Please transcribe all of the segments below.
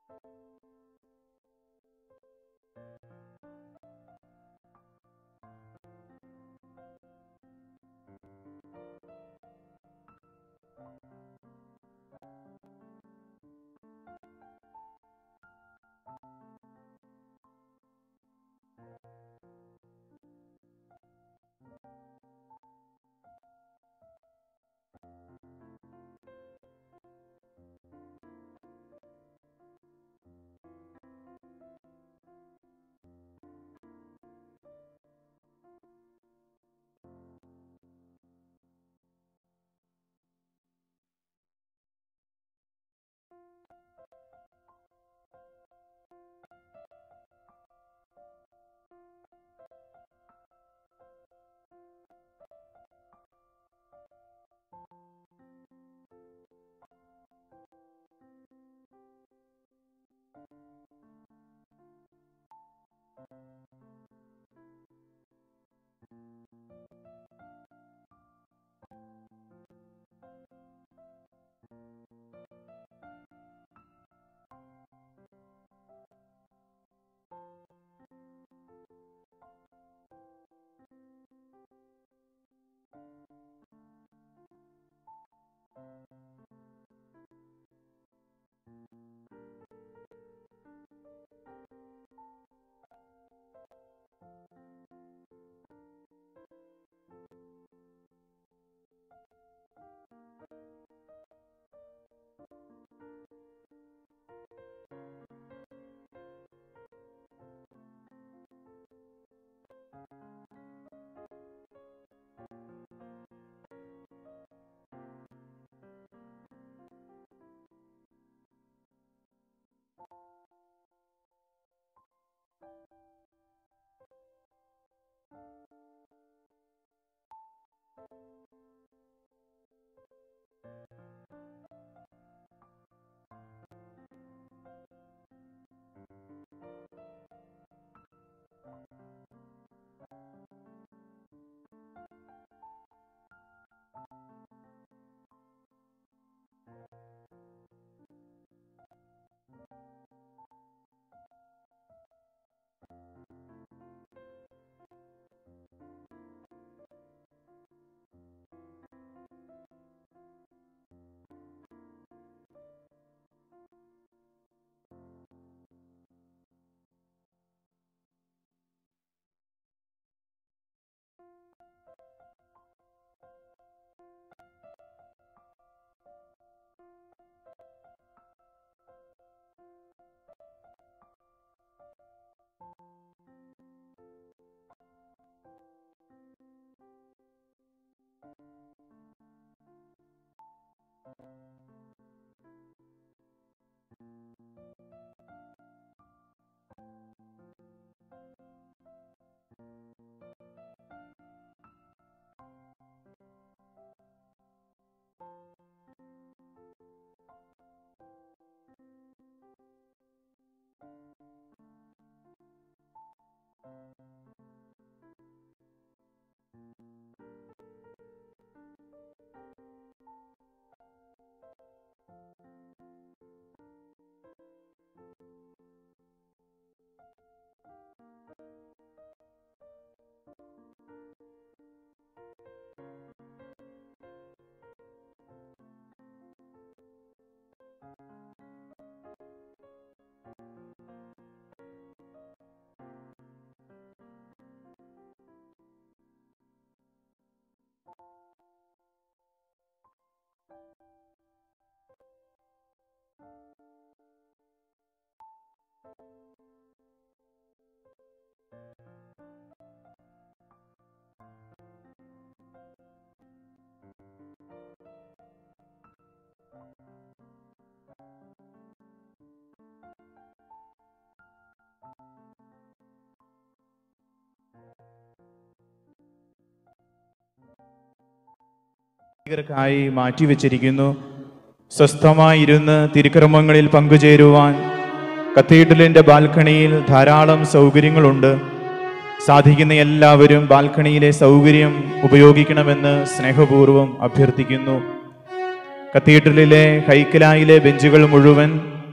ായി മാറ്റിവെച്ചിരിക്കുന്നു സ്വസ്ഥമായിരുന്ന് തിരുക്രമങ്ങളിൽ പങ്കുചേരുവാൻ കത്തീഡ്രലിന്റെ ബാൽക്കണിയിൽ ധാരാളം സൗകര്യങ്ങളുണ്ട് സാധിക്കുന്ന എല്ലാവരും ബാൽക്കണിയിലെ സൗകര്യം ഉപയോഗിക്കണമെന്ന് സ്നേഹപൂർവ്വം അഭ്യർത്ഥിക്കുന്നു കത്തീഡ്രലിലെ ഹൈക്കലായിലെ ബെഞ്ചുകൾ മുഴുവൻ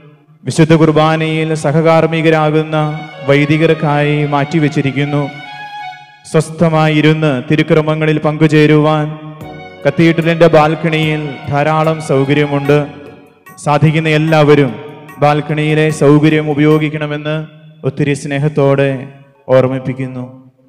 വിശുദ്ധ കുർബാനയിൽ സഹകാർമ്മികരാകുന്ന വൈദികർക്കായി മാറ്റിവെച്ചിരിക്കുന്നു സ്വസ്ഥമായിരുന്ന് തിരുക്രമങ്ങളിൽ പങ്കുചേരുവാൻ കത്തീഡ്രലിന്റെ ബാൽക്കണിയിൽ ധാരാളം സൗകര്യമുണ്ട് സാധിക്കുന്ന എല്ലാവരും ബാൽക്കണിയിലെ സൗകര്യം ഉപയോഗിക്കണമെന്ന് ഒത്തിരി സ്നേഹത്തോടെ ഓർമ്മിപ്പിക്കുന്നു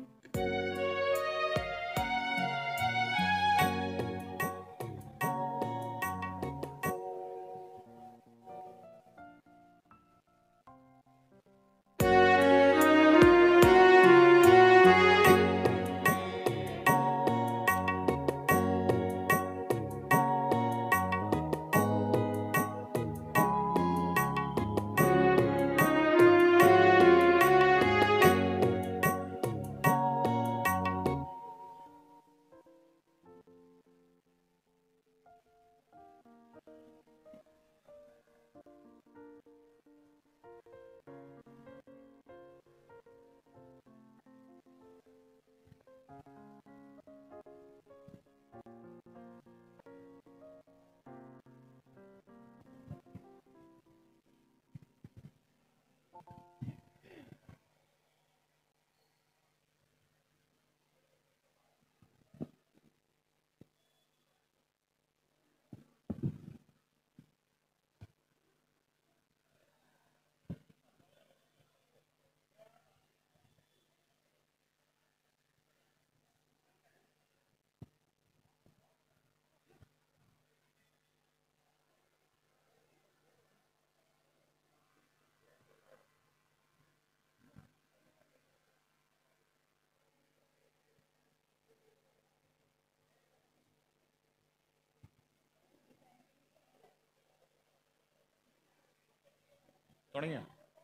തുടങ്ങിയോ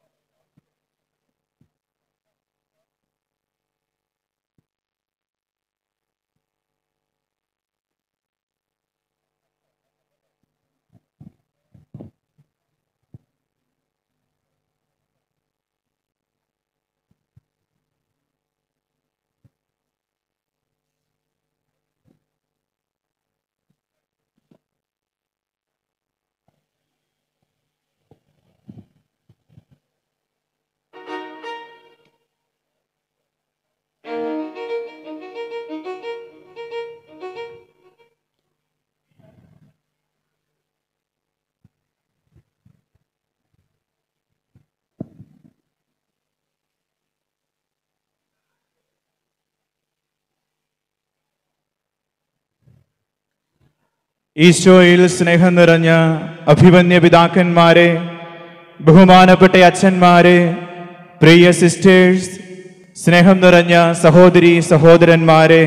ഈശോയിൽ സ്നേഹം നിറഞ്ഞ അഭിമന്യ പിതാക്കന്മാരെ ബഹുമാനപ്പെട്ട അച്ഛന്മാരെ പ്രിയ സിസ്റ്റേഴ്സ് സ്നേഹം നിറഞ്ഞ സഹോദരി സഹോദരന്മാരെ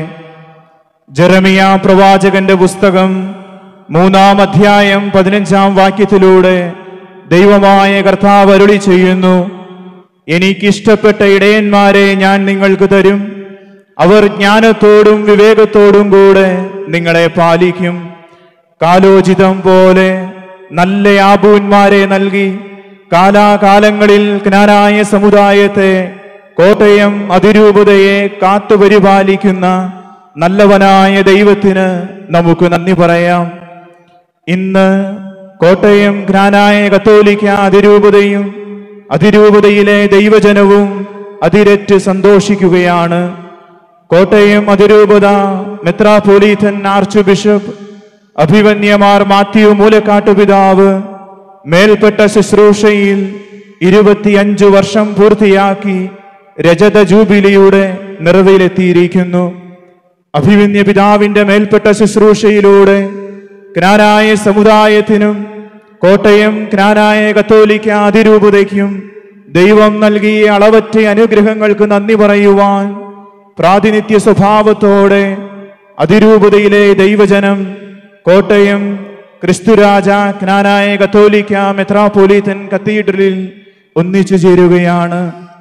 ജെറമിയ പ്രവാചകന്റെ പുസ്തകം മൂന്നാം അധ്യായം പതിനഞ്ചാം വാക്യത്തിലൂടെ ദൈവമായ കർത്താവ് അരുളി ചെയ്യുന്നു എനിക്കിഷ്ടപ്പെട്ട ഇടയന്മാരെ ഞാൻ നിങ്ങൾക്ക് തരും അവർ ജ്ഞാനത്തോടും വിവേകത്തോടും കൂടെ നിങ്ങളെ പാലിക്കും കാലോചിതം പോലെ നല്ല യാബൂന്മാരെ നൽകി കാലാകാലങ്ങളിൽ ജ്ഞാനായ സമുദായത്തെ കോട്ടയം അതിരൂപതയെ കാത്തുപരിപാലിക്കുന്ന നല്ലവനായ ദൈവത്തിന് നമുക്ക് നന്ദി പറയാം ഇന്ന് കോട്ടയം ജ്ഞാനായ കത്തോലിക്ക അതിരൂപതയും അതിരൂപതയിലെ ദൈവജനവും അതിരറ്റ് സന്തോഷിക്കുകയാണ് കോട്ടയം അതിരൂപത മെത്രാപോലീത്തൻ ആർച്ച് ബിഷപ്പ് അഭിവന്യമാർ മാത്യു മൂലക്കാട്ടു പിതാവ് മേൽപ്പെട്ട ശുശ്രൂഷയിൽ ഇരുപത്തിയഞ്ചു വർഷം പൂർത്തിയാക്കി രജത ജൂബിലിയുടെ നിറവിലെത്തിയിരിക്കുന്നു അഭിവന്യ പിതാവിന്റെ മേൽപ്പെട്ട ശുശ്രൂഷയിലൂടെ ജ്ഞാനായ സമുദായത്തിനും കോട്ടയം ജ്ഞാനായ കത്തോലിക്ക അതിരൂപതയ്ക്കും ദൈവം നൽകിയ അളവറ്റ അനുഗ്രഹങ്ങൾക്ക് നന്ദി പറയുവാൻ പ്രാതിനിധ്യ സ്വഭാവത്തോടെ അതിരൂപതയിലെ ദൈവജനം കോട്ടയം ക്രിസ്തുരാജ ജ്ഞാനായ കത്തോലിക്ക മെത്രാപോലീത്തൻ കത്തീഡ്രലിൽ ഒന്നിച്ചു ചേരുകയാണ്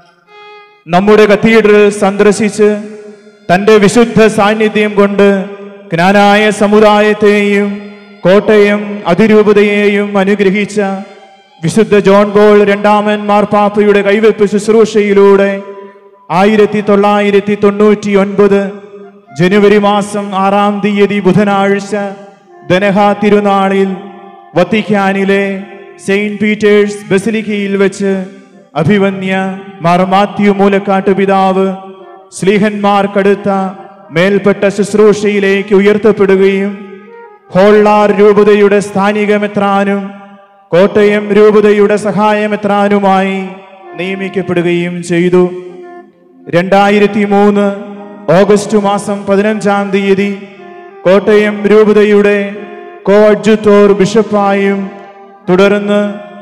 നമ്മുടെ കത്തീഡ്രൽ സന്ദർശിച്ച് തന്റെ വിശുദ്ധ സാന്നിധ്യം കൊണ്ട് ജ്ഞാനായ സമുദായത്തെയും കോട്ടയം അതിരൂപതയെയും അനുഗ്രഹിച്ച വിശുദ്ധ ജോൺ ബോൾ രണ്ടാമൻ മാർപ്പാപ്പയുടെ കൈവെപ്പ് ശുശ്രൂഷയിലൂടെ ആയിരത്തി തൊള്ളായിരത്തി തൊണ്ണൂറ്റി ഒൻപത് ജനുവരി മാസം ആറാം തീയതി ബുധനാഴ്ച ദനഹ തിരുനാളിൽ വത്തിക്കാനിലെ സെയിന്റ് പീറ്റേഴ്സ് ബസിലിക്കയിൽ വെച്ച് അഭിവന്യ മാർ മാത്യു മൂലക്കാട്ട് പിതാവ് സ്ലീഹന്മാർക്കടുത്ത മേൽപ്പെട്ട ശുശ്രൂഷയിലേക്ക് ഉയർത്തപ്പെടുകയും ഹോള്ളാർ രൂപതയുടെ സ്ഥാനികമെത്രാനും കോട്ടയം രൂപതയുടെ സഹായമെത്രാനുമായി നിയമിക്കപ്പെടുകയും ചെയ്തു രണ്ടായിരത്തി മൂന്ന് ഓഗസ്റ്റ് മാസം പതിനഞ്ചാം തീയതി കോട്ടയം രൂപതയുടെ കോഅഡ്ജുത്തോർ ബിഷപ്പായും തുടർന്ന്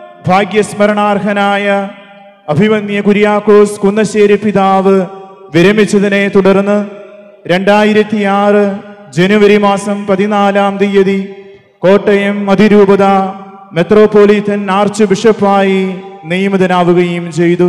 ഭാഗ്യസ്മരണാർഹനായ അഭിമന്യ കുര്യാക്കോസ് കുന്നശ്ശേരി പിതാവ് വിരമിച്ചതിനെ തുടർന്ന് രണ്ടായിരത്തി ആറ് ജനുവരി മാസം പതിനാലാം തീയതി കോട്ടയം അതിരൂപത മെത്രോപൊലീത്തൻ ആർച്ച് ബിഷപ്പായി നിയമിതനാവുകയും ചെയ്തു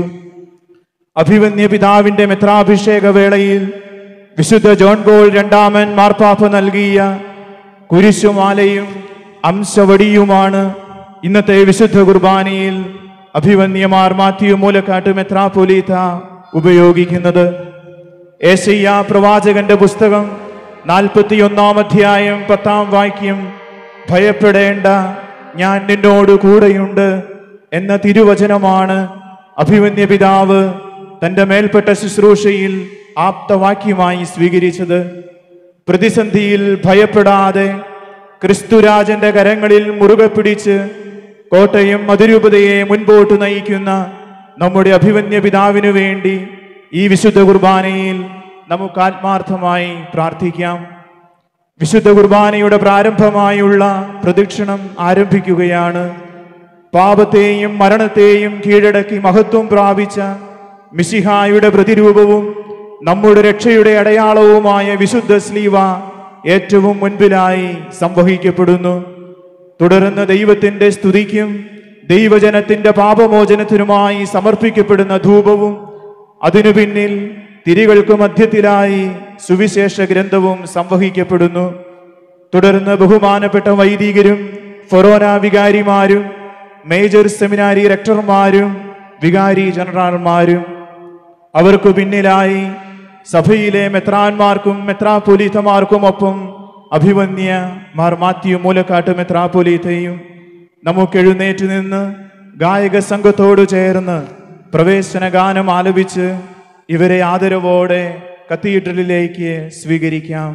അഭിവന്യ പിതാവിന്റെ മെത്രാഭിഷേക വേളയിൽ വിശുദ്ധ ജോൺ പോൾ രണ്ടാമൻ മാർപ്പാപ്പ നൽകിയ കുരിശുമാലയും അംശവടിയുമാണ് ഇന്നത്തെ വിശുദ്ധ കുർബാനയിൽ അഭിവന്യമാർ മാത്യു മൂലക്കാട്ട് മെത്രാപൊലീത്ത ഉപയോഗിക്കുന്നത് ഏശയ്യ പ്രവാചകന്റെ പുസ്തകം നാൽപ്പത്തിയൊന്നാം അധ്യായം പത്താം വാക്യം ഭയപ്പെടേണ്ട ഞാൻ നിന്നോട് കൂടെയുണ്ട് എന്ന തിരുവചനമാണ് അഭിമന്യ പിതാവ് തന്റെ മേൽപ്പെട്ട ശുശ്രൂഷയിൽ ആപ്തവാക്യമായി സ്വീകരിച്ചത് പ്രതിസന്ധിയിൽ ഭയപ്പെടാതെ ക്രിസ്തുരാജന്റെ കരങ്ങളിൽ മുറുകെ പിടിച്ച് കോട്ടയം അതിരൂപതയെ മുൻപോട്ട് നയിക്കുന്ന നമ്മുടെ അഭിമന്യ പിതാവിനു വേണ്ടി ഈ വിശുദ്ധ കുർബാനയിൽ നമുക്ക് ആത്മാർത്ഥമായി പ്രാർത്ഥിക്കാം വിശുദ്ധ കുർബാനയുടെ പ്രാരംഭമായുള്ള പ്രദക്ഷിണം ആരംഭിക്കുകയാണ് പാപത്തെയും മരണത്തെയും കീഴടക്കി മഹത്വം പ്രാപിച്ച മിശിഹായുടെ പ്രതിരൂപവും നമ്മുടെ രക്ഷയുടെ അടയാളവുമായ വിശുദ്ധ സ്ലീവ ഏറ്റവും മുൻപിലായി സംവഹിക്കപ്പെടുന്നു തുടർന്ന് ദൈവത്തിന്റെ സ്തുതിക്കും ദൈവജനത്തിന്റെ പാപമോചനത്തിനുമായി സമർപ്പിക്കപ്പെടുന്ന ധൂപവും അതിനു പിന്നിൽ തിരികൾക്ക് മധ്യത്തിലായി സുവിശേഷ ഗ്രന്ഥവും സംവഹിക്കപ്പെടുന്നു തുടർന്ന് ബഹുമാനപ്പെട്ട വൈദികരും ഫൊറോന വികാരിമാരും മേജർ സെമിനാരി റെക്ടർമാരും വികാരി ജനറൽമാരും അവർക്ക് പിന്നിലായി സഭയിലെ മെത്രാന്മാർക്കും മെത്രാപൊലീത്തമാർക്കുമൊപ്പം അഭിവന്യ മാർ മാത്യു മൂലക്കാട്ട് മെത്രാപൊലീത്തയും നമുക്ക് എഴുന്നേറ്റ് നിന്ന് ഗായക സംഘത്തോട് ചേർന്ന് പ്രവേശന ഗാനം ആലപിച്ച് ഇവരെ ആദരവോടെ കത്തീഡ്രലിലേക്ക് സ്വീകരിക്കാം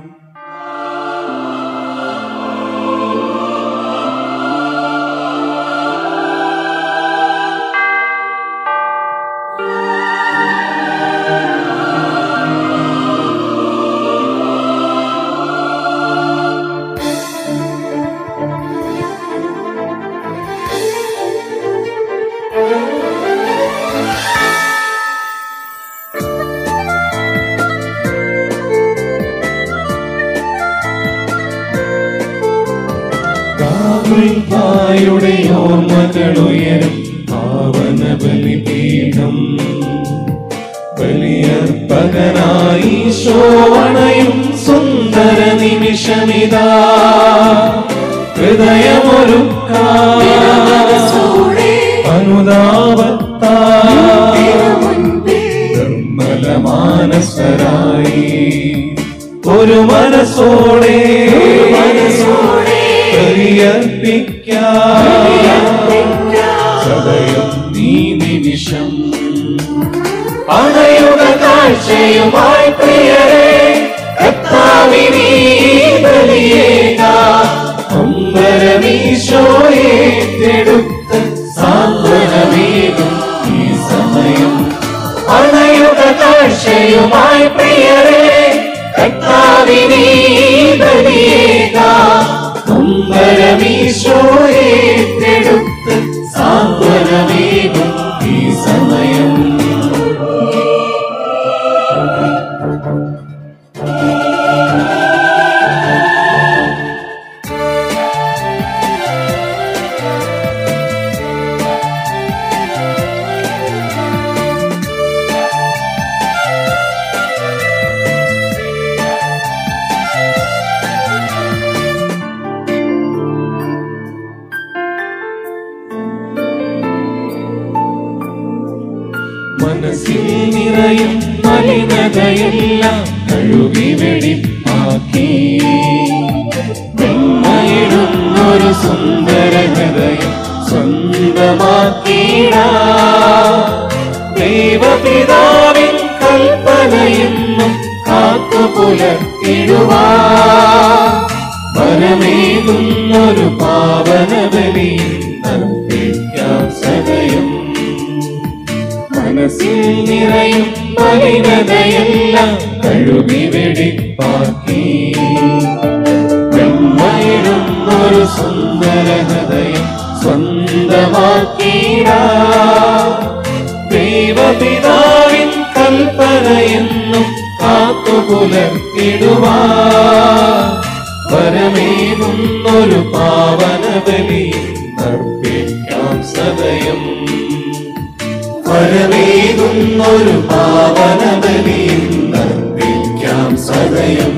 കാവൽപ്പായുടെ ഓർമ്മകളുയരും പാവന ബലിപീഠം ബലിയർപ്പകനായി ശോവണയും സുന്ദര നിമിഷമിതാ ഹൃദയമൊരുക്കാ അനുതാപത്താ നിർമ്മല മാനസരായി ഒരു മനസ്സോടെ സദയം നീ നിമിഷം അണയുടെ കാഴ്ചയുമായി പ്രിയരെ കർത്താവിനീ ബലിയേക അമ്പരമീശോയെ തെടുത്ത് സാന്ത്വനമേകും ഈ സമയം അണയുടെ കാഴ്ചയുമായി പ്രിയരെ കർത്താവിനീ ബലിയേക അമ്പരമീശോയെ തെടുത്ത് സാന്ത്വനമേകും ഈ സമയം മനസ്സിൽ നിറയും മലിനതയെല്ലാം കഴുകി വെടിപ്പാക്കി വെണ്ണയിടുന്നൊരു സുന്ദര ഹൃദയം സ്വന്തം ദൈവപിതാവിൻ കൽപ്പനയെന്നും കാത്തുപുലർത്തിടുവാ വരമേകുന്നൊരു പാവന ബലിയും അർപ്പിക്കാം സദയം മനസ്സിൽ നിറയും മലിനതയെല്ലാം കഴുകി വെടിപ്പാക്കി വെമ്മയിടുന്നൊരു സുന്ദര ഹൃദയം സ്വന്തമാക്കിയിട ദൈവപിതാവിൻ കൽപ്പനയെന്നും കാത്തുപുലർത്തിടുവാ വരമേകുന്നൊരു പാവന ബലിയും അർപ്പിക്കാം സദയം വരമേകുന്നൊരു പാവന ബലിയും അർപ്പിക്കാം സദയം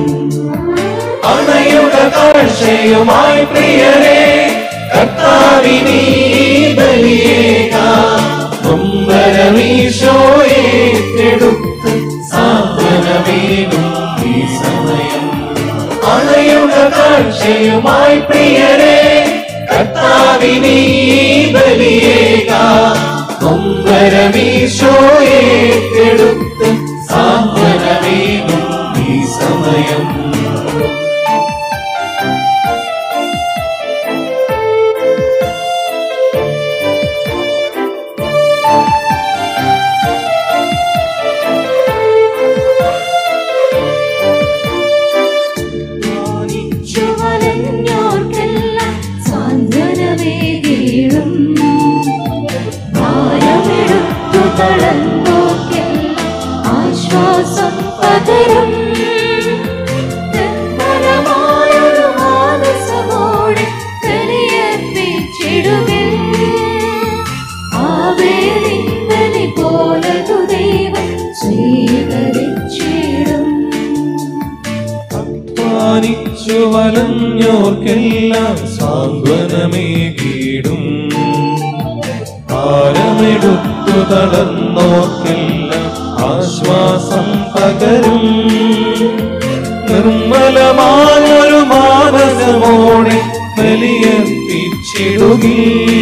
അണയുക കാഴ്ചയുമായി പ്രിയരെ കർത്താവിനീ ബലിയേകാം നൊമ്പരമീശോയെ എടുത്ത് സാന്ത്വനമേകും ഈ സമയം അണയുക കാഴ്ചയുമായി പ്രിയരെ കർത്താവിനീ ബലിയേകാം നൊമ്പരമീശോയെ എടുത്ത് സാന്ത്വനമേകും ഈ സമയം ചുവലഞ്ഞോർക്കെല്ലാം സാന്ത്വനമേകീഴും ഭാരമെടുത്തു തളർന്നോർക്കെല്ലാം ആശ്വാസം പകരും നിർമ്മലമായൊരു മാനസമോടെ ബലിയർപ്പിച്ചിടുവിൻ. ആവേലിൻ ബലി പോലതു ദൈവം സ്വീകരിച്ചിടും അധ്വാനിച്ചു വലഞ്ഞോർക്കെല്ലാം സാന്ത്വനമേകീടും ഭാരമെടുത്തു തളർന്നോർക്കെല്ലാം ആശ്വാസം പകരും നിർമ്മലമായൊരു മാനസമോടെ ബലിയർപ്പിച്ചിടുകി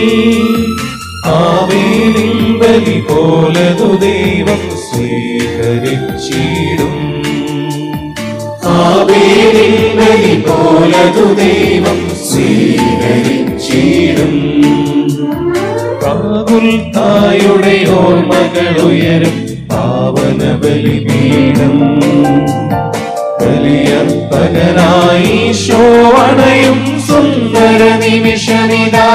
ആവേലിൻ ബലി പോലതു ദൈവം സ്വീകരിച്ചിടും ആവേലിൻ ബലി പോലതു ദൈവം സ്വീകരിച്ചിടും കാകുൽ തായുടെ ഓർമ്മകൾ ഉയരും പാവന ബലിപീഠം ബലിയർപ്പകനായി ശോവണയും സുന്ദര നിമിഷമിതാ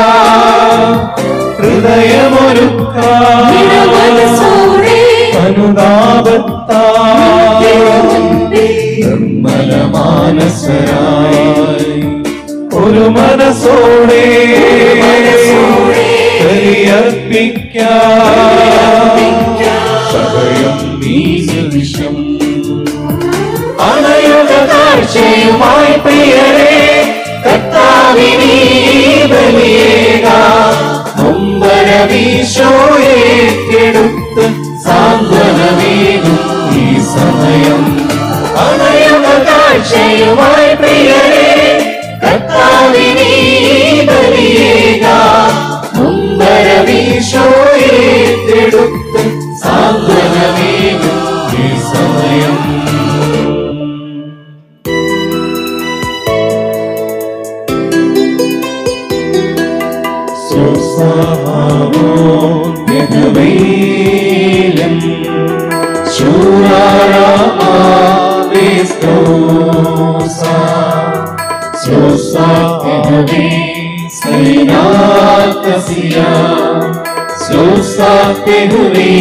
ഹൃദയമൊരുക്കാം മനസ്സോടെ അനുതാപത്താ നിർമ്മല മാനസരായി ഒരു മനസ്സോടെ ബലിയർപ്പിക്കാം നീ നിമിഷം അണയുക കാഴ്ചയുമായി പ്രിയരെ കർത്താവിനീ ബലിയേകാം നൊമ്പരമീശോയെ എടുത്ത് സാന്ത്വനമേകും ഈ സമയം അണയുക കാഴ്ചയുമായി പ്രിയരെ കർത്താവിനീ ബലിയേകാം നൊമ്പരമീശോയെ എടുത്ത് സാന്ത്വനമേകും ഈ സമയം Susahamo Nehavelem Shurara Avestosa Susa Nehave Sainatasia Susa Nehave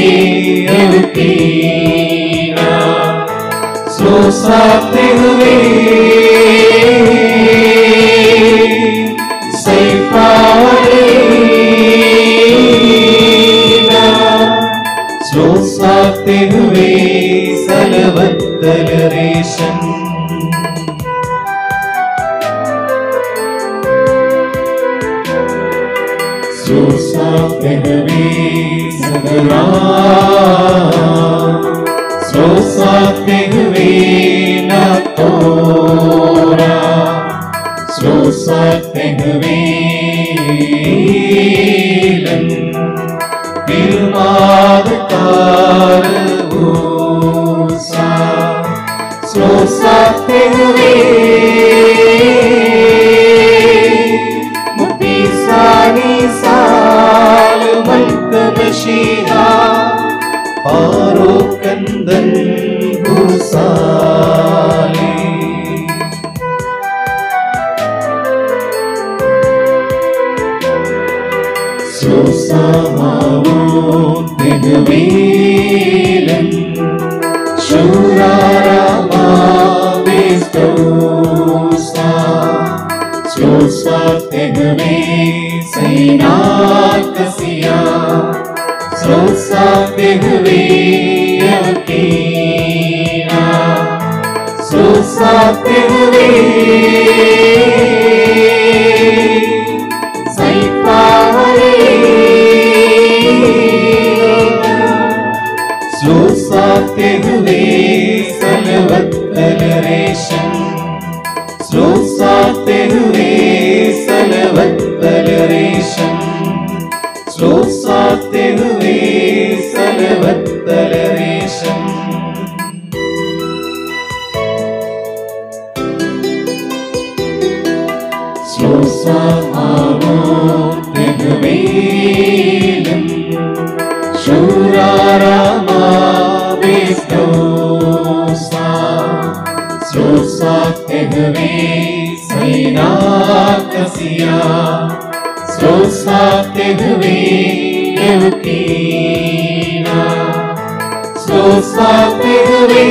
Evukina Susa Nehave ശ്ലോസാത്തെ ഹുവേ സലവത്തലരേശൻ ശ്ലോസാത്തെ ഹുവേ സലരാ ശ്ലോസാത്തെ ഹുവേ നത്തോരാ ശ്ലോസാത്തെ ഹുവേ Susamamo Teguvilen Shurarama Vistosa Susa Teguvi Sainat Kasia Susa Teguvi Yakina Susa Teguvi Slusatehuve salavattalaration Slusatehuve salavattalaration Slusatehuve salavattalaration Slusamamo tehuvelum Shurarama Vistosa Susa Tehuve Sainakasia Susa Tehuve Evkina Susa Tehuve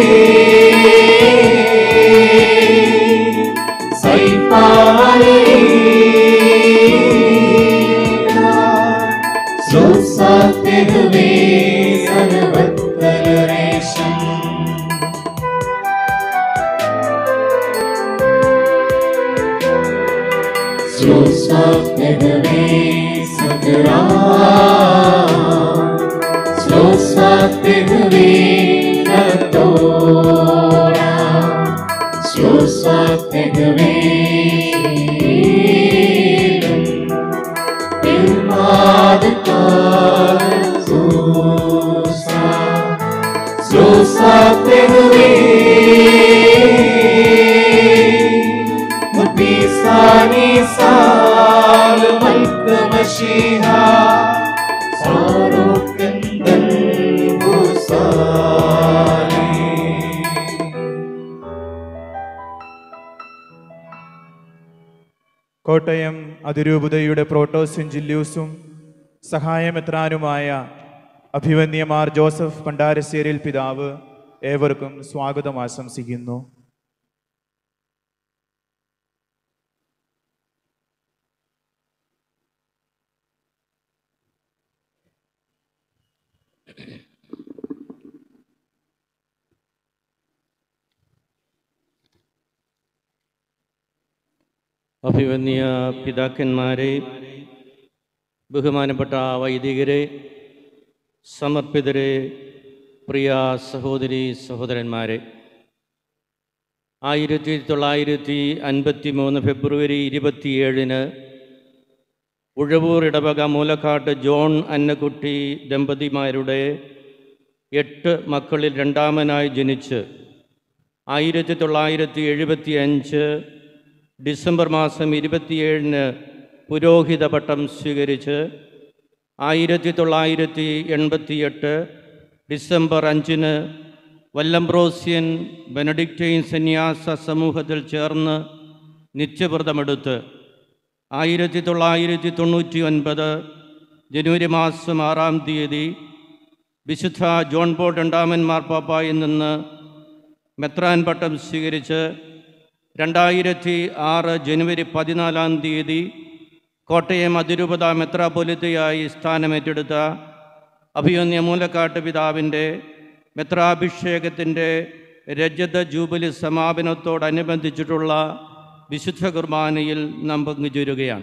Saipalina Susa Tehuve Sarvattalaration Susa Tehuve Sakara Susa Tehuve Natora Susa Tehuve Susa Susa Tehuve Mutpisani Sal Malka Mashiha Sarukandan Gusali Kottayam അതിരൂപതയുടെ പ്രോട്ടോസും ജില്യൂസും സഹായമെത്രാനുമായ അഭിവന്യമാർ Joseph പണ്ടാരശ്ശേരിൽ പിതാവ് ഏവർക്കും സ്വാഗതം ആശംസിക്കുന്നു അഭിവന്യ പിതാക്കന്മാരെ ബഹുമാനപ്പെട്ട വൈദികരെ സമർപ്പിതരെ പ്രിയ സഹോദരി സഹോദരന്മാരെ ആയിരത്തി തൊള്ളായിരത്തി അൻപത്തി മൂന്ന് ഫെബ്രുവരി ഇരുപത്തിയേഴിന് ഉഴവൂർ ഇടവക മൂലക്കാട്ട് ജോൺ അന്നക്കുട്ടി ദമ്പതിമാരുടെ എട്ട് മക്കളിൽ രണ്ടാമനായി ജനിച്ച് ആയിരത്തി തൊള്ളായിരത്തി എഴുപത്തി അഞ്ച് ഡിസംബർ മാസം ഇരുപത്തിയേഴിന് പുരോഹിത പട്ടം സ്വീകരിച്ച് ആയിരത്തി തൊള്ളായിരത്തി എൺപത്തിയെട്ട് ഡിസംബർ അഞ്ചിന് വല്ലംബ്രോസ്യൻ ബെനഡിക്റ്റൈൻ സന്യാസ സമൂഹത്തിൽ ചേർന്ന് നിത്യവ്രതമെടുത്ത് ആയിരത്തി തൊള്ളായിരത്തി തൊണ്ണൂറ്റി ഒൻപത് ജനുവരി മാസം ആറാം തീയതി വിശുദ്ധ ജോൺ പോൾ രണ്ടാമൻ മാർപ്പാപ്പായിൽ നിന്ന് മെത്രാൻ പട്ടം സ്വീകരിച്ച് രണ്ടായിരത്തി ആറ് ജനുവരി പതിനാലാം തീയതി കോട്ടയം അതിരൂപത മെത്രാപൊലിത്തയായി സ്ഥാനമേറ്റെടുത്ത അഭിയോന്യ മൂലക്കാട്ട് പിതാവിൻ്റെ മെത്രാഭിഷേകത്തിൻ്റെ രജത ജൂബിലി സമാപനത്തോടനുബന്ധിച്ചിട്ടുള്ള വിശുദ്ധ കുർബാനയിൽ നാം പങ്കുചേരുകയാണ്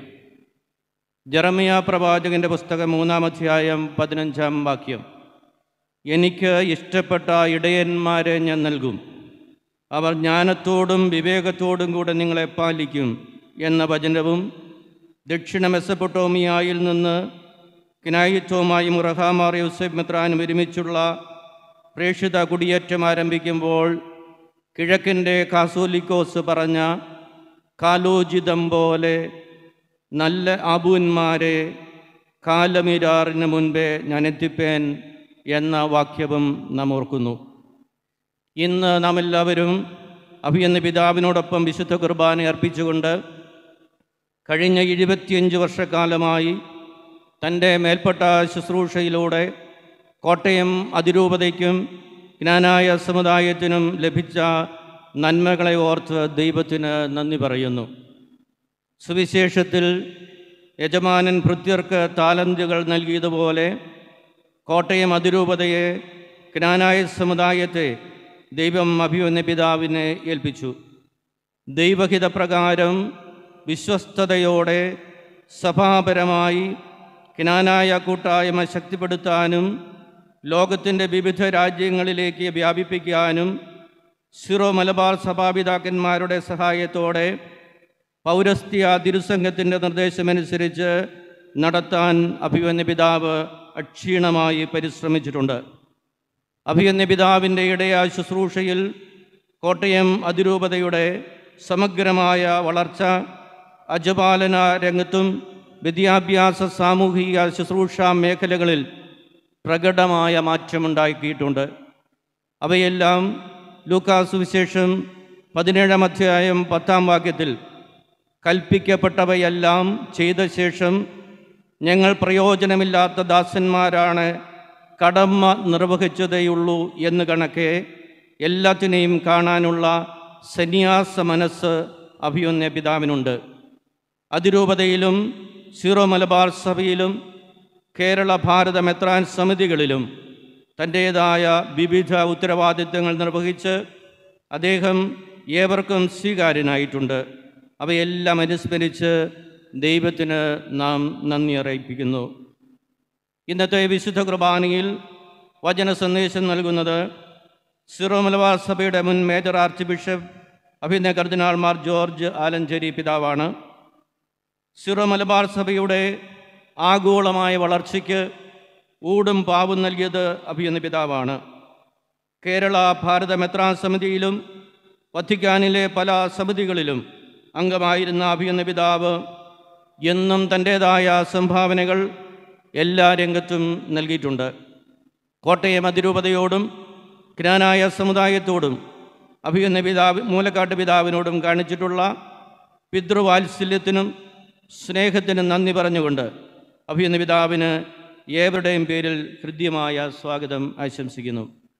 ജറമിയ പ്രവാചകൻ്റെ പുസ്തകം മൂന്നാം അധ്യായം പതിനഞ്ചാം വാക്യം എനിക്ക് ഇഷ്ടപ്പെട്ട ഇടയന്മാരെ ഞാൻ നൽകും അവർ ജ്ഞാനത്തോടും വിവേകത്തോടും കൂടെ നിങ്ങളെ പാലിക്കും എന്ന വചനവും ദക്ഷിണ മെസ്സപ്പൊട്ടോമിയായിൽ നിന്ന് കിനായിത്തോമായും റഹാമാർ യൂസഫ് മെത്രാനും ഒരുമിച്ചുള്ള പ്രേക്ഷിത കുടിയേറ്റം ആരംഭിക്കുമ്പോൾ കിഴക്കിൻ്റെ കാസോലിക്കോസ് പറഞ്ഞ കാലോചിതം പോലെ നല്ല ആബുന്മാരെ കാലമിരാറിന് മുൻപേ ഞാൻ എത്തിപ്പേൻ എന്ന വാക്യവും നാം ഓർക്കുന്നു ഇന്ന് നാം എല്ലാവരും അഭിയെന്ന പിതാവിനോടൊപ്പം വിശുദ്ധ കുർബാന അർപ്പിച്ചുകൊണ്ട് കഴിഞ്ഞ എഴുപത്തിയഞ്ച് വർഷക്കാലമായി തൻ്റെ മേൽപ്പെട്ട ശുശ്രൂഷയിലൂടെ കോട്ടയം അതിരൂപതയ്ക്കും ജ്ഞാനായ സമുദായത്തിനും ലഭിച്ച നന്മകളെ ഓർത്ത് ദൈവത്തിന് നന്ദി പറയുന്നു സുവിശേഷത്തിൽ യജമാനൻ ഭൃത്യർക്ക് താലന്തുകൾ നൽകിയതുപോലെ കോട്ടയം അതിരൂപതയെ ജ്ഞാനായ സമുദായത്തെ ദൈവം അഭിമന്യ പിതാവിനെ ഏൽപ്പിച്ചു ദൈവഹിതപ്രകാരം വിശ്വസ്തയോടെ സഭാപരമായി ജ്ഞാനായ കൂട്ടായ്മ ശക്തിപ്പെടുത്താനും ലോകത്തിൻ്റെ വിവിധ രാജ്യങ്ങളിലേക്ക് വ്യാപിപ്പിക്കാനും സിറോ മലബാർ സഭാപിതാക്കന്മാരുടെ സഹായത്തോടെ പൗരസ്ത്യ തിരുസംഘത്തിൻ്റെ നിർദ്ദേശമനുസരിച്ച് നടത്താൻ അഭിമന്യ പിതാവ് അക്ഷീണമായി പരിശ്രമിച്ചിട്ടുണ്ട് അഭിയന്യ പിതാവിൻ്റെ ഇടയ ശുശ്രൂഷയിൽ കോട്ടയം അതിരൂപതയുടെ സമഗ്രമായ വളർച്ച അജപാലന രംഗത്തും വിദ്യാഭ്യാസ സാമൂഹിക ശുശ്രൂഷ മേഖലകളിൽ പ്രകടമായ മാറ്റമുണ്ടാക്കിയിട്ടുണ്ട് അവയെല്ലാം ലൂക്കാസ് വിശേഷം പതിനേഴാം അധ്യായം പത്താം വാക്യത്തിൽ കൽപ്പിക്കപ്പെട്ടവയെല്ലാം ചെയ്ത ശേഷം ഞങ്ങൾ പ്രയോജനമില്ലാത്ത ദാസന്മാരാണ് കടമ നിർവഹിച്ചതേയുള്ളൂ എന്ന് കണക്കെ എല്ലാത്തിനെയും കാണാനുള്ള സന്യാസ മനസ്സ് അഭിയൊന്യ പിതാവിനുണ്ട് അതിരൂപതയിലും സീറോ മലബാർ സഭയിലും കേരള ഭാരത മെത്രാൻ സമിതികളിലും തൻ്റേതായ വിവിധ ഉത്തരവാദിത്തങ്ങൾ നിർവഹിച്ച് അദ്ദേഹം ഏവർക്കും സ്വീകാര്യനായിട്ടുണ്ട് അവയെല്ലാം അനുസ്മരിച്ച് ദൈവത്തിന് നാം നന്ദി അറിയിപ്പിക്കുന്നു ഇന്നത്തെ വിശുദ്ധ കുർബാനയിൽ വചന സന്ദേശം നൽകുന്നത് സിറോ മലബാർ സഭയുടെ മുൻ മേജർ ആർച്ച് ബിഷപ്പ് അഭിനയ കർദിനാൾമാർ ജോർജ് ആലഞ്ചേരി പിതാവാണ് സിറോ മലബാർ സഭയുടെ ആഗോളമായ വളർച്ചയ്ക്ക് ഊടും പാവും നൽകിയത് അഭിയന്ന പിതാവാണ് കേരള ഭാരത മെത്രാൻ സമിതിയിലും വത്തിക്കാനിലെ പല സമിതികളിലും അംഗമായിരുന്ന അഭിയന്ന പിതാവ് എന്നും തൻ്റേതായ സംഭാവനകൾ എല്ലാ രംഗത്തും നൽകിയിട്ടുണ്ട് കോട്ടയം അതിരൂപതയോടും ജ്ഞാനായ സമുദായത്തോടും അഭിയന്ന പിതാവ് മൂലക്കാട്ട് പിതാവിനോടും കാണിച്ചിട്ടുള്ള പിതൃവാത്സല്യത്തിനും സ്നേഹത്തിനും നന്ദി പറഞ്ഞുകൊണ്ട് അഭിയന്ന പിതാവിന് ഏവരുടെയും പേരിൽ ഹൃദ്യമായ സ്വാഗതം ആശംസിക്കുന്നു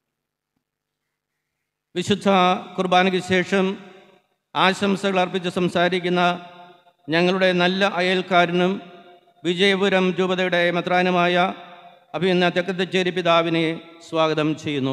വിശുദ്ധ കുർബാനയ്ക്ക് ശേഷം ആശംസകൾ അർപ്പിച്ച് സംസാരിക്കുന്ന ഞങ്ങളുടെ നല്ല അയൽക്കാരനും വിജയപുരം രൂപതയുടെ മെത്രാനുമായ അഭിനന്ദ തെക്കത്തച്ചേരി പിതാവിനെ സ്വാഗതം ചെയ്യുന്നു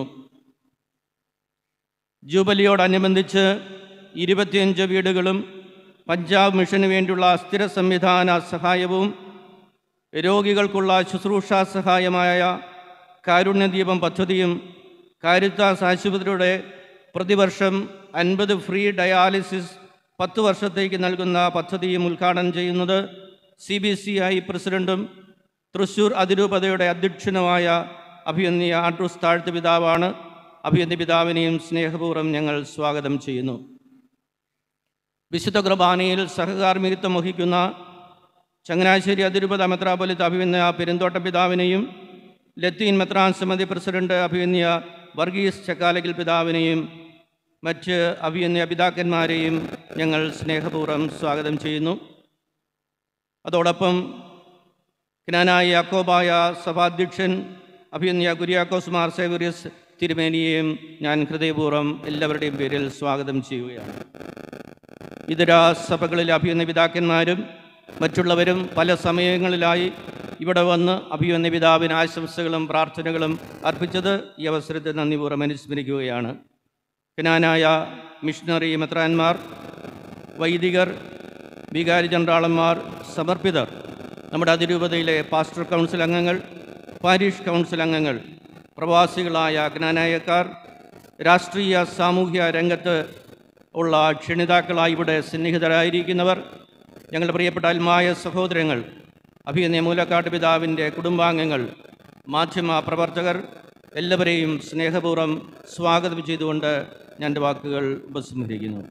ജൂബലിയോടനുബന്ധിച്ച് ഇരുപത്തിയഞ്ച് വീടുകളും പഞ്ചാബ് മിഷന് വേണ്ടിയുള്ള സ്ഥിര സംവിധാന സഹായവും രോഗികൾക്കുള്ള ശുശ്രൂഷാ സഹായമായ കാരുണ്യദീപം പദ്ധതിയും കാരിത്താസ് ആശുപത്രിയുടെ പ്രതിവർഷം അൻപത് ഫ്രീ ഡയാലിസിസ് പത്ത് വർഷത്തേക്ക് നൽകുന്ന പദ്ധതിയും ഉദ്ഘാടനം ചെയ്യുന്നത് സി ബി സി ഐ പ്രസിഡൻറ്റും തൃശ്ശൂർ അതിരൂപതയുടെ അധ്യക്ഷനുമായ അഭിയന്യ ആൻഡ്രൂസ് താഴ്ത്ത് പിതാവാണ് അഭിയന്യ പിതാവിനെയും സ്നേഹപൂർവ്വം ഞങ്ങൾ സ്വാഗതം ചെയ്യുന്നു വിശുദ്ധ കുർബാനയിൽ സഹകാർമ്മികത്വം വഹിക്കുന്ന ചങ്ങനാശ്ശേരി അതിരൂപത മെത്രാപൊലിത്ത അഭിമന്യ പെരുന്തോട്ട പിതാവിനെയും ലത്തീൻ മെത്രാൻ സമിതി പ്രസിഡന്റ് അഭിമന്യ വർഗീസ് ചക്കാലകിൽ പിതാവിനെയും മറ്റ് അഭിമന്യ പിതാക്കന്മാരെയും ഞങ്ങൾ സ്നേഹപൂർവ്വം സ്വാഗതം ചെയ്യുന്നു അതോടൊപ്പം ജ്ഞാനായ യാക്കോബായ സഭാധ്യക്ഷൻ അഭിമന്യ കുര്യാക്കോസ് മാർ സേവറിയസ് തിരുമേനിയെയും ഞാൻ ഹൃദയപൂർവ്വം എല്ലാവരുടെയും പേരിൽ സ്വാഗതം ചെയ്യുകയാണ് ഇതര സഭകളിലെ അഭിമന്യ പിതാക്കന്മാരും മറ്റുള്ളവരും പല സമയങ്ങളിലായി ഇവിടെ വന്ന് അഭിമന്യ പിതാവിന് ആശംസകളും പ്രാർത്ഥനകളും അർപ്പിച്ചത് ഈ അവസരത്തിൽ നന്ദിപൂർവ്വം അനുസ്മരിക്കുകയാണ് ജ്ഞാനായ മിഷണറി മെത്രാന്മാർ വൈദികർ വികാരി ജനറാളന്മാർ സമർപ്പിതർ നമ്മുടെ അതിരൂപതയിലെ പാസ്റ്റർ കൗൺസിൽ അംഗങ്ങൾ പാരീഷ് കൗൺസിൽ അംഗങ്ങൾ പ്രവാസികളായ ജ്ഞാനായക്കാർ രാഷ്ട്രീയ സാമൂഹ്യ രംഗത്ത് ഉള്ള ക്ഷണിതാക്കളായി ഇവിടെ സന്നിഹിതരായിരിക്കുന്നവർ ഞങ്ങളുടെ പ്രിയപ്പെട്ട അൽമായ സഹോദരങ്ങൾ അഭിനയ മൂലക്കാട്ട് പിതാവിൻ്റെ കുടുംബാംഗങ്ങൾ മാധ്യമ പ്രവർത്തകർ എല്ലാവരെയും സ്നേഹപൂർവ്വം സ്വാഗതം ചെയ്തുകൊണ്ട് ഞാൻ എൻ്റെ വാക്കുകൾ ഉപസംഹരിക്കുന്നു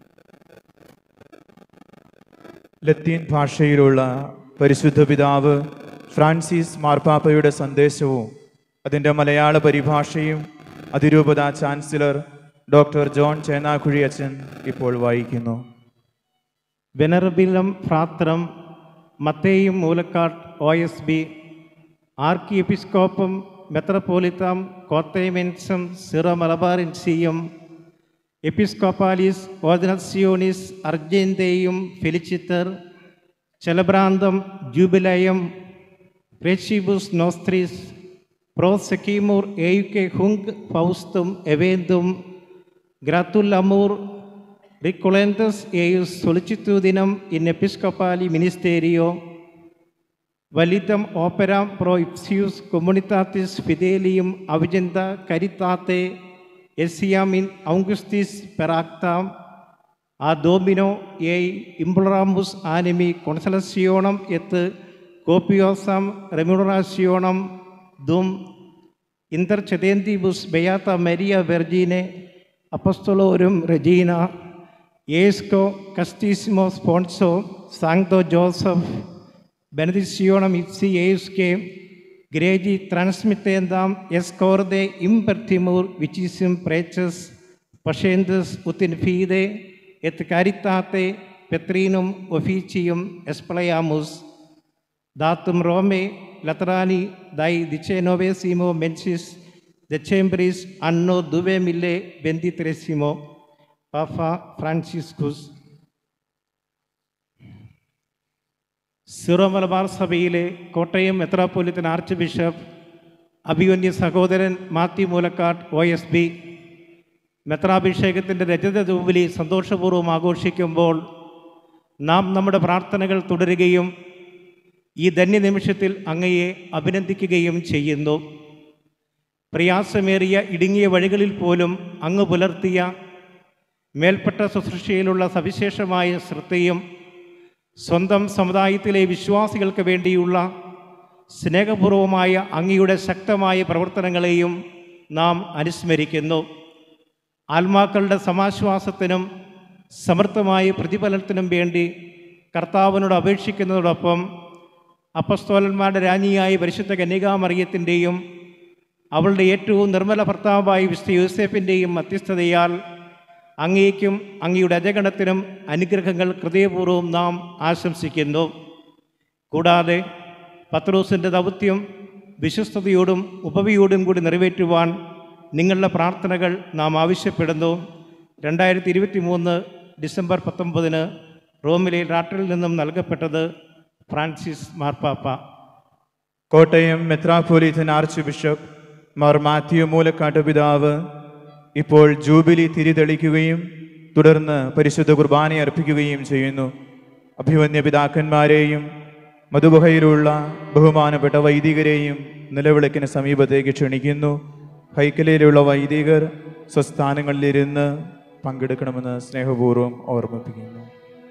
ലത്തീൻ ഭാഷയിലുള്ള പരിശുദ്ധ പിതാവ് ഫ്രാൻസിസ് മാർപ്പാപ്പയുടെ സന്ദേശവും അതിൻ്റെ മലയാള പരിഭാഷയും അതിരൂപത ചാൻസലർ ഡോക്ടർ ജോൺ ചേനാക്കുഴി അച്ഛൻ ഇപ്പോൾ വായിക്കുന്നു വെനറബിലം ഫ്രാത്രം മത്തേയും മൂലക്കാട്ട് ഒ എസ് ബി ആർക്കി എപ്പിസ്കോപ്പും മെത്രപ്പോലിത്താം കോത്തൈമെൻസും സിറോ മലബാറിൻസിയും എപ്പിസ്കോപ്പാലിസ് ഓർഡിനസിയോണിസ് അർജന്റെയും ഫെലിച്ചിത്തർ ചെലബ്രാന്തം ജൂബിലയം പ്രേഷിബുസ് നോസ്ത്രീസ് പ്രോസെക്കീമൂർ എയുക്കെ ഹുങ്ക് ഫൗസ്തും എവേന്തും ഗ്രാത്തുൽ അമൂർ റിക്കുളന്തസ് എയുസ് സൊളിച്ചിത്തൂദിനം ഇൻ എപ്പിസ്കോപ്പാലി മിനിസ്റ്റേരിയോ വലിതം ഓപ്പരാം പ്രോ ഇപ്സിയൂസ് കൊമ്മുണിത്താത്തിസ് ഫിദേലിയും അവിജന്ത കരിത്താത്തെ എസിയാമിൻ ഔഗുസ്തീസ് പെറാക്താം ആ ഡോമിനോ എയ് ഇംബ്ലറാമുസ് ആനിമി കൊൺസലസിയോണം എത്ത് കോപ്പിയോസാം റെമ്യൂണറാസിയോണം ദും ഇന്റർചെതേന്തിബുസ് ബെയാത്ത മരിയ വെർജീനെ അപ്പസ്തോലോരും റെജീന ഏസ്കോ കസ്റ്റീസിമോ സ്പോൺസോ സാങ്തോ ജോസഫ് ബെനദിസിയോണം ഇപ്സി ഏസ്കെ ഗ്രേജി ട്രാൻസ്മിത്തേന്താം എസ്കോർദെ ഇംപെർത്തിമൂർ വിച്ചിസിം പ്രേച്ചസ് പഷേന്തസ് ഉത്തിൻ ഫീതെ എത്ത് കാരിത്താത്തെ പെത്രീനും ഒഫീച്ചിയും എസ്പ്ലയാമുസ് ദാത്തും റോമെ ലത്രാനി ദൈ ദിച്ചേനോവേസിമോ മെൻസിസ് ദച്ചേംബ്രീസ് അന്നോ ദുവേമില്ലെ ബെന്തിത്രേസിമോ പാഫ ഫ്രാൻസിസ്കുസ് സിറോ മലബാർ സഭയിലെ കോട്ടയം മെത്രാപ്പൊലിത്തൻ ആർച്ച് ബിഷപ്പ് അഭിമന്യ സഹോദരൻ Mathew Moolakkatt O S B മെത്രാഭിഷേകത്തിൻ്റെ രജത ജൂബിലി സന്തോഷപൂർവ്വം ആഘോഷിക്കുമ്പോൾ നാം നമ്മുടെ പ്രാർത്ഥനകൾ തുടരുകയും ഈ ധന്യനിമിഷത്തിൽ അങ്ങയെ അഭിനന്ദിക്കുകയും ചെയ്യുന്നു പ്രയാസമേറിയ ഇടുങ്ങിയ വഴികളിൽ പോലും അങ്ങ് പുലർത്തിയ മേൽപ്പെട്ട ശുശ്രൂഷയിലുള്ള സവിശേഷമായ ശ്രദ്ധയും സ്വന്തം സമുദായത്തിലെ വിശ്വാസികൾക്ക് വേണ്ടിയുള്ള സ്നേഹപൂർവമായ അങ്ങയുടെ ശക്തമായ പ്രവർത്തനങ്ങളെയും നാം അനുസ്മരിക്കുന്നു ആത്മാക്കളുടെ സമാശ്വാസത്തിനും സമർത്ഥമായ പ്രതിഫലത്തിനും വേണ്ടി കർത്താവിനോട് അപേക്ഷിക്കുന്നതോടൊപ്പം അപ്പസ്തോലന്മാരുടെ രാജ്ഞിയായ പരിശുദ്ധ കന്യകാമറിയത്തിൻ്റെയും അവളുടെ ഏറ്റവും നിർമ്മല ഭർത്താവായ വിശുദ്ധ യൂസേഫിൻ്റെയും മധ്യസ്ഥതയാൽ അങ്ങേക്കും അങ്ങയുടെ അജഗണത്തിനും അനുഗ്രഹങ്ങൾ ഹൃദയപൂർവ്വം നാം ആശംസിക്കുന്നു കൂടാതെ പത്രോസിൻ്റെ ദൗത്യം വിശ്വസ്തയോടും ഉപവിയോടും കൂടി നിറവേറ്റുവാൻ നിങ്ങളുടെ പ്രാർത്ഥനകൾ നാം ആവശ്യപ്പെടുന്നു രണ്ടായിരത്തി ഇരുപത്തി മൂന്ന് ഡിസംബർ പത്തൊമ്പതിന് റോമിലെ റാട്ടറിൽ നിന്നും നൽകപ്പെട്ടത് ഫ്രാൻസിസ് മാർപ്പാപ്പ കോട്ടയം മെത്രാപ്പോലീത്തൻ ആർച്ച് ബിഷപ്പ് മാർ മാത്യു മൂലക്കാട്ട് പിതാവ് ഇപ്പോൾ ജൂബിലി തിരിതെളിക്കുകയും തുടർന്ന് പരിശുദ്ധ കുർബാന അർപ്പിക്കുകയും ചെയ്യുന്നു അഭിമന്യ പിതാക്കന്മാരെയും മധുബഹയിലുള്ള ബഹുമാനപ്പെട്ട വൈദികരെയും നിലവിളക്കിന് സമീപത്തേക്ക് ക്ഷണിക്കുന്നു ഹൈക്കലയിലുള്ള വൈദികർ സ്വസ്ഥാനങ്ങളിലിരുന്ന് പങ്കെടുക്കണമെന്ന് സ്നേഹപൂർവ്വം ഓർമ്മിപ്പിക്കുന്നു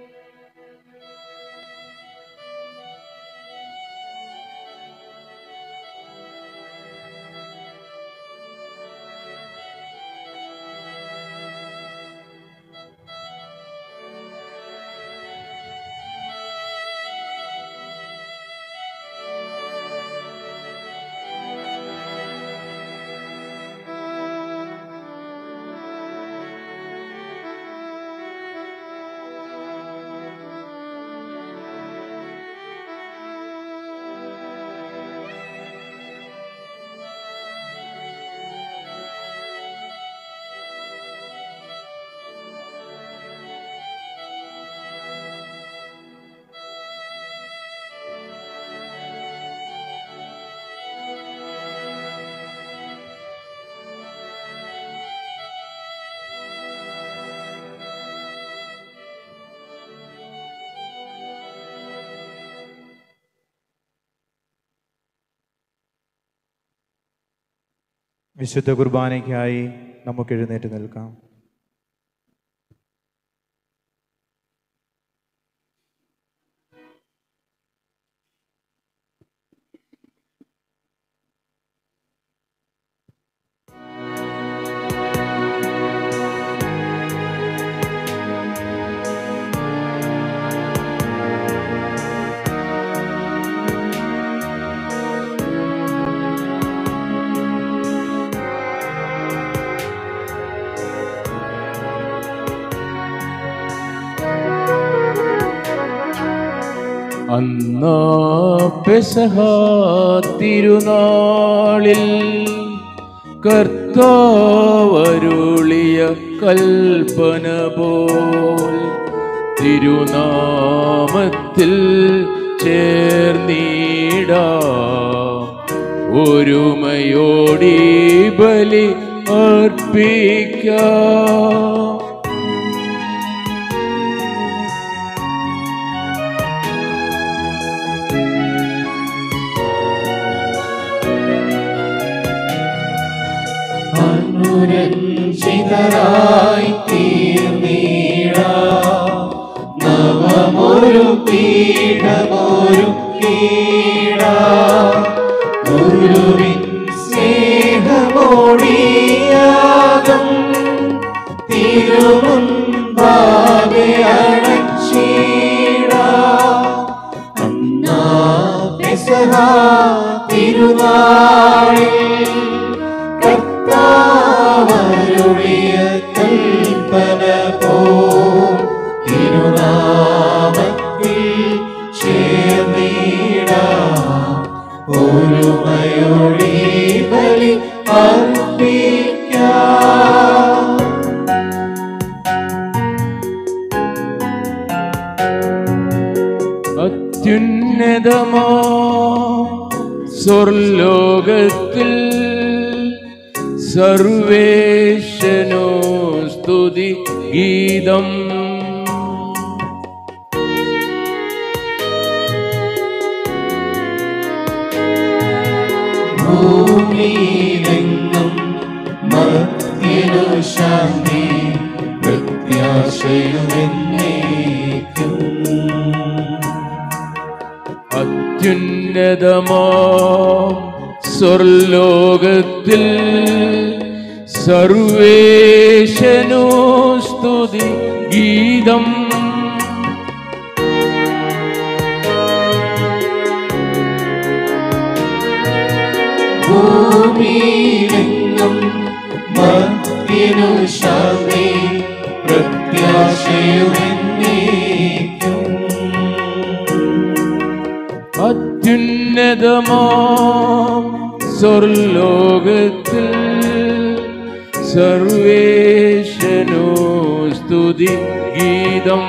വിശുദ്ധ കുർബാനയ്ക്കായി നമുക്ക് എഴുന്നേറ്റ് നിൽക്കാം അന്നാ പെസഹ തിരുനാളിൽ കർത്താവരുളിയ കൽപ്പന പോൽ തിരുനാമത്തിൽ ചേർന്നീടാ ഒരുമയോടി ബലി അർപ്പിക്കാം അനുരഞ്ജിതരായി തീർന്നീട നവമൊരു പീഠമൊരു കീട ഗുരുവിൻ സ്നേഹമോടിയാകം തിരുമുൻപാകെ അണച്ചീട അന്നാ പെസഹ തിരുനാളിൽ കർത്താവരുളിയ കൽപ്പന പോ തിരുനാമത്തിൽ ചേർന്നീട ഒരുമയൊടി ബലി അർപ്പിക്കാം അത്യുന്നതമാ സ്വർലോകത്തിൽ സർവേശനോ സ്തുതി ഗീതം ഭൂമിയിലെങ്ങും മർത്യനു ശാന്തി പ്രത്യാശയുമെന്നേക്കും അത്യുന്നതമാ സ്വർലോകത്തിൽ സർവേശനോ സ്തുതി ഗീതം ഭൂമിയിലെങ്ങും മർത്യനു ശാന്തി പ്രത്യാശയുമെന്നേക്കും അത്യുന്നതമാ സ്വർലോകത്തിൽ സർവേശനോ സ്തുതി ഗീതം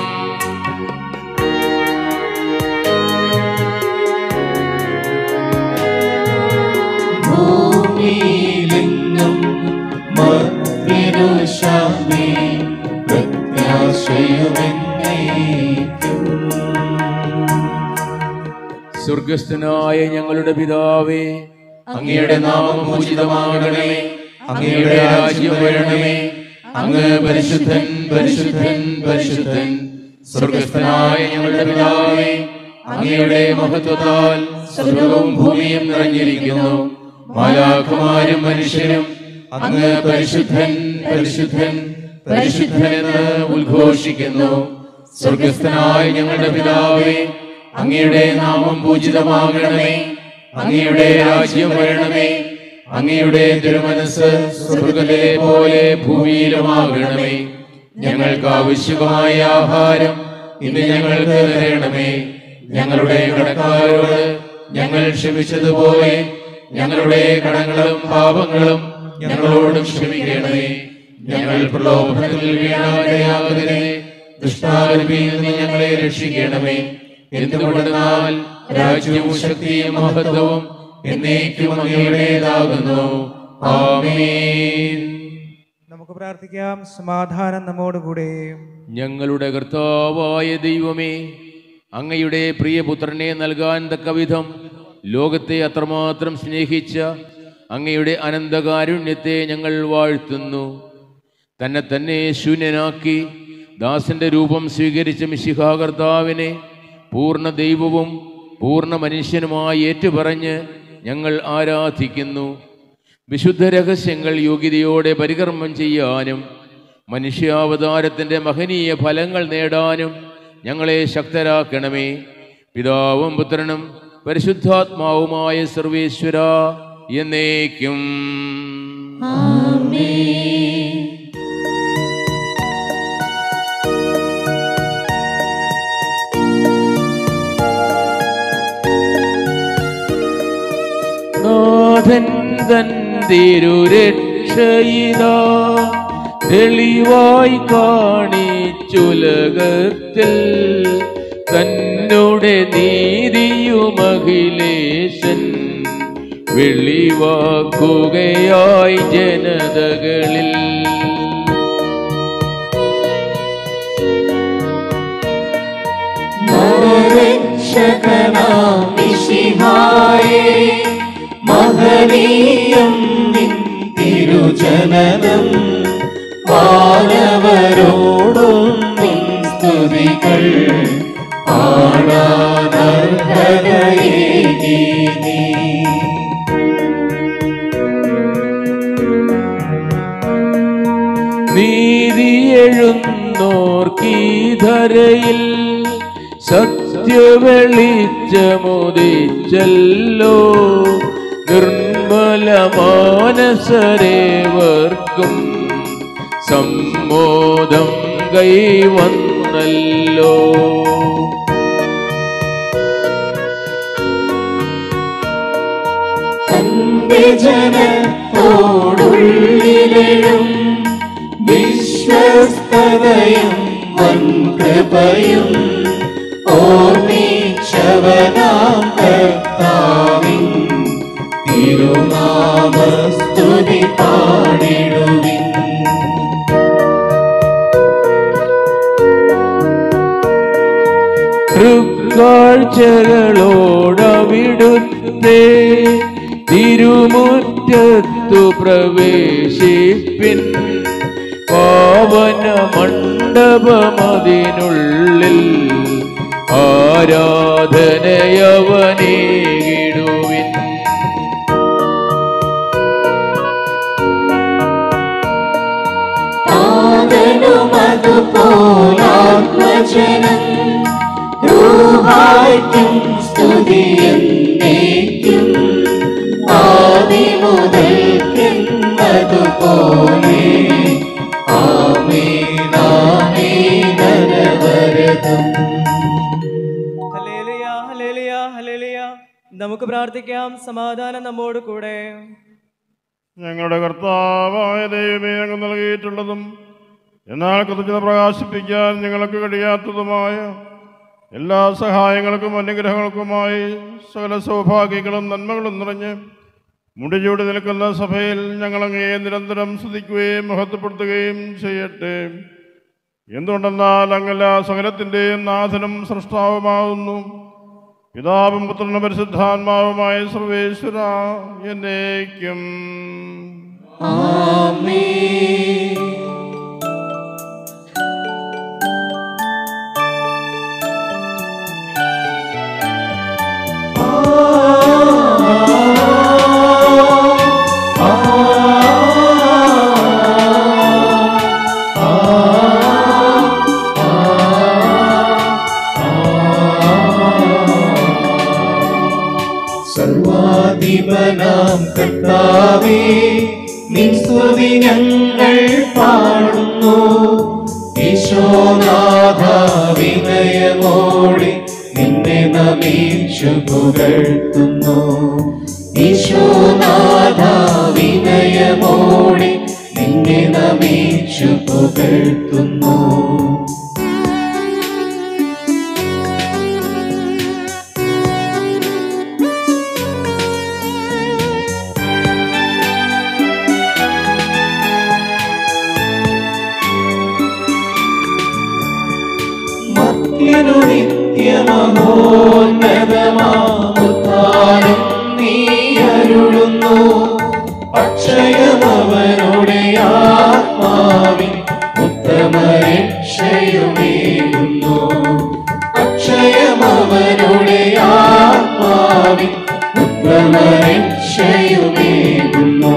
ഭൂമിയിലെങ്ങും മർത്യനു ശാന്തി പ്രത്യാശയുമെന്നേക്കും സ്വർഗസ്ഥനായ ഞങ്ങളുടെ പിതാവേ അങ്ങയുടെ നാമം പൂജിതമാകണമേ അങ്ങയുടെ രാജ്യം വരണമേ അങ്ങ് പരിശുദ്ധൻ പരിശുദ്ധൻ പരിശുദ്ധൻ സ്വർഗസ്ഥനായ ഞങ്ങളുടെ പിതാവേ അങ്ങയുടെ മഹത്വത്താൽ സ്വർഗവും ഭൂമിയും നിറഞ്ഞിരിക്കുന്നു മാലാഖമാരും മനുഷ്യരും അങ്ങ് പരിശുദ്ധൻ പരിശുദ്ധൻ പരിശുദ്ധൻ എന്ന് ഉദ്ഘോഷിക്കുന്നു സ്വർഗസ്ഥനായ ഞങ്ങളുടെ പിതാവേ അങ്ങയുടെ നാമം പൂജിതമാകണമേ അങ്ങയുടെ രാജ്യം വരണമേ അങ്ങയുടെ തിരുമനസ് സ്വർഗത്തിലെ പോലെ ഭൂമിയിലുമാകണമേ ഞങ്ങൾക്ക് ആവശ്യമായ ആഹാരം ഇന്ന് ഞങ്ങൾക്ക് തരണമേ ഞങ്ങളുടെ കടക്കാരോട് ഞങ്ങൾ ക്ഷമിച്ചതുപോലെ ഞങ്ങളുടെ കടങ്ങളും പാപങ്ങളും ഞങ്ങളോടും ക്ഷമിക്കണമേ ഞങ്ങൾ പ്രലോഭനത്തിൽ വീണാകയാകരുതേ ദുഷ്ടാരൂപിയിൽ നിന്ന് ഞങ്ങളെ രക്ഷിക്കണമേ എന്തുകൊണ്ടെന്നാൽ രാജ്യവും ശക്തിയും മഹത്വവും എന്നേക്കും അങ്ങയുടേതാകുന്നു ആമേൻ നമുക്ക് പ്രാർത്ഥിക്കാം സമാധാനം നമ്മോടുകൂടെ ഞങ്ങളുടെ കർത്താവായ ദൈവമേ അങ്ങയുടെ പ്രിയപുത്രനെ നൽകാൻ തക്കവിധം ലോകത്തെ അത്രമാത്രം സ്നേഹിച്ച അങ്ങയുടെ അനന്തകാരുണ്യത്തെ ഞങ്ങൾ വാഴ്ത്തുന്നു തന്നെ തന്നെ ശൂന്യനാക്കി ദാസന്റെ രൂപം സ്വീകരിച്ച മിശിഹാ കർത്താവിനെ പൂർണ്ണ ദൈവവും പൂർണ്ണ മനുഷ്യനുമായി ഏറ്റുപറഞ്ഞ് ഞങ്ങൾ ആരാധിക്കുന്നു വിശുദ്ധ രഹസ്യങ്ങൾ യോഗ്യതയോടെ പരികർമ്മം ചെയ്യാനും മനുഷ്യാവതാരത്തിൻ്റെ മഹനീയ ഫലങ്ങൾ നേടാനും ഞങ്ങളെ ശക്തരാക്കണമേ പിതാവും പുത്രനും പരിശുദ്ധാത്മാവുമായ സർവേശ്വര എന്നേക്കും നാഥൻ തൻ തിരുരക്ഷയിതാ തെളിവായി കാണിച്ചുലകത്തിൽ തന്നുടെ നീതിയുമഖിലേശൻ വെളിവാക്കുകയായി ജനതകളിൽ രക്ഷകനാം മിശിഹായേ മഹനീയം നിൻ തിരുജനനം മാനവരോടും നിൻ സ്തുതികൾ പാടാനർഹതയേകി നീ നീതിയെഴുന്നോർക്കീധരയിൽ സത്യവെളിച്ചമുദിച്ചല്ലോ നിർമ്മല മാനസരേവർക്കും സമ്മോദം കൈവന്നല്ലോ തന്റെ ജനത്തോടുള്ളിലെഴും വിശ്വസ്തതയും വൻകൃപയും ഓർമ്മിച്ചവനാം കർത്താവിൻ തിരുനാമസ്തുതി പാടിടുവിൻ തൃക്കാഴ്ചകളോടവിടുത്തെ തിരുമുറ്റത്തു പ്രവേശിപ്പിൻ പാവന മണ്ഡപമതിനുള്ളിൽ ആരാധനയവനേകിടുവിൻ ആദനുമതുപോലാത്മജനം രൂഹായ്ക്കും സ്തുതിയെന്നേക്കും ആദിമുതൽക്കുന്നതുപോലെ ആമേനാമേനവരതം ഹല്ലേലൂയ, ഹല്ലേലൂയ, ഹല്ലേലൂയ. നമുക്ക് പ്രാർത്ഥിക്കാം സമാധാനം നമ്മോട് കൂടെ ഞങ്ങളുടെ കർത്താവായ ദൈവമേ അങ്ങ് നൽകിയിട്ടുള്ളതും എന്നാൽ കൃതജ്ഞത പ്രകാശിപ്പിക്കാൻ ഞങ്ങൾക്ക് കഴിയാത്തതുമായ എല്ലാ സഹായങ്ങൾക്കും അനുഗ്രഹങ്ങൾക്കുമായി സകല സൗഭാഗ്യങ്ങളും നന്മകളും നിറഞ്ഞ് മുടിചൂടി നിൽക്കുന്ന സഭയിൽ ഞങ്ങളങ്ങയെ നിരന്തരം സ്തുതിക്കുകയും മഹത്വപ്പെടുത്തുകയും ചെയ്യട്ടെ എന്തുകൊണ്ടെന്നാൽ അങ്ങല്ല സകലത്തിൻ്റെയും നാഥനും സൃഷ്ടാവുമാകുന്നു പിതാവും പുത്രനും പരിശുദ്ധാത്മാവുമായ സർവേശ്വര എന്നേക്കും സർവാധിപനാം കർത്താവേ നിൻ സ്തുതി ഞങ്ങൾ പാടുന്നു ഈശോനാഥ വിനയമോടെ നിന്നെ നമീച്ചു പുകഴ്ത്തുന്നു ഈശോനാഥ വിനയമോടെ നിന്നെ നമീച്ചു പുകഴ്ത്തുന്നു മത്യനു നിത്യമഹോന്നതമാമുത്താനം നീ അരുളുന്നു അക്ഷയമവനുടെ ആത്മാവിൻ ഉത്തമരക്ഷയുമേകുന്നു അക്ഷയമവനുടെ ആത്മാവിൻ ഉത്തമരക്ഷയുമേകുന്നു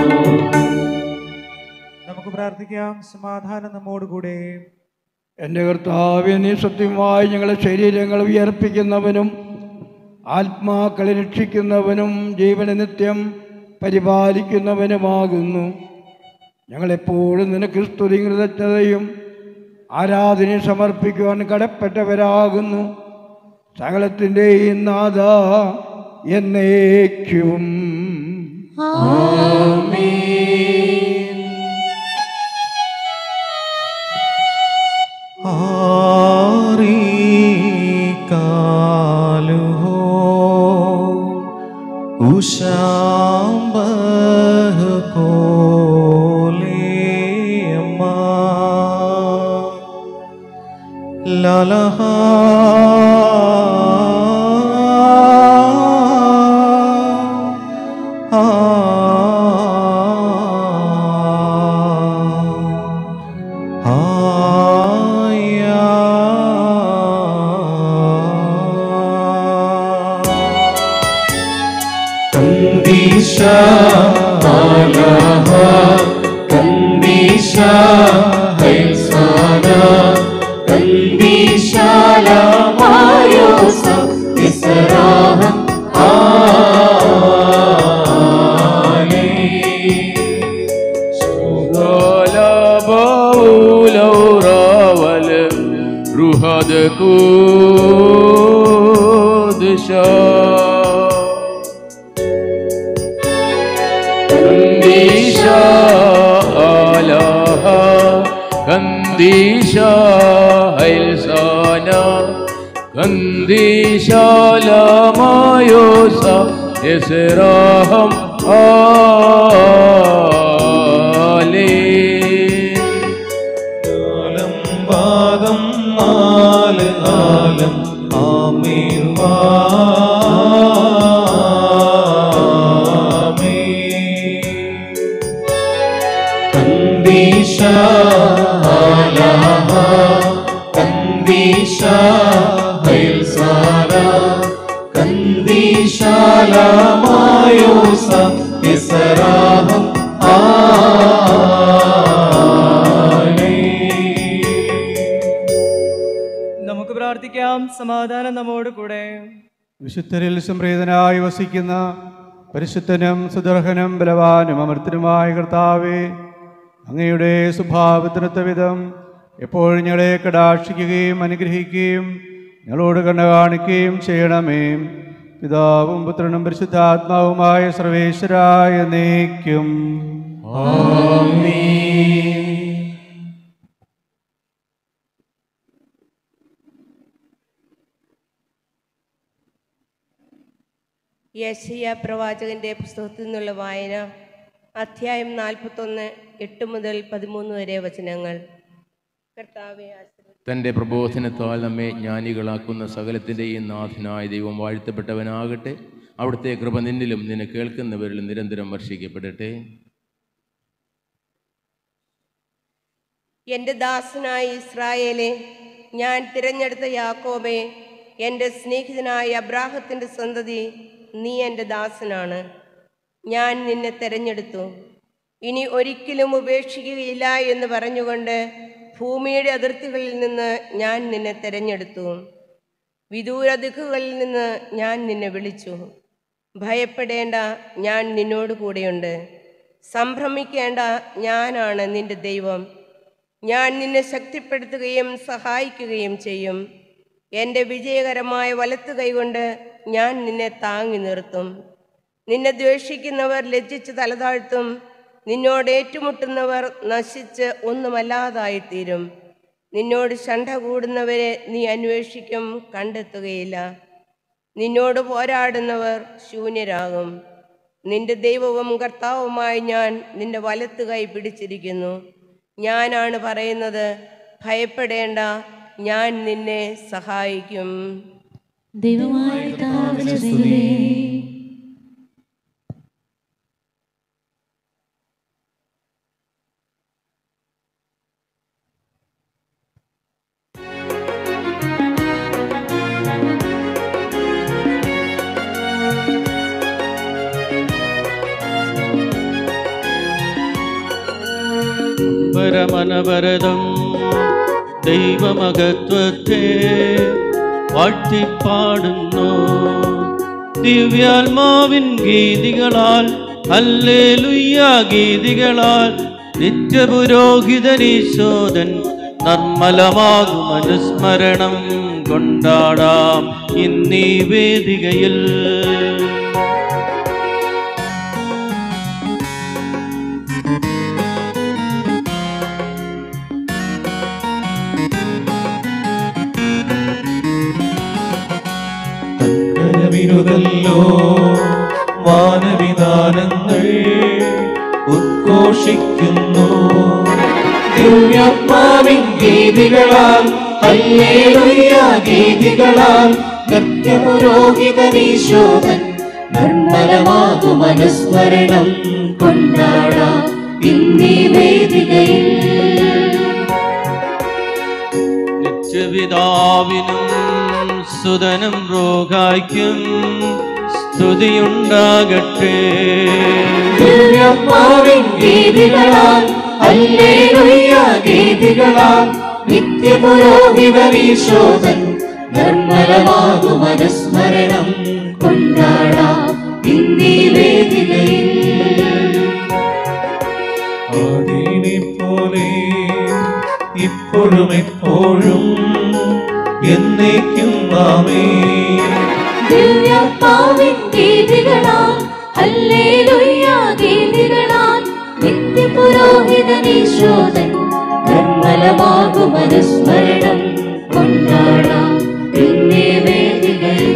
നമുക്ക് പ്രാർത്ഥിക്കാം സമാധാനം നമ്മോട് കൂടെ എൻ്റെ കർത്താവെ നീ സത്യമായി ഞങ്ങളുടെ ശരീരങ്ങൾ ഉയർപ്പിക്കുന്നവനും ആത്മാക്കളെ രക്ഷിക്കുന്നവനും ജീവനെ നിത്യം പരിപാലിക്കുന്നവനുമാകുന്നു ഞങ്ങളെപ്പോഴും നിനക്ക് സ്തുതി കൃതജ്ഞതയും ആരാധനയും സമർപ്പിക്കുവാൻ കടപ്പെട്ടവരാകുന്നു സകലത്തിൻ്റെയും നാഥ എന്നേക്കും കാലുഹോ ഉഷാംബഹ കോലേയമ്മ ലലഹ കന്ദീശ ആലഹ കന്ദീശ ഹൈസാന കന്ദീശാല മായോസ ഇസ്രാഹ ആലേ لوراول روحاد قدشا كنديشا آلها كنديشا هيلسانا كنديشا لما يوسى إسراهم آلي ആലം ഭാഗം നാല് ആലം ആമീൻ കന്ദീശ ആലഹ കന്ദീശ ഹൈൽസാര കന്ദീശാല മായോസ ഇസരാഹം നമുക്ക് പ്രാർത്ഥിക്കാം സമാധാനം നമ്മോട് കൂടെ വിശുദ്ധരിൽ സംപ്രീതനായി വസിക്കുന്ന പരിശുദ്ധനും സുദർഹനും ബലവാനും അമർത്തനുമായ കർത്താവേ അങ്ങയുടെ സ്വഭാവത്തിനൊത്ത വിധം എപ്പോഴും ഞങ്ങളെ കടാക്ഷിക്കുകയും അനുഗ്രഹിക്കുകയും ഞങ്ങളോട് കണ്ണ കാണിക്കുകയും ചെയ്യണമേ പിതാവും പുത്രനും പരിശുദ്ധാത്മാവുമായ സർവേശ്വരായ നീക്കും യശയ പ്രവാചകന്റെ പുസ്തകത്തിൽ നിന്നുള്ള വായന അധ്യായം നാൽപ്പത്തൊന്ന് എട്ട് മുതൽ പതിമൂന്ന് വരെ വചനങ്ങൾ കർത്താവെ ആശ്രയിച്ച് തൻ്റെ പ്രബോധനത്താൽ നമ്മെ ജ്ഞാനികളാക്കുന്ന സകലത്തിൻ്റെയും നാഥനായ ദൈവം വാഴ്ത്തപ്പെട്ടവനാകട്ടെ അവിടുത്തെ കൃപ നിന്നിലും നിന്നെ കേൾക്കുന്നവരിലും നിരന്തരം വർഷിക്കപ്പെടട്ടെ എൻ്റെ ദാസനായ ഇസ്രായേലെ ഞാൻ തിരഞ്ഞെടുത്ത യാക്കോബെ എൻ്റെ സ്നേഹിതനായ അബ്രാഹത്തിൻ്റെ സന്തതി നീ എൻ്റെ ദാസനാണ് ഞാൻ നിന്നെ തിരഞ്ഞെടുത്തു ഇനി ഒരിക്കലും ഉപേക്ഷിക്കുകയില്ല എന്ന് പറഞ്ഞുകൊണ്ട് ഭൂമിയുടെ അതിർത്തികളിൽ നിന്ന് ഞാൻ നിന്നെ തിരഞ്ഞെടുത്തു വിദൂര ദിക്കുകളിൽ നിന്ന് ഞാൻ നിന്നെ വിളിച്ചു ഭയപ്പെടേണ്ട ഞാൻ നിന്നോട് കൂടെയുണ്ട് സംഭ്രമിക്കേണ്ട ഞാനാണ് നിന്റെ ദൈവം ഞാൻ നിന്നെ ശക്തിപ്പെടുത്തുകയും സഹായിക്കുകയും ചെയ്യും എൻ്റെ വിജയകരമായ വലത്ത് കൈകൊണ്ട് ഞാൻ നിന്നെ താങ്ങി നിർത്തും നിന്നെ ദ്വേഷിക്കുന്നവർ ലജ്ജിച്ച് തലതാഴ്ത്തും നിന്നോട് ഏറ്റുമുട്ടുന്നവർ നശിച്ച് ഒന്നുമല്ലാതായിത്തീരും നിന്നോട് ശണ്ഠ കൂടുന്നവരെ നീ അന്വേഷിക്കും കണ്ടെത്തുകയില്ല നിന്നോട് പോരാടുന്നവർ ശൂന്യരാകും നിന്റെ ദൈവവും കർത്താവുമായി ഞാൻ നിന്റെ വലത്ത് കൈ പിടിച്ചിരിക്കുന്നു ഞാനാണ് പറയുന്നത് ഭയപ്പെടേണ്ട ഞാൻ നിന്നെ സഹായിക്കും ദൈവമായ കർത്താവിന് സ്തുതി. പരമനവരതം ദൈവമഹത്വത്തെ വാഴ്ത്തിപ്പാടുന്നു ദിവ്യാത്മാവിൻ ഗീതികളാൽ ഹല്ലേലൂയ ഗീതികളാൽ നിത്യപുരോഹിതനീശോദൻ നിർമ്മലമാകും അനുസ്മരണം കൊണ്ടാടാം ഇന്നീ വേദികയിൽ കേട്ടുകല്ലോ വാനവിധാനങ്ങൾ ഉദ്ഘോഷിക്കുന്നു ദിവ്യാത്മാവിൻ ഗീതികളാൽ ഹല്ലേലൂയ ഗീതികളാൽ നിത്യപുരോഹിതനീശോധൻ നിർമ്മലമാകും അനുസ്മരണം കൊണ്ടാടാം ഇന്നീ വേദികയിൽ നിത്യപിതാവിനും സുതനും റോഗായ്ക്കും സ്തുതിയുണ്ടാകട്ടെ ദിവ്യാത്മാവിൻ ഗീതികളാൽ ഹല്ലേലൂയ ഗീതികളാൽ നിത്യപുരോഹിതനീശോധൻ നിർമ്മലമാകും അനുസ്മരണം കൊണ്ടാടാം ഇന്നീ വേദികയിൽ ആദീനെ പോലെ ഇപ്പോഴും എപ്പോഴും എന്നേക്കും നാമേ ദിവ്യാത്മാവിൻ ഗീതികളാൽ ഹല്ലേലൂയ ഗീതികളാൽ നിത്യപുരോഹിതനീശോധൻ നിർമ്മലമാകും അനുസ്മരണം കൊണ്ടാടാം പിന്നെ വേദികയിൽ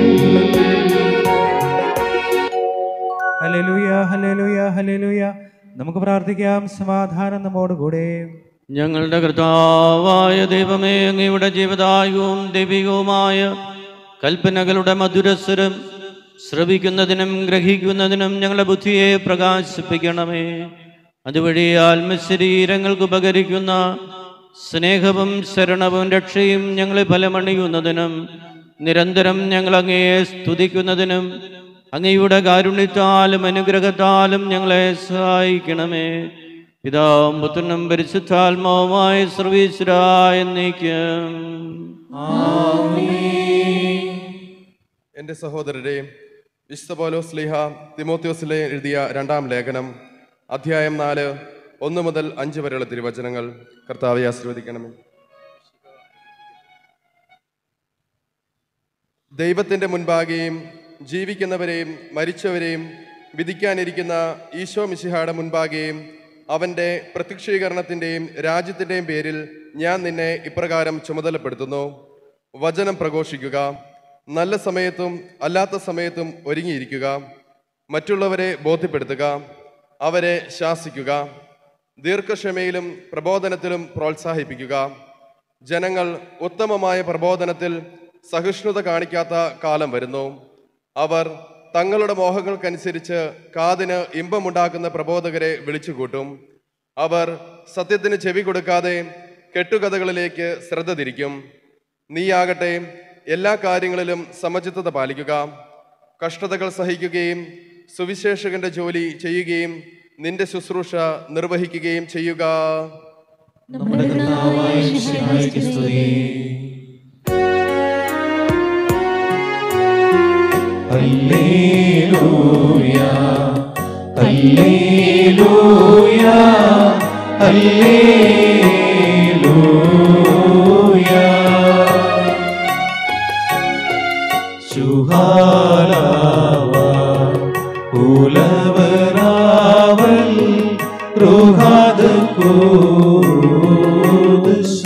ഹല്ലേലൂയ ഹല്ലേലൂയ ഹല്ലേലൂയ നമുക്ക് പ്രാർത്ഥിക്കാം സമാധാനം നമ്മോടുകൂടെ ഞങ്ങളുടെ കർത്താവായ ദൈവമേ അങ്ങയുടെ ജീവദായകവും ദൈവികവുമായ കൽപ്പനകളുടെ മധുരസ്വരം ശ്രവിക്കുന്നതിനും ഗ്രഹിക്കുന്നതിനും ഞങ്ങളുടെ ബുദ്ധിയെ പ്രകാശിപ്പിക്കണമേ അതുവഴി ആത്മശരീരങ്ങൾക്ക് ഉപകരിക്കുന്ന സ്നേഹവും ശരണവും രക്ഷയും ഞങ്ങളെ ഫലമണിയുന്നതിനും നിരന്തരം ഞങ്ങൾ അങ്ങയെ സ്തുതിക്കുന്നതിനും അങ്ങയുടെ കാരുണ്യത്താലും അനുഗ്രഹത്താലും ഞങ്ങളെ സഹായിക്കണമേ പിതാവും പുത്രനും പരിശുദ്ധാത്മാവുമായ സർവീശ്വരായ എന്നേക്കും എൻ്റെ സഹോദരരെ വിശുദ്ധ പൗലോസ് സ്ലീഹ തിമോത്യോസിലെ എഴുതിയ രണ്ടാം ലേഖനം അധ്യായം നാല് ഒന്ന് മുതൽ അഞ്ച് വരെയുള്ള തിരുവചനങ്ങൾ കർത്താവെ ആശീർവദിക്കണമേ ദൈവത്തിൻ്റെ മുൻപാകെയും ജീവിക്കുന്നവരെയും മരിച്ചവരെയും വിധിക്കാനിരിക്കുന്ന ഈശോ മിശിഹായുടെ മുൻപാകെയും അവൻ്റെ പ്രത്യക്ഷീകരണത്തിൻ്റെയും രാജ്യത്തിൻ്റെയും പേരിൽ ഞാൻ നിന്നെ ഇപ്രകാരം ചുമതലപ്പെടുത്തുന്നു വചനം പ്രഘോഷിക്കുക നല്ല സമയത്തും അല്ലാത്ത സമയത്തും ഒരുങ്ങിയിരിക്കുക മറ്റുള്ളവരെ ബോധ്യപ്പെടുത്തുക അവരെ ശാസിക്കുക ദീർഘക്ഷമയിലും പ്രബോധനത്തിലും പ്രോത്സാഹിപ്പിക്കുക ജനങ്ങൾ ഉത്തമമായ പ്രബോധനത്തിൽ സഹിഷ്ണുത കാണിക്കാത്ത കാലം വരുന്നു അവർ തങ്ങളുടെ മോഹങ്ങൾക്കനുസരിച്ച് കാതിന് ഇമ്പമുണ്ടാക്കുന്ന പ്രബോധകരെ വിളിച്ചുകൂട്ടും അവർ സത്യത്തിന് ചെവി കൊടുക്കാതെ കെട്ടുകഥകളിലേക്ക് ശ്രദ്ധ തിരിക്കും നീയാകട്ടെ എല്ലാ കാര്യങ്ങളിലും സമചിത്തത പാലിക്കുക കഷ്ടതകൾ സഹിക്കുകയും സുവിശേഷകന്റെ ജോലി ചെയ്യുകയും നിന്റെ ശുശ്രൂഷ നിർവഹിക്കുകയും ചെയ്യുക നമ്മുടെ കർത്താവായ മിശിഹായ്ക്ക് സ്തുതി ഹല്ലേലൂയ ഹല്ലേലൂയ ഹല്ലേലൂയ ശുഹാലാവ ഉലവരാവൽ റുഹാദ് കൂദ്ശ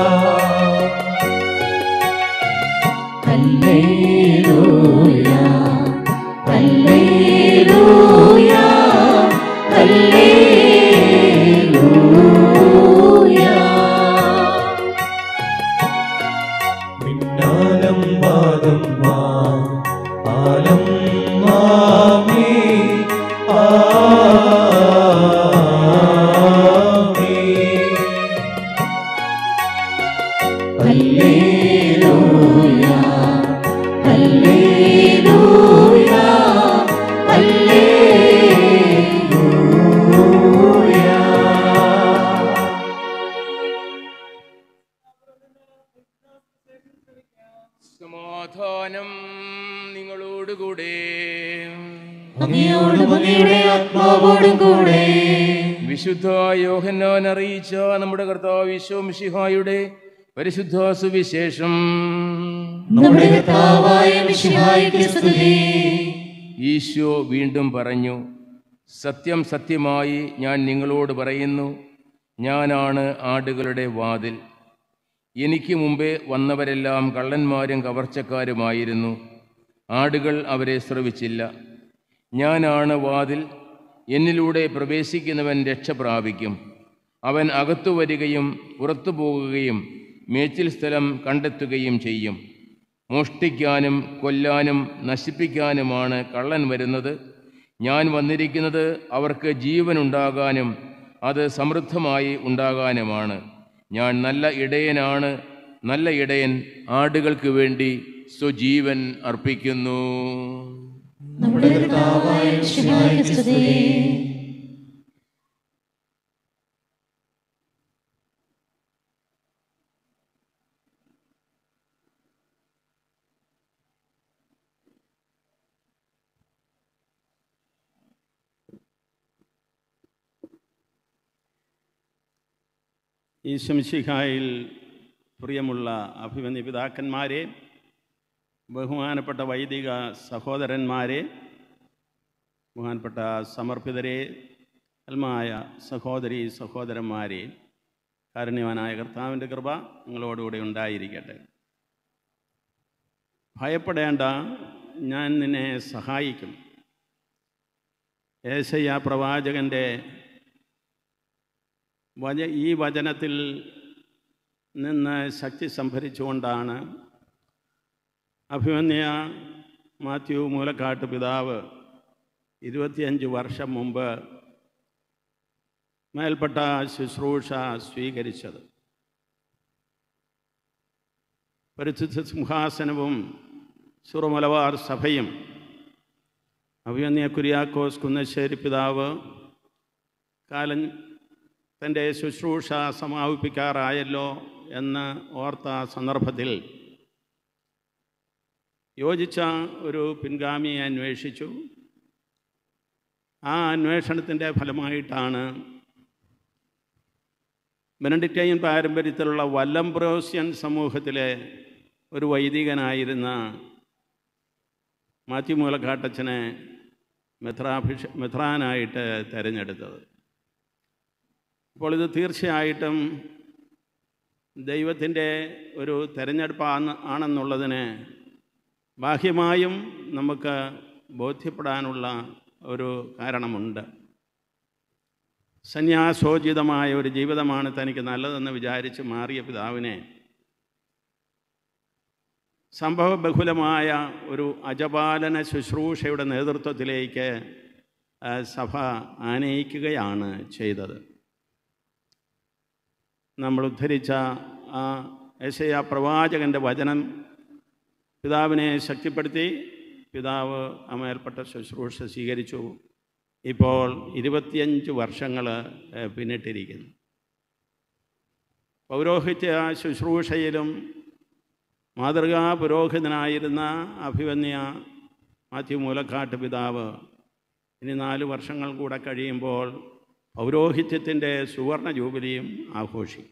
ഹല്ലേലൂയ ഹല്ലേലൂയ ഹല്ലേലൂയ മിന്നാലം വാദം മാ ആലം മാമേ ആമേ ഹല്ലേലൂയ ഹല്ലേലൂയ ഹല്ലേലൂയ സമാധാനം നിങ്ങളോടുകൂടെ അങ്ങയോടും അങ്ങയുടെ ആത്മാവോടും കൂടെ വിശുദ്ധ യോഹന്നാൻ അറിയിച്ച നമ്മുടെ കർത്താവ് വിശ്വമിഷിഹായുടെ പരിശുദ്ധ സുവിശേഷം നമ്മുടെ കർത്താവായ മിശിഹായ്ക്ക് സ്തുതി ഈശോ വീണ്ടും പറഞ്ഞു സത്യം സത്യമായി ഞാൻ നിങ്ങളോട് പറയുന്നു ഞാനാണ് ആടുകളുടെ വാതിൽ എനിക്ക് മുമ്പേ വന്നവരെല്ലാം കള്ളന്മാരും കവർച്ചക്കാരുമായിരുന്നു ആടുകൾ അവരെ ശ്രവിച്ചില്ല ഞാനാണ് വാതിൽ എന്നിലൂടെ പ്രവേശിക്കുന്നവൻ രക്ഷ പ്രാപിക്കും അവൻ അകത്തു വരികയും പുറത്തു പോകുകയും മേച്ചിൽ സ്ഥലം കണ്ടെത്തുകയും ചെയ്യും മോഷ്ടിക്കാനും കൊല്ലാനും നശിപ്പിക്കാനുമാണ് കള്ളൻ വരുന്നത് ഞാൻ വന്നിരിക്കുന്നത് അവർക്ക് ജീവനുണ്ടാകാനും അത് സമൃദ്ധമായി ഉണ്ടാകാനുമാണ് ഞാൻ നല്ല ഇടയനാണ് നല്ല ഇടയൻ ആടുകൾക്ക് വേണ്ടി സ്വജീവൻ അർപ്പിക്കുന്നു നമ്മുടെ കർത്താവായ മിശിഹായ്ക്ക് സ്തുതി ഈ ശംശിഹായിൽ പ്രിയമുള്ള അഭിമന്യ പിതാക്കന്മാരെ ബഹുമാനപ്പെട്ട വൈദിക സഹോദരന്മാരെ ബഹുമാനപ്പെട്ട സമർപ്പിതരെ അൽമായ സഹോദരി സഹോദരന്മാരെ കാരുണ്യവാനായ കർത്താവിൻ്റെ കൃപ നിങ്ങളോടുകൂടെ ഉണ്ടായിരിക്കട്ടെ ഭയപ്പെടേണ്ട ഞാൻ നിന്നെ സഹായിക്കും ഏശയ്യ പ്രവാചകൻ്റെ വച ഈ വചനത്തിൽ നിന്ന് ശക്തി സംഭരിച്ചുകൊണ്ടാണ് അഭിമന്യ മാത്യു മൂലക്കാട്ട് പിതാവ് ഇരുപത്തിയഞ്ച് വർഷം മുമ്പ് മേൽപ്പെട്ട ശുശ്രൂഷ സ്വീകരിച്ചത് പരിശുദ്ധ സിംഹാസനവും സുറമലബാർ സഭയും അഭിമന്യ കുര്യാക്കോസ് കുന്നശ്ശേരി പിതാവ് കാലം തൻ്റെ ശുശ്രൂഷ സമാപിപ്പിക്കാറായല്ലോ എന്ന് ഓർത്ത സന്ദർഭത്തിൽ യോജിച്ച ഒരു പിൻഗാമിയെ അന്വേഷിച്ചു ആ അന്വേഷണത്തിൻ്റെ ഫലമായിട്ടാണ് ബെനഡിക്റ്റൈൻ പാരമ്പര്യത്തിലുള്ള വല്ലംബ്രോസ്യൻ സമൂഹത്തിലെ ഒരു വൈദികനായിരുന്ന മാത്യു മൂലക്കാട്ടച്ചനെ മെത്രാഭിഷ മെത്രാനായിട്ട് തിരഞ്ഞെടുത്തത് അപ്പോൾ ഇത് തീർച്ചയായിട്ടും ദൈവത്തിൻ്റെ ഒരു തെരഞ്ഞെടുപ്പാണ് ആണെന്നുള്ളതിന് ബാഹ്യമായും നമുക്ക് ബോധ്യപ്പെടാനുള്ള ഒരു കാരണമുണ്ട് സന്യാസോചിതമായ ഒരു ജീവിതമാണ് തനിക്ക് നല്ലതെന്ന് വിചാരിച്ച് മാറിയ പിതാവിനെ സംഭവബഹുലമായ ഒരു അജപാലന ശുശ്രൂഷയുടെ നേതൃത്വത്തിലേക്ക് ആ, സഭ ആനയിക്കുകയാണ് ചെയ്തത് നമ്മൾ ഉദ്ധരിച്ച ആ യശയ പ്രവാചകൻ്റെ വചനം പിതാവിനെ ശക്തിപ്പെടുത്തി പിതാവ് ആ മേൽപ്പെട്ട ശുശ്രൂഷ സ്വീകരിച്ചു ഇപ്പോൾ ഇരുപത്തിയഞ്ച് വർഷങ്ങൾ ഏഹ്, പിന്നിട്ടിരിക്കുന്നു പൗരോഹിത്യ ശുശ്രൂഷയിലും മാതൃകാ പുരോഹിതനായിരുന്ന അഭിവന്യ മാത്യു മൂലക്കാട്ട് പിതാവ് ഇനി നാല് വർഷങ്ങൾ കൂടെ കഴിയുമ്പോൾ പൗരോഹിത്യത്തിൻ്റെ സുവർണ ജൂബിലിയും ആഘോഷിക്കും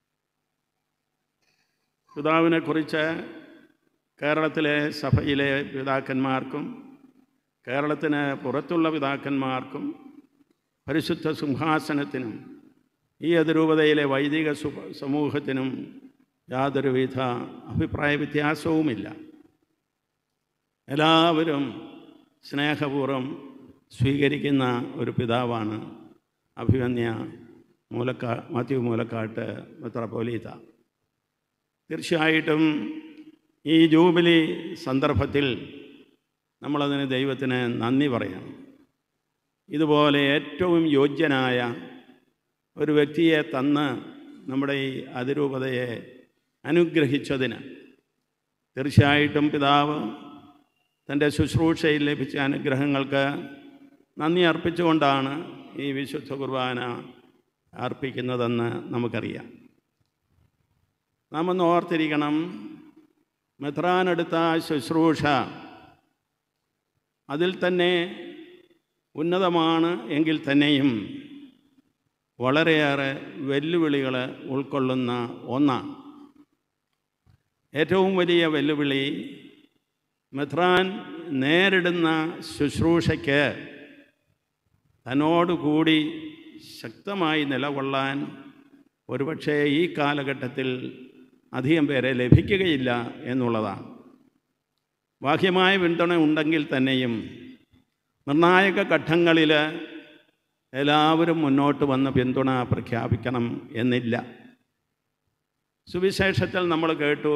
പിതാവിനെക്കുറിച്ച് കേരളത്തിലെ സഭയിലെ പിതാക്കന്മാർക്കും കേരളത്തിന് പുറത്തുള്ള പിതാക്കന്മാർക്കും പരിശുദ്ധ സിംഹാസനത്തിനും ഈ അതിരൂപതയിലെ വൈദിക സു- സമൂഹത്തിനും യാതൊരുവിധ അഭിപ്രായ വ്യത്യാസവുമില്ല എല്ലാവരും സ്നേഹപൂർവ്വം സ്വീകരിക്കുന്ന ഒരു പിതാവാണ് അഭിമന്യ മൂലക്കാ മാത്യു മൂലക്കാട്ട് മെത്രാപ്പോലീത്ത തീർച്ചയായിട്ടും ഈ ജൂബിലി സന്ദർഭത്തിൽ നമ്മളതിന് ദൈവത്തിന് നന്ദി പറയണം ഇതുപോലെ ഏറ്റവും യോഗ്യനായ ഒരു വ്യക്തിയെ തന്ന് നമ്മുടെ ഈ അതിരൂപതയെ അനുഗ്രഹിച്ചതിന് തീർച്ചയായിട്ടും പിതാവ് തൻ്റെ ശുശ്രൂഷയിൽ ലഭിച്ച അനുഗ്രഹങ്ങൾക്ക് നന്ദി അർപ്പിച്ചുകൊണ്ടാണ് ഈ വിശുദ്ധ കുർബാന അർപ്പിക്കുന്നതെന്ന് നമുക്കറിയാം നാം ഒന്ന് ഓർത്തിരിക്കണം മെത്രാനെടുത്ത ശുശ്രൂഷ അതിൽ തന്നെ ഉന്നതമാണ് എങ്കിൽ തന്നെയും വളരെയേറെ വെല്ലുവിളികൾ ഉൾക്കൊള്ളുന്ന ഒന്നാണ് ഏറ്റവും വലിയ വെല്ലുവിളി മെത്രാൻ നേരിടുന്ന ശുശ്രൂഷയ്ക്ക് തന്നോടുകൂടി ശക്തമായി നിലകൊള്ളാൻ ഒരുപക്ഷെ ഈ കാലഘട്ടത്തിൽ അധികം പേരെ ലഭിക്കുകയില്ല എന്നുള്ളതാണ് ബാഹ്യമായ പിന്തുണ ഉണ്ടെങ്കിൽ തന്നെയും നിർണായക ഘട്ടങ്ങളിൽ എല്ലാവരും മുന്നോട്ട് വന്ന് പിന്തുണ പ്രഖ്യാപിക്കണം എന്നില്ല സുവിശേഷത്തിൽ നമ്മൾ കേട്ടു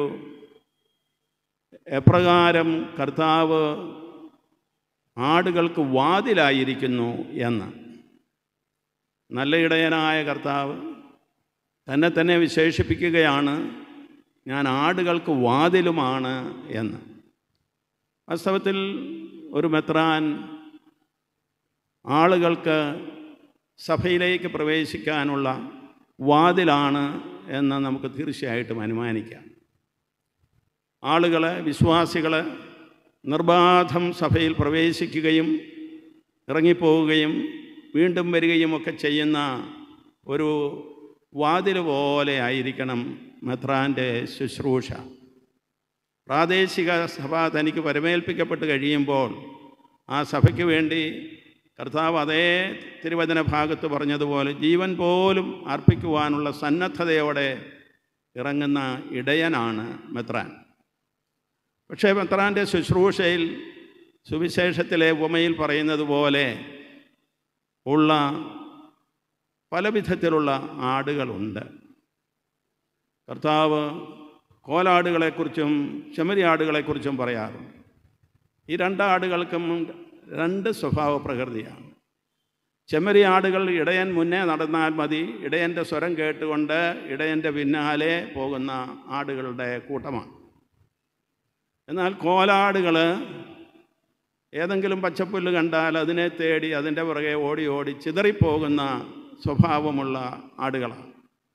എപ്രകാരം കർത്താവ് ആടുകൾക്ക് വാതിലായിരിക്കുന്നു എന്ന് നല്ല ഇടയനായ കർത്താവ് തന്നെ തന്നെ വിശേഷിപ്പിക്കുകയാണ് ഞാൻ ആടുകൾക്ക് വാതിലുമാണ് എന്ന് വാസ്തവത്തിൽ ഒരു മെത്രാൻ ആളുകൾക്ക് സഭയിലേക്ക് പ്രവേശിക്കാനുള്ള വാതിലാണ് എന്ന് നമുക്ക് തീർച്ചയായിട്ടും അനുമാനിക്കാം ആളുകൾ വിശ്വാസികൾ നിർബാധം സഭയിൽ പ്രവേശിക്കുകയും ഇറങ്ങിപ്പോവുകയും വീണ്ടും വരികയും ഒക്കെ ചെയ്യുന്ന ഒരു വാതിൽ പോലെ ആയിരിക്കണം മെത്രാൻ്റെ ശുശ്രൂഷ പ്രാദേശിക സഭ തനിക്ക് പരമേൽപ്പിക്കപ്പെട്ട് കഴിയുമ്പോൾ ആ സഭയ്ക്ക് വേണ്ടി കർത്താവ് അതേ തിരുവചന ഭാഗത്ത് പറഞ്ഞതുപോലെ ജീവൻ പോലും അർപ്പിക്കുവാനുള്ള സന്നദ്ധതയോടെ ഇറങ്ങുന്ന ഇടയനാണ് മെത്രാൻ പക്ഷേ മെത്രാൻ്റെ ശുശ്രൂഷയിൽ സുവിശേഷത്തിലെ ഉപമയിൽ പറയുന്നത് പോലെ ഉള്ള പല വിധത്തിലുള്ള ആടുകളുണ്ട് കർത്താവ് കോലാടുകളെക്കുറിച്ചും ചെമ്മരിയാടുകളെക്കുറിച്ചും പറയാറുണ്ട് ഈ രണ്ടാടുകൾക്കും രണ്ട് സ്വഭാവ പ്രകൃതിയാണ് ചെമ്മരിയാടുകൾ ഇടയൻ മുന്നേ നടന്നാൽ മതി ഇടയൻ്റെ സ്വരം കേട്ടുകൊണ്ട് ഇടയൻ്റെ പിന്നാലെ പോകുന്ന ആടുകളുടെ കൂട്ടമാണ് എന്നാൽ കോലാടുകൾ ഏതെങ്കിലും പച്ചപ്പുല്ല് കണ്ടാൽ അതിനെ തേടി അതിൻ്റെ പുറകെ ഓടി ഓടി ചിതറിപ്പോകുന്ന സ്വഭാവമുള്ള ആടുകളാണ്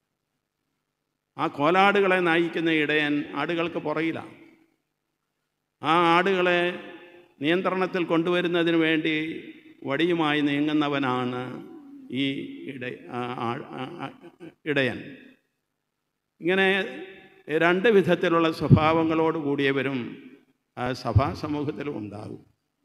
ആ കോലാടുകളെ നയിക്കുന്ന ഇടയൻ ആടുകൾക്ക് പുറകിലാണ് ആ ആടുകളെ നിയന്ത്രണത്തിൽ കൊണ്ടുവരുന്നതിന് വേണ്ടി വടിയുമായി നീങ്ങുന്നവനാണ് ഈ ഇട ഇടയൻ ഇങ്ങനെ രണ്ട് വിധത്തിലുള്ള സ്വഭാവങ്ങളോട് കൂടിയവരും സഭാ സമൂഹത്തിലും ഉണ്ടാകും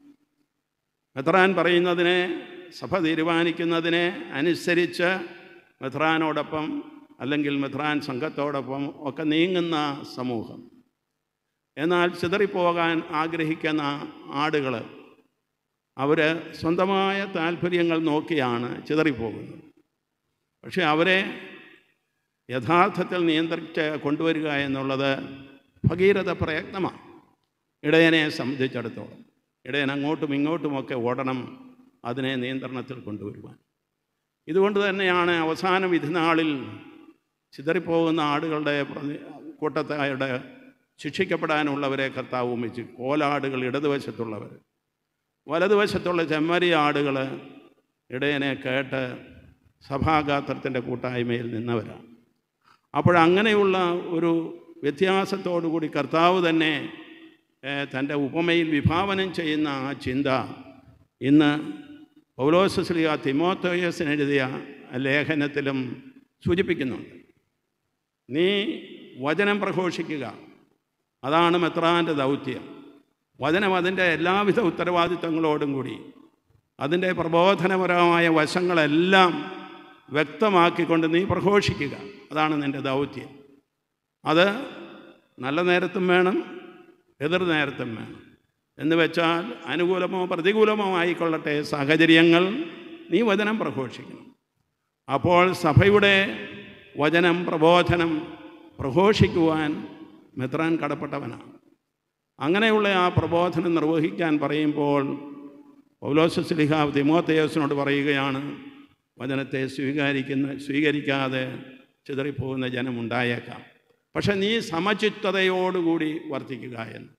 മെത്രാൻ പറയുന്നതിനെ സഭ തീരുമാനിക്കുന്നതിനെ അനുസരിച്ച് മെത്രാനോടൊപ്പം അല്ലെങ്കിൽ മെത്രാൻ സംഘത്തോടൊപ്പം ഒക്കെ നീങ്ങുന്ന സമൂഹം എന്നാൽ ചിതറിപ്പോകാൻ ആഗ്രഹിക്കുന്ന ആടുകൾ അവർ സ്വന്തമായ താല്പര്യങ്ങൾ നോക്കിയാണ് ചിതറിപ്പോകുന്നത് പക്ഷേ അവരെ യഥാർത്ഥത്തിൽ നിയന്ത്രിച്ച് കൊണ്ടുവരിക എന്നുള്ളത് ഭഗീരഥ പ്രയത്നമാണ് ഇടയനെ സംബന്ധിച്ചിടത്തോളം ഇടയൻ അങ്ങോട്ടും ഇങ്ങോട്ടുമൊക്കെ ഓടണം അതിനെ നിയന്ത്രണത്തിൽ കൊണ്ടുവരുവാൻ ഇതുകൊണ്ട് തന്നെയാണ് അവസാന വിധിനാളിൽ ചിതറിപ്പോകുന്ന ആടുകളുടെ കൂട്ടത്തായുടെ ശിക്ഷിക്കപ്പെടാനുള്ളവരെ കർത്താവ് ഉമ്മിച്ച് കോലാടുകൾ ഇടതുവശത്തുള്ളവർ വലതുവശത്തുള്ള ചെമ്മരി ആടുകൾ ഇടയനെ കേട്ട് സഭാഗാത്രത്തിൻ്റെ കൂട്ടായ്മയിൽ നിന്നവരാണ് അപ്പോഴങ്ങനെയുള്ള ഒരു വ്യത്യാസത്തോടുകൂടി കർത്താവ് തന്നെ തൻ്റെ ഉപമയിൽ വിഭാവനം ചെയ്യുന്ന ആ ചിന്ത ഇന്ന് പൗലോസ്ലിയ തിമോത്തോയസിന് എഴുതിയ ലേഖനത്തിലും സൂചിപ്പിക്കുന്നുണ്ട് നീ വചനം പ്രഘോഷിക്കുക അതാണ് മെത്രാൻ്റെ ദൗത്യം വചനം അതിൻ്റെ എല്ലാവിധ ഉത്തരവാദിത്തങ്ങളോടും കൂടി അതിൻ്റെ പ്രബോധനപരമായ വശങ്ങളെല്ലാം വ്യക്തമാക്കിക്കൊണ്ട് നീ പ്രഘോഷിക്കുക അതാണ് നിൻ്റെ ദൗത്യം അത് നല്ല നേരത്തും വേണം എതിർ നേരത്തും വേണം എന്ന് വെച്ചാൽ അനുകൂലമോ പ്രതികൂലമോ ആയിക്കൊള്ളട്ടെ സാഹചര്യങ്ങൾ നീ വചനം പ്രഘോഷിക്കണം അപ്പോൾ സഭയുടെ വചനം പ്രബോധനം പ്രഘോഷിക്കുവാൻ മെത്രാൻ കടപ്പെട്ടവനാണ് അങ്ങനെയുള്ള ആ പ്രബോധനം നിർവഹിക്കാൻ പറയുമ്പോൾ പൗലോസ്ലിഹ തിമോത്തയോസിനോട് പറയുകയാണ് വചനത്തെ സ്വീകരിക്കുന്ന സ്വീകരിക്കാതെ ചിതറിപ്പോകുന്ന ജനമുണ്ടായേക്കാം പക്ഷെ നീ സമചിത്തതയോടുകൂടി വർത്തിക്കുക എന്ന്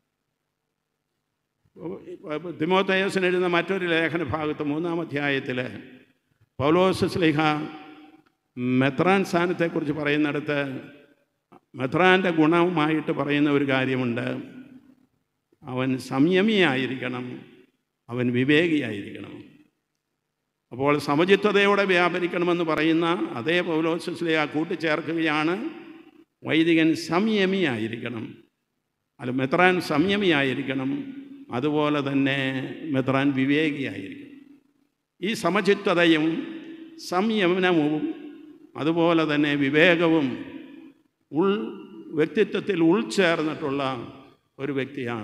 തിമോത്തയോസിന് എഴുതുന്ന മറ്റൊരു ലേഖന ഭാഗത്ത് മൂന്നാം അധ്യായത്തിൽ പൗലോസ് സ്ലിഹ മെത്രാൻ സ്ഥാനത്തെക്കുറിച്ച് പറയുന്നിടത്ത് മെത്രാൻ്റെ ഗുണവുമായിട്ട് പറയുന്ന ഒരു കാര്യമുണ്ട് അവൻ സംയമിയായിരിക്കണം അവൻ വിവേകിയായിരിക്കണം അപ്പോൾ സമചിത്വതയോടെ വ്യാപരിക്കണമെന്ന് പറയുന്ന അതേ പൗലോസിലെ ആ കൂട്ടിച്ചേർക്കുകയാണ് വൈദികൻ സംയമിയായിരിക്കണം അല്ല മെത്രാൻ സംയമിയായിരിക്കണം അതുപോലെ തന്നെ മെത്രാൻ വിവേകിയായിരിക്കണം ഈ സമചിത്വതയും സംയമനവും അതുപോലെ തന്നെ വിവേകവും ഉൾ വ്യക്തിത്വത്തിൽ ഉൾച്ചേർന്നിട്ടുള്ള ഒരു വ്യക്തിയാണ്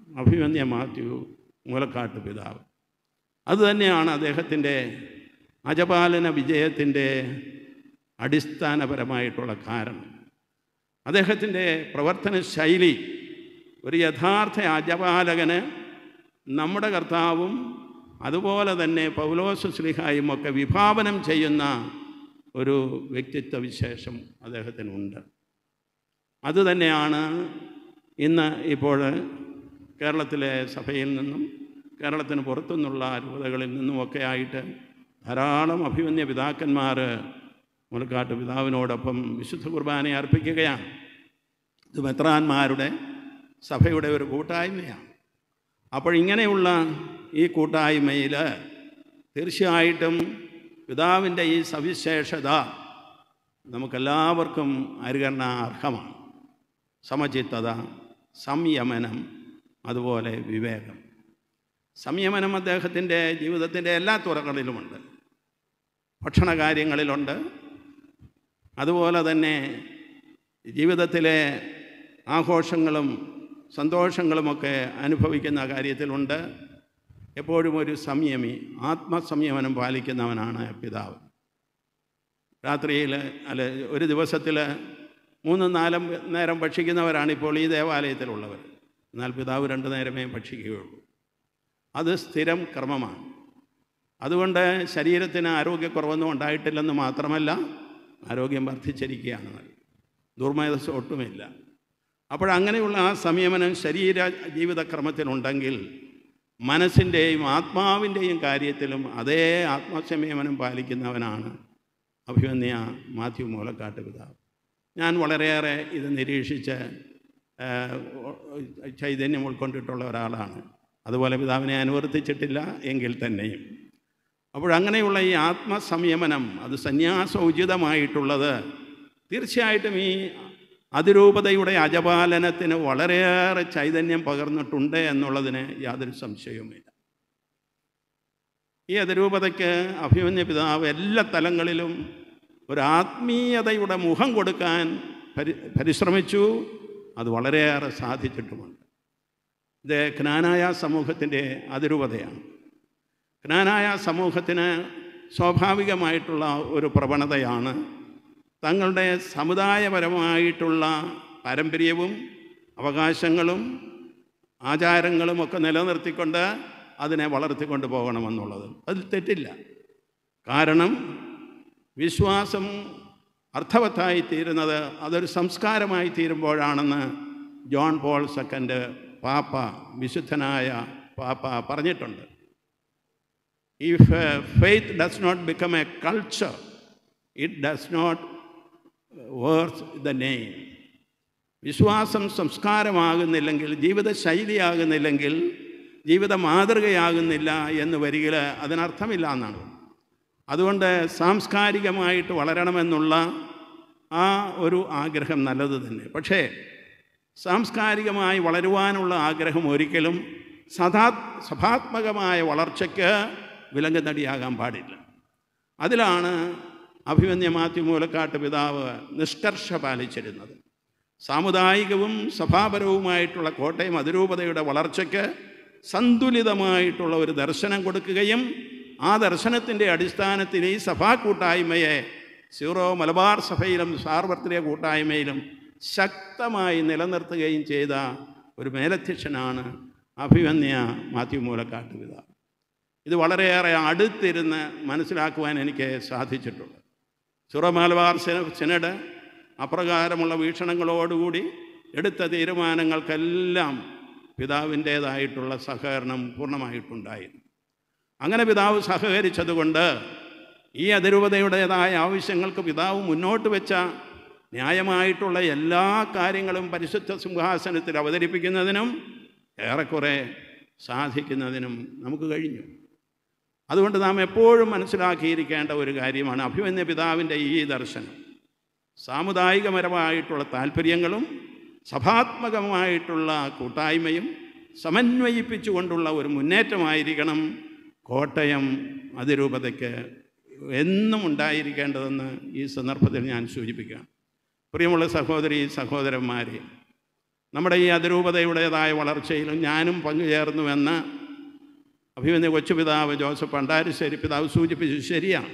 അഭിമന്യ മാത്യു മൂലക്കാട്ട് പിതാവ് അതുതന്നെയാണ് അദ്ദേഹത്തിൻ്റെ അജപാലന വിജയത്തിൻ്റെ അടിസ്ഥാനപരമായിട്ടുള്ള കാരണം അദ്ദേഹത്തിൻ്റെ പ്രവർത്തന ശൈലി ഒരു യഥാർത്ഥ അജപാലകന് നമ്മുടെ കർത്താവും അതുപോലെ തന്നെ പൗലോസ് സ്ലിഹായും ഒക്കെ വിഭാവനം ചെയ്യുന്ന ഒരു വ്യക്തിത്വ വിശേഷം അദ്ദേഹത്തിനുണ്ട് അതുതന്നെയാണ് ഇന്ന് ഇപ്പോൾ കേരളത്തിലെ സഭയിൽ നിന്നും കേരളത്തിന് പുറത്തുനിന്നുള്ള രൂപതകളിൽ നിന്നുമൊക്കെ ആയിട്ട് ധാരാളം അഭിമന്യ പിതാക്കന്മാർ മുലക്കാട്ട് പിതാവിനോടൊപ്പം വിശുദ്ധ കുർബാന അർപ്പിക്കുകയാണ് ഇത് മെത്രാന്മാരുടെ സഭയുടെ ഒരു കൂട്ടായ്മയാണ് അപ്പോൾ ഇങ്ങനെയുള്ള ഈ കൂട്ടായ്മയിൽ തീർച്ചയായിട്ടും പിതാവിൻ്റെ ഈ സവിശേഷത നമുക്കെല്ലാവർക്കും അനുകരണാർഹമാണ് സമചിത്തത സംയമനം അതുപോലെ വിവേകം സംയമനം അദ്ദേഹത്തിൻ്റെ ജീവിതത്തിൻ്റെ എല്ലാ തുറകളിലുമുണ്ട് ഭക്ഷണ കാര്യങ്ങളിലുണ്ട് അതുപോലെ തന്നെ ജീവിതത്തിലെ ആഘോഷങ്ങളും സന്തോഷങ്ങളുമൊക്കെ അനുഭവിക്കുന്ന കാര്യത്തിലുണ്ട് എപ്പോഴും ഒരു സംയമി ആത്മസംയമനം പാലിക്കുന്നവനാണ് പിതാവ് രാത്രിയിൽ അല്ല ഒരു ദിവസത്തിൽ മൂന്നും നാലും നേരം ഭക്ഷിക്കുന്നവരാണ് ഇപ്പോൾ ഈ ദേവാലയത്തിലുള്ളവർ എന്നാൽ പിതാവ് രണ്ട് നേരമേ ഭക്ഷിക്കുകയുള്ളൂ അത് സ്ഥിരം ക്രമമാണ് അതുകൊണ്ട് ശരീരത്തിന് ആരോഗ്യക്കുറവൊന്നും ഉണ്ടായിട്ടില്ലെന്ന് മാത്രമല്ല ആരോഗ്യം വർദ്ധിച്ചിരിക്കുകയാണ് ദുർമേധസ് ഒട്ടുമില്ല അപ്പോഴങ്ങനെയുള്ള ആ സംയമനം ശരീര ജീവിതക്രമത്തിലുണ്ടെങ്കിൽ മനസ്സിൻ്റെയും ആത്മാവിൻ്റെയും കാര്യത്തിലും അതേ ആത്മസംയമനം പാലിക്കുന്നവനാണ് അഭിമന്യ മാത്യു മൂലക്കാട്ട് പിതാവ് ഞാൻ വളരെയേറെ ഇത് നിരീക്ഷിച്ച് ചൈതന്യം ഉൾക്കൊണ്ടിട്ടുള്ള ഒരാളാണ് അതുപോലെ പിതാവിനെ അനുവർത്തിച്ചിട്ടില്ല എങ്കിൽ തന്നെയും അപ്പോഴങ്ങനെയുള്ള ഈ ആത്മസംയമനം അത് സന്യാസോചിതമായിട്ടുള്ളത് തീർച്ചയായിട്ടും ഈ അതിരൂപതയുടെ അജപാലനത്തിന് വളരെയേറെ ചൈതന്യം പകർന്നിട്ടുണ്ട് എന്നുള്ളതിന് യാതൊരു സംശയവുമില്ല ഈ അതിരൂപതയ്ക്ക് അഭിമന്യ പിതാവ് എല്ലാ തലങ്ങളിലും ഒരു ആത്മീയതയുടെ മുഖം കൊടുക്കാൻ പരി പരിശ്രമിച്ചു അത് വളരെയേറെ സാധിച്ചിട്ടുമുണ്ട് ഇത് ജ്ഞാനായ സമൂഹത്തിൻ്റെ അതിരൂപതയാണ് ജ്ഞാനായ സമൂഹത്തിന് സ്വാഭാവികമായിട്ടുള്ള ഒരു പ്രവണതയാണ് തങ്ങളുടെ സമുദായപരമായിട്ടുള്ള പാരമ്പര്യവും അവകാശങ്ങളും ആചാരങ്ങളും ഒക്കെ നിലനിർത്തിക്കൊണ്ട് അതിനെ വളർത്തിക്കൊണ്ട് പോകണമെന്നുള്ളത് അതിൽ തെറ്റില്ല കാരണം വിശ്വാസം അർത്ഥവത്തായി തീരുന്നത് അതൊരു സംസ്കാരമായി തീരുമ്പോഴാണെന്ന് ജോൺ പോൾ സെക്കൻഡ് പാപ്പ വിശുദ്ധനായ പാപ്പ പറഞ്ഞിട്ടുണ്ട് if faith does not become a culture it does not worth the name വിശ്വാസം സംസ്കാരമാകുന്നില്ലെങ്കിൽ ജീവിത ശൈലിയാകുന്നില്ലെങ്കിൽ ജീവിത മാതൃകയാകുന്നില്ല എന്ന് വരികിൽ അതിനർത്ഥമില്ല എന്നാണ് അതുകൊണ്ട് സാംസ്കാരികമായിട്ട് വളരണമെന്നുള്ള ആ ഒരു ആഗ്രഹം നല്ലത് തന്നെ പക്ഷേ സാംസ്കാരികമായി വളരുവാനുള്ള ആഗ്രഹം ഒരിക്കലും സദാ സഭാത്മകമായ വളർച്ചയ്ക്ക് വിലങ്ങുതടിയാകാൻ പാടില്ല അതിലാണ് അഭിമന്യ മാത്യു മൂലക്കാട്ട് പിതാവ് നിഷ്കർഷ പാലിച്ചിരുന്നത് സാമുദായികവും സഭാപരവുമായിട്ടുള്ള കോട്ടയം അതിരൂപതയുടെ വളർച്ചയ്ക്ക് സന്തുലിതമായിട്ടുള്ള ഒരു ദർശനം കൊടുക്കുകയും ആ ദർശനത്തിൻ്റെ അടിസ്ഥാനത്തിൽ ഈ സഭാ കൂട്ടായ്മയെ സീറോ മലബാർ സഭയിലും സാർവത്രിക കൂട്ടായ്മയിലും ശക്തമായി നിലനിർത്തുകയും ചെയ്ത ഒരു മേലധ്യക്ഷനാണ് അഭിമന്യ മാത്യു മൂലക്കാട്ട് പിതാവ് ഇത് വളരെയേറെ അടുത്തിരുന്ന് മനസ്സിലാക്കുവാൻ എനിക്ക് സാധിച്ചിട്ടുണ്ട് സീറോ മലബാർ സിനഡ് അപ്രകാരമുള്ള വീക്ഷണങ്ങളോടുകൂടി എടുത്ത തീരുമാനങ്ങൾക്കെല്ലാം പിതാവിൻ്റേതായിട്ടുള്ള സഹകരണം പൂർണ്ണമായിട്ടുണ്ടായിരുന്നു അങ്ങനെ പിതാവ് സഹകരിച്ചതുകൊണ്ട് ഈ അതിരൂപതയുടേതായ ആവശ്യങ്ങൾക്ക് പിതാവ് മുന്നോട്ട് വെച്ച ന്യായമായിട്ടുള്ള എല്ലാ കാര്യങ്ങളും പരിശുദ്ധ സിംഹാസനത്തിൽ അവതരിപ്പിക്കുന്നതിനും ഏറെക്കുറെ സാധിക്കുന്നതിനും നമുക്ക് കഴിഞ്ഞു അതുകൊണ്ട് നാം എപ്പോഴും മനസ്സിലാക്കിയിരിക്കേണ്ട ഒരു കാര്യമാണ് അഭിമന്യ പിതാവിൻ്റെ ഈ ദർശനം സാമുദായികപരമായിട്ടുള്ള താല്പര്യങ്ങളും സഭാത്മകമായിട്ടുള്ള കൂട്ടായ്മയും സമന്വയിപ്പിച്ചുകൊണ്ടുള്ള ഒരു മുന്നേറ്റമായിരിക്കണം കോട്ടയം അതിരൂപതയ്ക്ക് എന്നും ഉണ്ടായിരിക്കേണ്ടതെന്ന് ഈ സന്ദർഭത്തിൽ ഞാൻ സൂചിപ്പിക്കുകയാണ് പ്രിയമുള്ള സഹോദരി സഹോദരന്മാരെ നമ്മുടെ ഈ അതിരൂപതയുടേതായ വളർച്ചയിലും ഞാനും പങ്കുചേർന്നുവെന്ന് അഭിമന്യ കൊച്ചുപിതാവ് ജോസഫ് പണ്ടാരശ്ശേരി പിതാവ് സൂചിപ്പിച്ചു ശരിയാണ്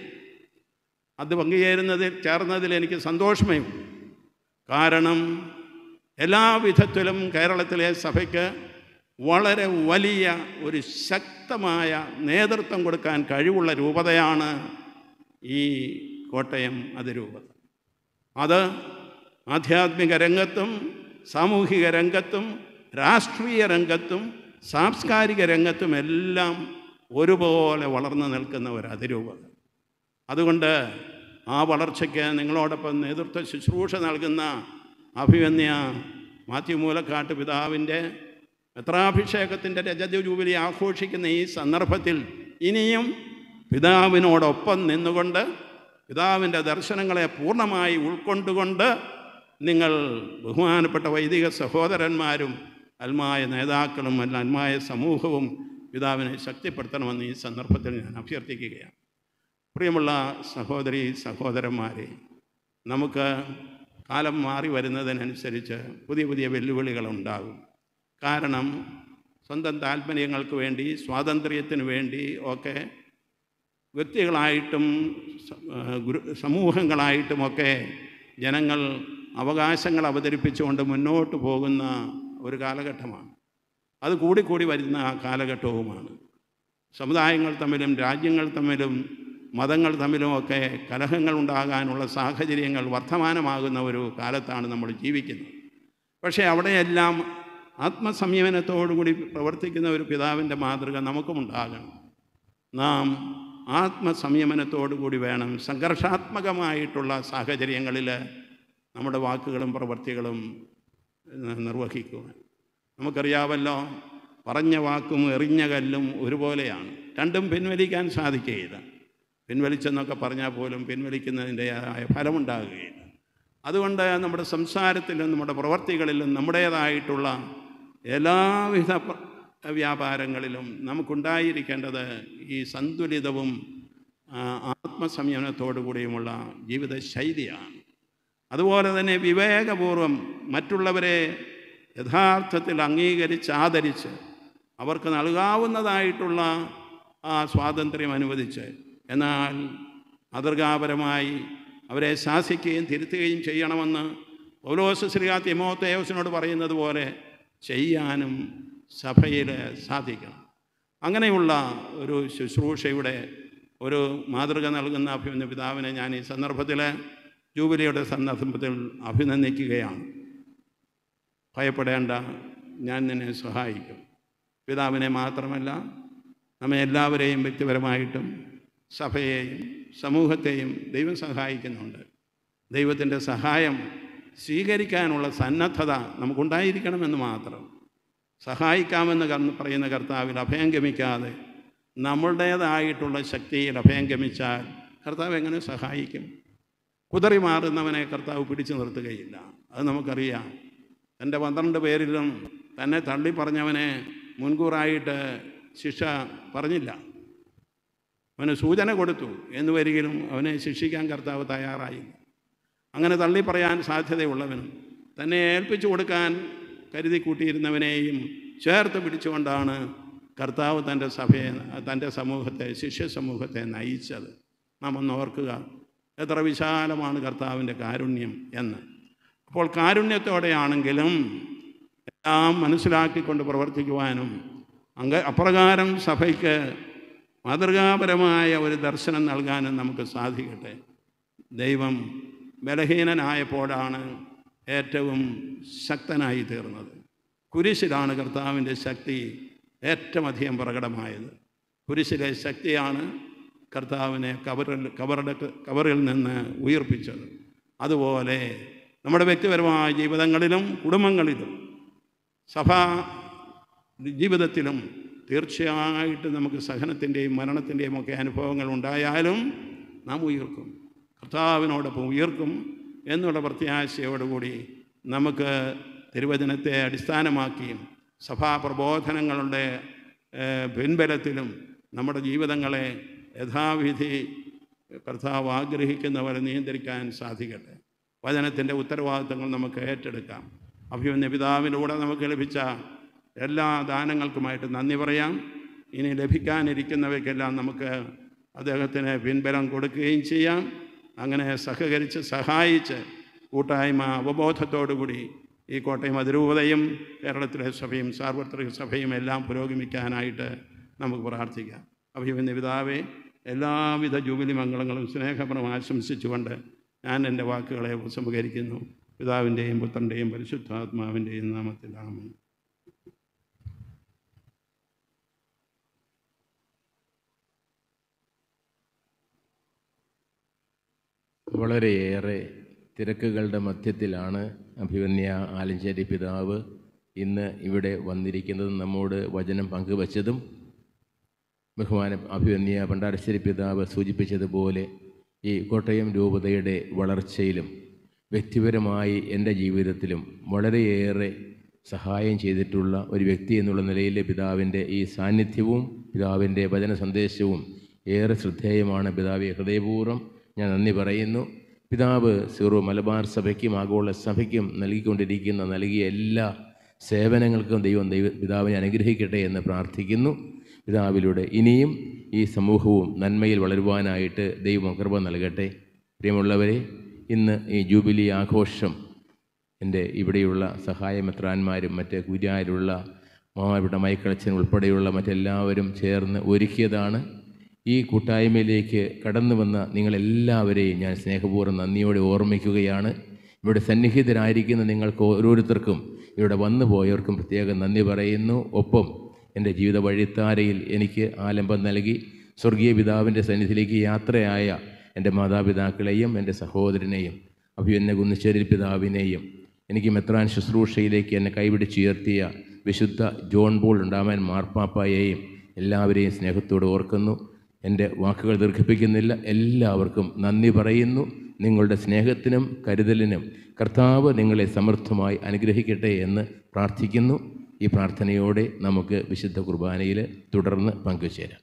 അത് പങ്കുചേരുന്നതിൽ ചേർന്നതിൽ എനിക്ക് സന്തോഷമേ ഉള്ളൂ. കാരണം എല്ലാ വിധത്തിലും കേരളത്തിലെ സഭയ്ക്ക് വളരെ വലിയ ഒരു ശക്തമായ നേതൃത്വം കൊടുക്കാൻ കഴിവുള്ള രൂപതയാണ് ഈ കോട്ടയം അതിരൂപത അത് ആധ്യാത്മിക രംഗത്തും സാമൂഹിക രംഗത്തും രാഷ്ട്രീയ രംഗത്തും സാംസ്കാരിക രംഗത്തും എല്ലാം ഒരുപോലെ വളർന്നു നിൽക്കുന്ന ഒരു അതിരൂപത അതുകൊണ്ട് ആ വളർച്ചയ്ക്ക് നിങ്ങളോടൊപ്പം നേതൃത്വ ശുശ്രൂഷ നൽകുന്ന അഭിമന്യ മാത്യു മൂലക്കാട്ട് പിതാവിൻ്റെ മെത്രാഭിഷേകത്തിൻ്റെ രജത ജൂബിലി ആഘോഷിക്കുന്ന ഈ സന്ദർഭത്തിൽ ഇനിയും പിതാവിനോടൊപ്പം നിന്നുകൊണ്ട് പിതാവിൻ്റെ ദർശനങ്ങളെ പൂർണ്ണമായി ഉൾക്കൊണ്ടുകൊണ്ട് നിങ്ങൾ ബഹുമാനപ്പെട്ട വൈദിക സഹോദരന്മാരും അൽമായ നേതാക്കളും അല്ല അൽമായ സമൂഹവും പിതാവിനെ ശക്തിപ്പെടുത്തണമെന്ന് ഈ സന്ദർഭത്തിൽ ഞാൻ അഭ്യർത്ഥിക്കുകയാണ് പ്രിയമുള്ള സഹോദരി സഹോദരന്മാരെ നമുക്ക് കാലം മാറി വരുന്നതിനനുസരിച്ച് പുതിയ പുതിയ വെല്ലുവിളികളുണ്ടാകും കാരണം സ്വന്തം താല്പര്യങ്ങൾക്ക് വേണ്ടി സ്വാതന്ത്ര്യത്തിന് വേണ്ടി ഒക്കെ വ്യക്തികളായിട്ടും സ- ആ, ഗ്രൂ സമൂഹങ്ങളായിട്ടുമൊക്കെ ജനങ്ങൾ അവകാശങ്ങൾ അവതരിപ്പിച്ചുകൊണ്ട് മുന്നോട്ട് പോകുന്ന ഒരു കാലഘട്ടമാണ് അത് കൂടിക്കൂടി വരുന്ന ആ കാലഘട്ടവുമാണ് സമുദായങ്ങൾ തമ്മിലും രാജ്യങ്ങൾ തമ്മിലും മതങ്ങൾ തമ്മിലുമൊക്കെ കലഹങ്ങൾ ഉണ്ടാകാനുള്ള സാഹചര്യങ്ങൾ വർത്തമാനമാകുന്ന ഒരു കാലത്താണ് നമ്മൾ ജീവിക്കുന്നത് പക്ഷേ അവിടെയെല്ലാം ആത്മസംയമനത്തോടുകൂടി പ്രവർത്തിക്കുന്ന ഒരു പിതാവിൻ്റെ മാതൃക നമുക്കുമുണ്ടാകണം നാം ആത്മസംയമനത്തോടുകൂടി വേണം സംഘർഷാത്മകമായിട്ടുള്ള സാഹചര്യങ്ങളിൽ നമ്മുടെ വാക്കുകളും പ്രവൃത്തികളും ന- നിർവഹിക്കുവാൻ നമുക്കറിയാമല്ലോ പറഞ്ഞ വാക്കും എറിഞ്ഞ കല്ലും ഒരുപോലെയാണ് രണ്ടും പിൻവലിക്കാൻ സാധിക്കുകയില്ല പിൻവലിച്ചെന്നൊക്കെ പറഞ്ഞാൽ പോലും പിൻവലിക്കുന്നതിൻ്റെതായ ഫലമുണ്ടാകുകയില്ല അതുകൊണ്ട് നമ്മുടെ സംസാരത്തിലും നമ്മുടെ പ്രവർത്തികളിലും നമ്മുടേതായിട്ടുള്ള എല്ലാവിധ പ്ര- വ്യാപാരങ്ങളിലും നമുക്കുണ്ടായിരിക്കേണ്ടത് ഈ സന്തുലിതവും ആ, ആത്മസംയമനത്തോടു കൂടിയുമുള്ള ജീവിത ശൈലിയാണ് അതുപോലെ തന്നെ വിവേകപൂർവം മറ്റുള്ളവരെ യഥാർത്ഥത്തിൽ അംഗീകരിച്ച് ആദരിച്ച് അവർക്ക് നൽകാവുന്നതായിട്ടുള്ള ആ സ്വാതന്ത്ര്യം അനുവദിച്ച് എന്നാൽ മാതൃകാപരമായി അവരെ ശാസിക്കുകയും തിരുത്തുകയും ചെയ്യണമെന്ന് പൗലോസ് ശ്രീകാ തിമോത്തേയോസിനോട് പറയുന്നത് പോലെ ചെയ്യാനും സഭയിൽ സാധിക്കണം അങ്ങനെയുള്ള ഒരു ശുശ്രൂഷയുടെ ഒരു മാതൃക നൽകുന്ന അഭിമന്യ പിതാവിനെ ഞാൻ ഈ സന്ദർഭത്തിൽ ജൂബിലിയുടെ സന്ദർഭത്തിൽ അഭിനന്ദിക്കുകയാണ് ഭയപ്പെടേണ്ട ഞാൻ നിന്നെ സഹായിക്കും പിതാവിനെ മാത്രമല്ല നമ്മെ എല്ലാവരെയും വ്യക്തിപരമായിട്ടും സഭയെയും സമൂഹത്തെയും ദൈവം സഹായിക്കുന്നുണ്ട് ദൈവത്തിൻ്റെ സഹായം സ്വീകരിക്കാനുള്ള സന്നദ്ധത നമുക്കുണ്ടായിരിക്കണമെന്ന് മാത്രം സഹായിക്കാമെന്ന് കർന്ന് പറയുന്ന കർത്താവിൽ അഭയം ഗമിക്കാതെ നമ്മളുടേതായിട്ടുള്ള ശക്തിയിൽ അഭയം ഗമിച്ചാൽ കർത്താവ് എങ്ങനെ സഹായിക്കും കുതറി മാറുന്നവനെ കർത്താവ് പിടിച്ചു നിർത്തുകയില്ല അത് നമുക്കറിയാം തൻ്റെ പന്ത്രണ്ട് പേരിലും തന്നെ തള്ളി പറഞ്ഞവനെ മുൻകൂറായിട്ട് ശിക്ഷ പറഞ്ഞില്ല അവന് സൂചന കൊടുത്തു എന്ന് വരികിലും അവനെ ശിക്ഷിക്കാൻ കർത്താവ് തയ്യാറായില്ല അങ്ങനെ തള്ളി പറയാൻ സാധ്യതയുള്ളവനും തന്നെ ഏൽപ്പിച്ചു കൊടുക്കാൻ കരുതി കൂട്ടിയിരുന്നവനെയും ചേർത്ത് പിടിച്ചുകൊണ്ടാണ് കർത്താവ് തൻ്റെ സഭയെ തൻ്റെ സമൂഹത്തെ ശിഷ്യ സമൂഹത്തെ നയിച്ചത് നാം ഒന്ന് ഓർക്കുക എത്ര വിശാലമാണ് കർത്താവിൻ്റെ കാരുണ്യം എന്ന് അപ്പോൾ കാരുണ്യത്തോടെയാണെങ്കിലും എല്ലാം മനസ്സിലാക്കിക്കൊണ്ട് പ്രവർത്തിക്കുവാനും അങ്ക അപ്രകാരം സഭയ്ക്ക് മാതൃകാപരമായ ഒരു ദർശനം നൽകാനും നമുക്ക് സാധിക്കട്ടെ ദൈവം ബലഹീനനായപ്പോഴാണ് ഏറ്റവും ശക്തനായി തീർന്നത് കുരിശിലാണ് കർത്താവിൻ്റെ ശക്തി ഏറ്റവും അധികം പ്രകടമായത് കുരിശിലെ ശക്തിയാണ് കർത്താവിനെ കബറിൽ കബറുടെ കബറിൽ നിന്ന് ഉയർപ്പിച്ചത് അതുപോലെ നമ്മുടെ വ്യക്തിപരമായ ജീവിതങ്ങളിലും കുടുംബങ്ങളിലും സഭാ ജീവിതത്തിലും തീർച്ചയായിട്ടും നമുക്ക് സഹനത്തിൻ്റെയും മരണത്തിൻ്റെയും ഒക്കെ അനുഭവങ്ങൾ ഉണ്ടായാലും നാം ഉയർക്കും കർത്താവിനോടൊപ്പം ഉയർക്കും എന്നുള്ള പ്രത്യാശയോടുകൂടി നമുക്ക് തിരുവചനത്തെ അടിസ്ഥാനമാക്കിയും സഭാ പ്രബോധനങ്ങളുടെ ഏഹ്, പിൻബലത്തിലും നമ്മുടെ ജീവിതങ്ങളെ യഥാവിധി കർത്താവ് ആഗ്രഹിക്കുന്നവരെ നിയന്ത്രിക്കാൻ സാധിക്കട്ടെ വചനത്തിൻ്റെ ഉത്തരവാദിത്തങ്ങൾ നമുക്ക് ഏറ്റെടുക്കാം അഭിമന്യ പിതാവിലൂടെ നമുക്ക് ലഭിച്ച എല്ലാ ദാനങ്ങൾക്കുമായിട്ട് നന്ദി പറയാം ഇനി ലഭിക്കാനിരിക്കുന്നവയ്ക്കെല്ലാം നമുക്ക് അദ്ദേഹത്തിന് പിൻബലം കൊടുക്കുകയും ചെയ്യാം അങ്ങനെ സഹകരിച്ച് സഹായിച്ച് കൂട്ടായ്മ അവബോധത്തോടുകൂടി ഈ കോട്ടയം അതിരൂപതയും കേരളത്തിലെ സഭയും സാർവത്രിക സഭയും എല്ലാം പുരോഗമിക്കാനായിട്ട് നമുക്ക് പ്രാർത്ഥിക്കാം അഭിമന്യ പിതാവെ എല്ലാവിധ ജൂബിലി മംഗളങ്ങളും സ്നേഹപരം ആശംസിച്ചുകൊണ്ട് ഞാൻ എൻ്റെ വാക്കുകളെ ഉപസംഹരിക്കുന്നു പിതാവിൻ്റെയും പുത്രൻ്റെയും പരിശുദ്ധാത്മാവിൻ്റെയും നാമത്തിൽ ആമേൻ വളരെയേറെ തിരക്കുകളുടെ മധ്യത്തിലാണ് അഭിമന്യ ആലഞ്ചേരി പിതാവ് ഇന്ന് ഇവിടെ വന്നിരിക്കുന്നതും നമ്മോട് വചനം പങ്കുവച്ചതും ബഹുമാന അഭിമന്യ പണ്ടാരശ്ശേരി പിതാവ് സൂചിപ്പിച്ചതുപോലെ ഈ കോട്ടയം രൂപതയുടെ വളർച്ചയിലും വ്യക്തിപരമായി എൻ്റെ ജീവിതത്തിലും വളരെയേറെ സഹായം ചെയ്തിട്ടുള്ള ഒരു വ്യക്തി എന്നുള്ള നിലയിലെ പിതാവിൻ്റെ ഈ സാന്നിധ്യവും പിതാവിൻ്റെ വചന സന്ദേശവും ഏറെ ശ്രദ്ധേയമാണ് പിതാവെ ഹൃദയപൂർവ്വം ഞാൻ നന്ദി പറയുന്നു പിതാവ് സീറോ മലബാർ സഭയ്ക്കും ആഗോള സഭയ്ക്കും നൽകിക്കൊണ്ടിരിക്കുന്ന നൽകിയ എല്ലാ സേവനങ്ങൾക്കും ദൈവം ദൈവ പിതാവിനെ അനുഗ്രഹിക്കട്ടെ എന്ന് പ്രാർത്ഥിക്കുന്നു പിതാവിലൂടെ ഇനിയും ഈ സമൂഹവും നന്മയിൽ വളരുവാനായിട്ട് ദൈവം കൃപ നൽകട്ടെ പ്രിയമുള്ളവരെ ഇന്ന് ഈ ജൂബിലി ആഘോഷം എൻ്റെ ഇവിടെയുള്ള സഹായമെത്രാന്മാരും മറ്റ് കുര്യായിലുള്ള മാവിടെ മൈക്കളച്ചൻ ഉൾപ്പെടെയുള്ള മറ്റെല്ലാവരും ചേർന്ന് ഒരുക്കിയതാണ് ഈ കൂട്ടായ്മയിലേക്ക് കടന്നു വന്ന നിങ്ങളെല്ലാവരെയും ഞാൻ സ്നേഹപൂർവ്വം നന്ദിയോടെ ഓർമ്മിക്കുകയാണ് ഇവിടെ സന്നിഹിതരായിരിക്കുന്ന നിങ്ങൾക്ക് ഓരോരുത്തർക്കും ഇവിടെ വന്നു പോയവർക്കും പ്രത്യേകം നന്ദി പറയുന്നു ഒപ്പം എൻ്റെ ജീവിത വഴിത്താരയിൽ എനിക്ക് ആലംബം നൽകി സ്വർഗീയ പിതാവിൻ്റെ സന്നിധിയിലേക്ക് യാത്രയായ എൻ്റെ മാതാപിതാക്കളെയും എൻ്റെ സഹോദരനെയും അഭിയന്ന കുന്നിശ്ശേരി പിതാവിനെയും എനിക്ക് മെത്രാൻ ശുശ്രൂഷയിലേക്ക് എന്നെ കൈപിടിച്ചുയർത്തിയ വിശുദ്ധ ജോൺ ബോൾ ഉണ്ടാവാൻ മാർപ്പാപ്പായെയും എല്ലാവരെയും സ്നേഹത്തോടെ ഓർക്കുന്നു എൻ്റെ വാക്കുകൾ ദീർഘിപ്പിക്കുന്നില്ല എല്ലാവർക്കും നന്ദി പറയുന്നു നിങ്ങളുടെ സ്നേഹത്തിനും കരുതലിനും കർത്താവ് നിങ്ങളെ സമൃദ്ധമായി അനുഗ്രഹിക്കട്ടെ എന്ന് പ്രാർത്ഥിക്കുന്നു ഈ പ്രാർത്ഥനയോടെ നമുക്ക് വിശുദ്ധ കുർബാനയിൽ തുടർന്ന് പങ്കുചേരാം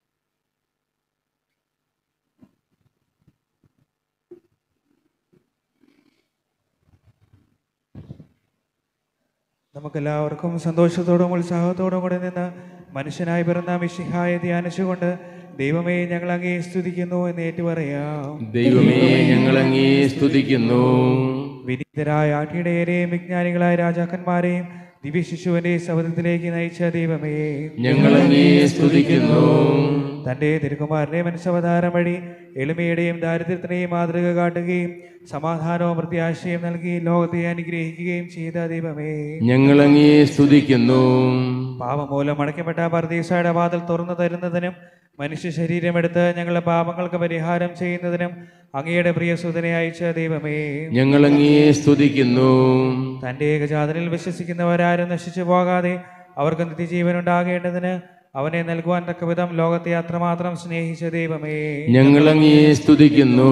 നമുക്കെല്ലാവർക്കും സന്തോഷത്തോടും ഉത്സാഹത്തോടും കൂടെ നിന്ന് മനുഷ്യനായി പിറന്ന മിഷിഹായെ ധ്യാനിച്ചുകൊണ്ട് ദൈവമേ ഞങ്ങൾ അങ്ങേ സ്തുതിക്കുന്നു എന്ന് ഏറ്റുപറയാം ദൈവമേ ഞങ്ങൾ അങ്ങേ സ്തുതിക്കുന്നു വിനീതരായ ആട്ടിടയരെയും വിജ്ഞാനികളായ രാജാക്കന്മാരെയും ദിവ്യശിശുവിന്റെ ശബ്ദത്തിലേക്ക് നയിച്ച ദൈവമേ ഞങ്ങൾ അങ്ങേ സ്തുതിക്കുന്നു തന്റെ തിരുക്കുമാരനെ മനുഷ്യാവതാരം വഴി എളിമയുടെയും ദാരിദ്ര്യത്തിനെയും മാതൃക കാട്ടുകയും സമാധാനവും പ്രത്യാശയും നൽകി ലോകത്തെ അനുഗ്രഹിക്കുകയും ചെയ്ത ദൈവമേ ഞങ്ങൾ അങ്ങേ സ്തുതിക്കുന്നു പാപം മൂലം അടയ്ക്കപ്പെട്ട പർദീസയുടെ വാതിൽ തുറന്നു തരുന്നതിനും മനുഷ്യ ശരീരമെടുത്ത് ഞങ്ങളുടെ പാപങ്ങൾക്ക് പരിഹാരം ചെയ്യുന്നതിനും അങ്ങയുടെ പ്രിയസുതനെ അയച്ച ദൈവമേ ഞങ്ങൾ അങ്ങേ സ്തുതിക്കുന്നു തന്റെ ഏകജാതനിൽ വിശ്വസിക്കുന്നവരാരും നശിച്ചു പോകാതെ അവർക്ക് നിത്യജീവൻ ഉണ്ടാകേണ്ടതിന് അവനെ നൽകുവാൻ തക്ക വിധം ലോകത്തെ അത്രമാത്രം സ്നേഹിച്ച ദൈവമേ ഞങ്ങൾ അങ്ങേ സ്തുതിക്കുന്നു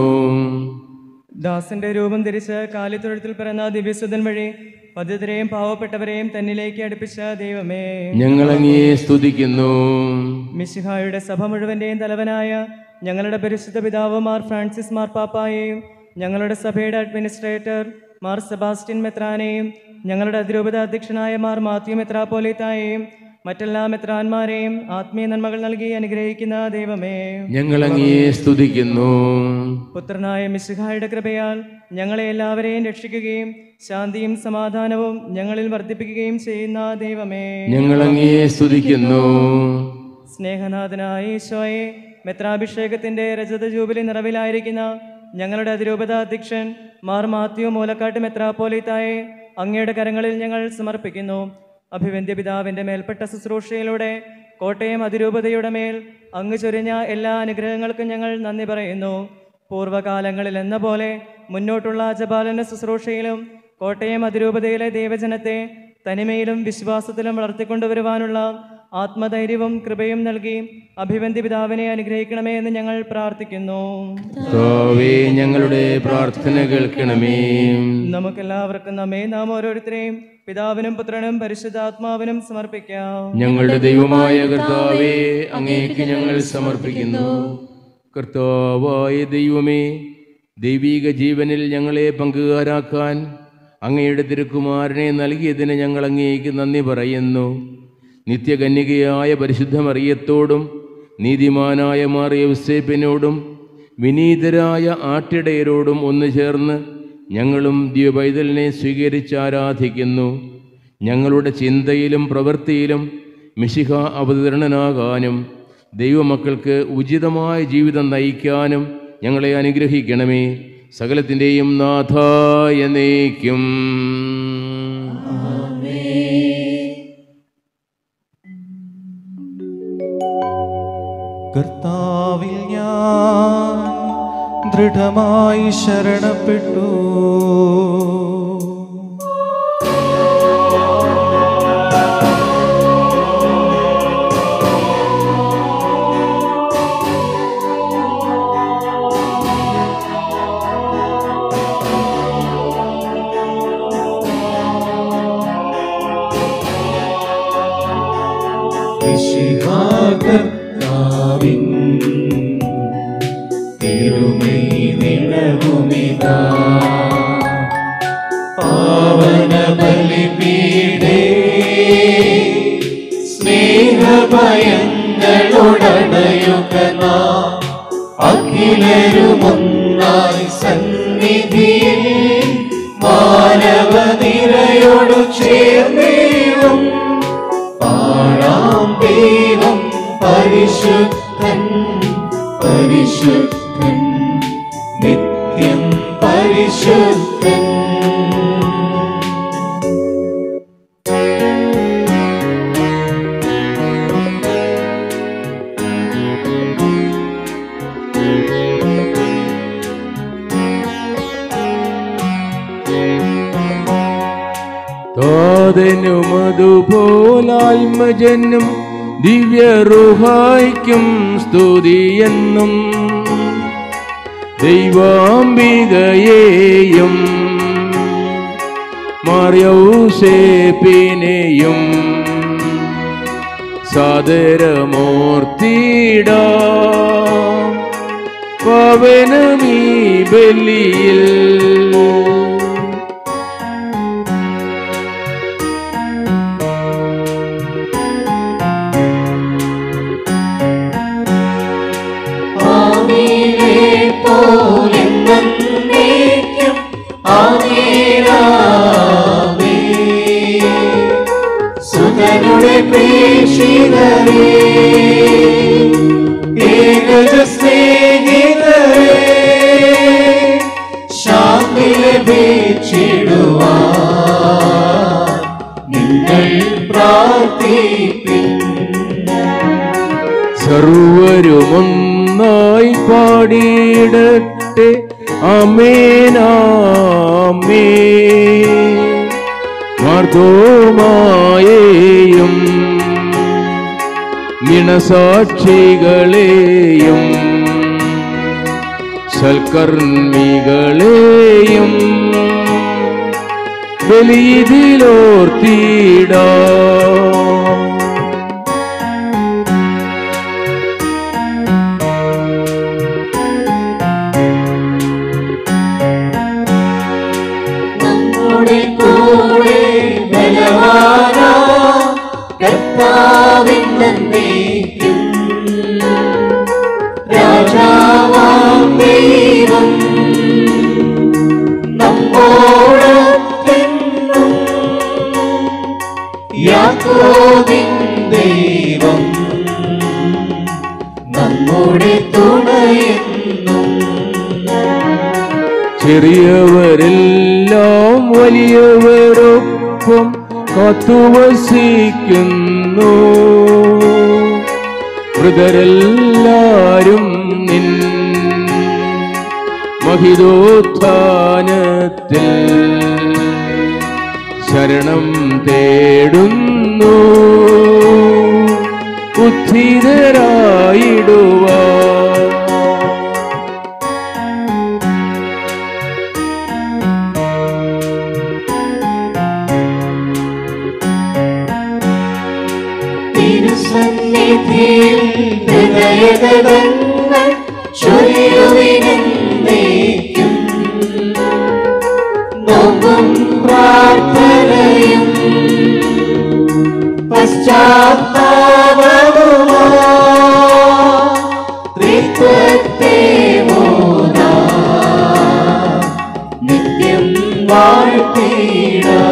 ദാസന്റെ രൂപം ധരിച്ച് കാലിത്തൊഴുത്തിൽ പിറന്ന ദിവ്യസുതൻ വഴി പതിതരെയും പാവപ്പെട്ടവരെയും തന്നിലേക്ക് അടുപ്പിച്ച ദൈവമേ ഞങ്ങൾ അങ്ങേ സ്തുതിക്കുന്നു മിശിഹായുടെ സഭ മുഴുവന്റെയും തലവനായ ഞങ്ങളുടെ പരിശുദ്ധ പിതാവ് മാർ ഫ്രാൻസിസ് മാർ പാപ്പായെയും ഞങ്ങളുടെ സഭയുടെ അഡ്മിനിസ്ട്രേറ്റർ മാർ സെബാസ്റ്റ്യൻ മെത്രാനെയും ഞങ്ങളുടെ അതിരൂപത അധ്യക്ഷനായ മാർ മാത്യു മെത്രാപ്പോലിത്തായെയും മറ്റെല്ലാ മെത്രാന്മാരെയും ആത്മീയ നന്മകൾ നൽകി അനുഗ്രഹിക്കുന്ന ദൈവമേ ഞങ്ങൾ അങ്ങേ സ്തുതിക്കുന്നു പുത്രനായ മിശിഹായുടെ കൃപയാൽ ഞങ്ങളെ എല്ലാവരെയും രക്ഷിക്കുകയും ശാന്തിയും സമാധാനവും ഞങ്ങളിൽ വർദ്ധിപ്പിക്കുകയും ചെയ്യുന്ന ദൈവമേ ഞങ്ങൾ അങ്ങേ സ്തുതിക്കുന്നു സ്നേഹനാഥനായ ഈശോയെ മെത്രാഭിഷേകത്തിന്റെ രജത ജൂബിലി നിറവിലായിരിക്കുന്ന ഞങ്ങളുടെ അതിരൂപത അധ്യക്ഷൻ മാർ മാത്യു മൂലക്കാട്ട് മെത്രാപ്പോലിത്തായെ അങ്ങയുടെ കരങ്ങളിൽ ഞങ്ങൾ സമർപ്പിക്കുന്നു അഭിവന്ദ്യ പിതാവിന്റെ മേൽപ്പെട്ട ശുശ്രൂഷയിലൂടെ കോട്ടയം അതിരൂപതയുടെ മേൽ അങ്ങ് ചൊരിഞ്ഞ എല്ലാ അനുഗ്രഹങ്ങൾക്കും ഞങ്ങൾ നന്ദി പറയുന്നു പൂർവ്വകാലങ്ങളിൽ എന്ന പോലെ മുന്നോട്ടുള്ള ജപാലന ശുശ്രൂഷയിലും കോട്ടയം അതിരൂപതയിലെ ദൈവജനത്തെ തനിമയിലും വിശ്വാസത്തിലും വളർത്തിക്കൊണ്ടുവരുവാനുള്ള ആത്മധൈര്യവും കൃപയും നൽകി അഭിവന്ദ്യ പിതാവിനെ അനുഗ്രഹിക്കണമേ എന്ന് ഞങ്ങൾ പ്രാർത്ഥിക്കുന്നു കർത്താവേ ഞങ്ങളുടെ പ്രാർത്ഥന കേൾക്കണമേ നമുക്കെല്ലാവർക്കും നമ്മെ നാം ഓരോരുത്തരെയും പിതാവിനും പുത്രനും പരിശുദ്ധാത്മാവിനും സമർപ്പിക്കാം ഞങ്ങളുടെ ദൈവമായ കർത്താവേ അങ്ങേക്ക് ഞങ്ങൾ സമർപ്പിക്കുന്നു കർത്താവായ ദൈവമേ ദൈവീക ജീവനിൽ ഞങ്ങളെ പങ്കുകാരാക്കാൻ അങ്ങയുടെ തിരുക്കുമാരനെ നൽകിയതിന് ഞങ്ങൾ അങ്ങേക്ക് നന്ദി പറയുന്നു നിത്യകന്യകയായ പരിശുദ്ധ മറിയത്തോടും നീതിമാനായ മാറിയ യുസേപ്പിനോടും വിനീതരായ ആട്ടിടയരോടും ഒന്നു ചേർന്ന് ഞങ്ങളും ദിവൈതലിനെ സ്വീകരിച്ച് ആരാധിക്കുന്നു ഞങ്ങളുടെ ചിന്തയിലും പ്രവൃത്തിയിലും മിശിഹ അവതരണനാകാനും ദൈവമക്കൾക്ക് ഉചിതമായ ജീവിതം നയിക്കാനും ഞങ്ങളെ അനുഗ്രഹിക്കണമേ സകലത്തിൻ്റെയും നാഥായ നയിക്കും കർത്താവിൽ ഞാൻ ദൃഢമായി ശരണപ്പെട്ടു കർത്താവിൻ തിരുമൈ നിലവുമിതാ പാവന ബലിപീഠേ സ്നേഹഭയങ്ങളുടനയുക നാം അഖിലരുമൊന്നായി സന്നിധിയിൽ മാനവനിരയോടു ചേർന്നേവും പാടാം ദൈവം പരിശുദ്ധൻ പരിശുദ്ധൻ നിത്യം പരിശുദ്ധൻ താതനുമതുപോലാത്മജനും ദിവ്യറുഹായ്ക്കും സ്തുതിയെന്നും ദൈവാംബികയെയും മറിയൗസേപ്പിനെയും സാദരമൂർത്തിട പവനമീ ബലിയിൽ ആമീനെ പോലെന്നേക്കും ആമീനാമേ സുതനുടെ പ്രേക്ഷിതരേ ഏകജ സ്നേഹിതരേ ശാന്തി ലഭിച്ചിടുവാൻ നിങ്ങൾ പ്രാർത്ഥിപ്പിൻ സർവരുമൊന്നായി പാടിയിടട്ടെ അമേനാമേ മാർഗോമായേയും മിണസാക്ഷികളെയും സൽക്കർമ്മികളെയും ബലിയിലോർത്തിടാം നമ്മുടെ കൂടെ ബലവാനാ കർത്താവിൻ നന്ദിക്കും രാജാവാം ദൈവം നമ്മോടൊത്തെന്നും യാക്കോബിൻ ദൈവം നമ്മുടെ തുണയെന്നും ചെറിയവരെല്ലാം വലിയവരൊപ്പം കാത്തുവസിക്കുന്നു മൃതരെല്ലാരും നിൻ മഹിതോത്ഥാനത്തിൽ ശരണം തേടുന്നു ഉദ്ധിതരായിടുവാ തിരുസന്നിധിയിൽ ഹൃദയഗതങ്ങൾ ചൊരിയുവിനെന്നേക്കും നോമ്പും പ്രാ പരിശുദ്ധാത്മാവുമാ ത്രിത്വത്തെ മോദാ നിത്യം വാഴ്ത്തിടാ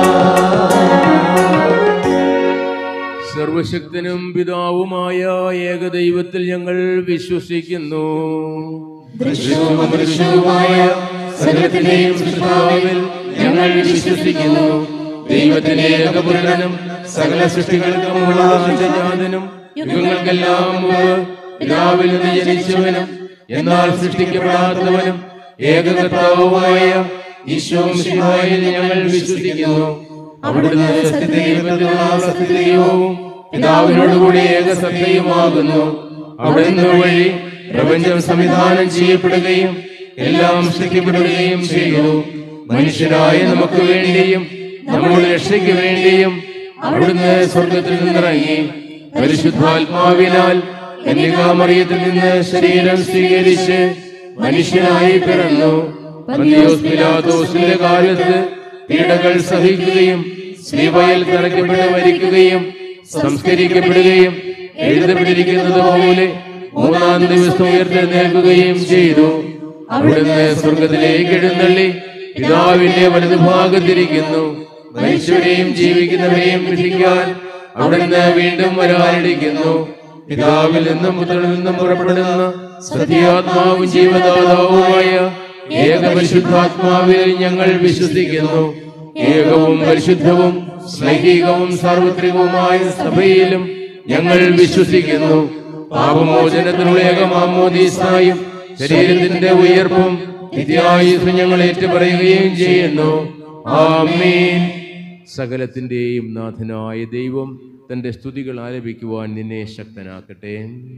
സർവശക്തനും പിതാവുമായ ഏകദൈവത്തിൽ ഞങ്ങൾ വിശ്വസിക്കുന്നു ദൃശ്യവും അദൃശ്യവുമായ സകലത്തിന്റെയും സൃഷ്ടാവിൽ ഞങ്ങൾ വിശ്വസിക്കുന്നു ദൈവത്തിന്റെ ഏകപുരുടനും സകല സൃഷ്ടികൾക്കുമുള്ള ജാതനും യുഗങ്ങൾക്കെല്ലാം മുമ്പ് പിതാവിൽ നിന്ന് ജനിച്ചവനും എന്നാൽ സൃഷ്ടിക്കപ്പെടാത്തവനും ഏകകർത്താവുമായ ഈശോ മിശിഹായിൽ ഞങ്ങൾ വിശ്വസിക്കുന്നു അവിടുന്ന് സത്യദൈവത്തിനുള്ള സത്യദൈവവും പിതാവിനോടുകൂടി ഏകസത്യയുമാകുന്നു അവിടുന്ന് വഴി പ്രപഞ്ചം സംവിധാനം ചെയ്യപ്പെടുകയും എല്ലാം സൃഷ്ടിക്കപ്പെടുകയും ചെയ്തു മനുഷ്യരായ നമുക്ക് വേണ്ടിയും നമ്മുടെ രക്ഷയ്ക്ക് വേണ്ടിയും അവിടുന്ന് സ്വർഗത്തിൽ നിന്നിറങ്ങി പരിശുദ്ധാത്മാവിനാൽ കന്യകാമറിയത്തിൽ നിന്ന് ശരീരം സ്വീകരിച്ച് മനുഷ്യനായി പിറന്നു പന്തിയോസ് പിലാത്തോസിന്റെ കാലത്ത് പീഡകൾ സഹിക്കുകയും ശ്രീവയൽ തറയ്ക്കപ്പെട്ട് മരിക്കുകയും സംസ്കരിക്കപ്പെടുകയും എഴുതപ്പെട്ടിരിക്കുന്നത് പോലെ മൂന്നാം ദിവസം ഉയർത്തെഴുന്നേൽക്കുകയും ചെയ്തു അവിടുന്ന് സ്വർഗത്തിലേക്ക് എഴുന്നള്ളി പിതാവിന്റെ വലതുഭാഗത്തിരിക്കുന്നു മനുഷ്യരെയും ജീവിക്കുന്നവരെയും വിധിക്കാൻ അവിടുന്ന് വീണ്ടും വരാനിരിക്കുന്നു പിതാവിൽ നിന്നും പുത്രനിൽ നിന്നും പുറപ്പെടുന്ന സത്യാത്മാവും ജീവദാതാവുമായ ഏക പരിശുദ്ധാത്മാവിൽ ഞങ്ങൾ വിശ്വസിക്കുന്നു ഏകവും പരിശുദ്ധവും സ്നൈഹികവും സാർവത്രികവുമായ സഭയിലും ഞങ്ങൾ വിശ്വസിക്കുന്നു പാപമോചനത്തിനുള്ള ഏകമാമോദീസായും ശരീരത്തിന്റെ ഉയർപ്പും നിത്യായുസ് ഞങ്ങൾ ഏറ്റുപറയുകയും ചെയ്യുന്നു ആമീൻ സകലത്തിന്റെയും നാഥനായ ദൈവം തന്റെ സ്തുതികൾ ആലപിക്കുവാൻ നിന്നെ ശക്തനാക്കട്ടെ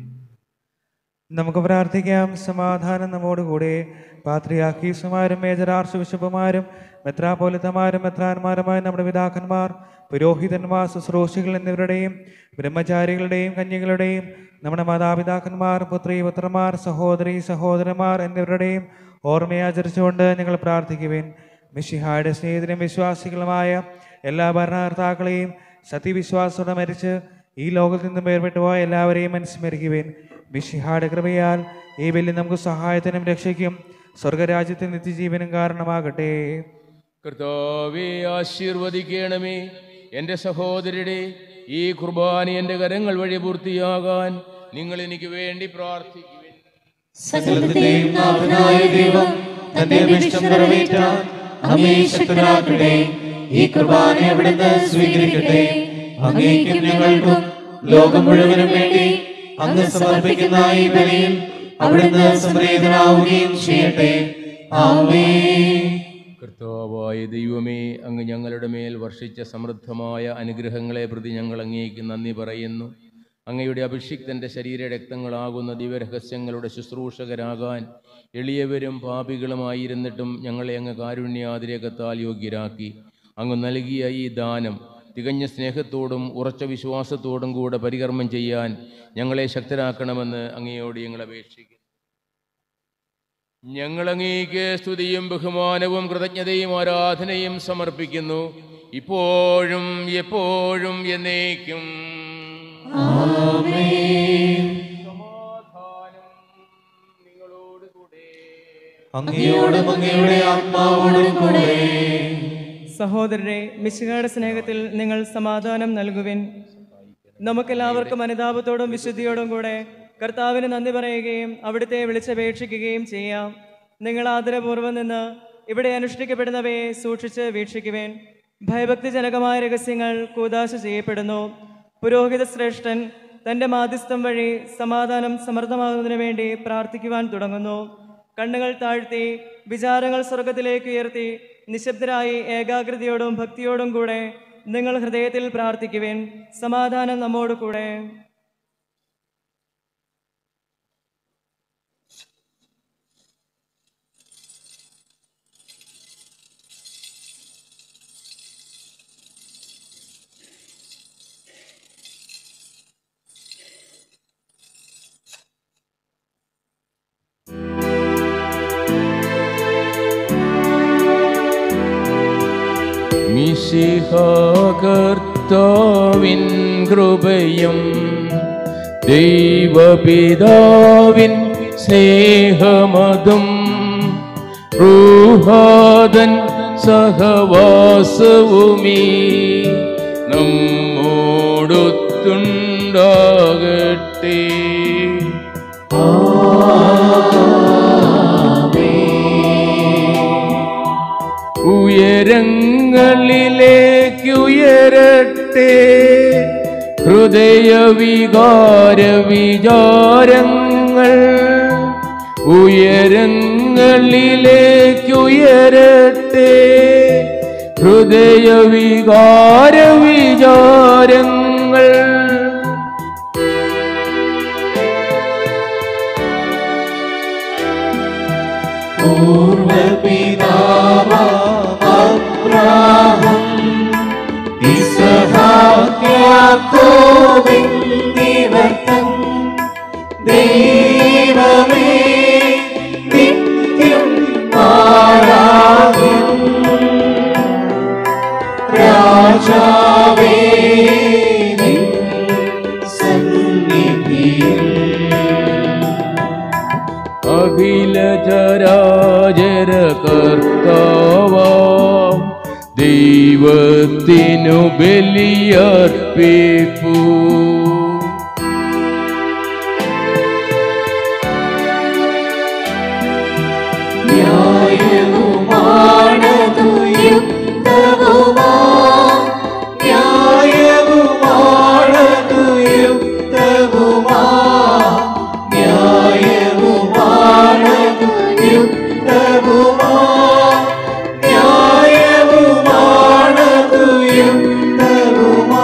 നമുക്ക് പ്രാർത്ഥിക്കാം സമാധാനം നമ്മോടുകൂടെ പാത്രിയാക്കീസുമാരും മേജർ ആർച്ച് ബിഷപ്പുമാരും മെത്രാപോലിത്തമാരും മെത്രാന്മാരുമായ നമ്മുടെ പിതാക്കന്മാർ പുരോഹിതന്മാർ ശുശ്രൂഷികൾ എന്നിവരുടെയും ബ്രഹ്മചാരികളുടെയും കന്യകളുടെയും നമ്മുടെ മാതാപിതാക്കന്മാർ പുത്രി പുത്രന്മാർ സഹോദരി സഹോദരന്മാർ എന്നിവരുടെയും ഓർമ്മയാചരിച്ചുകൊണ്ട് ഞങ്ങൾ പ്രാർത്ഥിക്കുവേൻ മിഷിഹായുടെ സ്നേഹിതരും വിശ്വാസികളുമായ എല്ലാ ഭരണകർത്താക്കളെയും സത്യവിശ്വാസത്തോടെ മരിച്ച് ഈ ലോകത്തിൽ നിന്ന് വേർപെട്ടുപോയ എല്ലാവരെയും അനുസ്മരിക്കുവേൻ മിഷിഹായുടെ കൃപയാൽ ഈ ബലി നമുക്ക് സഹായത്തിനും രക്ഷയ്ക്കും സ്വർഗരാജ്യത്തെ നിത്യജീവനും കാരണമാകട്ടെ കർത്താവെ ആശീർവദിക്കണമേ എൻ്റെ സഹോദരരെ ഈ കുർബാന എൻ്റെ കരങ്ങൾ വഴി പൂർത്തിയാകാൻ നിങ്ങൾ എനിക്ക് വേണ്ടി പ്രാർത്ഥിക്കുവിൻ സകലത്തിന്റെയും നാഥനായ ദൈവം തന്റെ അഭിഷ്ടം നിറവേറ്റാൻ നമ്മെ ശക്തനാക്കട്ടെ ഈ കുർബാന അവിടുന്ന് സ്വീകരിക്കട്ടെ അങ്ങേക്കും ഞങ്ങൾക്കും ലോകം മുഴുവനും വേണ്ടി അങ്ങ് സമർപ്പിക്കുന്ന ഈ ബലിയിൽ അവിടുന്ന് സംപ്രീതനാവുകയും ചെയ്യട്ടെ ആമേൻ കർത്താവായ ദൈവമേ അങ്ങ് ഞങ്ങളുടെ മേൽ വർഷിച്ച സമൃദ്ധമായ അനുഗ്രഹങ്ങളെ പ്രതി ഞങ്ങൾ അങ്ങേക്ക് നന്ദി പറയുന്നു അങ്ങയുടെ അഭിഷിക്തന്റെ ശരീരരക്തങ്ങളാകുന്ന ദിവ്യരഹസ്യങ്ങളുടെ ശുശ്രൂഷകരാകാൻ എളിയവരും പാപികളുമായിരുന്നിട്ടും ഞങ്ങളെ അങ്ങ് കാരുണ്യാതിരേകത്താൽ യോഗ്യരാക്കി അങ്ങ് നൽകിയ ഈ ദാനം തികഞ്ഞ സ്നേഹത്തോടും ഉറച്ച വിശ്വാസത്തോടും കൂടെ പരികർമ്മം ചെയ്യാൻ ഞങ്ങളെ ശക്തരാക്കണമെന്ന് അങ്ങയോട് ഞങ്ങൾ അപേക്ഷിക്കുന്നു ഞങ്ങൾ അങ്ങേക്ക് സ്തുതിയും ബഹുമാനവും കൃതജ്ഞതയും ആരാധനയും സമർപ്പിക്കുന്നു ഇപ്പോഴും എപ്പോഴും എന്നേക്കും അങ്ങയോടും അങ്ങയുടെ ആത്മാവോടും കൂടെ സഹോദരരെ മിശിഹായുടെ സ്നേഹത്തിൽ നിങ്ങൾ സമാധാനം നൽകുവിൻ നമുക്കെല്ലാവർക്കും അനുതാപത്തോടും വിശുദ്ധിയോടും കൂടെ കർത്താവിന് നന്ദി പറയുകയും അവിടുത്തെ വിളിച്ചപേക്ഷിക്കുകയും ചെയ്യാം നിങ്ങൾ ആദരപൂർവ്വം നിന്ന് ഇവിടെ അനുഷ്ഠിക്കപ്പെടുന്നവയെ സൂക്ഷിച്ച് വീക്ഷിക്കുവേൻ ഭയഭക്തിജനകമായ രഹസ്യങ്ങൾ കൂതാശ ചെയ്യപ്പെടുന്നു പുരോഹിത ശ്രേഷ്ഠൻ തൻ്റെ മാധ്യസ്ഥം വഴി സമാധാനം സമൃദ്ധമാകുന്നതിന് വേണ്ടി പ്രാർത്ഥിക്കുവാൻ തുടങ്ങുന്നു കണ്ണുകൾ താഴ്ത്തി വിചാരങ്ങൾ സ്വർഗത്തിലേക്ക് ഉയർത്തി നിശബ്ദരായി ഏകാഗ്രതയോടും ഭക്തിയോടും കൂടെ നിങ്ങൾ ഹൃദയത്തിൽ പ്രാർത്ഥിക്കുവിൻ സമാധാനം നമ്മോട് കൂടെ മിശിഹ കർത്താവേ കർത്താവിൻ കൃപയും ദൈവപിതാവിൻ സ്നേഹമതും റൂഹാദൻ സഹവാസവുമീ നമ്മോടൊത്തുണ്ടാകട്ടെ ഉയരങ്ങളിലേക്കുയരട്ടെ ഹൃദയവികാര വിചാരങ്ങൾ ഉയരങ്ങളിലേക്കുയരട്ടെ ഹൃദയവികാര വിചാരങ്ങൾ അബ്രാഹം ഇസഹാക്യാക്കോബിന്നിവർത്തൻ ദൈവമേ നിത്യം ആരാധ്യം രാജാവേ നിൻ സന്നിധിയിൽ അഖില ചരാചര കർത്താവാം ദൈവത്തിനു ബലിയർപ്പിപ്പൂ ന്യായവുമാണതു യുക്തവുമാ ന്യായവുമാണതു യുക്തവുമാ ന്യായവുമാണതു യുക്തവുമാ ന്യായവുമാണതു യുക്തവുമാ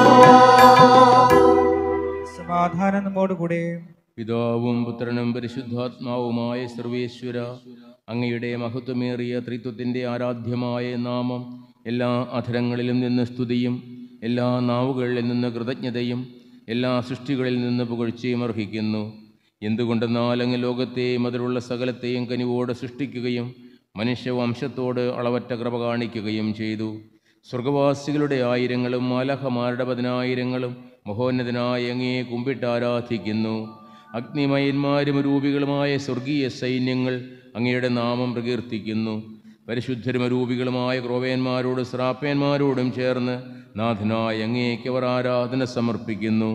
സമാധാനം നമ്മോടുകൂടെ പിതാവും പുത്രനും പരിശുദ്ധാത്മാവുമായ സർവേശ്വര അങ്ങയുടെ മഹത്വമേറിയ ത്രിത്വത്തിൻ്റെ ആരാധ്യമായ നാമം എല്ലാ അധരങ്ങളിലും നിന്ന് സ്തുതിയും എല്ലാ നാവുകളിൽ നിന്ന് കൃതജ്ഞതയും എല്ലാ സൃഷ്ടികളിൽ നിന്ന് പുകഴ്ചയും അർഹിക്കുന്നു എന്തുകൊണ്ടെന്നാൽ അങ്ങ് ലോകത്തെയും അതിലുള്ള സകലത്തെയും കനിവോടെ സൃഷ്ടിക്കുകയും മനുഷ്യവംശത്തോട് അളവറ്റ കൃപ കാണിക്കുകയും ചെയ്തു സ്വർഗവാസികളുടെ ആയിരങ്ങളും മാലഹമാരുടെ പതിനായിരങ്ങളും മഹോന്നതനായ അങ്ങയെ കുമ്പിട്ട് ആരാധിക്കുന്നു അഗ്നിമയന്മാരും രൂപികളുമായ സ്വർഗീയ സൈന്യങ്ങൾ അങ്ങയുടെ നാമം പ്രകീർത്തിക്കുന്നു പരിശുദ്ധരും രൂപികളുമായ ക്രോവേന്മാരോടും ശ്രാപ്പേന്മാരോടും ചേർന്ന് നാഥനായ അങ്ങേക്ക് അവർ ആരാധന സമർപ്പിക്കുന്നു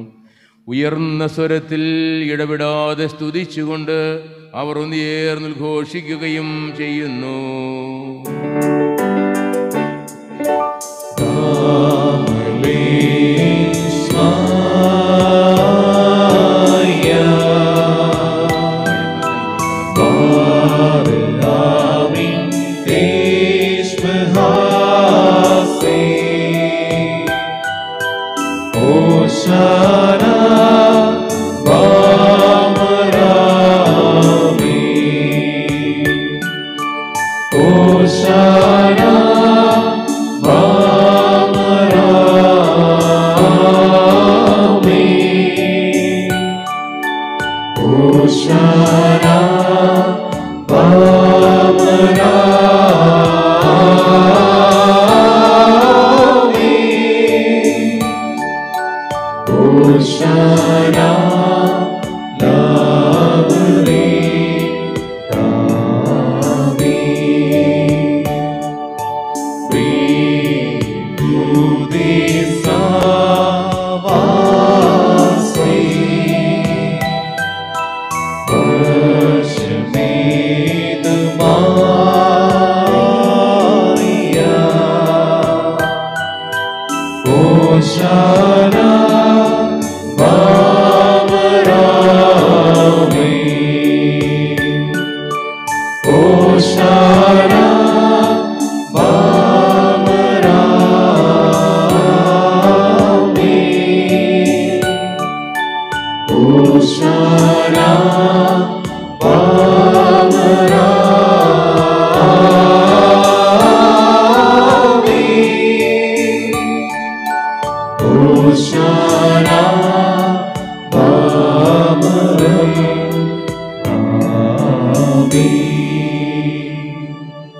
ഉയർന്ന സ്വരത്തിൽ ഇടപെടാതെ സ്തുതിച്ചുകൊണ്ട് അവർ ഒന്നിയേർന്ന് ഉദ്ഘോഷിക്കുകയും ചെയ്യുന്നു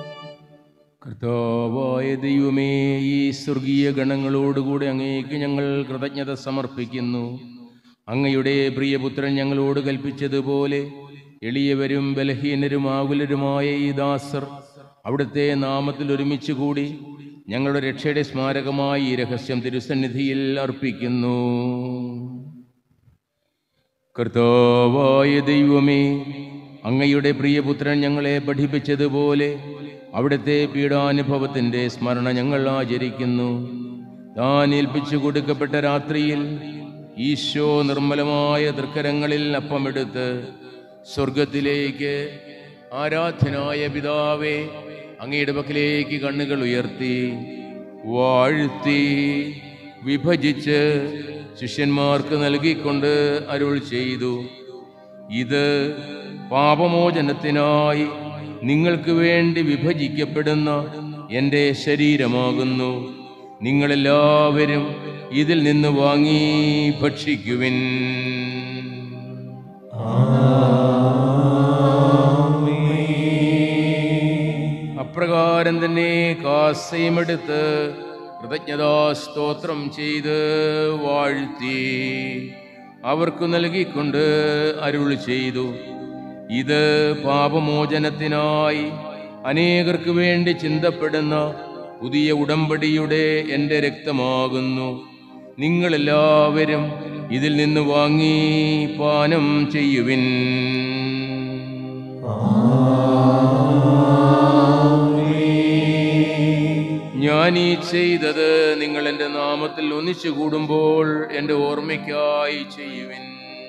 കർത്താവായ ദൈവമേ ഈ സ്വർഗീയ ഗണങ്ങളോടുകൂടെ അങ്ങേക്ക് ഞങ്ങൾ കൃതജ്ഞത സമർപ്പിക്കുന്നു അങ്ങയുടെ പ്രിയപുത്രൻ ഞങ്ങളോട് കൽപ്പിച്ചതുപോലെ എളിയവരും ബലഹീനരും ആകുലരുമായ ഈ ദാസർ അവിടുത്തെ നാമത്തിൽ ഒരുമിച്ച് കൂടി ഞങ്ങളുടെ രക്ഷയുടെ സ്മാരകമായി ഈ രഹസ്യം തിരുസന്നിധിയിൽ അർപ്പിക്കുന്നു കർത്താവായ ദൈവമേ അങ്ങയുടെ പ്രിയപുത്രൻ ഞങ്ങളെ പഠിപ്പിച്ചതുപോലെ അവിടുത്തെ പീഡാനുഭവത്തിൻ്റെ സ്മരണ ഞങ്ങൾ ആചരിക്കുന്നു താൻ ഏൽപ്പിച്ചു കൊടുക്കപ്പെട്ട രാത്രിയിൽ ഈശോ നിർമ്മലമായ തൃക്കരങ്ങളിൽ അപ്പമെടുത്ത് സ്വർഗത്തിലേക്ക് ആരാധ്യനായ പിതാവേ അങ്ങയുടെ പക്കലേക്ക് കണ്ണുകൾ ഉയർത്തി വാഴ്ത്തി വിഭജിച്ച് ശിഷ്യന്മാർക്ക് നൽകിക്കൊണ്ട് അരുൾ ചെയ്തു ഇത് പാപമോചനത്തിനായി നിങ്ങൾക്ക് വേണ്ടി വിഭജിക്കപ്പെടുന്ന എൻ്റെ ശരീരമാകുന്നു നിങ്ങളെല്ലാവരും ഇതിൽ നിന്ന് വാങ്ങി ഭക്ഷിക്കുവിൻ അപ്രകാരം തന്നെ കാസയുമെടുത്ത് കൃതജ്ഞതാസ്തോത്രം ചെയ്ത് വാഴ്ത്തി അവർക്ക് നൽകിക്കൊണ്ട് അരുൾ ചെയ്തു ഇത് പാപമോചനത്തിനായി അനേകർക്ക് വേണ്ടി ചിന്തപ്പെടുന്ന പുതിയ ഉടമ്പടിയുടെ എൻ്റെ രക്തമാകുന്നു നിങ്ങളെല്ലാവരും ഇതിൽ നിന്ന് വാങ്ങി പാനം ചെയ്യുവിൻ ഞാൻ ഈ ചെയ്തത് നിങ്ങൾ എൻ്റെ നാമത്തിൽ ഒന്നിച്ചു കൂടുമ്പോൾ എൻ്റെ ഓർമ്മയ്ക്കായി ചെയ്യുവിൻ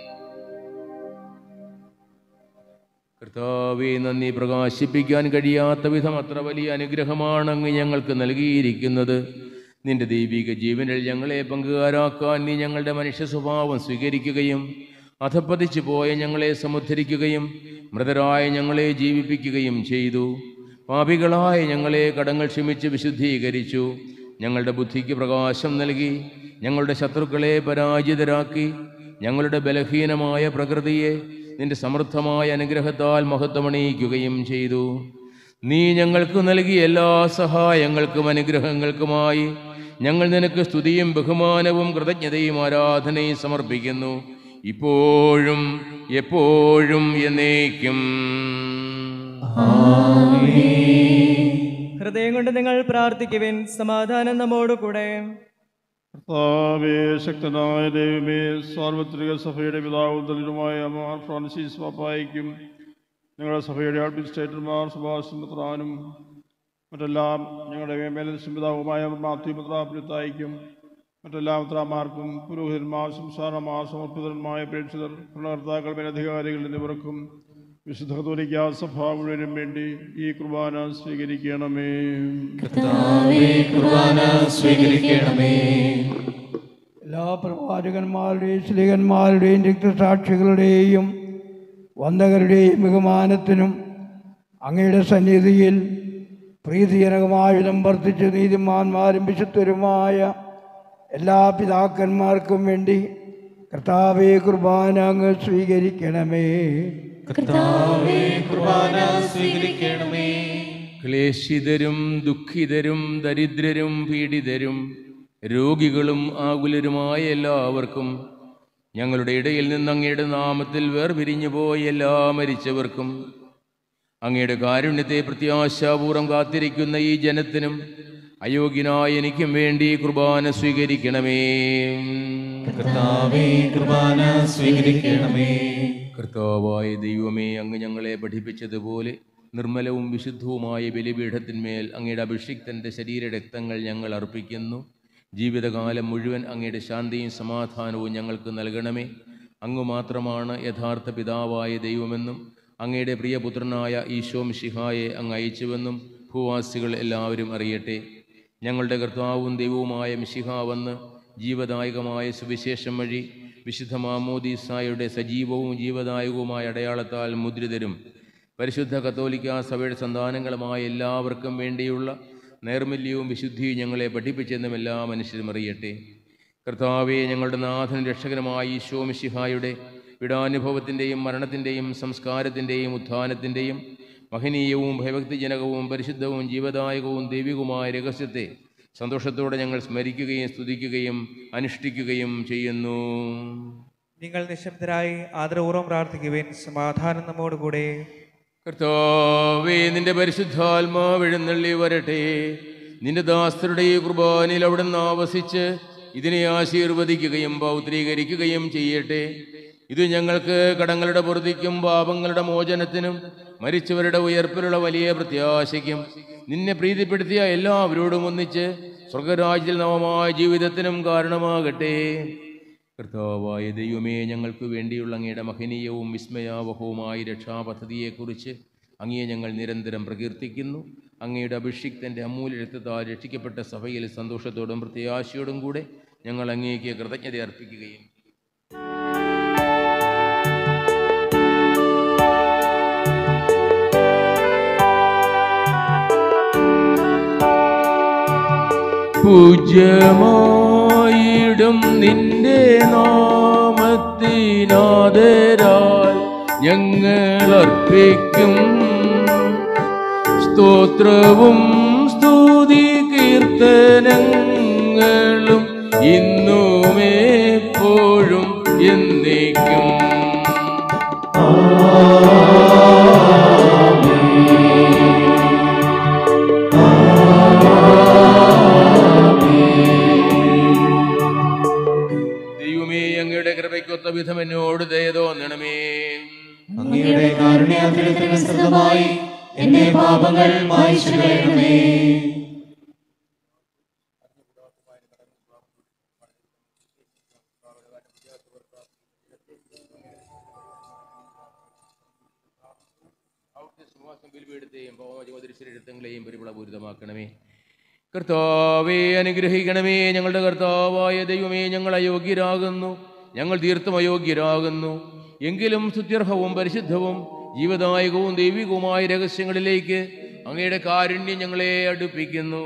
കർത്താവെ നന്ദി പ്രകാശിപ്പിക്കാൻ കഴിയാത്ത വിധം അത്ര വലിയ അനുഗ്രഹമാണ് അങ്ങ് ഞങ്ങൾക്ക് നൽകിയിരിക്കുന്നത് നിന്റെ ദൈവിക ജീവനിൽ ഞങ്ങളെ പങ്കുകാരാക്കാൻ നീ ഞങ്ങളുടെ മനുഷ്യ സ്വഭാവം സ്വീകരിക്കുകയും അധപ്പതിച്ചു പോയ ഞങ്ങളെ സമുദ്ധരിക്കുകയും മൃതരായ ഞങ്ങളെ ജീവിപ്പിക്കുകയും ചെയ്തു പാപികളായ ഞങ്ങളെ കടങ്ങൾ ക്ഷമിച്ച് വിശുദ്ധീകരിച്ചു ഞങ്ങളുടെ ബുദ്ധിക്ക് പ്രകാശം നൽകി ഞങ്ങളുടെ ശത്രുക്കളെ പരാജിതരാക്കി ഞങ്ങളുടെ ബലഹീനമായ പ്രകൃതിയെ നിന്റെ സമൃദ്ധമായ അനുഗ്രഹത്താൽ മഹത്വമണിയിക്കുകയും ചെയ്തു നീ ഞങ്ങൾക്ക് നൽകിയ എല്ലാ സഹായങ്ങൾക്കും അനുഗ്രഹങ്ങൾക്കുമായി ഞങ്ങൾ നിനക്ക് സ്തുതിയും ബഹുമാനവും കൃതജ്ഞതയും ആരാധനയും സമർപ്പിക്കുന്നു ഇപ്പോഴും എപ്പോഴും എന്നേക്കും ഹൃദയം കൊണ്ട് നിങ്ങൾ പ്രാർത്ഥിക്കുവിൻ സമാധാനം നമ്മോട് കൂടെ കർത്താവേ ശക്തനായ ദൈവമേ സാർവത്രിക സഭയുടെ പിതാവും ദലിതുമായ മാർ ഫ്രാൻസിസ് പാപ്പായിക്കും ഞങ്ങളുടെ സഭയുടെ അഡ്മിനിസ്ട്രേറ്റർമാർ സുഭാഷ് മിത്രാനും മറ്റെല്ലാം ഞങ്ങളുടെ മേലൻസും പിതാവുമായ മാത്യു മിത്രാപുരത്തായിക്കും മറ്റെല്ലാ മിത്രാമാർക്കും പുരോഹിതന്മാർ സംസ്ഥാനമാർ സമർപ്പിതന്മായ പ്രേക്ഷിതർ ഭരണകർത്താക്കൾ മേലധികാരികൾ എന്നിവർക്കും വിശുദ്ധ കത്തോലിക്ക സഭ മുഴുവനും വേണ്ടി ഈ കുർബാന സ്വീകരിക്കണമേ കർത്താവേ, കുർബാന സ്വീകരിക്കണമേ. എല്ലാ പ്രവാചകന്മാരുടെയും സ്ത്രീകന്മാരുടെയും രക്തസാക്ഷികളുടെയും വന്ദകരുടെയും ബഹുമാനത്തിനും അങ്ങയുടെ സന്നിധിയിൽ പ്രീതിജനകമായുധം വർദ്ധിച്ച് നീതിമാന്മാരും വിശുദ്ധരുമായ എല്ലാ പിതാക്കന്മാർക്കും വേണ്ടി കർത്താവെ കുർബാന അങ്ങ് സ്വീകരിക്കണമേ കർത്താവേ, കുർബാന സ്വീകരിക്കണമേ ക്ലേശിതരും ദുഃഖിതരും ദരിദ്രരും പീഡിതരും രോഗികളും ആകുലരുമായ എല്ലാവർക്കും ഞങ്ങളുടെ ഇടയിൽ നിന്ന് അങ്ങയുടെ നാമത്തിൽ വേർപിരിഞ്ഞു പോയ എല്ലാ മരിച്ചവർക്കും അങ്ങയുടെ കാരുണ്യത്തെ പ്രത്യാശാപൂർവം കാത്തിരിക്കുന്ന ഈ ജനത്തിനും അയോഗ്യനായ എനിക്കും വേണ്ടി കുർബാന സ്വീകരിക്കണമേ കർത്താവേ, കുർബാന സ്വീകരിക്കണമേ കർത്താവായ ദൈവമേ അങ്ങ് ഞങ്ങളെ പഠിപ്പിച്ചതുപോലെ നിർമ്മലവും വിശുദ്ധവുമായ ബലിപീഠത്തിന്മേൽ അങ്ങയുടെ അഭിഷിക്തൻ്റെ ശരീരരക്തങ്ങൾ ഞങ്ങൾ അർപ്പിക്കുന്നു ജീവിതകാലം മുഴുവൻ അങ്ങയുടെ ശാന്തിയും സമാധാനവും ഞങ്ങൾക്ക് നൽകണമേ അങ്ങ് മാത്രമാണ് യഥാർത്ഥ പിതാവായ ദൈവമെന്നും അങ്ങയുടെ പ്രിയപുത്രനായ ഈശോ മിശിഹായെ അങ്ങ് അയച്ചുവെന്നും ഭൂവാസികൾ എല്ലാവരും അറിയട്ടെ ഞങ്ങളുടെ കർത്താവും ദൈവവുമായ മിശിഹ വന്ന് ജീവദായകമായ സുവിശേഷം വഴി വിശുദ്ധ മാമോദീസായുടെ സജീവവും ജീവദായകവുമായ അടയാളത്താൽ മുദ്രിതരും പരിശുദ്ധ കത്തോലിക്ക സഭയുടെ സന്താനങ്ങളുമായ എല്ലാവർക്കും വേണ്ടിയുള്ള നൈർമല്യവും വിശുദ്ധിയും ഞങ്ങളെ പഠിപ്പിച്ചെന്നും എല്ലാ മനുഷ്യരും അറിയട്ടെ കർത്താവെ ഞങ്ങളുടെ നാഥനും രക്ഷകനുമായ ഈശോ മിശിഹായുടെ പീഡാനുഭവത്തിൻ്റെയും മരണത്തിൻ്റെയും സംസ്കാരത്തിൻ്റെയും ഉത്ഥാനത്തിൻ്റെയും മഹനീയവും ഭയഭക്തിജനകവും പരിശുദ്ധവും ജീവദായകവും ദൈവികവുമായ രഹസ്യത്തെ സന്തോഷത്തോടെ ഞങ്ങൾ സ്മരിക്കുകയും സ്തുതിക്കുകയും അനുഷ്ഠിക്കുകയും ചെയ്യുന്നു നിങ്ങൾ നിശബ്ദരായി ആദരപൂർവ്വം പ്രാർത്ഥിക്കുവിൻ സമാധാനം നമ്മോടുകൂടെ കർത്താവേ നിന്റെ പരിശുദ്ധാത്മാവ് എഴുന്നള്ളി വരട്ടെ നിന്റെ ദാസരുടെ ഈ കുർബാനയിൽ അവിടെ നിന്ന് ആവസിച്ച് ഇതിനെ ആശീർവദിക്കുകയും പൗത്രീകരിക്കുകയും ചെയ്യട്ടെ ഇത് ഞങ്ങൾക്ക് കടങ്ങളുടെ പൊറുതിക്കും പാപങ്ങളുടെ മോചനത്തിനും മരിച്ചവരുടെ ഉയർപ്പിലുള്ള വലിയ പ്രത്യാശയ്ക്കും നിന്നെ പ്രീതിപ്പെടുത്തിയ എല്ലാവരോടും ഒന്നിച്ച് സ്വർഗരാജ്യത്തിൽ നവമായ ജീവിതത്തിനും കാരണമാകട്ടെ കർത്താവായ ദൈവമേ ഞങ്ങൾക്ക് വേണ്ടിയുള്ള അങ്ങയുടെ മഹനീയവും വിസ്മയാവഹവുമായ രക്ഷാപദ്ധതിയെക്കുറിച്ച് അങ്ങയെ ഞങ്ങൾ നിരന്തരം പ്രകീർത്തിക്കുന്നു അങ്ങയുടെ അഭിഷിക്തൻ്റെ അമൂല്യ രക്തത്താൽ രക്ഷിക്കപ്പെട്ട സഭയിൽ സന്തോഷത്തോടും പ്രത്യാശയോടും കൂടെ ഞങ്ങൾ അങ്ങേക്ക് കൃതജ്ഞത അർപ്പിക്കുകയും പൂജ്യമായിടും നിന്റെ നാമത്തിനാദരാൽ ഞങ്ങൾ അർപ്പിക്കും സ്തോത്രവും സ്തുതി കീർത്തനങ്ങളും ഇന്നും എപ്പോഴും എന്നേക്കും ദൈവമേ അങ്ങയുടെ കൃപയ്ക്കൊത്ത വിധം എന്നോട് ദയ തോന്നണമേ അങ്ങയുടെ കാരുണ്യാതിരത്തിനനുസൃതമായി എന്റെ പാപങ്ങൾ മായ്ച്ചു കളയണമേ ബലിപീഠത്തെയും പൗമജ്യോതിരിശരീരത്വങ്ങളെയും പരിപളപൂരിതമാക്കണമേ കർത്താവെ അനുഗ്രഹിക്കണമേ ഞങ്ങളുടെ കർത്താവായ ദൈവമേ ഞങ്ങൾ അയോഗ്യരാകുന്നു ഞങ്ങൾ തീർത്തും അയോഗ്യരാകുന്നു എങ്കിലും സ്തുത്യർഹവും പരിശുദ്ധവും ജീവദായകവും ദൈവികവുമായ രഹസ്യങ്ങളിലേക്ക് അങ്ങയുടെ കാരുണ്യം ഞങ്ങളെ അടുപ്പിക്കുന്നു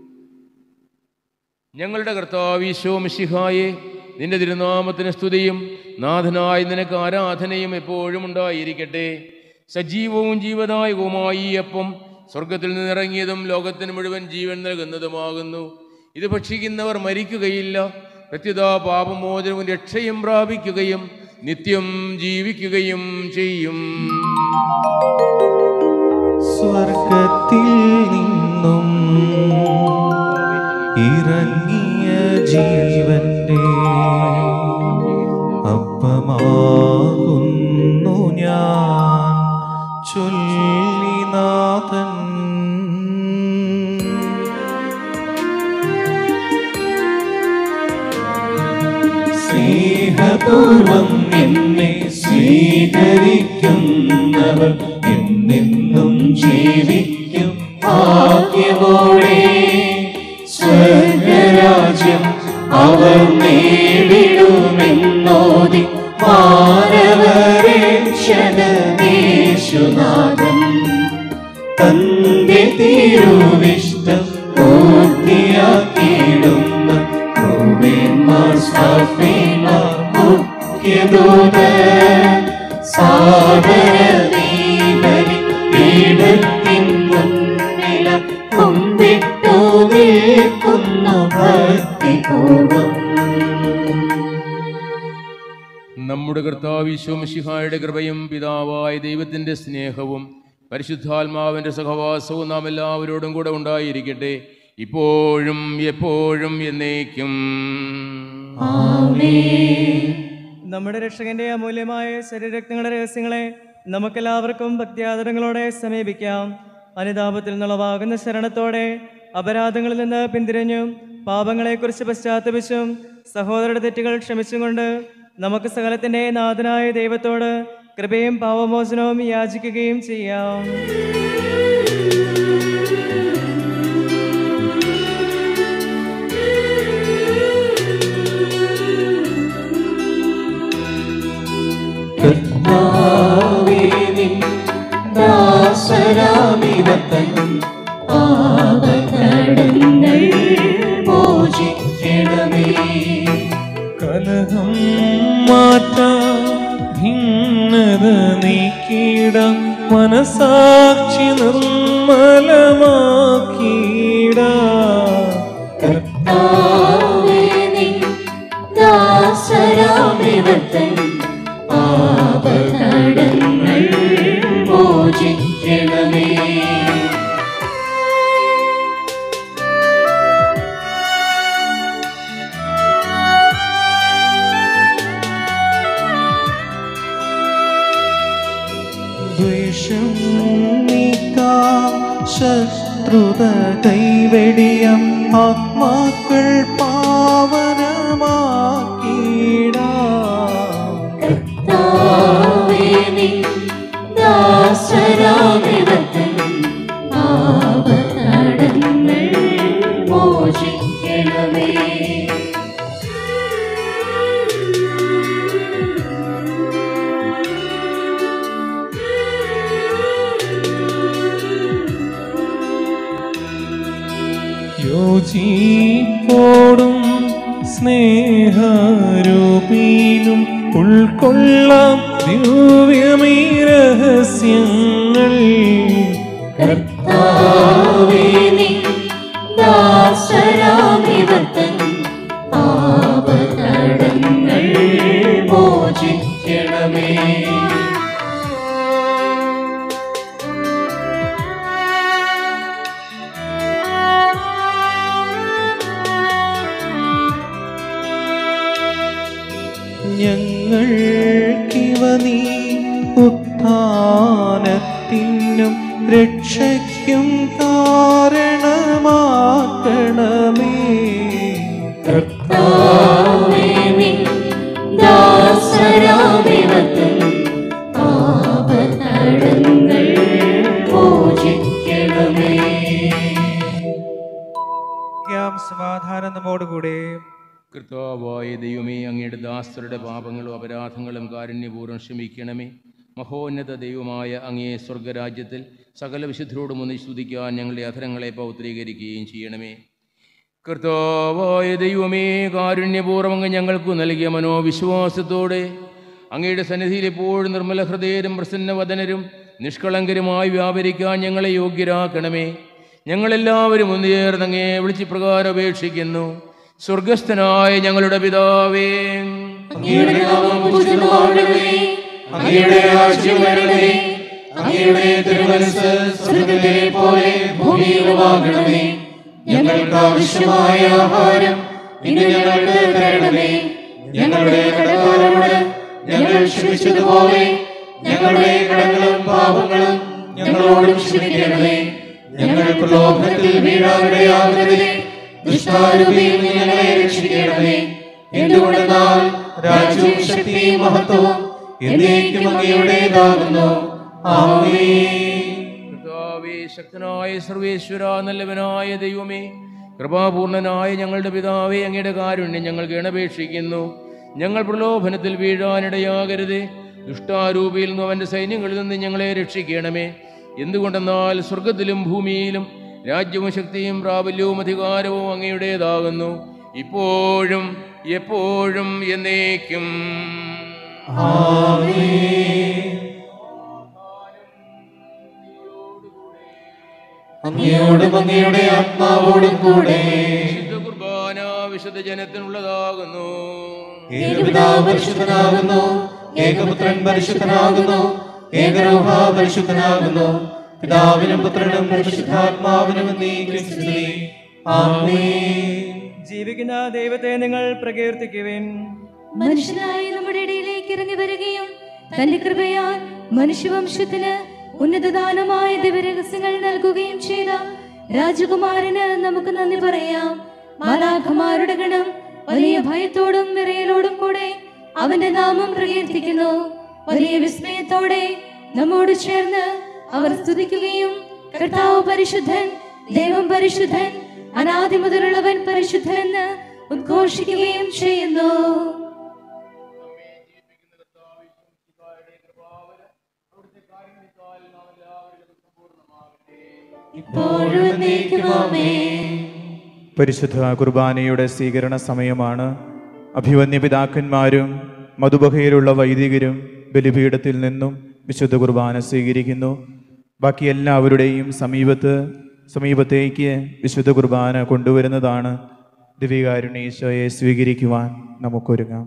ഞങ്ങളുടെ കർത്താവീശോ മിശിഹായെ നിന്റെ തിരുനാമത്തിന് സ്തുതിയും നാഥനായി നിനക്ക് ആരാധനയും എപ്പോഴും ഉണ്ടായിരിക്കട്ടെ സജീവവും ജീവദായകവുമായി ഈ അപ്പം സ്വർഗത്തിൽ നിന്നിറങ്ങിയതും ലോകത്തിന് മുഴുവൻ ജീവൻ നൽകുന്നതുമാകുന്നു ഇത് ഭക്ഷിക്കുന്നവർ മരിക്കുകയില്ല പ്രത്യുത പാപമോചനവും രക്ഷയും പ്രാപിക്കുകയും നിത്യം ജീവിക്കുകയും ചെയ്യും സ്വർഗത്തിൽ നിന്നും ഇറങ്ങിയ ജീവന്റെ അപ്പമാകുന്നു ഞാൻ ചൊല്ലിനാഥൻ സ്നേഹപൂർവം എന്നെ സ്വീകരിക്കുന്നവർ എന്നെന്നും ജീവിക്കും ഭാഗ്യവോടെ സ്വർഗരാജ്യം അവർ നേടിടുമെന്നോതി മാനവരക്ഷകേശുനാഥൻ തന്റെ തിരുവിഷ്ടം പൂർത്തിയാക്കിയിടുന്ന ക്രൂവേന്മാർ സ്വാഫിമാർ മുഖ്യദൂത സാദര ദീപരി പീഠത്തിൻ മുന്നില കുമ്പിട്ടു നിൽക്കുന്നു ഭക്തിപൂർവം നമ്മുടെ കർത്താവിശ്വമിഷിഹായുടെ കൃപയും പിതാവായ ദൈവത്തിൻ്റെ സ്നേഹവും പരിശുദ്ധാത്മാവിൻ്റെ സഹവാസവും നാം എല്ലാവരോടും കൂടെ ഉണ്ടായിരിക്കട്ടെ ഇപ്പോഴും എപ്പോഴും എന്നേക്കും നമ്മുടെ രക്ഷകന്റെ അമൂല്യമായ ശരീരരത്നങ്ങളുടെ രഹസ്യങ്ങളെ നമുക്കെല്ലാവർക്കും ഭക്തിയാദരങ്ങളോടെ സമീപിക്കാം അനുതാപത്തിൽ നിന്നുളവാകുന്ന ശരണത്തോടെ അപരാധങ്ങളിൽ നിന്ന് പിന്തിരിഞ്ഞും പാപങ്ങളെക്കുറിച്ച് പശ്ചാത്തപിച്ചും സഹോദരരുടെ തെറ്റുകൾ ക്ഷമിച്ചും കൊണ്ട് നമുക്ക് സകലത്തിൻ്റെ നാഥനായ ദൈവത്തോട് കൃപയും പാവമോചനവും യാചിക്കുകയും ചെയ്യാം കർത്താവേനിൻ ദാസരാമിവത്തൻ പാപകടങ്ങൾ മോചിക്കണമേ കലഹം മാറ്റാം ഭിന്നത നീക്കിയിടാം മനസാക്ഷി നിർമ്മലമാക്കിയിടാം കർത്താവേ നിൻ ദാസരാമിവർത്തൻ പാപകടങ്ങൾ മോചിക്കണമേ ദ്വേഷം നീക്കാം ശത്രുത കൈവെടിയം ആത്മാക്കൾ പാവനമാക്കിടാം കർത്താവേ നിൻ ദാസരാമിവർത്തൻ പാപകടങ്ങൾ മോചിക്കണമേ യോജിപ്പോടും സ്നേഹാരൂപിയിലും ഉൾക്കൊള്ളാം ദിവ്യമീ രഹസ്യങ്ങൾ കർത്താവേ നിൻ ദാസരാമിവർത്തൻ പാപകടങ്ങൾ മോചിക്കണമേ ഞങ്ങൾക്കിവ നീ ഉത്ഥാനത്തിനും രക്ഷയ്ക്കും കാരണമാക്കണമേ കർത്താവേ നിൻ ദാസരാമിവർത്തൻ പാപകടങ്ങൾ മോചിക്കണമേ യാം സമാധാനം നമ്മോടുകൂടെ കർത്താവായ ദൈവമേ അങ്ങയുടെ ദാസരുടെ പാപങ്ങളും അപരാധങ്ങളും കാരുണ്യപൂർവ്വം ക്ഷമിക്കണമേ മഹോന്നത ദൈവമായ അങ്ങേ സ്വർഗരാജ്യത്തിൽ സകല വിശുദ്ധരോടും ഒന്നി സ്തുതിക്കാൻ ഞങ്ങളുടെ അധരങ്ങളെ പൗത്രീകരിക്കുകയും ചെയ്യണമേ കർത്താവായ ദൈവമേ കാരുണ്യപൂർവ്വം അങ്ങ് ഞങ്ങൾക്ക് നൽകിയ മനോവിശ്വാസത്തോടെ അങ്ങയുടെ സന്നിധിയിൽ എപ്പോഴും നിർമ്മല ഹൃദയരും പ്രസന്നവദനരും നിഷ്കളങ്കരുമായി വ്യാപരിക്കാൻ ഞങ്ങളെ യോഗ്യരാക്കണമേ ഞങ്ങളെല്ലാവരും ഒന്നുചേർന്ന് അങ്ങേ വിളിച്ച് പ്രകാരം അപേക്ഷിക്കുന്നു സ്വർഗസ്ഥനായ ഞങ്ങളുടെ പിതാവേ അങ്ങയുടെ നാമം പൂജിതമാകണമേ അങ്ങയുടെ രാജ്യം വരണമേ അങ്ങയുടെ തിരുമനസ് സ്വർഗ്ഗത്തിലെ പോലെ ഭൂമിയിലുമാകണമേ ഞങ്ങൾക്ക് ആവശ്യമായ ആഹാരം ഇന്ന് ഞങ്ങൾക്ക് തരണമേ ഞങ്ങളുടെ കടക്കാരോട് ഞങ്ങൾ ക്ഷമിച്ചതുപോലെ ഞങ്ങളുടെ കടങ്ങളും പാപങ്ങളും ഞങ്ങളോടും ക്ഷമിക്കണമേ ഞങ്ങൾ പ്രലോഭനത്തിൽ വീഴാനിടയാകരുതേ ദുഷ്ടാരൂപിയിൽ നിന്ന് ഞങ്ങളെ രക്ഷിക്കണമേ എന്തുകൊണ്ടെന്നാൽ രാജ്യവും ശക്തിയും മഹത്വവും എന്നേക്കും അങ്ങയുടേതാകുന്നു ആമേൻ കർത്താവേ ശക്തനായ സർവേശ്വര നല്ലവനായ ദൈവമേ കൃപാപൂർണനായ ഞങ്ങളുടെ പിതാവേ അങ്ങയുടെ കാരുണ്യം ഞങ്ങൾ ഗണപേക്ഷിക്കുന്നു ഞങ്ങൾ പ്രലോഭനത്തിൽ വീഴാനിടയാകരുതേ ദുഷ്ടാരൂപിയിൽ നിന്നും അവൻ്റെ സൈന്യങ്ങളിൽ നിന്ന് ഞങ്ങളെ രക്ഷിക്കണമേ എന്തുകൊണ്ടെന്നാൽ സ്വർഗത്തിലും ഭൂമിയിലും രാജ്യവും ശക്തിയും പ്രാബല്യവും അധികാരവും അങ്ങയുടേതാകുന്നു ഇപ്പോഴും എപ്പോഴും എന്നേക്കും അങ്ങയോടും അങ്ങയുടെ ആത്മാവോടും കൂടെ വിശുദ്ധ കുർബാന വിശുദ്ധ ജനത്തിനുള്ളതാകുന്നു ഏകപിതാവ് പരിശുദ്ധനാകുന്നു ഏകപുത്രൻ പരിശുദ്ധനാകുന്നു ഏകരോഹ പരിശുദ്ധനാകുന്നു പിതാവിനും പുത്രനും പരിശുദ്ധാത്മാവിനും എന്നേക്കും സ്തുതി ആമേൻ ജീവിക്കുന്ന ദൈവത്തെ നിങ്ങൾ പ്രകീർത്തിക്കുവിൻ മനുഷ്യനായി നമ്മുടെ ഇടയിലേക്ക് ഇറങ്ങി വരികയും തന്റെ കൃപയാൽ മനുഷ്യവംശത്തിന് ഉന്നതദാനമായ ദിവരഹസ്യങ്ങൾ നൽകുകയും ചെയ്ത രാജകുമാരന് നമുക്ക് നന്ദി പറയാം മാലാഖമാരുടെ ഗണം വലിയ ഭയത്തോടും വിറയലോടും കൂടെ അവന്റെ നാമം പ്രകീർത്തിക്കുന്നു വലിയ വിസ്മയത്തോടെ നമ്മോട് ചേർന്ന് അവർ സ്തുതിക്കുകയും കർത്താവ് പരിശുദ്ധൻ ദൈവം പരിശുദ്ധൻ അനാദി മുതലുള്ളവൻ പരിശുദ്ധൻ എന്ന് ഉദ്ഘോഷിക്കുകയും ചെയ്യുന്നു ഇപ്പോഴും എന്നേക്കും ആമേൻ പരിശുദ്ധ കുർബാനയുടെ സ്വീകരണ സമയമാണ് അഭിവന്യ പിതാക്കന്മാരും മധുബഹയിലുള്ള വൈദികരും ബലിപീഠത്തിൽ നിന്നും വിശുദ്ധ കുർബാന സ്വീകരിക്കുന്നു ബാക്കി എല്ലാവരുടെയും സമീപത്ത് സമീപത്തേക്ക് വിശുദ്ധ കുർബാന കൊണ്ടുവരുന്നതാണ് ദിവ്യകാരുണ്യ ഈശോയെ സ്വീകരിക്കുവാൻ നമുക്കൊരുങ്ങാം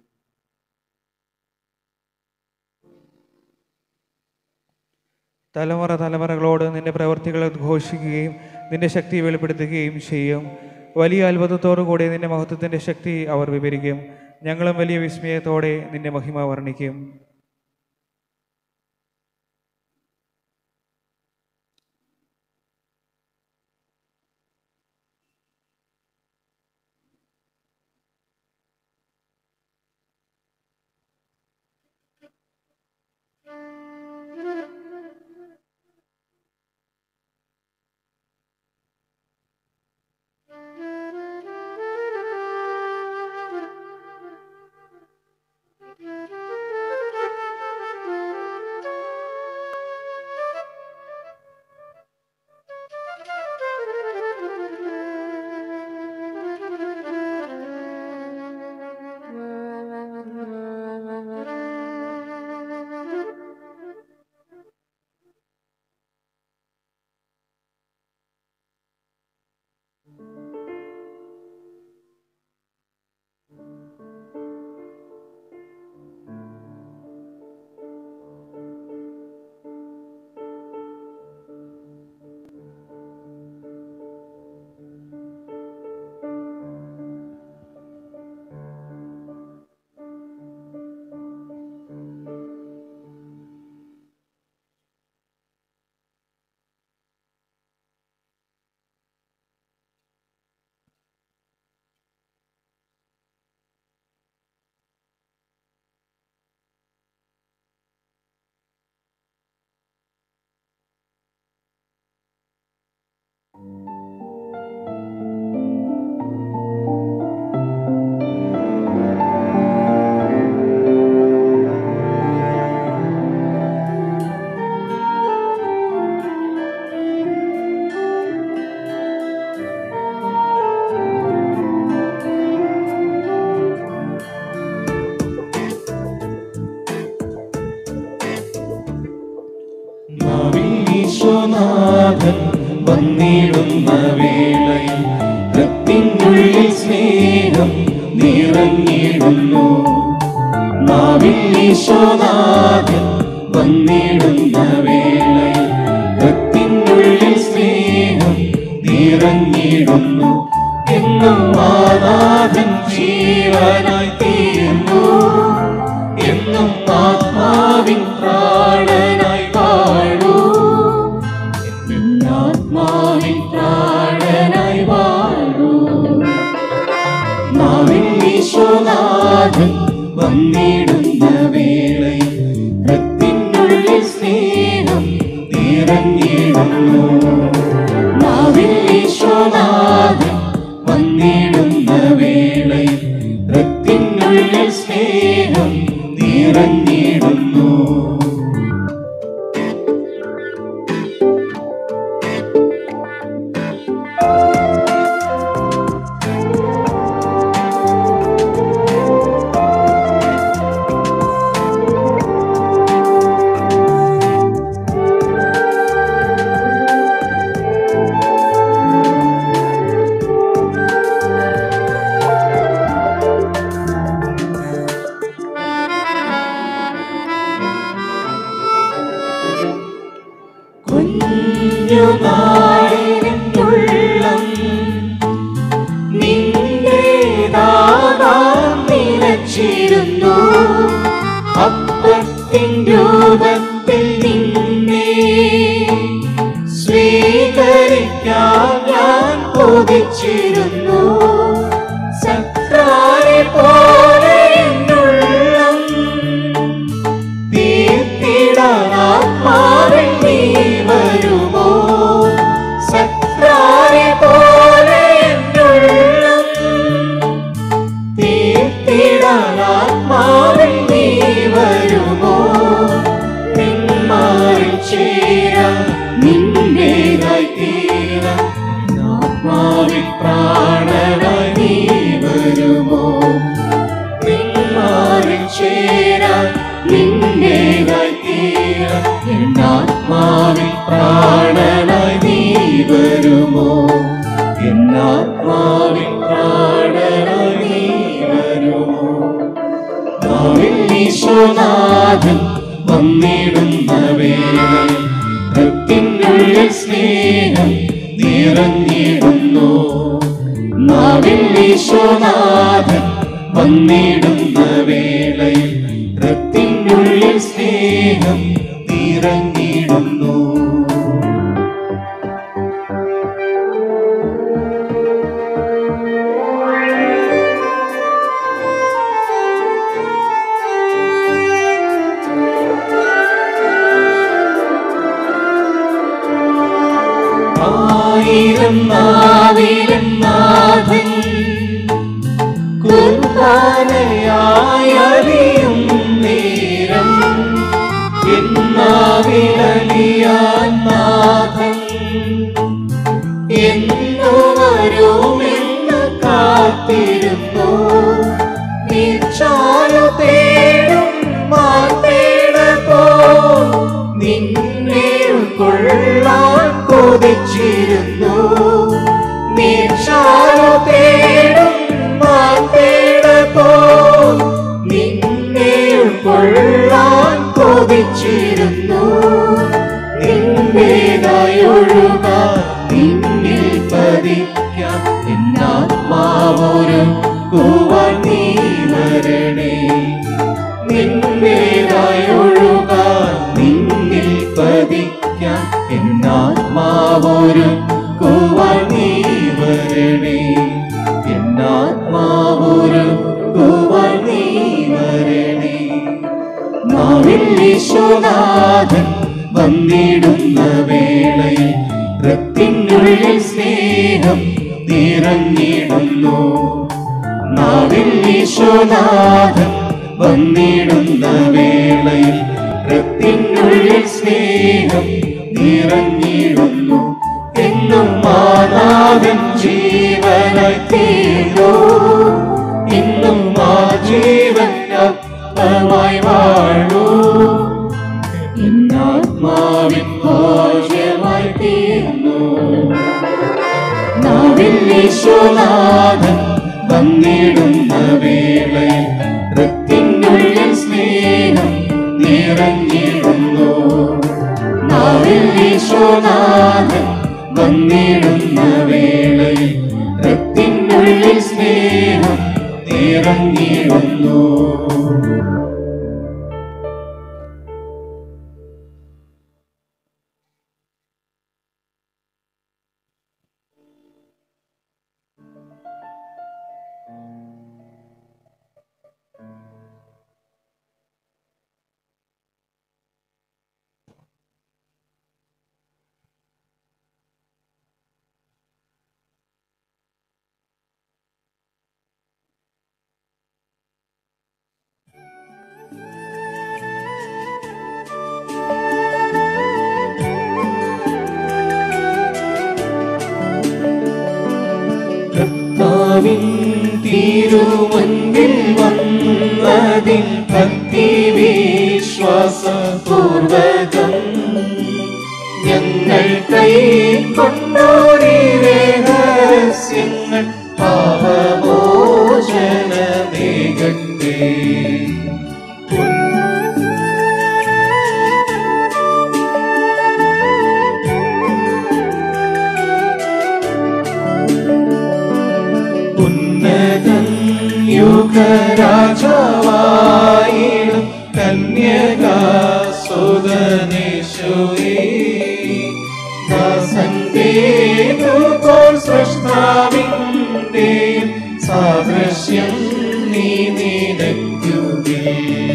തലമുറ തലമുറകളോട് നിന്റെ പ്രവൃത്തികൾ ഉദ്ഘോഷിക്കുകയും നിന്റെ ശക്തി വെളിപ്പെടുത്തുകയും ചെയ്യും വലിയ അത്ഭുതത്തോടു കൂടി നിന്റെ മഹത്വത്തിന്റെ ശക്തി അവർ വിവരിക്കും ഞങ്ങളും വലിയ വിസ്മയത്തോടെ നിന്റെ മഹിമ വർണ്ണിക്കും ഈശോനാഥൻ വന്നിടുന്ന വേളയിൽ ഹൃത്തിനുള്ളിൽ സ്നേഹം നിറഞ്ഞിടുന്നു നാവിൽ ഈശോനാഥൻ വന്നിടുന്ന വേളയിൽ ഹൃത്തിനുള്ളിൽ സ്നേഹം നിറഞ്ഞിടുന്നു എന്നും ആനാഥൻ ജീവനായി തീർന്നു എന്നും ആത്മാവിൻ പ്രാണനായി വാഴൂ ആത്മാവിൻ പ്രാണനായി വാഴൂ നാവിൻ ഈശോനാഥൻ വന്നിടുന്ന വേളയിൽ ഹൃത്തിനുള്ളിൽ സ്നേഹം നിറഞ്ഞിടുന്നു നാവിൽ ഈശോനാഥൻ വന്നിടുന്ന വേളയിൽ ഹൃത്തിനുള്ളിൽ സ്നേഹം നിറഞ്ഞിടുന്നു കുഞ്ഞുനാളിനുള്ളം നിന്റേതാകാൻ നിലച്ചിരുന്നു അപ്പത്തിൻ രൂപത്തിൽ നിന്നെ സ്വീകരിക്കാൻ ഞാൻ കൊതിച്ചിരുന്നു സക്രാരി പോലെ എന്നുള്ളം തീർത്തിടാൻ ആത്മാവിൽ നീ വരുമോ സക്രാരി പോലെ എന്നുള്ളം തീർത്തിടാൻ ആത്മാവിൽ നീ വരുമോ നിന്മാറിൽ ചേരാൻ നിന്റേതായി തീരാൻ ആത്മാവിൽ പ്രാണനായി നീ വരുമോ നിന്മാറിൽ ചേരാൻ നിന്റേതായി തീരാൻ എന്നാത്മാവിൽ പ്രാണനായി നീ വരുമോ എന്നാത്മാവിൽ പ്രാണ സ്നേഹം നിറഞ്ഞിടുന്നു നാവിൽ ഈശോനാഥൻ വന്നിടുന്ന വേളയിൽ ഹൃത്തിനുള്ളിൽ സ്നേഹം നിറഞ്ഞിടുന്നു ആയിരം നാവിലും നാഥൻ കുർബാനയായി അറിയും നേരം എന്നാവിലലിയാൻ നാഥൻ എന്നു വരുമെന്ന് കാത്തിരുന്നു നീച്ചാലു തേടും മാർത്തേട പോ നിന്നെ ഉൾക്കൊള്ളാൻ കൊതിച്ചിരുന്നു നീച്ചാലു തേടും മാർത്തേട പോ നിന്നെ ഉൾക്കൊള്ളാൻ കൊതിച്ചിരുന്നു നിന്റേതായി ഒഴുകാൻ നിന്നിൽ പതിക്കാം എന്നാത്മാവൊരു കൂവാൻ നീ വരണേ നിന്റേതായി ഒഴുകാൻ നിന്നിൽ പതിക്കാം എന്നാത്മാവൊരു കൂവാൻ നീ വരണേ എന്നാത്മാവൊരു കൂവാൻ നീ വരണേ നാവിൽ ഈശോനാഥൻ വന്നിടുന്ന വേളയിൽ ഹൃത്തിനുള്ളിൽ സ്നേഹം നിറഞ്ഞിടുന്നു നാവിൽ ഈശോനാഥൻ വന്നിടുന്ന വേളയിൽ ഹൃത്തിനുള്ളിൽ സ്നേഹം നിറഞ്ഞിടുന്നു എന്നും മാനാഥൻ ജീവനായി തീർന്നു ഇന്നും ആ ജീവൻ അപ്പമായി വാഴൂ എന്നാത്മാവിൻ ഭോജ്യമായി തീർന്നു നാവിൽ ഈശോനാഥൻ വന്നിടുന്ന വേളയിൽ ഹൃത്തിനുള്ളിൽ സ്നേഹം നിറഞ്ഞിടുന്നു നാവിൽ ഈശോനാഥൻ വന്നിടുന്ന വേളയിൽ ഹൃത്തിനുള്ളിൽ സ്നേഹം നിറഞ്ഞിടുന്നു കർത്താവിൻ തിരുമുൻപിൽ വന്നതിൽ ഭക്തി വിശ്വാസപൂർവകം ഞങ്ങൾ കൈക്കൊണ്ടോരി രഹസ്യങ്ങൾ പാപമോചനമേകട്ടെ ഉന്നതൻ യുഗരാജാവായിടും കന്യകാസുതനേശുവേ ദാസന്റേതുപോൽ സൃഷ്ടാവിന്റെയും സാദൃശ്യം നീ നിനയ്ക്കുകേ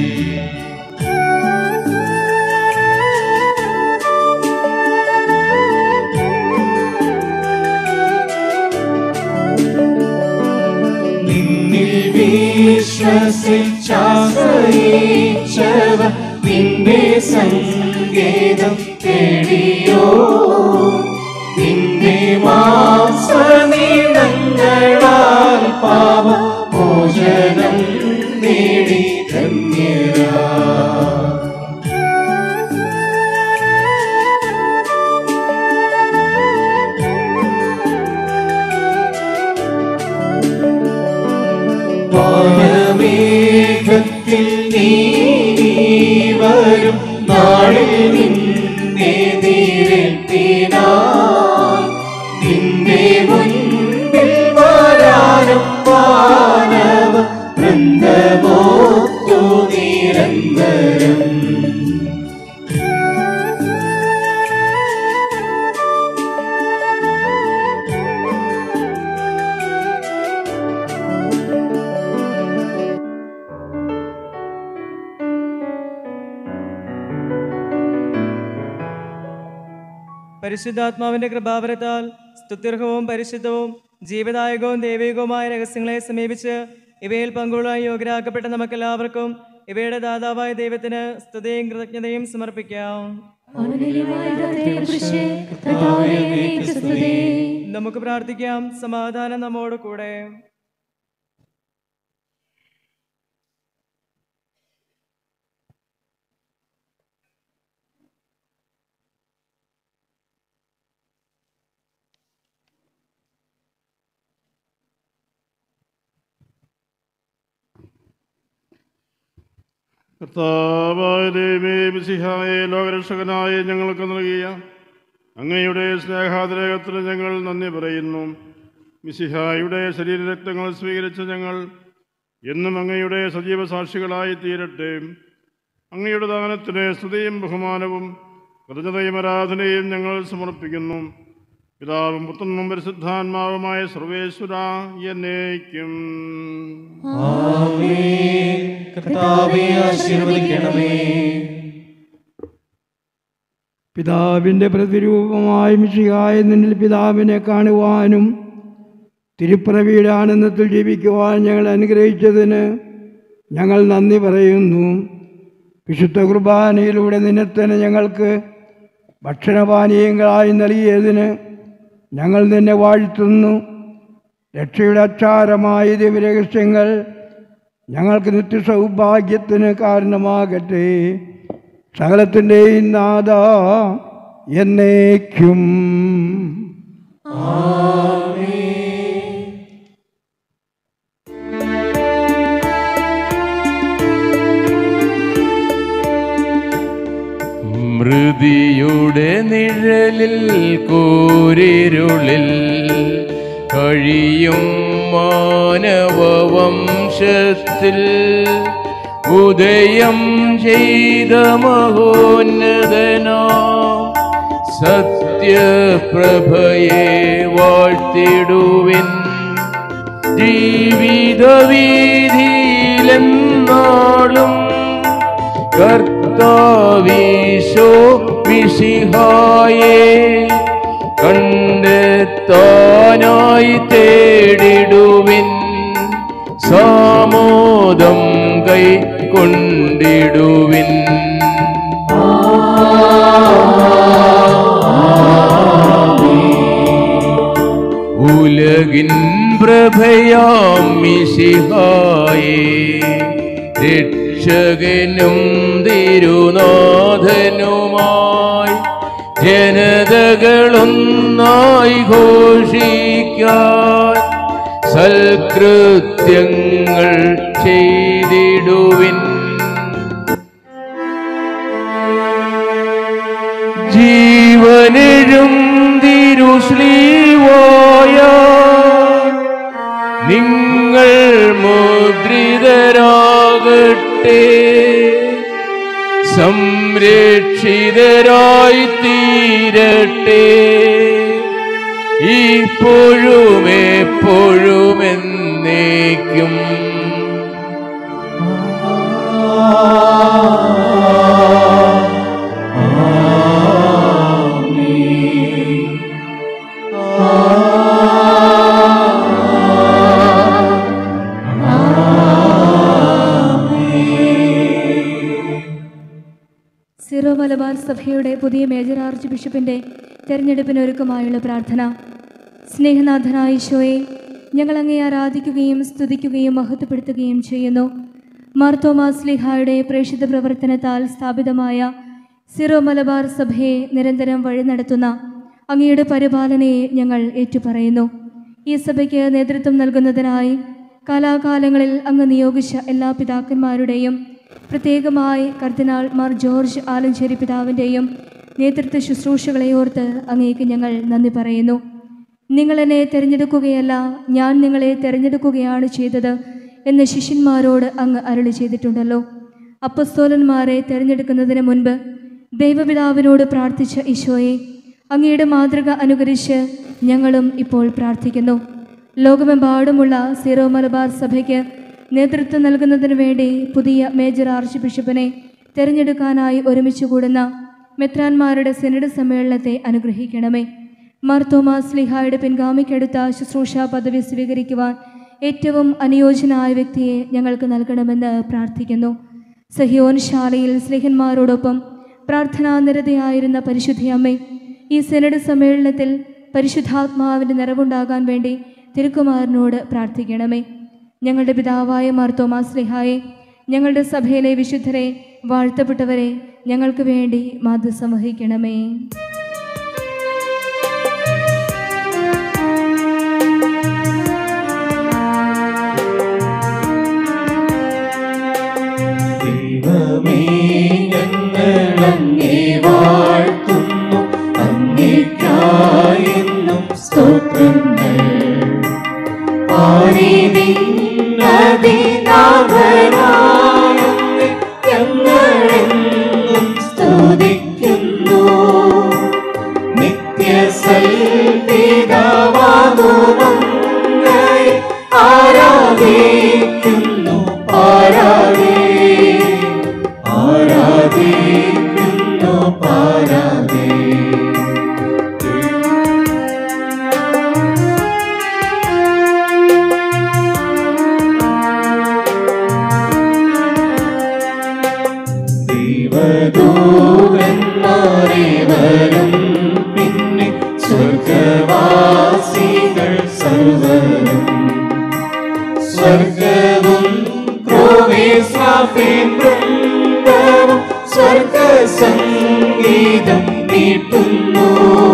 നിന്നിൽ വിശ്വസിച്ചാശ്രയിച്ചവർ നിന്റെ സങ്കേതം തേടിയോ നിന്റെ മാസനീളങ്ങളാൽ പാപ ഭോജനം നേടി ധന്യരാ വാനമേഘത്തിൽ നീ വരും നാളിൽ നിന്നെ നീരത്തിനാ പരിശുദ്ധാത്മാവിന്റെ കൃപാവരത്താൽ സ്തുത്യർഹവും പരിശുദ്ധവും ജീവദായകവും ദൈവികവുമായ രഹസ്യങ്ങളെ സമീപിച്ച് ഇവയിൽ പങ്കുകൊള്ളാൻ യോഗ്യരാക്കപ്പെട്ട നമുക്കെല്ലാവർക്കും ഇവയുടെ ദാതാവായ ദൈവത്തിന് സ്തുതിയും കൃതജ്ഞതയും സമർപ്പിക്കാം നമുക്ക് പ്രാർത്ഥിക്കാം സമാധാനം നമ്മോട് കൂടെ കർത്താവായ ദൈവമേ മിശിഹായ ലോകരക്ഷകനായ ഞങ്ങൾക്ക് നൽകിയ അങ്ങയുടെ സ്നേഹാതിരേകത്തിന് ഞങ്ങൾ നന്ദി പറയുന്നു മിശിഹായുടെ ശരീരരക്തങ്ങൾ സ്വീകരിച്ച ഞങ്ങൾ എന്നും അങ്ങയുടെ സജീവ സാക്ഷികളായി തീരട്ടെ അങ്ങയുടെ ദാനത്തിന് സ്തുതിയും ബഹുമാനവും കൃതജ്ഞതയും ആരാധനയും ഞങ്ങൾ സമർപ്പിക്കുന്നു പിതാവും പുത്രനും പരിശുദ്ധാത്മാവുമായ സർവേശ്വര എന്നേക്കും കർത്താവേ ആശീർവദിക്കണമേ പിതാവിൻ്റെ പ്രതിരൂപമായ മിശിഹായ നിന്നിൽ പിതാവിനെ കാണുവാനും തിരുപ്പിറവിയുടെ ആനന്ദത്തിൽ ജീവിക്കുവാൻ ഞങ്ങൾ അനുഗ്രഹിച്ചതിന് ഞങ്ങൾ നന്ദി പറയുന്നു വിശുദ്ധ കുർബാനയിലൂടെ നിന്നെ തന്നെ ഞങ്ങൾക്ക് ഭക്ഷണപാനീയങ്ങളായി നൽകിയതിന് ഞങ്ങൾ നിന്നെ വാഴ്ത്തുന്നു രക്ഷയുടെ അച്ചാരമായ ദിവ്യരഹസ്യങ്ങൾ ഞങ്ങൾക്ക് നിത്യസൗഭാഗ്യത്തിന് കാരണമാകട്ടെ സകലത്തിൻ്റെയും നാഥ എന്നേക്കും മൃതിയുടെ നിഴലിൽ കൂരിരുളിൽ കഴിയും മാനവവംശത്തിൽ ഉദയം ചെയ്ത മഹോന്നതനോ സത്യപ്രഭയെ വാഴ്ത്തിടുവിൻ ജീവിതവീതിയിലെന്നാളും കർത്താവീശോ മിശിഹായെ കണ്ടെത്താനായി തേടിടുവിൻ സാമോദം കൈ കൊണ്ടിടുവിൻ ഉലകിൻ പ്രഭയാം മിശിഹായേ രക്ഷകനും തിരുനാഥനുമായി ജനതകളൊന്നായി ഘോഷിക്കാൻ സൽകൃത്യങ്ങൾ ചെയ്തിടുവിൻ ജീവനെഴും തിരുശ്ലീവായ നിങ്ങൾ മുദ്രിതരാകട്ടെ സംരക്ഷിതരായി തീരട്ടെ ഇപ്പോഴും എപ്പോഴും എന്നേക്കും സിറോ മലബാർ സഭയുടെ പുതിയ മേജർ ആർച്ച് ബിഷപ്പിൻ്റെ തെരഞ്ഞെടുപ്പിനൊരുക്കമായുള്ള പ്രാർത്ഥന സ്നേഹനാഥനായ ഈശോയെ ഞങ്ങൾ അങ്ങേ ആരാധിക്കുകയും സ്തുതിക്കുകയും മഹത്വപ്പെടുത്തുകയും ചെയ്യുന്നു മാർത്തോമാസ് ലിഹായുടെ പ്രേക്ഷിത പ്രവർത്തനത്താൽ സ്ഥാപിതമായ സിറോ മലബാർ സഭയെ നിരന്തരം വഴി നടത്തുന്ന അങ്ങയുടെ പരിപാലനയെ ഞങ്ങൾ ഏറ്റുപറയുന്നു ഈ സഭയ്ക്ക് നേതൃത്വം നൽകുന്നതിനായി കാലാകാലങ്ങളിൽ അങ്ങ് നിയോഗിച്ച എല്ലാ പിതാക്കന്മാരുടെയും പ്രത്യേകമായി കർദിനാൾ മാർ ജോർജ് ആലഞ്ചേരി പിതാവിൻ്റെയും നേതൃത്വ ശുശ്രൂഷകളെ ഓർത്ത് അങ്ങേക്ക് ഞങ്ങൾ നന്ദി പറയുന്നു നിങ്ങൾ എന്നെ തിരഞ്ഞെടുക്കുകയല്ല ഞാൻ നിങ്ങളെ തിരഞ്ഞെടുക്കുകയാണ് ചെയ്തത് എന്ന് ശിഷ്യന്മാരോട് അങ്ങ് അരുളി ചെയ്തിട്ടുണ്ടല്ലോ അപ്പസ്തോലന്മാരെ തിരഞ്ഞെടുക്കുന്നതിന് മുൻപ് ദൈവപിതാവിനോട് പ്രാർത്ഥിച്ച ഈശോയെ അങ്ങയുടെ മാതൃക അനുകരിച്ച് ഞങ്ങളും ഇപ്പോൾ പ്രാർത്ഥിക്കുന്നു ലോകമെമ്പാടുമുള്ള സീറോ മലബാർ സഭയ്ക്ക് നേതൃത്വം നൽകുന്നതിന് വേണ്ടി പുതിയ മേജർ ആർച്ച് ബിഷപ്പിനെ തിരഞ്ഞെടുക്കാനായി ഒരുമിച്ച് കൂടുന്ന മെത്രാന്മാരുടെ സെനഡ് സമ്മേളനത്തെ അനുഗ്രഹിക്കണമേ മാർത്തോമാ സ്ലിഹായുടെ പിൻഗാമിക്കെടുത്ത ശുശ്രൂഷ പദവി സ്വീകരിക്കുവാൻ ഏറ്റവും അനുയോജ്യനായ വ്യക്തിയെ ഞങ്ങൾക്ക് നൽകണമെന്ന് പ്രാർത്ഥിക്കുന്നു സഹിയോൻ ശാലയിൽ സ്ലിഹന്മാരോടൊപ്പം പ്രാർത്ഥനാനിരതയായിരുന്ന പരിശുദ്ധയമ്മേ ഈ സെനഡ് സമ്മേളനത്തിൽ പരിശുദ്ധാത്മാവിൻ്റെ നിറവുണ്ടാകാൻ വേണ്ടി തിരുക്കുമാരനോട് പ്രാർത്ഥിക്കണമേ ഞങ്ങളുടെ പിതാവായ മാർത്തോമാ സ്ലിഹായെ ഞങ്ങളുടെ സഭയിലെ വിശുദ്ധരെ വാഴ്ത്തപ്പെട്ടവരെ ഞങ്ങൾക്ക് വേണ്ടി മാധ്യസം വഹിക്കണമേ ദൈവമേ ഞങ്ങളങ്ങേ വാഴ്ത്തുന്നു അങ്ങേക്കായെന്നും സ്തോത്രങ്ങൾ പാരിതിന്നതിനാഥനായ ഞങ്ങളെന്നും സ്തുതിക്കുന്നു നിത്യസൽപിതാവാകുമങ്ങയെ ആരാധിക്കുന്നു പാരാതേ ആരാധിക്കുന്നു പാരാതേ ദൈവദൂതന്മാരേവരും പിന്നെ സ്വർഗവാസികൾ സർവരും സ്വർഗവും ക്രോവേശ്വാഫേൻ വൃന്ദവും സ്വർഗസംഗീതം നീട്ടുന്നു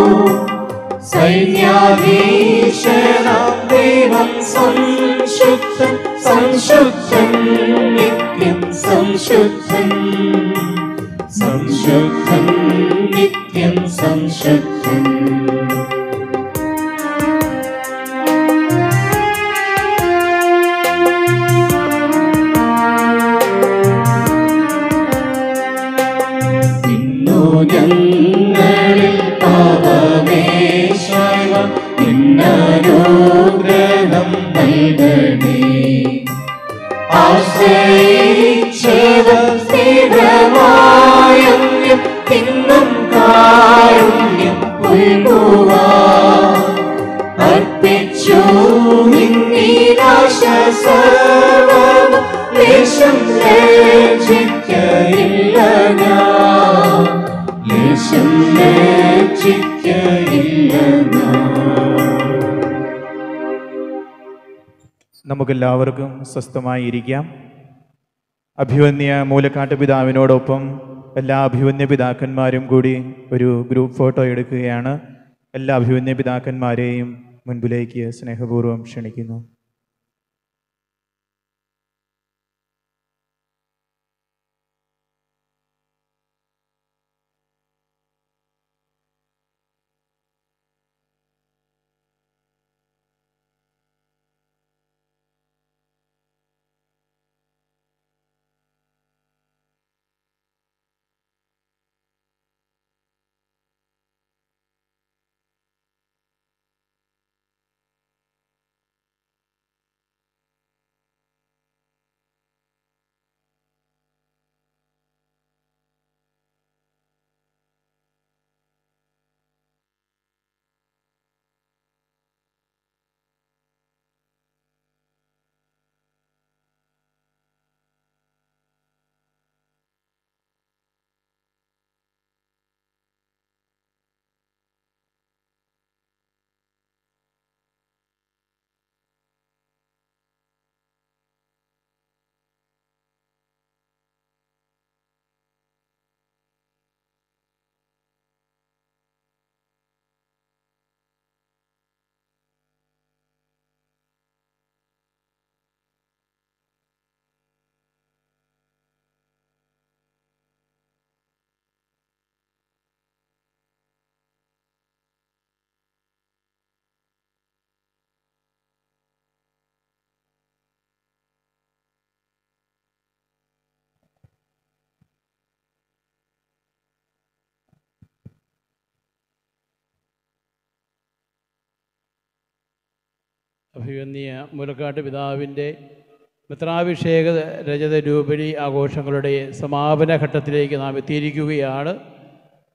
സൈന്യാധീശനാം ദൈവം സംശുദ്ധൻ സംശുദ്ധൻ നിത്യം സംശുദ്ധൻ സംശുദ്ധൻ നിത്യം സംശുദ്ധൻ ഇന്നു ഞങ്ങളിൽ പാപമേശവ നിന്നനുഗ്രഹം നൽകണേ ആശ്രയിച്ചവ സ്ഥിരമായും തിന്നും കാരുണ്യം പുൽകുവാ അർപ്പിച്ചു നിന്നീരാശ സർവം ലേശം ലജ്ജിക്കയില്ല ഞാൻ ലേശം ലജ്ജിക്കയില്ല ഞാൻ നമുക്കെല്ലാവർക്കും സ്വസ്ഥമായി ഇരിക്കാം അഭിവന്യ മൂലക്കാട്ട് പിതാവിനോടൊപ്പം എല്ലാ അഭിവന്യ പിതാക്കന്മാരും കൂടി ഒരു ഗ്രൂപ്പ് ഫോട്ടോ എടുക്കുകയാണ് എല്ലാ അഭിവന്യ പിതാക്കന്മാരെയും മുൻപിലേക്ക് സ്നേഹപൂർവ്വം ക്ഷണിക്കുന്നു അഭിവന്യ മുലക്കാട്ട് പിതാവിൻ്റെ മിത്രാഭിഷേക രജത രൂപിണി ആഘോഷങ്ങളുടെ സമാപന ഘട്ടത്തിലേക്ക് നാം എത്തിയിരിക്കുകയാണ്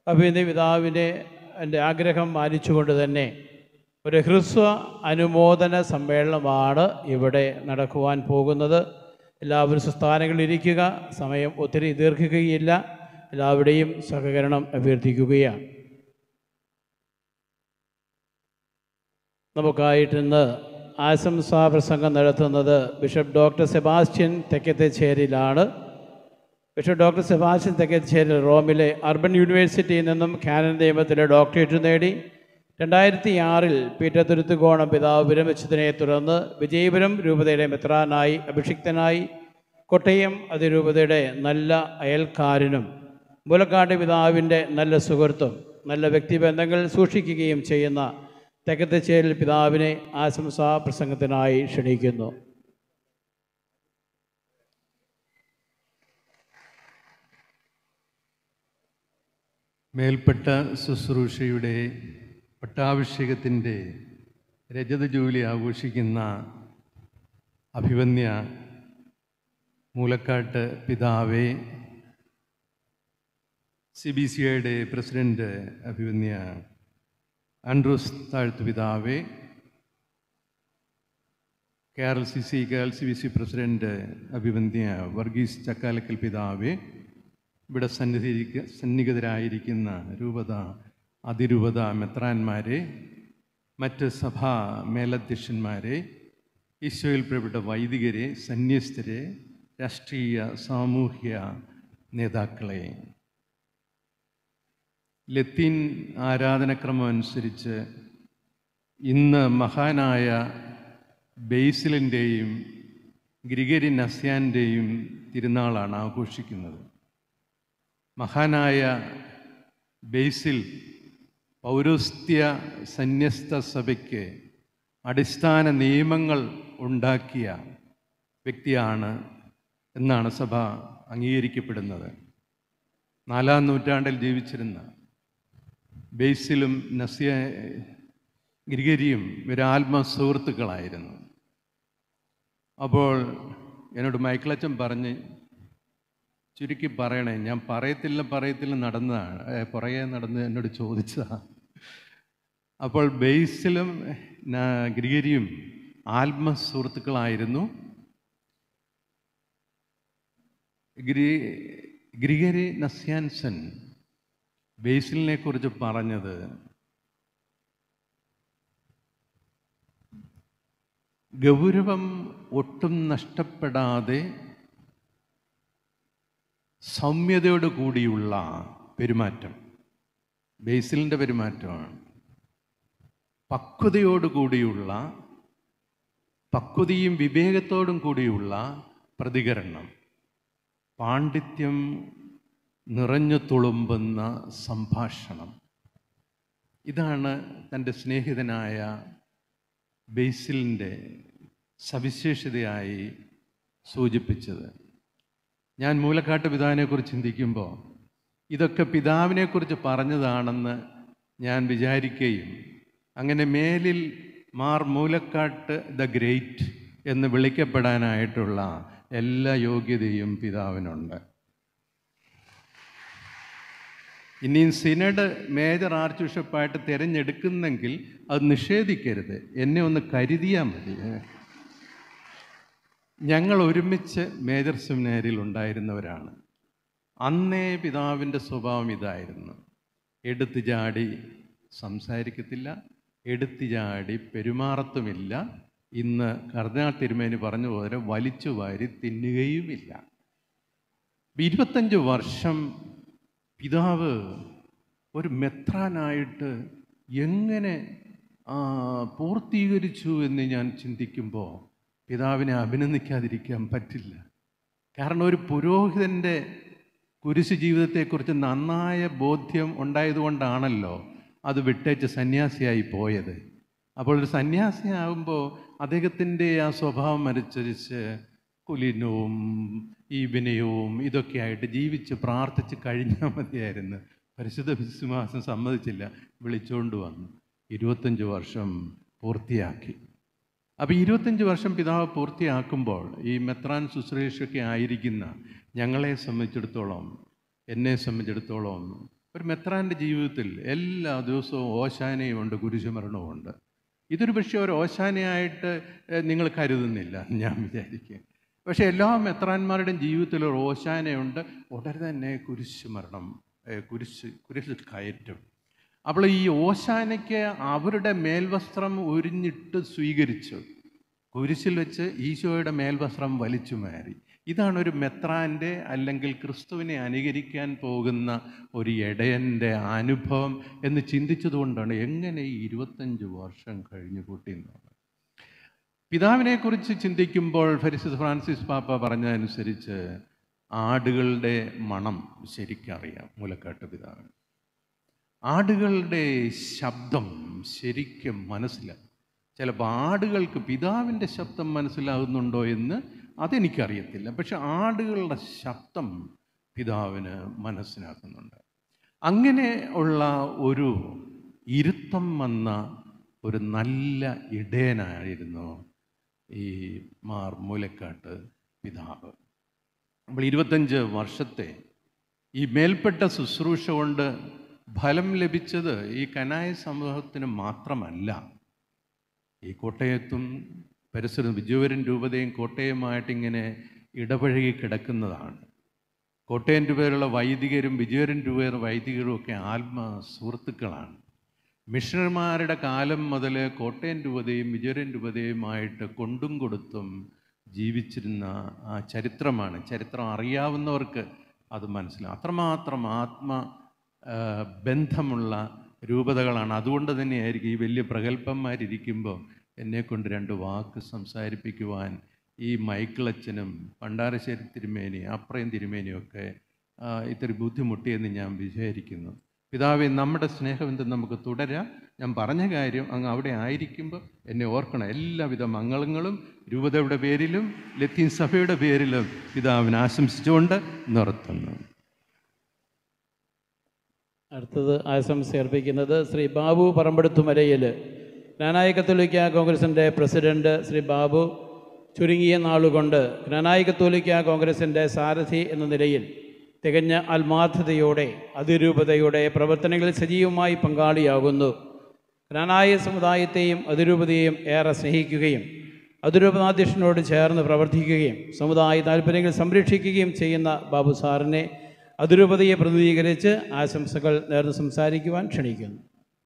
അഭിനന്ദ പിതാവിനെ എൻ്റെ ആഗ്രഹം മാനിച്ചുകൊണ്ട് തന്നെ ഒരു ഹ്രസ്വ അനുമോദന സമ്മേളനമാണ് ഇവിടെ നടക്കുവാൻ പോകുന്നത് എല്ലാവരും സ്വസ്ഥാനങ്ങളിൽ ഇരിക്കുക സമയം ഒത്തിരി ദീർഘിക്കുകയില്ല എല്ലാവരുടെയും സഹകരണം അഭ്യർത്ഥിക്കുകയാണ് നമുക്കായിട്ടിന്ന് ആശംസാ പ്രസംഗം നടത്തുന്നത് ബിഷപ്പ് ഡോക്ടർ സെബാസ്റ്റ്യൻ തെക്കത്തേച്ചേരിയിലാണ് ബിഷപ്പ് ഡോക്ടർ സെബാസ്റ്റ്യൻ തെക്കത്തേച്ചേരി റോമിലെ അർബൻ യൂണിവേഴ്സിറ്റിയിൽ നിന്നും കാനൻ നിയമത്തിലെ ഡോക്ടറേറ്റ് നേടി രണ്ടായിരത്തി ആറിൽ പീറ്റർ തുരുത്തുകോണം പിതാവ് വിരമിച്ചതിനെ തുടർന്ന് വിജയപുരം രൂപതയുടെ മെത്രാനായി അഭിഷിക്തനായി കോട്ടയം അതിരൂപതയുടെ നല്ല അയൽക്കാരനും മുലക്കാട് പിതാവിൻ്റെ നല്ല സുഹൃത്തും നല്ല വ്യക്തിബന്ധങ്ങൾ സൂക്ഷിക്കുകയും ചെയ്യുന്ന തെക്കത്തച്ചേരിൽ പിതാവിനെ ആശംസാ പ്രസംഗത്തിനായി ക്ഷണിക്കുന്നു മേൽപ്പെട്ട ശുശ്രൂഷയുടെ പട്ടാഭിഷേകത്തിൻ്റെ രജത ജൂലി ആഘോഷിക്കുന്ന അഭിവന്യ മൂലക്കാട്ട് പിതാവേ സി ബി സി ഐയുടെ പ്രസിഡന്റ് അഭിവന്യ ആൻഡ്രൂസ് താഴ്ത്തു പിതാവേ K R L C C K L C B C president അഭിവന്യ വർഗീസ് ചക്കാലക്കൽ പിതാവേ ഇവിടെ സന്നിധി സന്നിഹിതരായിരിക്കുന്ന രൂപത അതിരൂപത മെത്രാന്മാരെ മറ്റ് സഭാ മേലധ്യക്ഷന്മാരെ ഈശോയിൽ പ്രിയപ്പെട്ട വൈദികരെ സന്യസ്തരെ രാഷ്ട്രീയ സാമൂഹ്യ നേതാക്കളെ ലത്തീൻ ആരാധനക്രമം അനുസരിച്ച് ഇന്ന് മഹാനായ ബേസിലിൻ്റെയും ഗ്രിഗരി നസ്യാൻ്റെയും തിരുനാളാണ് ആഘോഷിക്കുന്നത് മഹാനായ ബേസിൽ പൗരസ്ത്യ സന്യസ്ത സഭയ്ക്ക് അടിസ്ഥാന നിയമങ്ങൾ ഉണ്ടാക്കിയ വ്യക്തിയാണ് എന്നാണ് സഭ അംഗീകരിക്കപ്പെടുന്നത് നാലാം നൂറ്റാണ്ടിൽ ജീവിച്ചിരുന്ന ബേസിലും നസ്യ ഗിരിഗരിയും ഒരു ആത്മ സുഹൃത്തുക്കളായിരുന്നു അപ്പോൾ എന്നോട് മൈക്കിളച്ചൻ പറഞ്ഞ് ചുരുക്കി പറയണേ ഞാൻ പറയത്തില്ല പറയത്തില്ല നടന്നതാണ് ഏ, പുറകെ നടന്ന് എന്നോട് ചോദിച്ചതാണ് അപ്പോൾ ബേസിലും ന- ഗ്രിഗരിയും ആത്മ സുഹൃത്തുക്കളായിരുന്നു ഗ്രി ഗ്രിഗരി നസ്യാൻസൻ ബേസിലിനെ കുറിച്ച് പറഞ്ഞത് ഗൗരവം ഒട്ടും നഷ്ടപ്പെടാതെ സൗമ്യതയോട് കൂടിയുള്ള പെരുമാറ്റം ബേസിലിൻ്റെ പെരുമാറ്റമാണ് പക്വതയോട് കൂടിയുള്ള പക്വതയും വിവേകത്തോടും കൂടിയുള്ള പ്രതികരണം പാണ്ഡിത്യം നിറഞ്ഞു തുളുമ്പുന്ന സംഭാഷണം ഇതാണ് തൻ്റെ സ്നേഹിതനായ ബേസിലിൻ്റെ സവിശേഷതയായി സൂചിപ്പിച്ചത് ഞാൻ മൂലക്കാട്ട് പിതാവിനെക്കുറിച്ച് ചിന്തിക്കുമ്പോൾ ഇതൊക്കെ പിതാവിനെക്കുറിച്ച് പറഞ്ഞതാണെന്ന് ഞാൻ വിചാരിക്കുകയും അങ്ങനെ മേലിൽ മാർ മൂലക്കാട്ട് ദ ഗ്രേറ്റ് എന്ന് വിളിക്കപ്പെടാനായിട്ടുള്ള എല്ലാ യോഗ്യതയും പിതാവിനുണ്ട് ഇനിയും സിനഡ് മേജർ ആർച്ച് ബിഷപ്പായിട്ട് തിരഞ്ഞെടുക്കുന്നെങ്കിൽ അത് നിഷേധിക്കരുത് എന്നെ ഒന്ന് കരുതിയാൽ മതി ഞങ്ങൾ ഒരുമിച്ച് മേജർ സെമിനാരിയിൽ ഉണ്ടായിരുന്നവരാണ് അന്നേ പിതാവിൻ്റെ സ്വഭാവം ഇതായിരുന്നു എടുത്തു ചാടി സംസാരിക്കത്തില്ല എടുത്തു ചാടി പെരുമാറത്തുമില്ല ഇന്ന് കർദിനാൾ തിരുമേനി പറഞ്ഞ പോലെ വലിച്ചു വാരി തിന്നുകയുമില്ല ഇരുപത്തഞ്ച് വർഷം പിതാവ് ഒരു മെത്രാനായിട്ട് എങ്ങനെ ആ, പൂർത്തീകരിച്ചു എന്ന് ഞാൻ ചിന്തിക്കുമ്പോൾ പിതാവിനെ അഭിനന്ദിക്കാതിരിക്കാൻ പറ്റില്ല കാരണം ഒരു പുരോഹിതൻ്റെ കുരിശു ജീവിതത്തെക്കുറിച്ച് നന്നായ ബോധ്യം ഉണ്ടായതുകൊണ്ടാണല്ലോ അത് വിട്ടേച്ച് സന്യാസിയായി പോയത് അപ്പോൾ ഒരു സന്യാസിയാകുമ്പോൾ അദ്ദേഹത്തിൻ്റെ ആ സ്വഭാവം അനുസരിച്ച് കുലീനവും ഈ വിനയവും ഇതൊക്കെയായിട്ട് ജീവിച്ച് പ്രാർത്ഥിച്ച് കഴിഞ്ഞാൽ മതിയായിരുന്നു പരിശുദ്ധ വിശ്വാസം സമ്മതിച്ചില്ല വിളിച്ചുകൊണ്ട് വന്നു ഇരുപത്തഞ്ച് വർഷം പൂർത്തിയാക്കി അപ്പോൾ ഇരുപത്തഞ്ച് വർഷം പിതാവ് പൂർത്തിയാക്കുമ്പോൾ ഈ മെത്രാൻ ശുശ്രൂഷയൊക്കെ ആയിരിക്കുന്ന ഞങ്ങളെ സംബന്ധിച്ചിടത്തോളം എന്നെ സംബന്ധിച്ചിടത്തോളം ഒരു മെത്രാൻ്റെ ജീവിതത്തിൽ എല്ലാ ദിവസവും ഓശാനയും ഉണ്ട് കുരിശുമരണവും ഉണ്ട് ഇതൊരു പക്ഷേ ഒരു ഓശാനയായിട്ട് ഏഹ്, നിങ്ങൾ കരുതുന്നില്ല ഞാൻ വിചാരിക്കുക പക്ഷേ എല്ലാ മെത്രാന്മാരുടെയും ജീവിതത്തിൽ ഒരു ഓശാനയുണ്ട് ഉടനെ തന്നെ കുരിശ് മരണം ഏഹ്, കുരിശ് കുരിശിൽ കയറ്റും അപ്പോൾ ഈ ഓശാനയ്ക്ക് അവരുടെ മേൽവസ്ത്രം ഉരിഞ്ഞിട്ട് സ്വീകരിച്ചു കുരിശിൽ വെച്ച് ഈശോയുടെ മേൽവസ്ത്രം വലിച്ചു മാറി ഇതാണ് ഒരു മെത്രാൻ്റെ അല്ലെങ്കിൽ ക്രിസ്തുവിനെ അനുകരിക്കാൻ പോകുന്ന ഒരു ഇടയൻ്റെ അനുഭവം എന്ന് ചിന്തിച്ചതുകൊണ്ടാണ് എങ്ങനെ ഈ ഇരുപത്തഞ്ച് വർഷം കഴിഞ്ഞു കൂട്ടി എന്നുള്ളത് പിതാവിനെക്കുറിച്ച് ചിന്തിക്കുമ്പോൾ ഫരിസിസ് ഫ്രാൻസിസ് പാപ്പ പറഞ്ഞതനുസരിച്ച് ആടുകളുടെ മണം ശരിക്കറിയാം മൂലക്കാട്ട് പിതാവിന് ആടുകളുടെ ശബ്ദം ശരിക്കും മനസ്സിലാവും ചിലപ്പോൾ ആടുകൾക്ക് പിതാവിൻ്റെ ശബ്ദം മനസ്സിലാകുന്നുണ്ടോ എന്ന് അതെനിക്കറിയത്തില്ല പക്ഷെ ആടുകളുടെ ശബ്ദം പിതാവിന് മനസ്സിലാക്കുന്നുണ്ട് അങ്ങനെ ഉള്ള ഒരു ഇരുത്തം വന്ന ഒരു നല്ല ഇടയനായിരുന്നു ഈ മാർ മൂലക്കാട്ട് പിതാവ് നമ്മൾ ഇരുപത്തഞ്ച് വർഷത്തെ ഈ മേൽപ്പെട്ട ശുശ്രൂഷ കൊണ്ട് ഫലം ലഭിച്ചത് ഈ കനായ സമൂഹത്തിന് മാത്രമല്ല ഈ കോട്ടയത്തും പരിസരം വിജയവരൻ രൂപതയും കോട്ടയമായിട്ട് ഇങ്ങനെ ഇടപഴകി കിടക്കുന്നതാണ് കോട്ടയം രൂപയിലുള്ള വൈദികരും വിജയവരൻ രൂപയുടെ വൈദികരും ഒക്കെ ആത്മ സുഹൃത്തുക്കളാണ് മിഷണറിമാരുടെ കാലം മുതൽ കോട്ടയം രൂപതയും വിജയവരൻ രൂപതയുമായിട്ട് കൊണ്ടും കൊടുത്തും ജീവിച്ചിരുന്ന ആ ചരിത്രമാണ് ചരിത്രം അറിയാവുന്നവർക്ക് അത് മനസ്സിലാവും അത്രമാത്രം ആത്മ ആ, ബന്ധമുള്ള രൂപതകളാണ് അതുകൊണ്ട് തന്നെയായിരിക്കും ഈ വലിയ പ്രഗത്ഭന്മാരിയ്ക്കുമ്പോൾ എന്നെക്കൊണ്ട് രണ്ട് വാക്ക് സംസാരിപ്പിക്കുവാൻ ഈ മൈക്കിളച്ചനും പണ്ടാരശ്ശേരി തിരുമേനി അപ്രയം തിരുമേനിയൊക്കെ ആ, ഇത്തിരി ബുദ്ധിമുട്ടിയെന്ന് ഞാൻ വിചാരിക്കുന്നു പിതാവെ നമ്മുടെ സ്നേഹബന്ധം നമുക്ക് തുടരാം ഞാൻ പറഞ്ഞ കാര്യം അങ്ങ് അവിടെ ആയിരിക്കുമ്പോൾ എന്നെ ഓർക്കണം എല്ലാവിധ മംഗളങ്ങളും രൂപതയുടെ പേരിലും ലത്തീൻ സഭയുടെ പേരിലും പിതാവിനെ ആശംസിച്ചുകൊണ്ട് നിർത്തുന്നു അടുത്തത് ആശംസ അർപ്പിക്കുന്നത് ശ്രീ ബാബു പറമ്പെടുത്തുമലയിൽ ജ്ഞാനായ കത്തോലിക്ക കോൺഗ്രസിൻ്റെ പ്രസിഡന്റ് ശ്രീ ബാബു ചുരുങ്ങിയ നാളുകൊണ്ട് ജ്ഞാനായ കത്തോലിക്ക കോൺഗ്രസിൻ്റെ സാരഥി എന്ന നിലയിൽ തികഞ്ഞ ആത്മാർത്ഥതയോടെ അതിരൂപതയുടെ പ്രവർത്തനങ്ങളിൽ സജീവമായി പങ്കാളിയാകുന്നു ജ്ഞാനായ സമുദായത്തെയും അതിരൂപതയെയും ഏറെ സ്നേഹിക്കുകയും അതിരൂപതാധ്യക്ഷനോട് ചേർന്ന് പ്രവർത്തിക്കുകയും സമുദായ താല്പര്യങ്ങൾ സംരക്ഷിക്കുകയും ചെയ്യുന്ന ബാബു സാറിനെ അതിരൂപതയെ പ്രതിനിധീകരിച്ച് ആശംസകൾ നേർന്ന് സംസാരിക്കുവാൻ ക്ഷണിക്കുന്നു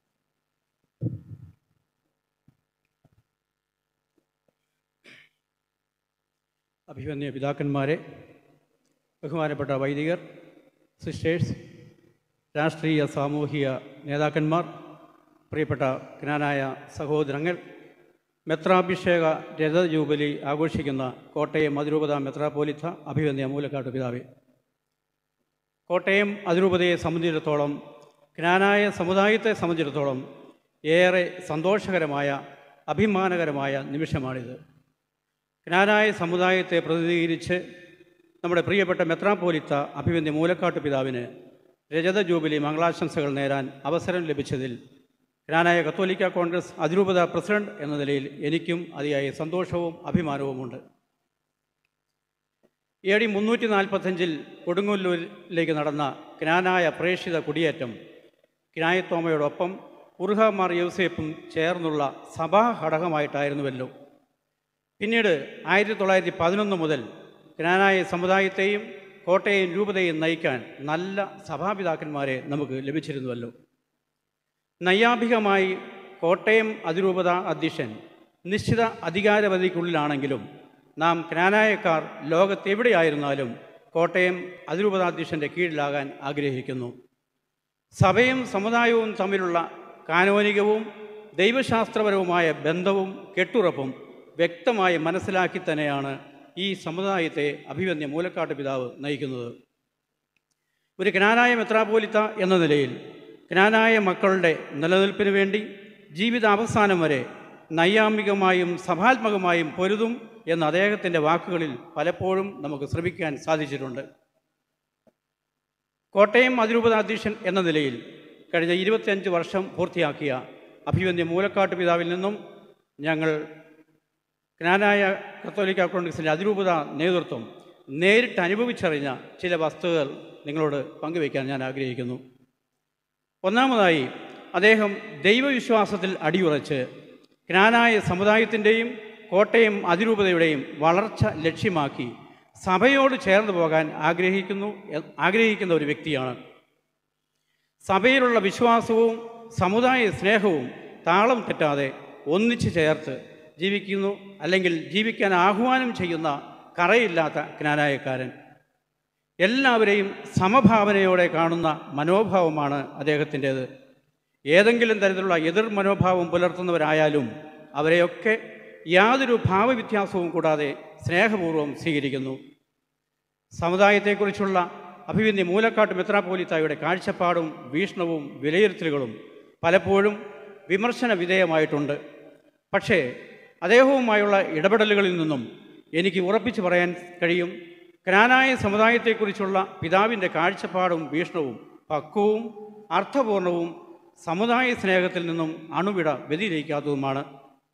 അഭിമന്യ പിതാക്കന്മാരെ ബഹുമാനപ്പെട്ട വൈദികർ സിസ്റ്റേഴ്സ് രാഷ്ട്രീയ സാമൂഹിക നേതാക്കന്മാർ പ്രിയപ്പെട്ട ജ്ഞാനായ സഹോദരങ്ങൾ മെത്രാഭിഷേക രഥ ജൂബിലി ആഘോഷിക്കുന്ന കോട്ടയം അതിരൂപത മെത്രാപോലിത്ത അഭിമന്യ മൂലക്കാട്ട് പിതാവേ കോട്ടയം അതിരൂപതയെ സംബന്ധിച്ചിടത്തോളം ജ്ഞാനായ സമുദായത്തെ സംബന്ധിച്ചിടത്തോളം ഏറെ സന്തോഷകരമായ അഭിമാനകരമായ നിമിഷമാണിത് ജ്ഞാനായ സമുദായത്തെ പ്രതിനിധീകരിച്ച് നമ്മുടെ പ്രിയപ്പെട്ട മെത്രാപ്പോലിത്ത അഭിവന്യ മൂലക്കാട്ട് പിതാവിന് രജത ജൂബിലി മംഗളാശംസകൾ നേരാൻ അവസരം ലഭിച്ചതിൽ ജ്ഞാനായ കത്തോലിക്ക കോൺഗ്രസ് അതിരൂപത പ്രസിഡന്റ് എന്ന നിലയിൽ എനിക്കും അതിയായ സന്തോഷവും അഭിമാനവുമുണ്ട് എ ഡി മുന്നൂറ്റി നാൽപ്പത്തഞ്ചിൽ കൊടുങ്ങല്ലൂരിലേക്ക് നടന്ന ജ്ഞാനായ പ്രേക്ഷിത കുടിയേറ്റം ജ്ഞായത്തോമയോടൊപ്പം ഉർഹമാർ യൗസേപ്പും ചേർന്നുള്ള സഭാ ഘടകമായിട്ടായിരുന്നുവല്ലോ പിന്നീട് ആയിരത്തി തൊള്ളായിരത്തി പതിനൊന്ന് മുതൽ ജ്ഞാനായ സമുദായത്തെയും കോട്ടയം രൂപതയും നയിക്കാൻ നല്ല സഭാപിതാക്കന്മാരെ നമുക്ക് ലഭിച്ചിരുന്നുവല്ലോ നൈയാഭികമായി കോട്ടയം അതിരൂപത അധ്യക്ഷൻ നിശ്ചിത അധികാരപരിധിക്കുള്ളിലാണെങ്കിലും നാം ജ്ഞാനായക്കാർ ലോകത്തെവിടെയായിരുന്നാലും കോട്ടയം അതിരൂപതാധ്യക്ഷൻ്റെ കീഴിലാകാൻ ആഗ്രഹിക്കുന്നു സഭയും സമുദായവും തമ്മിലുള്ള കാനോനികവും ദൈവശാസ്ത്രപരവുമായ ബന്ധവും കെട്ടുറപ്പും വ്യക്തമായി മനസ്സിലാക്കി തന്നെയാണ് ഈ സമുദായത്തെ അഭിവന്യ മൂലക്കാട്ട് പിതാവ് നയിക്കുന്നത് ഒരു ജ്ഞാനായ മെത്രാപോലിത്ത എന്ന നിലയിൽ ജ്ഞാനായ മക്കളുടെ നിലനിൽപ്പിന് വേണ്ടി ജീവിതാവസാനം വരെ നൈയാമികമായും സഭാത്മകമായും പൊരുതും എന്ന അദ്ദേഹത്തിൻ്റെ വാക്കുകളിൽ പലപ്പോഴും നമുക്ക് ശ്രമിക്കാൻ സാധിച്ചിട്ടുണ്ട് കോട്ടയം അതിരൂപത അധ്യക്ഷൻ എന്ന നിലയിൽ കഴിഞ്ഞ ഇരുപത്തിയഞ്ച് വർഷം പൂർത്തിയാക്കിയ അഭിവന്യ മൂലക്കാട്ട് പിതാവിൽ നിന്നും ഞങ്ങൾ ജ്ഞാനായ കത്തോലിക്ക കോൺഗ്രസിൻ്റെ അതിരൂപത നേതൃത്വം നേരിട്ട് അനുഭവിച്ചറിഞ്ഞ ചില വസ്തുതകൾ നിങ്ങളോട് പങ്കുവയ്ക്കാൻ ഞാൻ ആഗ്രഹിക്കുന്നു ഒന്നാമതായി അദ്ദേഹം ദൈവവിശ്വാസത്തിൽ അടിയുറച്ച് ജ്ഞാനായ സമുദായത്തിൻ്റെയും കോട്ടയം അതിരൂപതയുടെയും വളർച്ച ലക്ഷ്യമാക്കി സഭയോട് ചേർന്ന് പോകാൻ ആഗ്രഹിക്കുന്നു ആഗ്രഹിക്കുന്ന ഒരു വ്യക്തിയാണ് സഭയിലുള്ള വിശ്വാസവും സമുദായ സ്നേഹവും താളം തെറ്റാതെ ഒന്നിച്ചു ചേർത്ത് ജീവിക്കുന്നു അല്ലെങ്കിൽ ജീവിക്കാൻ ആഹ്വാനം ചെയ്യുന്ന കറയില്ലാത്ത ജ്ഞാനായക്കാരൻ എല്ലാവരെയും സമഭാവനയോടെ കാണുന്ന മനോഭാവമാണ് അദ്ദേഹത്തിൻ്റേത് ഏതെങ്കിലും തരത്തിലുള്ള എതിർ മനോഭാവം പുലർത്തുന്നവരായാലും അവരെയൊക്കെ യാതൊരു ഭാവവ്യത്യാസവും കൂടാതെ സ്നേഹപൂർവ്വം സ്വീകരിക്കുന്നു സമുദായത്തെക്കുറിച്ചുള്ള അഭിവന്യ മൂലക്കാട്ട് മെത്രാപോലിത്തായുടെ കാഴ്ചപ്പാടും വീക്ഷണവും വിലയിരുത്തലുകളും പലപ്പോഴും വിമർശന വിധേയമായിട്ടുണ്ട് പക്ഷേ അദ്ദേഹവുമായുള്ള ഇടപെടലുകളിൽ നിന്നും എനിക്ക് ഉറപ്പിച്ചു പറയാൻ കഴിയും ക്നാനായ സമുദായത്തെക്കുറിച്ചുള്ള പിതാവിൻ്റെ കാഴ്ചപ്പാടും വീക്ഷണവും പക്വവും അർത്ഥപൂർണവും സമുദായ സ്നേഹത്തിൽ നിന്നും അണുവിട വ്യതിരയിക്കാത്തതുമാണ്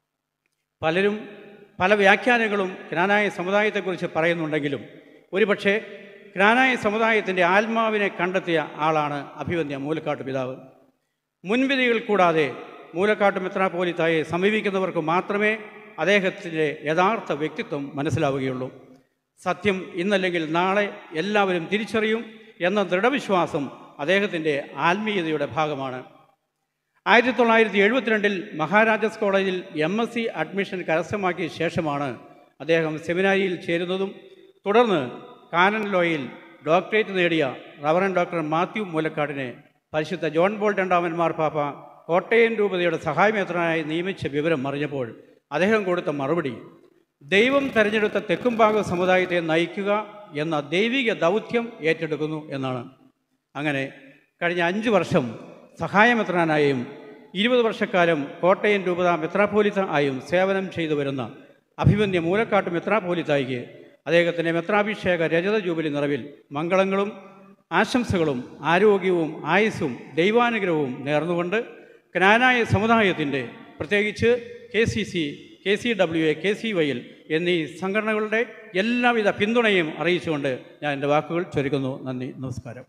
പലരും പല വ്യാഖ്യാനങ്ങളും ക്നാനായ സമുദായത്തെക്കുറിച്ച് പറയുന്നുണ്ടെങ്കിലും ഒരുപക്ഷെ ക്നാനായ സമുദായത്തിൻ്റെ ആത്മാവിനെ കണ്ടെത്തിയ ആളാണ് അഭിവന്യ മൂലക്കാട്ട് പിതാവ് മുൻവിധികൾ കൂടാതെ മൂലക്കാട്ട് മെത്രാപോലിത്തായെ സമീപിക്കുന്നവർക്ക് മാത്രമേ അദ്ദേഹത്തിൻ്റെ യഥാർത്ഥ വ്യക്തിത്വം മനസ്സിലാവുകയുള്ളൂ സത്യം ഇന്നല്ലെങ്കിൽ നാളെ എല്ലാവരും തിരിച്ചറിയും എന്ന ദൃഢവിശ്വാസം അദ്ദേഹത്തിൻ്റെ ആത്മീയതയുടെ ഭാഗമാണ് ആയിരത്തി തൊള്ളായിരത്തി എഴുപത്തിരണ്ടിൽ മഹാരാജാസ് കോളേജിൽ എം എസ് സി അഡ്മിഷൻ കരസ്ഥമാക്കിയ ശേഷമാണ് അദ്ദേഹം സെമിനാരിയിൽ ചേരുന്നതും തുടർന്ന് കാനൻ ലോയിൽ ഡോക്ടറേറ്റ് നേടിയ റവറൻ ഡോക്ടർ മാത്യു മൂലക്കാടിനെ പരിശുദ്ധ ജോൺ ബോൾ രണ്ടാമൻ മാർപ്പാപ്പ കോട്ടയം രൂപതയുടെ സഹായമേത്രനായി നിയമിച്ച വിവരം അറിഞ്ഞപ്പോൾ അദ്ദേഹം കൊടുത്ത മറുപടി ദൈവം തെരഞ്ഞെടുത്ത തെക്കുംഭാഗ സമുദായത്തെ നയിക്കുക എന്ന ദൈവിക ദൗത്യം ഏറ്റെടുക്കുന്നു എന്നാണ് അങ്ങനെ കഴിഞ്ഞ അഞ്ച് വർഷം സഹായമെത്രാനായും ഇരുപത് വർഷക്കാലം കോട്ടയം രൂപത മെത്രാപോലിത്ത ആയും സേവനം ചെയ്തു വരുന്ന അഭിമന്യ മൂലക്കാട്ട് മെത്രാപോലിത്തായിക്ക് അദ്ദേഹത്തിൻ്റെ മെത്രാഭിഷേക രജത ജൂബിലി നിറവിൽ മംഗളങ്ങളും ആശംസകളും ആരോഗ്യവും ആയുസ്സും ദൈവാനുഗ്രഹവും നേർന്നുകൊണ്ട് ക്നാനായ സമുദായത്തിൻ്റെ പ്രത്യേകിച്ച് K C C K C W A K C വൈയിൽ എന്നീ സംഘടനകളുടെ എല്ലാവിധ പിന്തുണയും അറിയിച്ചുകൊണ്ട് ഞാൻ എൻ്റെ വാക്കുകൾ ചുരുക്കുന്നു നന്ദി നമസ്കാരം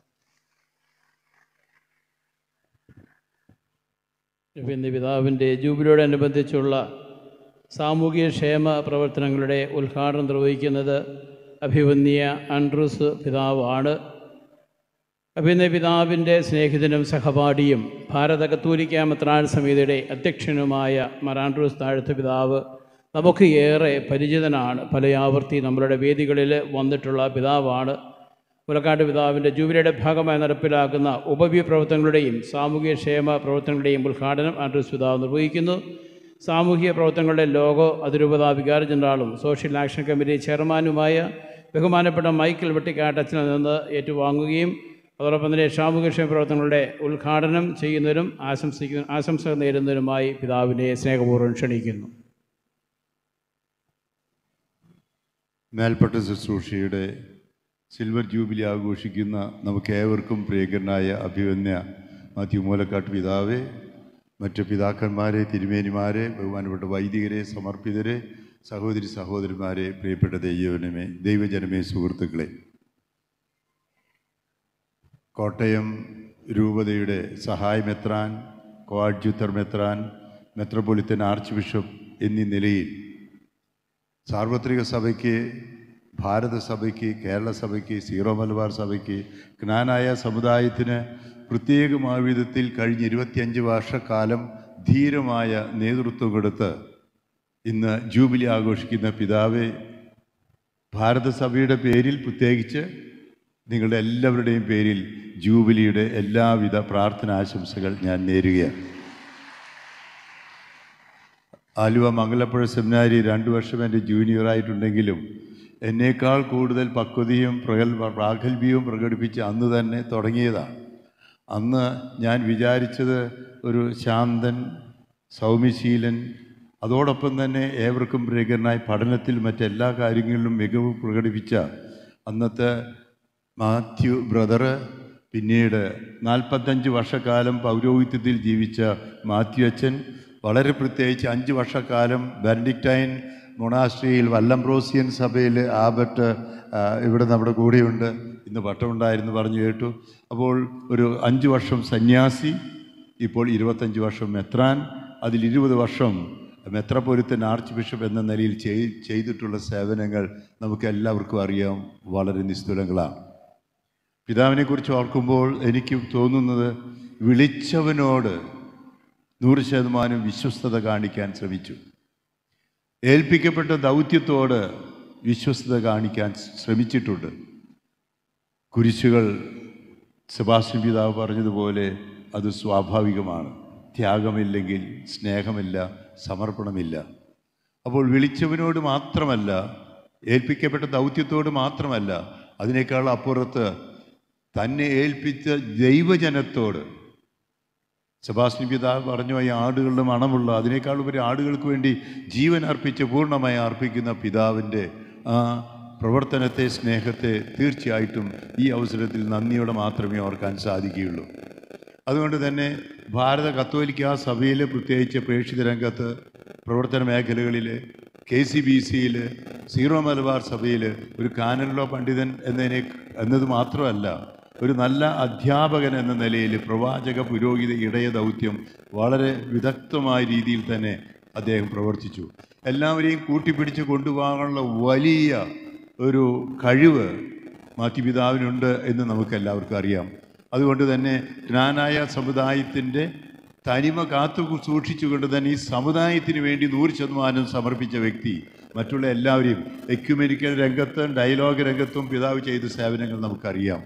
പിന്നെ പിതാവിൻ്റെ ജൂബിലിയോടനുബന്ധിച്ചുള്ള സാമൂഹിക ക്ഷേമ പ്രവർത്തനങ്ങളുടെ ഉദ്ഘാടനം നിർവഹിക്കുന്നത് അഭിവന്യ ആൻഡ്രൂസ് പിതാവാണ് അഭിനയ പിതാവിൻ്റെ സ്നേഹിതനും സഹപാഠിയും ഭാരത കത്തോലിക്ക മെത്രാൻ സമിതിയുടെ അധ്യക്ഷനുമായ മറാൻഡ്രൂസ് താഴത്ത് പിതാവ് നമുക്ക് ഏറെ പരിചിതനാണ് പലയാവർത്തി നമ്മളുടെ വേദികളിൽ വന്നിട്ടുള്ള പിതാവാണ് പുലക്കാട് പിതാവിൻ്റെ ജൂബിലിയുടെ ഭാഗമായി നടപ്പിലാക്കുന്ന ഉപവി പ്രവർത്തനങ്ങളുടെയും സാമൂഹിക ക്ഷേമ പ്രവർത്തനങ്ങളുടെയും ഉദ്ഘാടനം ആൻഡ്രൂസ് പിതാവ് നിർവഹിക്കുന്നു സാമൂഹിക പ്രവർത്തനങ്ങളുടെ ലോഗോ അതിരൂപത വികാര ജനറാളും സോഷ്യൽ ആക്ഷൻ കമ്മിറ്റി ചെയർമാനുമായ ബഹുമാനപ്പെട്ട മൈക്കിൾ വെട്ടിക്കാട്ടച്ചിൽ നിന്ന് ഏറ്റുവാങ്ങുകയും അതോടൊപ്പം തന്നെ സാമൂഹ്യക്ഷേമ പ്രവർത്തനങ്ങളുടെ ഉദ്ഘാടനം ചെയ്യുന്നതിനും ആശംസിക്കുന്ന ആശംസ നേരുന്നതിനുമായി പിതാവിനെ സ്നേഹപൂർവ്വം ക്ഷണിക്കുന്നു മേൽപ്പെട്ട ശുശ്രൂഷയുടെ സിൽവർ ജൂബിലി ആഘോഷിക്കുന്ന നമുക്ക് ഏവർക്കും പ്രിയങ്കരനായ അഭിവന്യ മാത്യു മൂലക്കാട്ട് പിതാവെ മറ്റ് പിതാക്കന്മാരെ തിരുമേനിമാരെ ബഹുമാനപ്പെട്ട വൈദികരെ സമർപ്പിതരെ സഹോദരി സഹോദരന്മാരെ പ്രിയപ്പെട്ട ദൈവജനമേ ദൈവജനമേ സുഹൃത്തുക്കളെ കോട്ടയം രൂപതയുടെ സഹായമെത്രാൻ കോഡ്ജുത്തർ മെത്രാൻ മെത്രോപൊളിത്തൻ ആർച്ച് ബിഷപ്പ് എന്നീ നിലയിൽ സാർവത്രിക സഭയ്ക്ക് ഭാരതസഭയ്ക്ക് കേരള സഭയ്ക്ക് സീറോ മലബാർ സഭയ്ക്ക് ജ്ഞാനായ സമുദായത്തിന് പ്രത്യേകമായ വിധത്തിൽ കഴിഞ്ഞ ഇരുപത്തിയഞ്ച് വർഷക്കാലം ധീരമായ നേതൃത്വം കൊടുത്ത് ഇന്ന് ജൂബിലി ആഘോഷിക്കുന്ന പിതാവെ ഭാരതസഭയുടെ പേരിൽ പ്രത്യേകിച്ച് നിങ്ങളുടെ എല്ലാവരുടെയും പേരിൽ ജൂബിലിയുടെ എല്ലാവിധ പ്രാർത്ഥന ആശംസകൾ ഞാൻ നേരുകയാണ് ആലുവ മംഗലപ്പുഴ സെമിനാരി രണ്ട് വർഷം എൻ്റെ ജൂനിയറായിട്ടുണ്ടെങ്കിലും എന്നേക്കാൾ കൂടുതൽ പക്വതയും പ്രഗൽ പ്രാഗൽഭ്യവും പ്രകടിപ്പിച്ച് അന്ന് തന്നെ തുടങ്ങിയതാണ് അന്ന് ഞാൻ വിചാരിച്ചത് ഒരു ശാന്തൻ സൗമ്യശീലൻ അതോടൊപ്പം തന്നെ ഏവർക്കും പ്രിയകരനായി പഠനത്തിൽ മറ്റെല്ലാ കാര്യങ്ങളിലും മികവ് പ്രകടിപ്പിച്ച അന്നത്തെ മാത്യു ബ്രദറ് പിന്നീട് നാൽപ്പത്തഞ്ച് വർഷക്കാലം പൗരോഹിത്യത്തിൽ ജീവിച്ച മാത്യു അച്ഛൻ വളരെ പ്രത്യേകിച്ച് അഞ്ച് വർഷക്കാലം ബെനഡിക്റ്റൈൻ മൊണാസ്ട്രിയിൽ വല്ലംബ്രോസിയൻ സഭയിൽ ആബർട്ട് ഇവിടെ നമ്മുടെ കൂടെയുണ്ട് ഇന്ന് പട്ടമുണ്ടായിരുന്നു പറഞ്ഞു കേട്ടു അപ്പോൾ ഒരു അഞ്ച് വർഷം സന്യാസി ഇപ്പോൾ ഇരുപത്തഞ്ച് വർഷം മെത്രാൻ അതിൽ ഇരുപത് വർഷം മെത്രപൊരുത്തൻ ആർച്ച് ബിഷപ്പ് എന്ന നിലയിൽ ചെയ് ചെയ്തിട്ടുള്ള സേവനങ്ങൾ നമുക്ക് എല്ലാവർക്കും അറിയാം വളരെ നിസ്തുലങ്ങളാണ് പിതാവിനെക്കുറിച്ച് ഓർക്കുമ്പോൾ എനിക്ക് തോന്നുന്നത് വിളിച്ചവനോട് നൂറ് ശതമാനം വിശ്വസ്തത കാണിക്കാൻ ശ്രമിച്ചു ഏൽപ്പിക്കപ്പെട്ട ദൗത്യത്തോട് വിശ്വസ്തത കാണിക്കാൻ ശ്രമിച്ചിട്ടുണ്ട് കുരിശുകൾ സെബാസ്റ്റ്യൻ പിതാവ് പറഞ്ഞതുപോലെ അത് സ്വാഭാവികമാണ് ത്യാഗമില്ലെങ്കിൽ സ്നേഹമില്ല സമർപ്പണമില്ല അപ്പോൾ വിളിച്ചവനോട് മാത്രമല്ല ഏൽപ്പിക്കപ്പെട്ട ദൗത്യത്തോട് മാത്രമല്ല അതിനേക്കാൾ അപ്പുറത്ത് തന്നെ ഏൽപ്പിച്ച ദൈവജനത്തോട് സെബാസ്റ്റിൻ പിതാവ് പറഞ്ഞു ഈ ആടുകളുടെ മണമുള്ള അതിനേക്കാൾ ഉപരി ആടുകൾക്ക് വേണ്ടി ജീവൻ അർപ്പിച്ച് പൂർണ്ണമായി അർപ്പിക്കുന്ന പിതാവിൻ്റെ ആ പ്രവർത്തനത്തെ സ്നേഹത്തെ തീർച്ചയായിട്ടും ഈ അവസരത്തിൽ നന്ദിയോടെ മാത്രമേ ഓർക്കാൻ സാധിക്കുകയുള്ളൂ അതുകൊണ്ട് തന്നെ ഭാരത കത്തോലിക്ക സഭയിൽ പ്രത്യേകിച്ച് പ്രേക്ഷിത രംഗത്ത് പ്രവർത്തന മേഖലകളിൽ കെ സി ബി സിയിൽ സീറോ മലബാർ സഭയിൽ ഒരു കാനലോ പണ്ഡിതൻ എന്നതിനെ എന്നത് മാത്രമല്ല ഒരു നല്ല അധ്യാപകൻ എന്ന നിലയിൽ പ്രവാചക പുരോഹിത ഇടയ ദൗത്യം വളരെ വിദഗ്ധമായ രീതിയിൽ തന്നെ അദ്ദേഹം പ്രവർത്തിച്ചു എല്ലാവരെയും കൂട്ടിപ്പിടിച്ച് കൊണ്ടുപോകാനുള്ള വലിയ ഒരു കഴിവ് മാത്യപിതാവിനുണ്ട് എന്ന് നമുക്ക് എല്ലാവർക്കും അറിയാം അതുകൊണ്ട് തന്നെ ജ്ഞാനായ സമുദായത്തിൻ്റെ തനിമ കാത്തു സൂക്ഷിച്ചുകൊണ്ട് തന്നെ ഈ സമുദായത്തിന് വേണ്ടി നൂറ് ശതമാനം സമർപ്പിച്ച വ്യക്തി മറ്റുള്ള എല്ലാവരെയും എക്യുമെനിക്കൽ രംഗത്തും ഡയലോഗ് രംഗത്തും പിതാവ് ചെയ്ത സേവനങ്ങൾ നമുക്കറിയാം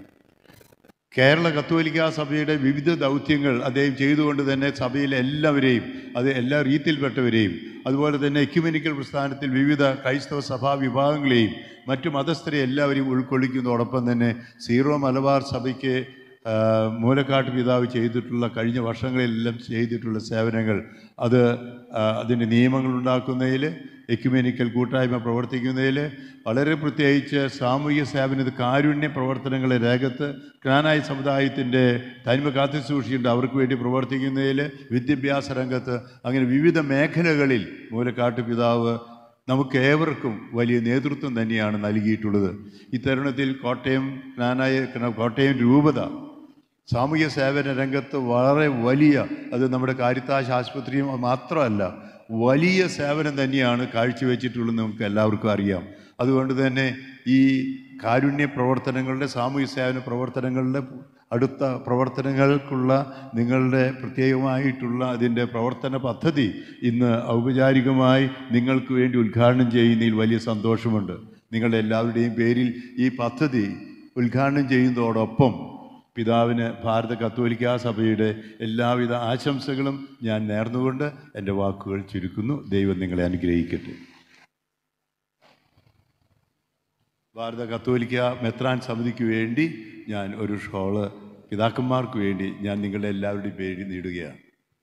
കേരള കത്തോലിക്ക സഭയുടെ വിവിധ ദൗത്യങ്ങൾ അദ്ദേഹം ചെയ്തുകൊണ്ട് തന്നെ സഭയിലെ എല്ലാവരെയും അത് എല്ലാ രീതിയിൽപ്പെട്ടവരെയും അതുപോലെ തന്നെ എക്യുമെനിക്കൽ പ്രസ്ഥാനത്തിൽ വിവിധ ക്രൈസ്തവ സഭാ വിഭാഗങ്ങളെയും മറ്റു മതസ്ഥരെ എല്ലാവരെയും ഉൾക്കൊള്ളിക്കുന്നതോടൊപ്പം തന്നെ സീറോ മലബാർ സഭയ്ക്ക് ആ, മൂലക്കാട്ട് പിതാവ് ചെയ്തിട്ടുള്ള കഴിഞ്ഞ വർഷങ്ങളിലെല്ലാം ചെയ്തിട്ടുള്ള സേവനങ്ങൾ അത് ആ, അതിൻ്റെ നിയമങ്ങൾ ഉണ്ടാക്കുന്നതിൽ എക്യുമെനിക്കൽ കൂട്ടായ്മ പ്രവർത്തിക്കുന്നതിൽ വളരെ പ്രത്യേകിച്ച് സാമൂഹിക സേവന കാരുണ്യ പ്രവർത്തനങ്ങളെ രേഖത്ത് ജ്ഞാനായ സമുദായത്തിൻ്റെ തനിമ കാത്തു സൂക്ഷിച്ചിട്ടുണ്ട് അവർക്ക് വേണ്ടി പ്രവർത്തിക്കുന്നതിൽ വിദ്യാഭ്യാസ രംഗത്ത് അങ്ങനെ വിവിധ മേഖലകളിൽ മൂലക്കാട്ട് പിതാവ് നമുക്ക് ഏവർക്കും വലിയ നേതൃത്വം തന്നെയാണ് നൽകിയിട്ടുള്ളത് ഈ തരുണത്തിൽ കോട്ടയം ജ്ഞാനായ കോട്ടയം രൂപത സാമൂഹ്യ സേവന രംഗത്ത് വളരെ വലിയ അത് നമ്മുടെ കാരിത്താശ് ആശുപത്രിയും മാത്രമല്ല വലിയ സേവനം തന്നെയാണ് കാഴ്ചവെച്ചിട്ടുള്ളത് നമുക്ക് എല്ലാവർക്കും അറിയാം അതുകൊണ്ട് തന്നെ ഈ കാരുണ്യ പ്രവർത്തനങ്ങളുടെ സാമൂഹ്യ സേവന പ്രവർത്തനങ്ങളുടെ അടുത്ത പ്രവർത്തനങ്ങൾക്കുള്ള നിങ്ങളുടെ പ്രത്യേകമായിട്ടുള്ള അതിൻ്റെ പ്രവർത്തന പദ്ധതി ഇന്ന് ഔപചാരികമായി നിങ്ങൾക്ക് വേണ്ടി ഉദ്ഘാടനം ചെയ്യുന്നതിൽ വലിയ സന്തോഷമുണ്ട് നിങ്ങളുടെ എല്ലാവരുടെയും പേരിൽ ഈ പദ്ധതി ഉദ്ഘാടനം ചെയ്യുന്നതോടൊപ്പം പിതാവിന് ഭാരത കത്തോലിക്ക സഭയുടെ എല്ലാവിധ ആശംസകളും ഞാൻ നേർന്നുകൊണ്ട് എൻ്റെ വാക്കുകൾ ചുരുക്കുന്നു ദൈവം നിങ്ങളെ അനുഗ്രഹിക്കട്ടെ ഭാരത കത്തോലിക്ക മെത്രാൻ സമിതിക്ക് വേണ്ടി ഞാൻ ഒരു ഷോള് പിതാക്കന്മാർക്ക് വേണ്ടി ഞാൻ നിങ്ങളുടെ എല്ലാവരുടെയും പേരിൽ നേടുകയാണ്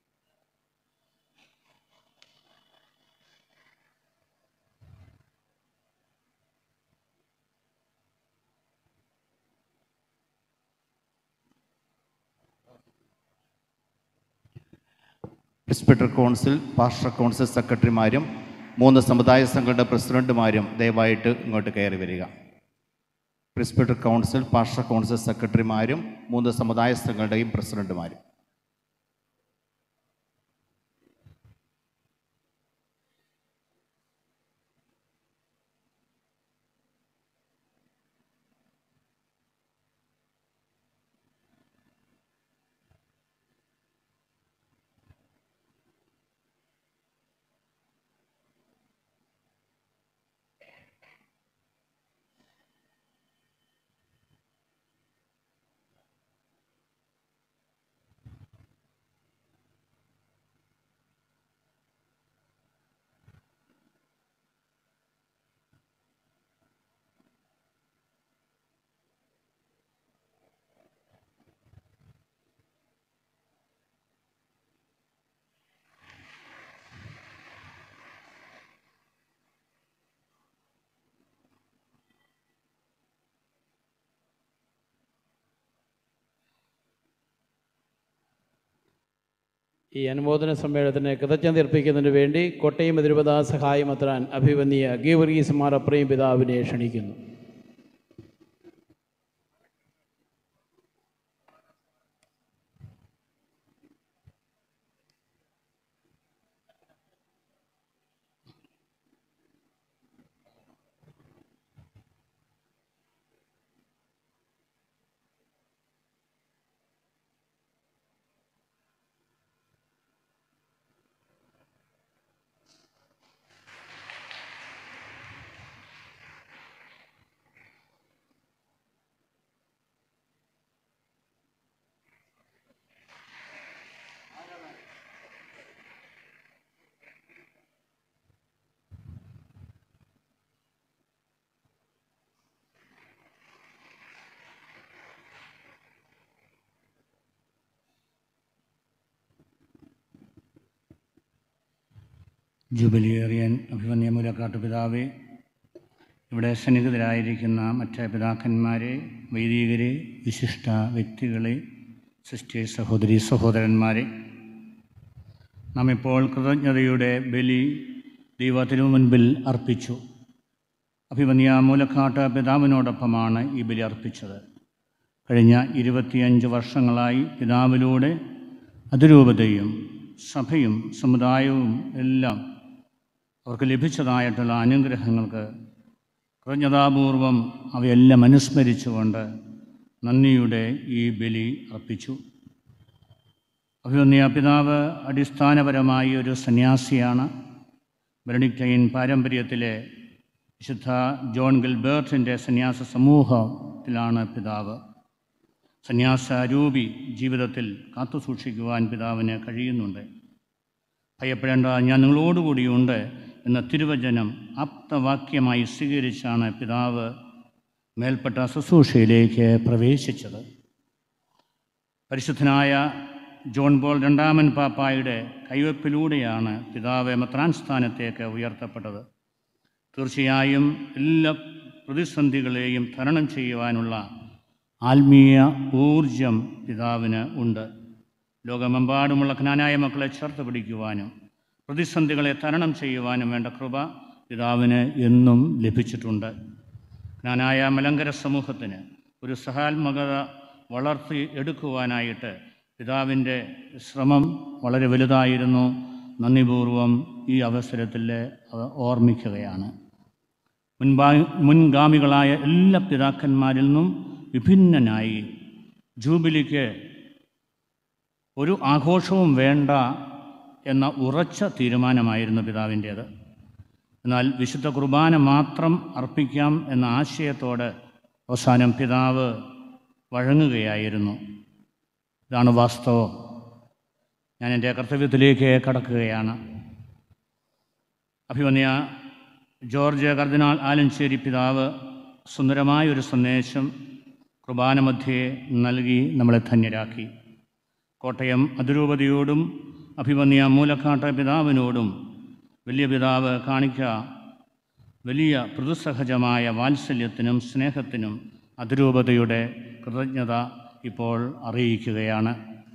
പ്രിസ്പെറ്റർ കൗൺസിൽ പാസ്റ്റർ കൗൺസിൽ സെക്രട്ടറിമാരും മൂന്ന് സമുദായ സംഘങ്ങളുടെ പ്രസിഡന്റുമാരും ദയവായിട്ട് ഇങ്ങോട്ട് കയറി വരിക പ്രിസ്പെറ്റർ കൗൺസിൽ പാസ്റ്റർ കൗൺസിൽ സെക്രട്ടറിമാരും മൂന്ന് സമുദായ സംഘങ്ങളുടെയും പ്രസിഡന്റുമാരും ഈ അനുമോദന സമ്മേളനത്തിന് കൃതജ്ഞത അർപ്പിക്കുന്നതിന് വേണ്ടി കോട്ടയം തിരുപതാ സഹായമത്രാൻ അഭിവന്യ ഗീവർഗീസ് മാർ അപ്രയും പിതാവിനെ ക്ഷണിക്കുന്നു ജൂബിലിയേറിയൻ അഭിമന്യ മൂലക്കാട്ട് പിതാവേ ഇവിടെ സന്നിഹിതരായിരിക്കുന്ന മറ്റ് പിതാക്കന്മാരെ വൈദികരെ വിശിഷ്ട വ്യക്തികളെ സിസ്റ്റേഴ്സ് സഹോദരി സഹോദരന്മാരെ നാം ഇപ്പോൾ കൃതജ്ഞതയുടെ ബലി ദൈവത്തിനു മുൻപിൽ അർപ്പിച്ചു അഭിമന്യ മൂലക്കാട്ട് പിതാവിനോടൊപ്പമാണ് ഈ ബലി അർപ്പിച്ചത് കഴിഞ്ഞ ഇരുപത്തിയഞ്ച് വർഷങ്ങളായി പിതാവിലൂടെ അതിരൂപതയും സഭയും സമുദായവും എല്ലാം അവർക്ക് ലഭിച്ചതായിട്ടുള്ള അനുഗ്രഹങ്ങൾക്ക് കൃതജ്ഞതാപൂർവം അവയെല്ലാം അനുസ്മരിച്ചുകൊണ്ട് നന്ദിയുടെ ഈ ബലി അർപ്പിച്ചു അഭിമന്യ പിതാവ് അടിസ്ഥാനപരമായി ഒരു സന്യാസിയാണ് ബെനഡിക്റ്റൈൻ പാരമ്പര്യത്തിലെ വിശുദ്ധ ജോൺ ഗിൽബേർട്ടിൻ്റെ സന്യാസ സമൂഹത്തിലാണ് പിതാവ് സന്യാസരൂപി ജീവിതത്തിൽ കാത്തുസൂക്ഷിക്കുവാൻ പിതാവിന് കഴിയുന്നുണ്ട് ഭയപ്പെടേണ്ട ഞാൻ നിങ്ങളോടുകൂടിയുണ്ട് എന്ന തിരുവചനം ആപ്തവാക്യമായി സ്വീകരിച്ചാണ് പിതാവ് മേൽപ്പെട്ട ശുശ്രൂഷയിലേക്ക് പ്രവേശിച്ചത് പരിശുദ്ധനായ ജോൺ പോൾ രണ്ടാമൻ പാപ്പായുടെ കൈവപ്പിലൂടെയാണ് പിതാവ് മെത്രാൻ സ്ഥാനത്തേക്ക് ഉയർത്തപ്പെട്ടത് തീർച്ചയായും എല്ലാ പ്രതിസന്ധികളെയും തരണം ചെയ്യുവാനുള്ള ആത്മീയ ഊർജം പിതാവിന് ഉണ്ട് ലോകമെമ്പാടുമുള്ള ജ്ഞാനായ മക്കളെ ചേർത്ത് പിടിക്കുവാനും പ്രതിസന്ധികളെ തരണം ചെയ്യുവാനും വേണ്ട കൃപ പിതാവിന് എന്നും ലഭിച്ചിട്ടുണ്ട് ജ്ഞാനായ മലങ്കര സമൂഹത്തിന് ഒരു സഹാത്മകത വളർത്തി എടുക്കുവാനായിട്ട് പിതാവിൻ്റെ ശ്രമം വളരെ വലുതായിരുന്നു നന്ദിപൂർവം ഈ അവസരത്തിൽ ഓർമ്മിക്കുകയാണ് മുൻപാ മുൻഗാമികളായ എല്ലാ പിതാക്കന്മാരിൽ നിന്നും വിഭിന്നനായി ജൂബിലിക്ക് ഒരു ആഘോഷവും വേണ്ട എന്ന ഉറച്ച തീരുമാനമായിരുന്നു പിതാവിൻ്റേത് എന്നാൽ വിശുദ്ധ കുർബാന മാത്രം അർപ്പിക്കാം എന്ന ആശയത്തോട് അവസാനം പിതാവ് വഴങ്ങുകയായിരുന്നു ഇതാണ് വാസ്തവം ഞാൻ എൻ്റെ കർത്തവ്യത്തിലേക്ക് കടക്കുകയാണ് അഭിമന്യ ജോർജ് കർദിനാൾ ആലഞ്ചേരി പിതാവ് സുന്ദരമായ ഒരു സന്ദേശം കുർബാനമധ്യേ നൽകി നമ്മളെ ധന്യരാക്കി കോട്ടയം അതിരൂപതയോടും അഭിമന്യ മൂലക്കാട്ട പിതാവിനോടും വലിയ പിതാവ് കാണിക്ക വലിയ പ്രതിസഹജമായ വാത്സല്യത്തിനും സ്നേഹത്തിനും അതിരൂപതയുടെ കൃതജ്ഞത ഇപ്പോൾ അറിയിക്കുകയാണ്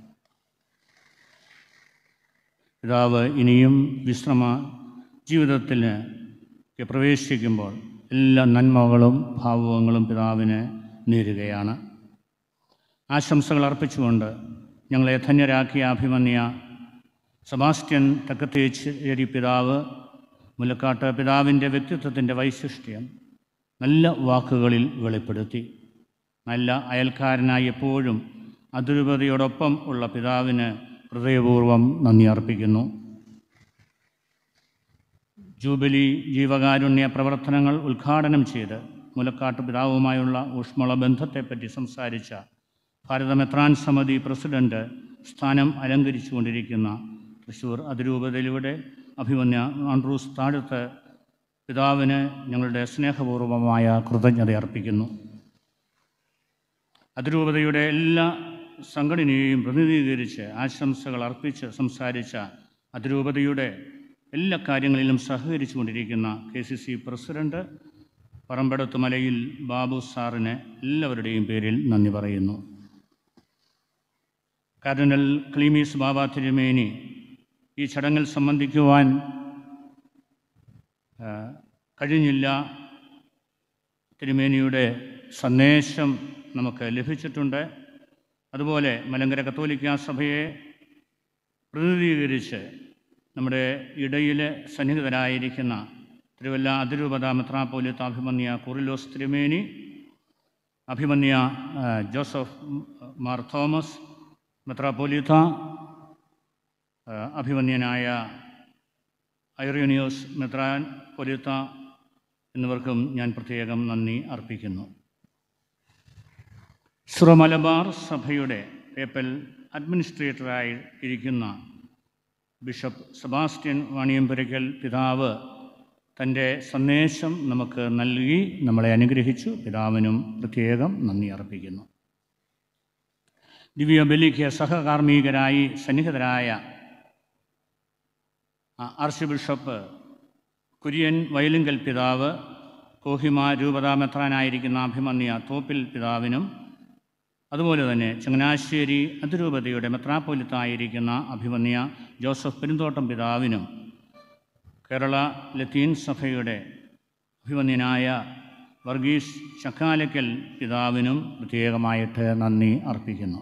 പിതാവ് ഇനിയും വിശ്രമ ജീവിതത്തിന് പ്രവേശിക്കുമ്പോൾ എല്ലാ നന്മകളും ഭാവുകങ്ങളും പിതാവിന് നേരുകയാണ് ആശംസകൾ അർപ്പിച്ചുകൊണ്ട് ഞങ്ങളെ ധന്യരാക്കിയ അഭിമന്യ സെബാസ്റ്റ്യൻ തക്കത്തേച്ചേരി പിതാവ് മുലക്കാട്ട് പിതാവിൻ്റെ വ്യക്തിത്വത്തിൻ്റെ വൈശിഷ്ട്യം നല്ല വാക്കുകളിൽ വെളിപ്പെടുത്തി നല്ല അയൽക്കാരനായി എപ്പോഴും അതിരൂപതയോടൊപ്പം ഉള്ള പിതാവിന് ഹൃദയപൂർവ്വം നന്ദി അർപ്പിക്കുന്നു ജൂബിലി ജീവകാരുണ്യ പ്രവർത്തനങ്ങൾ ഉദ്ഘാടനം ചെയ്ത് മുലക്കാട്ട് പിതാവുമായുള്ള ഊഷ്മള ബന്ധത്തെപ്പറ്റി സംസാരിച്ച ഭാരത മെത്രാൻ സമിതി പ്രസിഡന്റ് സ്ഥാനം അലങ്കരിച്ചുകൊണ്ടിരിക്കുന്ന തൃശ്ശൂർ അതിരൂപതയിലൂടെ അഭിമന്യ ആൻഡ്രൂസ് താഴത്ത് പിതാവിന് ഞങ്ങളുടെ സ്നേഹപൂർവമായ കൃതജ്ഞത അർപ്പിക്കുന്നു അതിരൂപതയുടെ എല്ലാ സംഘടനയെയും പ്രതിനിധീകരിച്ച് ആശംസകൾ അർപ്പിച്ച് സംസാരിച്ച അതിരൂപതയുടെ എല്ലാ കാര്യങ്ങളിലും സഹകരിച്ചു കൊണ്ടിരിക്കുന്ന K C C president Parambadath Malayil Babu സാറിന് എല്ലാവരുടെയും പേരിൽ നന്ദി പറയുന്നു കാർഡിനൽ ക്ലീമീസ് ബാബ തിരുമേനി ഈ ചടങ്ങിൽ സംബന്ധിക്കുവാൻ ആ, കഴിഞ്ഞില്ല തിരുമേനിയുടെ സന്ദേശം നമുക്ക് ലഭിച്ചിട്ടുണ്ട് അതുപോലെ മലങ്കര കത്തോലിക്ക സഭയെ പ്രതിനിധീകരിച്ച് നമ്മുടെ ഇടയിൽ സന്നിഹിതരായിരിക്കുന്ന തിരുവല്ല അതിരൂപത മെത്രാപ്പോലിത്ത അഭിമന്യ കുറിലോസ് തിരുമേനി അഭിമന്യ ആ, ജോസഫ് മാർ തോമസ് മെത്രാപ്പോലിത്ത ആ, അഭിമന്യനായ ഐറിയോനിയോസ് മെത്രാൻ പൊലിത്ത എന്നിവർക്കും ഞാൻ പ്രത്യേകം നന്ദി അർപ്പിക്കുന്നു ശ്ര മലബാർ സഭയുടെ പേപ്പൽ അഡ്മിനിസ്ട്രേറ്ററായി ഇരിക്കുന്ന ബിഷപ്പ് സെബാസ്റ്റ്യൻ വാണിയമ്പുരയ്ക്കൽ പിതാവ് തൻ്റെ സന്ദേശം നമുക്ക് നൽകി നമ്മളെ അനുഗ്രഹിച്ചു പിതാവിനും പ്രത്യേകം നന്ദി അർപ്പിക്കുന്നു ദിവ്യ ബലിക്ക് സഹകാർമ്മികരായി സന്നിഹിതരായ ആ, ആർച്ച് ബിഷപ്പ് കുര്യൻ വയലുങ്കൽ പിതാവ് കോഹിമ രൂപതാമെത്രാനായിരിക്കുന്ന അഭിമന്യ തോപ്പിൽ പിതാവിനും അതുപോലെ തന്നെ ചങ്ങനാശ്ശേരി അതിരൂപതയുടെ മെത്രാപ്പൊലിത്തായിരിക്കുന്ന അഭിമന്യ ജോസഫ് പെരുന്തോട്ടം പിതാവിനും കേരള ലത്തീൻ സഭയുടെ അഭിമന്യനായ വർഗീസ് ചക്കാലക്കൽ പിതാവിനും പ്രത്യേകമായിട്ട് നന്ദി അർപ്പിക്കുന്നു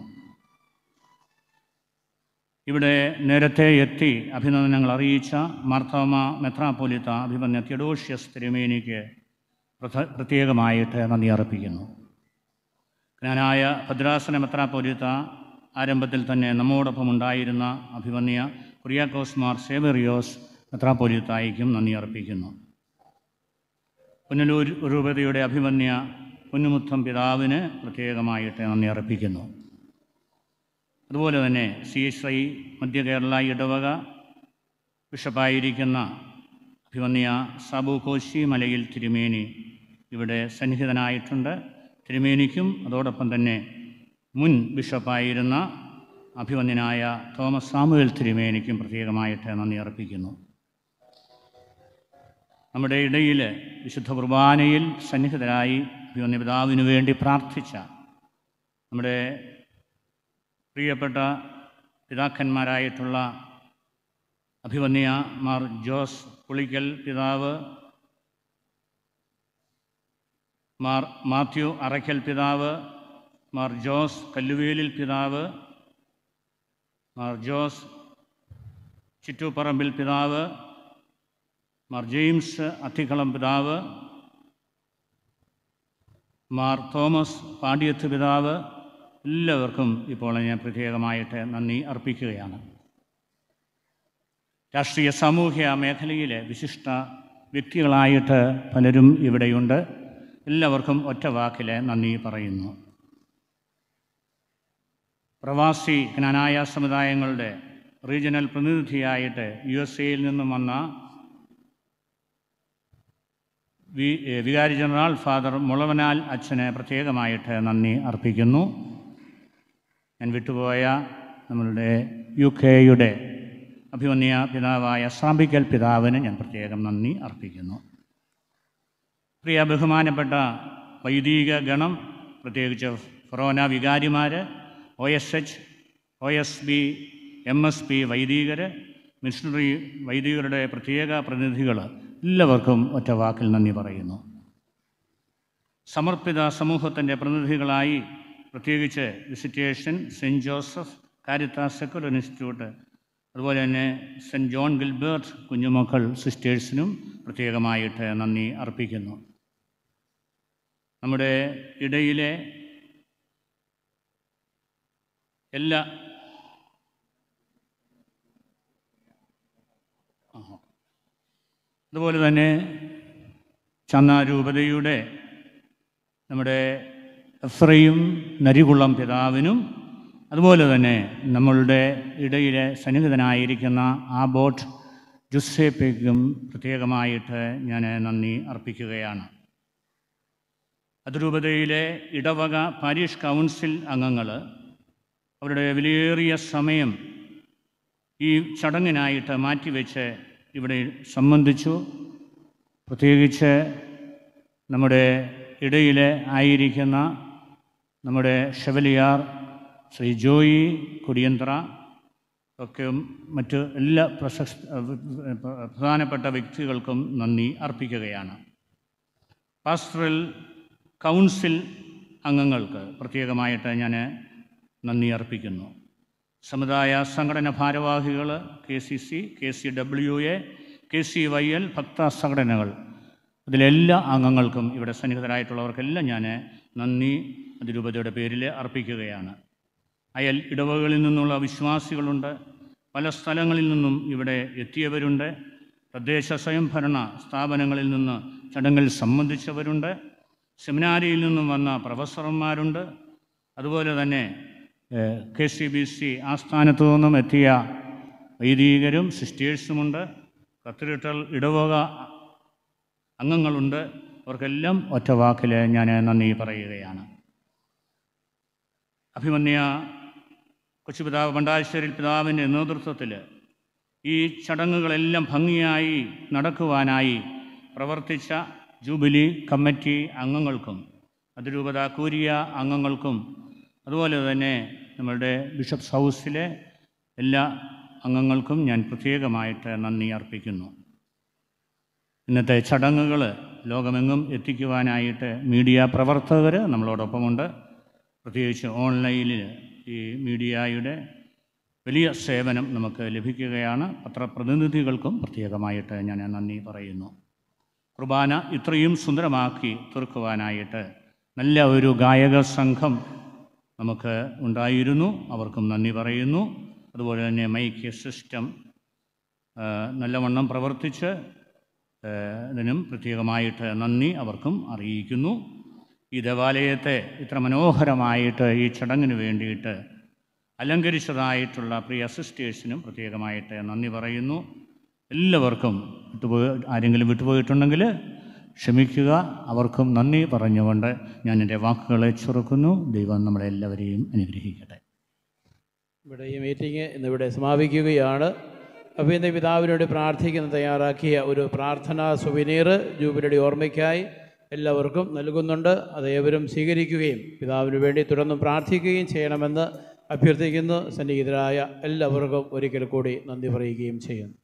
ഇവിടെ നേരത്തെ എത്തി അഭിനന്ദനങ്ങൾ അറിയിച്ച മാർത്തോമ മെത്രാപ്പൊലിത്ത അഭിമന്യ തിയഡോഷ്യസ് തിരുമേനിക്ക് പ്രഥ- പ്രത്യേകമായിട്ട് നന്ദി അർപ്പിക്കുന്നു ജ്ഞാനായ ഭദ്രാസന മെത്രാപ്പൊലിത്ത ആരംഭത്തിൽ തന്നെ നമ്മോടൊപ്പം ഉണ്ടായിരുന്ന അഭിമന്യ കുറിയാക്കോസ് മാർ സേവറിയോസ് മെത്രാപ്പൊലിത്തായിക്കും നന്ദി അർപ്പിക്കുന്നു പുനലൂർ രൂപതയുടെ അഭിമന്യ കുഞ്ഞുമുത്തം പിതാവിന് പ്രത്യേകമായിട്ട് നന്ദി അർപ്പിക്കുന്നു അതുപോലെ തന്നെ സി എസ് ഐ മധ്യ കേരള ഇടവക ബിഷപ്പായിരിക്കുന്ന അഭിമന്യ സാബു കോശി മലയിൽ തിരുമേനി ഇവിടെ സന്നിഹിതനായിട്ടുണ്ട് തിരുമേനിക്കും അതോടൊപ്പം തന്നെ മുൻ ബിഷപ്പായിരുന്ന അഭിമന്യനായ തോമസ് സാമുവൽ തിരുമേനിക്കും പ്രത്യേകമായിട്ട് നന്ദി അർപ്പിക്കുന്നു നമ്മുടെ ഇടയിൽ വിശുദ്ധ കുർബാനയിൽ സന്നിഹിതരായി അഭിമന്യ പിതാവിനു വേണ്ടി പ്രാർത്ഥിച്ച നമ്മുടെ പ്രിയപ്പെട്ട പിതാക്കന്മാരായിട്ടുള്ള അഭിമന്യ മാർ ജോസ് പുളിക്കൽ പിതാവ് മാർ മാത്യു അറയ്ക്കൽ പിതാവ് മാർ ജോസ് കല്ലുവേലിൽ പിതാവ് മാർ ജോസ് ചിറ്റൂപ്പറമ്പിൽ പിതാവ് മാർ ജെയിംസ് അത്തിക്കളം പിതാവ് മാർ തോമസ് പാണ്ഡ്യത്ത് പിതാവ് എല്ലാവർക്കും ഇപ്പോൾ ഞാൻ പ്രത്യേകമായിട്ട് നന്ദി അർപ്പിക്കുകയാണ് രാഷ്ട്രീയ സാമൂഹ്യ മേഖലയിലെ വിശിഷ്ട വ്യക്തികളായിട്ട് പലരും ഇവിടെയുണ്ട് എല്ലാവർക്കും ഒറ്റ വാക്കിൽ നന്ദി പറയുന്നു പ്രവാസി ജ്ഞാനായ സമുദായങ്ങളുടെ റീജിയണൽ പ്രതിനിധിയായിട്ട് യു എസ് എയിൽ നിന്നും വന്ന വി ഏ, വികാരി ജനറൽ ഫാദർ മുളവനാൽ അച്ഛന് പ്രത്യേകമായിട്ട് നന്ദി അർപ്പിക്കുന്നു ഞാൻ വിട്ടുപോയ നമ്മളുടെ യു കെയുടെ അഭിമന്യ പിതാവായ സാമ്പിക്കൽ പിതാവിന് ഞാൻ പ്രത്യേകം നന്ദി അർപ്പിക്കുന്നു പ്രിയ ബഹുമാനപ്പെട്ട വൈദിക ഗണം പ്രത്യേകിച്ച് ഫൊറോന വികാരിമാർ O S H O S B M S P വൈദികർ മിഷണറി വൈദികരുടെ പ്രത്യേക പ്രതിനിധികൾ എല്ലാവർക്കും ഒറ്റ വാക്കിൽ നന്ദി പറയുന്നു സമർപ്പിത സമൂഹത്തിൻ്റെ പ്രതിനിധികളായി പ്രത്യേകിച്ച് visitation saint Joseph Caritas secular institute അതുപോലെ തന്നെ സെൻറ്റ് ജോൺ ഗിൽബർട്ട് കുഞ്ഞുമക്കൾ സിസ്റ്റേഴ്സിനും പ്രത്യേകമായിട്ട് നന്ദി അർപ്പിക്കുന്നു നമ്മുടെ ഇടയിലെ എല്ലാ ആഹാ. അതുപോലെ തന്നെ ചന്നാരൂപതയുടെ നമ്മുടെ എഫ്രയും നരികുളം പിതാവിനും അതുപോലെ തന്നെ നമ്മളുടെ ഇടയിലെ സന്നിഹിതനായിരിക്കുന്ന ആ ബോട്ട് ജുസേപ്പയ്ക്കും പ്രത്യേകമായിട്ട് ഞാൻ നന്ദി അർപ്പിക്കുകയാണ് അതിരൂപതയിലെ ഇടവക പാരീഷ് കൗൺസിൽ അംഗങ്ങൾ അവരുടെ വിലയേറിയ സമയം ഈ ചടങ്ങിനായിട്ട് മാറ്റിവെച്ച് ഇവിടെ സംബന്ധിച്ചു പ്രത്യേകിച്ച് നമ്മുടെ ഇടയിലെ ആയിരിക്കുന്ന നമ്മുടെ ഷെവലിയാർ ശ്രീ ജോയി കുടിയന്ത്ര ഒക്കെ മറ്റ് എല്ലാ പ്രശസ്ത പ്രധാനപ്പെട്ട വ്യക്തികൾക്കും നന്ദി അർപ്പിക്കുകയാണ് പാസ്റ്ററൽ കൗൺസിൽ അംഗങ്ങൾക്ക് പ്രത്യേകമായിട്ട് ഞാൻ നന്ദി അർപ്പിക്കുന്നു സമുദായ സംഘടന ഭാരവാഹികൾ K C C K C W A K C Y L ഭക്ത സംഘടനകൾ അതിലെല്ലാ അംഗങ്ങൾക്കും ഇവിടെ സന്നിഹിതരായിട്ടുള്ളവർക്കെല്ലാം ഞാൻ നന്ദി അതിരൂപതയുടെ പേരിൽ അർപ്പിക്കുകയാണ് അയൽ ഇടവകളിൽ നിന്നുള്ള വിശ്വാസികളുണ്ട് പല സ്ഥലങ്ങളിൽ നിന്നും ഇവിടെ എത്തിയവരുണ്ട് തദ്ദേശ സ്വയംഭരണ സ്ഥാപനങ്ങളിൽ നിന്ന് ചടങ്ങിൽ സംബന്ധിച്ചവരുണ്ട് സെമിനാരിയിൽ നിന്നും വന്ന പ്രൊഫസർമാരുണ്ട് അതുപോലെ തന്നെ കെ സി ബി സി ആസ്ഥാനത്തു നിന്നും എത്തിയ വൈദികരും സിസ്റ്റേഴ്സുമുണ്ട് കത്തീഡ്രൽ ഇടവക അംഗങ്ങളുണ്ട് അവർക്കെല്ലാം ഒറ്റ വാക്കിൽ ഞാൻ നന്ദി പറയുകയാണ് അഭിമന്യ കൊച്ചുപിതാവ് പണ്ടാശ്ശേരി പിതാവിൻ്റെ നേതൃത്വത്തിൽ ഈ ചടങ്ങുകളെല്ലാം ഭംഗിയായി നടക്കുവാനായി പ്രവർത്തിച്ച ജൂബിലി കമ്മിറ്റി അംഗങ്ങൾക്കും അതിരൂപത കൂരിയ അംഗങ്ങൾക്കും അതുപോലെ തന്നെ നമ്മളുടെ ബിഷപ്സ് ഹൗസിലെ എല്ലാ അംഗങ്ങൾക്കും ഞാൻ പ്രത്യേകമായിട്ട് നന്ദി അർപ്പിക്കുന്നു ഇന്നത്തെ ചടങ്ങുകൾ ലോകമെങ്ങും എത്തിക്കുവാനായിട്ട് മീഡിയ പ്രവർത്തകർ നമ്മളോടൊപ്പമുണ്ട് പ്രത്യേകിച്ച് ഓൺലൈനിൽ ഈ മീഡിയയുടെ വലിയ സേവനം നമുക്ക് ലഭിക്കുകയാണ് പത്രപ്രതിനിധികൾക്കും പ്രത്യേകമായിട്ട് ഞാൻ നന്ദി പറയുന്നു കുർബാന ഇത്രയും സുന്ദരമാക്കി തീർക്കുവാനായിട്ട് നല്ല ഒരു ഗായക സംഘം നമുക്ക് ഉണ്ടായിരുന്നു അവർക്കും നന്ദി പറയുന്നു അതുപോലെ തന്നെ മൈക്ക് സിസ്റ്റം ആ, നല്ലവണ്ണം പ്രവർത്തിച്ച് ആ, ഇതിനും പ്രത്യേകമായിട്ട് നന്ദി അവർക്കും അറിയിക്കുന്നു ഈ ദേവാലയത്തെ ഇത്ര മനോഹരമായിട്ട് ഈ ചടങ്ങിന് വേണ്ടിയിട്ട് അലങ്കരിച്ചതായിട്ടുള്ള പ്രിയ സിസ്റ്റേഴ്സിനും പ്രത്യേകമായിട്ട് നന്ദി പറയുന്നു എല്ലാവർക്കും വിട്ടുപോയി ആരെങ്കിലും വിട്ടുപോയിട്ടുണ്ടെങ്കിൽ ക്ഷമിക്കുക അവർക്കും നന്ദി പറഞ്ഞുകൊണ്ട് ഞാൻ എൻ്റെ വാക്കുകളെ ചുരുക്കുന്നു ദൈവം നമ്മളെല്ലാവരെയും അനുഗ്രഹിക്കട്ടെ ഇവിടെ ഈ മീറ്റിംഗ് ഇന്നിവിടെ സമാപിക്കുകയാണ് അപ്പോൾ ഇന്ന് പിതാവിന് വേണ്ടി പ്രാർത്ഥിക്കുന്ന തയ്യാറാക്കിയ ഒരു പ്രാർത്ഥനാ സുവിനീർ ജൂബിലിയുടെ ഓർമ്മയ്ക്കായി എല്ലാവർക്കും നൽകുന്നുണ്ട് അത് ഏവരും സ്വീകരിക്കുകയും പിതാവിന് വേണ്ടി തുടർന്നും പ്രാർത്ഥിക്കുകയും ചെയ്യണമെന്ന് അഭ്യർത്ഥിക്കുന്നു സന്നിഹിതരായ എല്ലാവർക്കും ഒരിക്കൽ കൂടി നന്ദി പറയുകയും ചെയ്യുന്നു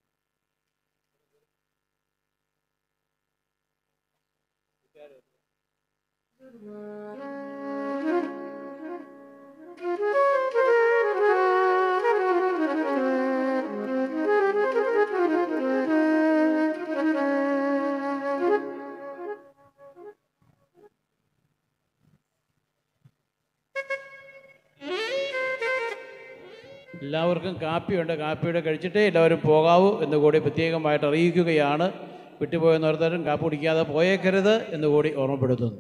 എല്ലാവർക്കും കാപ്പിയുണ്ട് കാപ്പിയുടെ കഴിച്ചിട്ടേ എല്ലാവരും പോകാവൂ എന്ന് കൂടി പ്രത്യേകമായിട്ട് അറിയിക്കുകയാണ് വിട്ടുപോയെന്നോർത്തരും കാപ്പി കുടിക്കാതെ പോയേക്കരുത് എന്ന് കൂടി ഓർമ്മപ്പെടുത്തുന്നു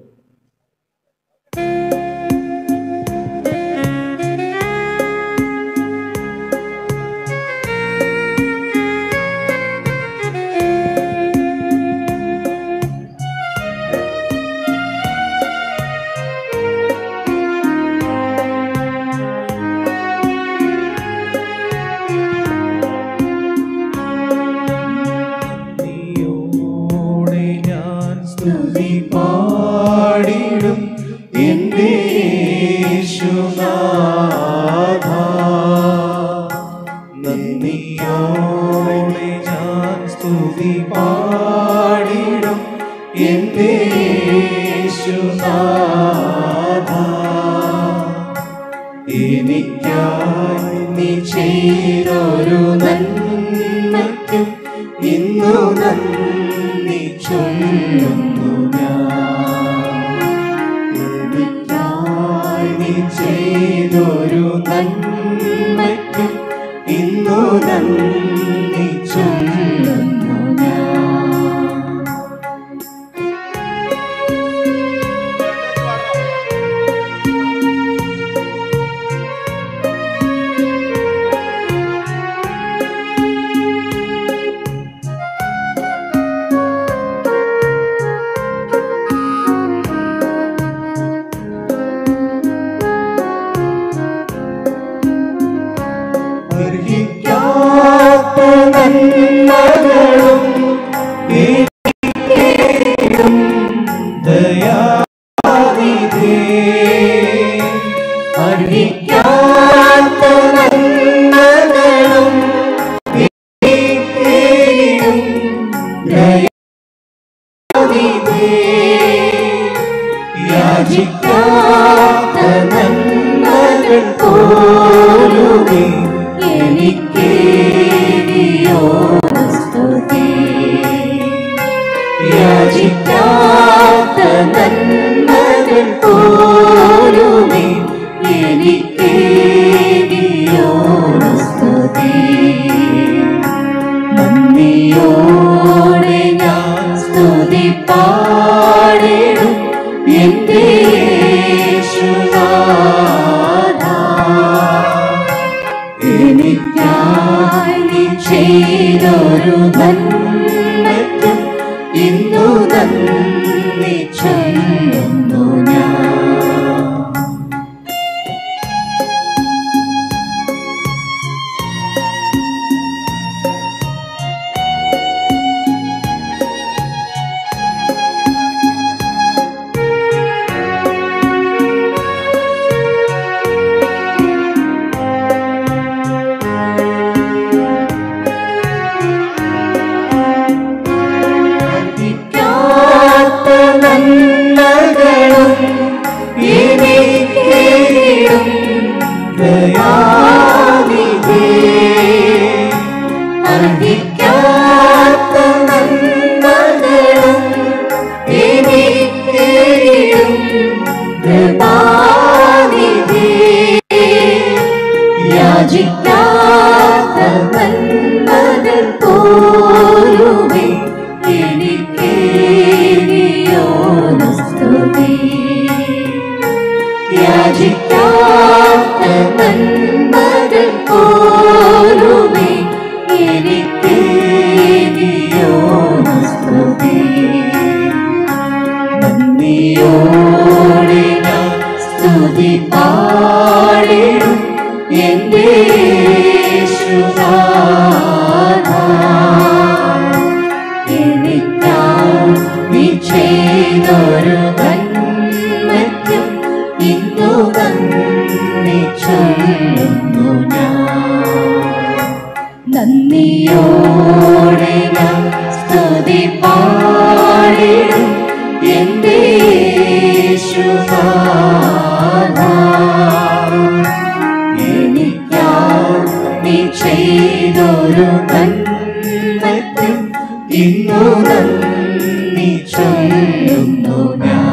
നീയോടെ ഞാൻ സ്തുതി പാടിടും എന്റെ യേശുനാഥ നന്ദിയോടെ ഞാൻ സ്തുതി പാടിടും എന്റെ യേശുനാഥ എനിക്കായി നീ ചെയ്തൊരു നന്മയ്ക്കും ഇന്നു നന്ദി ചൊല്ലുന്നു ഞാൻ എനിക്കായി നീ ചെയ്തൊരു നന്മയ്ക്കും ഇന്നു നന്ദി ചൊല്ലുന്നു ഞാൻ അർഹിക്കാത്ത നന്മകളും എനിക്കേകും ദയാനിധേ. അർഹിക്കാത്ത നന്മകളും എനിക്കേകും ദയാനിധേ. യാചിക്കാത്ത നന്മകൾ പോലുമേ യാചിക്കാത്ത നന്മകൾ പോലുമേ നന്ദിയോടെ ഞാൻ സ്തുതി പാടിടും എന്റെ യേശുനാഥ എനിക്കായി നീ ചെയ്തൊരു നന്മയ്ക്കും ഇന്നു നന്ദി ചൊല്ലുന്നു ഞാൻ പോലുമേ എനിക്കേകിയോന സ്തുതി യാചിക്കാത്ത നന്മകൾ പോലുമേ എനിക്കേകിയോന സ്തുതി നന്ദിയോടെ ഞാൻ സ്തുതി പാടിടും എൻ്റെ യേശുനാഥ. എനിക്കായി നീ ചെയ്തൊരു നന്മയ്ക്കും ഇന്നു നന്ദി ചൊല്ലുന്നു ഞാൻ നന്ദിയോടെ ഞാൻ സ്തുതി പാടിടും എൻ്റെ യേശുനാഥ. എനിക്കായി നീ ചെയ്തൊരു നന്മയ്ക്കും ഇന്നു നന്ദി ചൊല്ലുന്നു ഞാൻ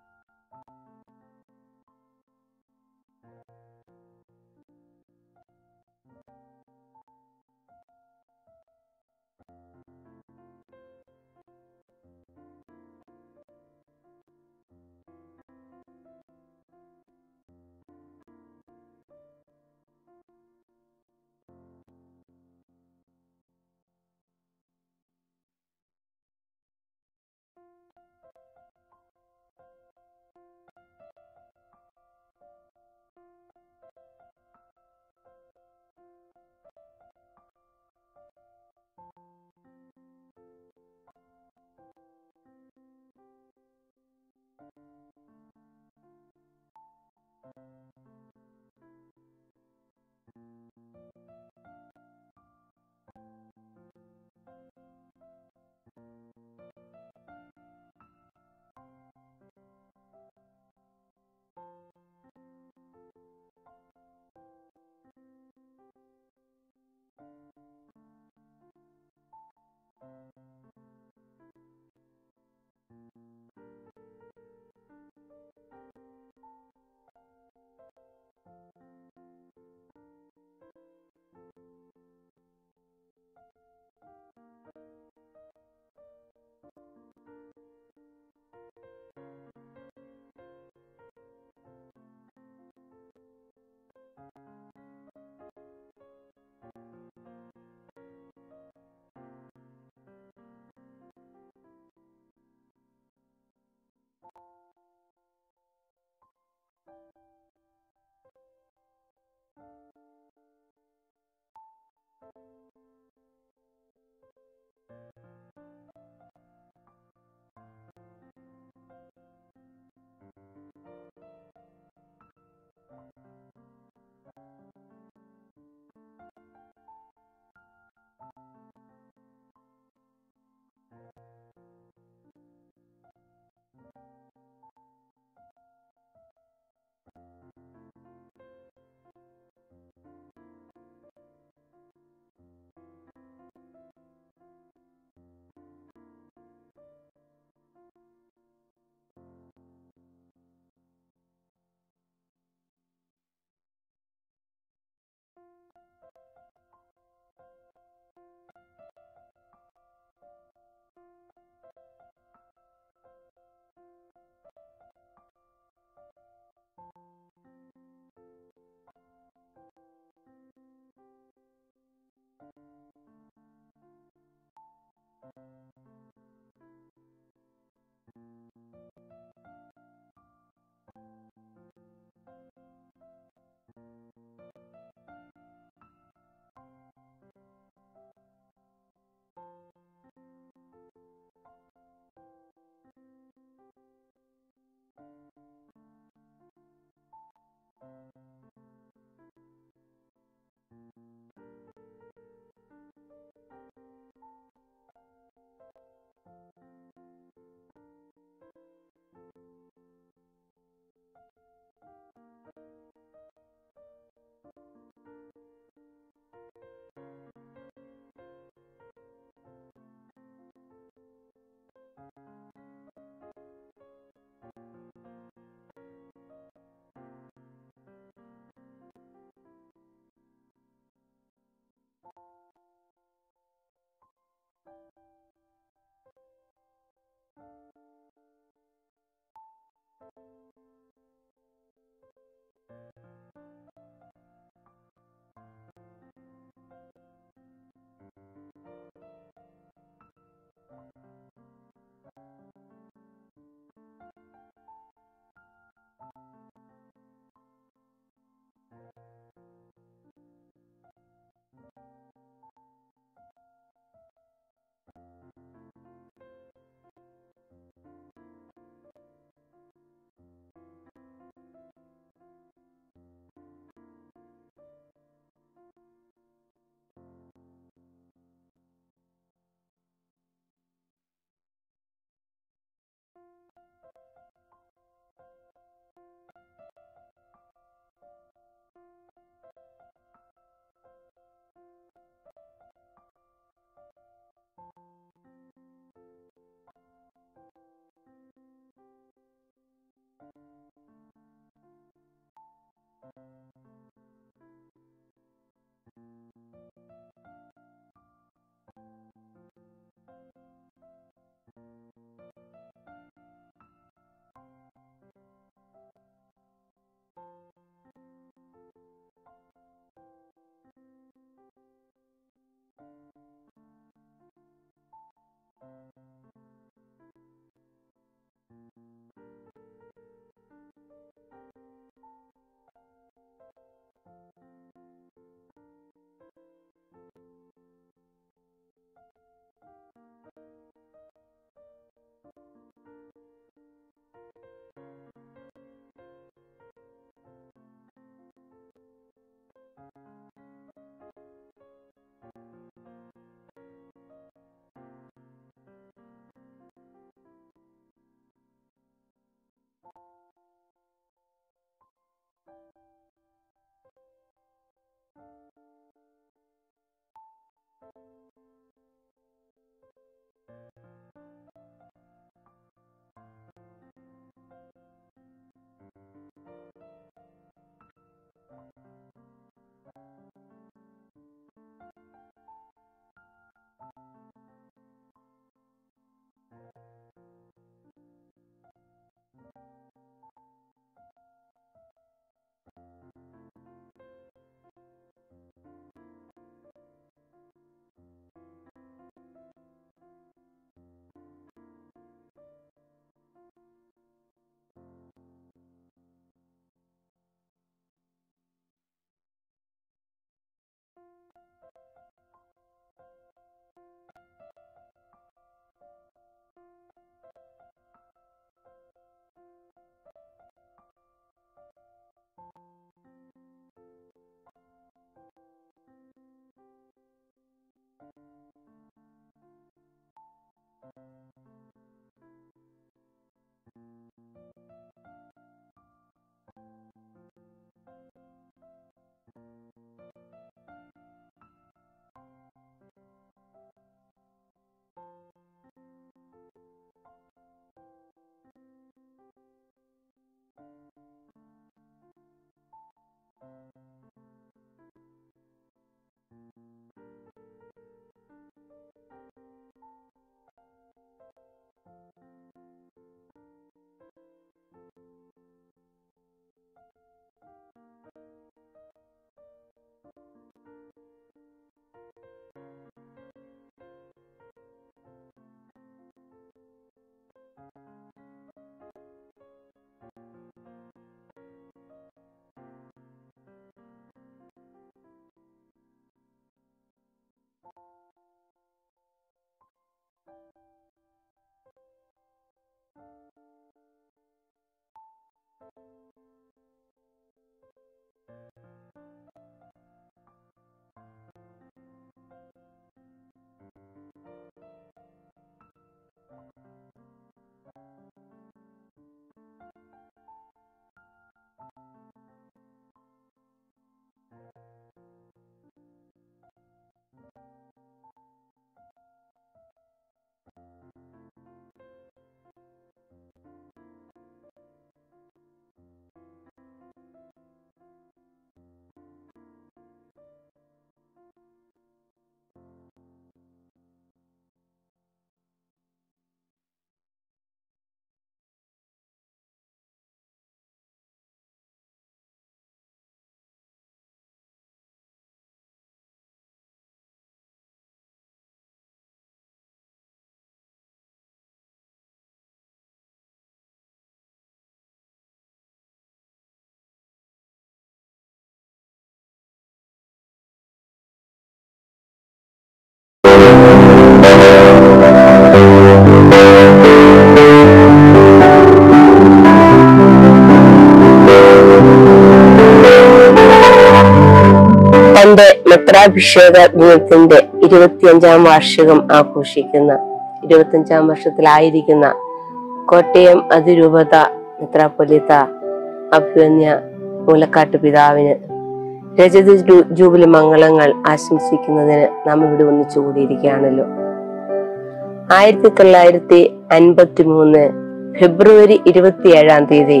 തന്റെ മെത്രാഭിഷേക ദിനത്തിന്റെ ഇരുപത്തിയഞ്ചാം വാർഷികം ആഘോഷിക്കുന്ന ഇരുപത്തിയഞ്ചാം വർഷത്തിലായിരിക്കുന്ന കോട്ടയം അതിരൂപത മെത്രാപ്പൊലിത്ത അഭ്യന്യ മൂലക്കാട്ട് പിതാവിന് രജത ജൂ- ജൂബിലി മംഗളങ്ങൾ ആശംസിക്കുന്നതിന് നാം ഇവിടെ ഒന്നിച്ചു കൂടിയിരിക്കുകയാണല്ലോ ആയിരത്തി തൊള്ളായിരത്തി അൻപത്തി മൂന്ന് ഫെബ്രുവരി ഇരുപത്തിയേഴാം തീയതി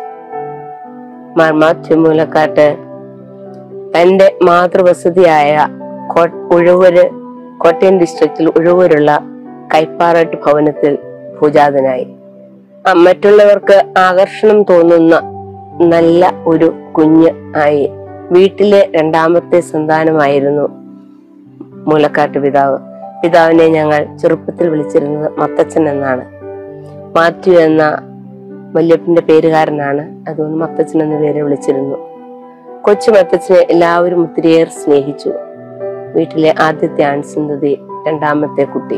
മാർ മാത്യു മൂലക്കാട്ട് തന്റെ മാതൃവസതിയായ കോ- ഉഴവൂര് കോട്ടയം ഡിസ്ട്രിക്റ്റിൽ ഉഴവൂരുള്ള കൈപ്പാറട്ട് ഭവനത്തിൽ പൂജാതനായി ആ, മറ്റുള്ളവർക്ക് ആകർഷണം തോന്നുന്ന നല്ല ഒരു കുഞ്ഞ് ആയി വീട്ടിലെ രണ്ടാമത്തെ സന്താനമായിരുന്നു മൂലക്കാട്ട് പിതാവ് പിതാവിനെ ഞങ്ങൾ ചെറുപ്പത്തിൽ വിളിച്ചിരുന്നത് മത്തച്ഛൻ എന്നാണ് മാത്യു എന്ന വല്യപ്പന്റെ പേരുകാരനാണ് അതുകൊണ്ട് മത്തച്ഛൻ എന്ന പേര് വിളിച്ചിരുന്നു കൊച്ചു മത്തച്ഛനെ എല്ലാവരും ഒത്തിരിയേറെ സ്നേഹിച്ചു വീട്ടിലെ ആദ്യത്തെ ആൺസന്തതി രണ്ടാമത്തെ കുട്ടി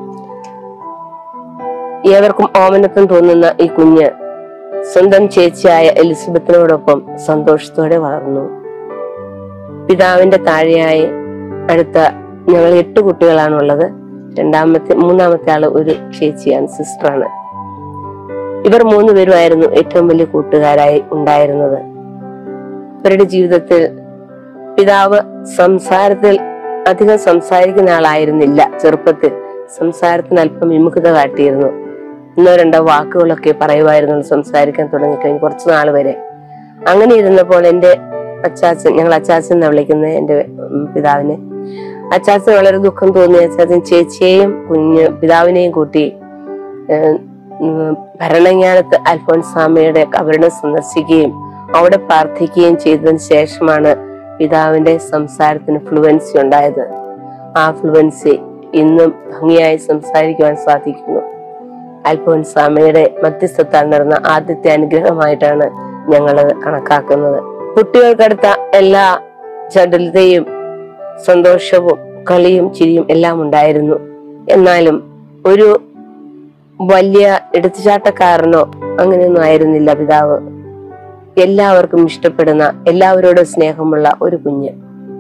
ഏവർക്കും ഓമനത്വം തോന്നുന്ന ഈ കുഞ്ഞ് സ്വന്തം ചേച്ചിയായ എലിസബത്തിനോടൊപ്പം സന്തോഷത്തോടെ വളർന്നു പിതാവിന്റെ താഴെയായി അടുത്ത ഞങ്ങൾ എട്ട് കുട്ടികളാണുള്ളത് രണ്ടാമത്തെ മൂന്നാമത്തെ ആള് ഒരു ചേച്ചിയാണ് സിസ്റ്ററാണ് ഇവർ മൂന്നുപേരുമായിരുന്നു ഏറ്റവും വലിയ കൂട്ടുകാരായി ഉണ്ടായിരുന്നത് ഇവരുടെ ജീവിതത്തിൽ പിതാവ് സംസാരത്തിൽ അധികം സംസാരിക്കുന്ന ആളായിരുന്നില്ല ചെറുപ്പത്തിൽ സംസാരത്തിന് അല്പം വിമുഖത കാട്ടിയിരുന്നു ഒന്നോ രണ്ടോ വാക്കുകളൊക്കെ പറയുമായിരുന്നു സംസാരിക്കാൻ തുടങ്ങിക്കഴിഞ്ഞ് കുറച്ചു നാൾ വരെ അങ്ങനെ ഇരുന്നപ്പോൾ എൻ്റെ അച്ചാച്ചൻ ഞങ്ങൾ അച്ചാച്ചൻ എന്നാ വിളിക്കുന്നത് എൻ്റെ ഉം, പിതാവിനെ അച്ചാച്ചൻ വളരെ ദുഃഖം തോന്നി അച്ചാച്ചൻ ചേച്ചിയെയും കുഞ്ഞ് പിതാവിനെയും കൂട്ടി ഏഹ്, ഉം, ഭരണങ്ങാനത്ത് അൽഫോൻസാമയുടെ കബറിടം സന്ദർശിക്കുകയും അവിടെ പ്രാർത്ഥിക്കുകയും ചെയ്തതിന് ശേഷമാണ് പിതാവിന്റെ സംസാരത്തിന് ഫ്ലുവൻസി ഉണ്ടായത് ആ ഫ്ലുവൻസി ഇന്നും ഭംഗിയായി സംസാരിക്കുവാൻ സാധിക്കുന്നു അൽഫോൻസാമയുടെ മധ്യസ്ഥത്താൽ നടന്ന ആദ്യത്തെ അനുഗ്രഹമായിട്ടാണ് ഞങ്ങൾ കണക്കാക്കുന്നത് കുട്ടികൾക്കടുത്ത എല്ലാ ചടുലതയും സന്തോഷവും കളിയും ചിരിയും എല്ലാം ഉണ്ടായിരുന്നു എന്നാലും ഒരു വലിയ എടുത്തുചാട്ടക്കാരനോ അങ്ങനെയൊന്നും ആയിരുന്നില്ല പിതാവ് എല്ലാവർക്കും ഇഷ്ടപ്പെടുന്ന എല്ലാവരോടും സ്നേഹമുള്ള ഒരു കുഞ്ഞ്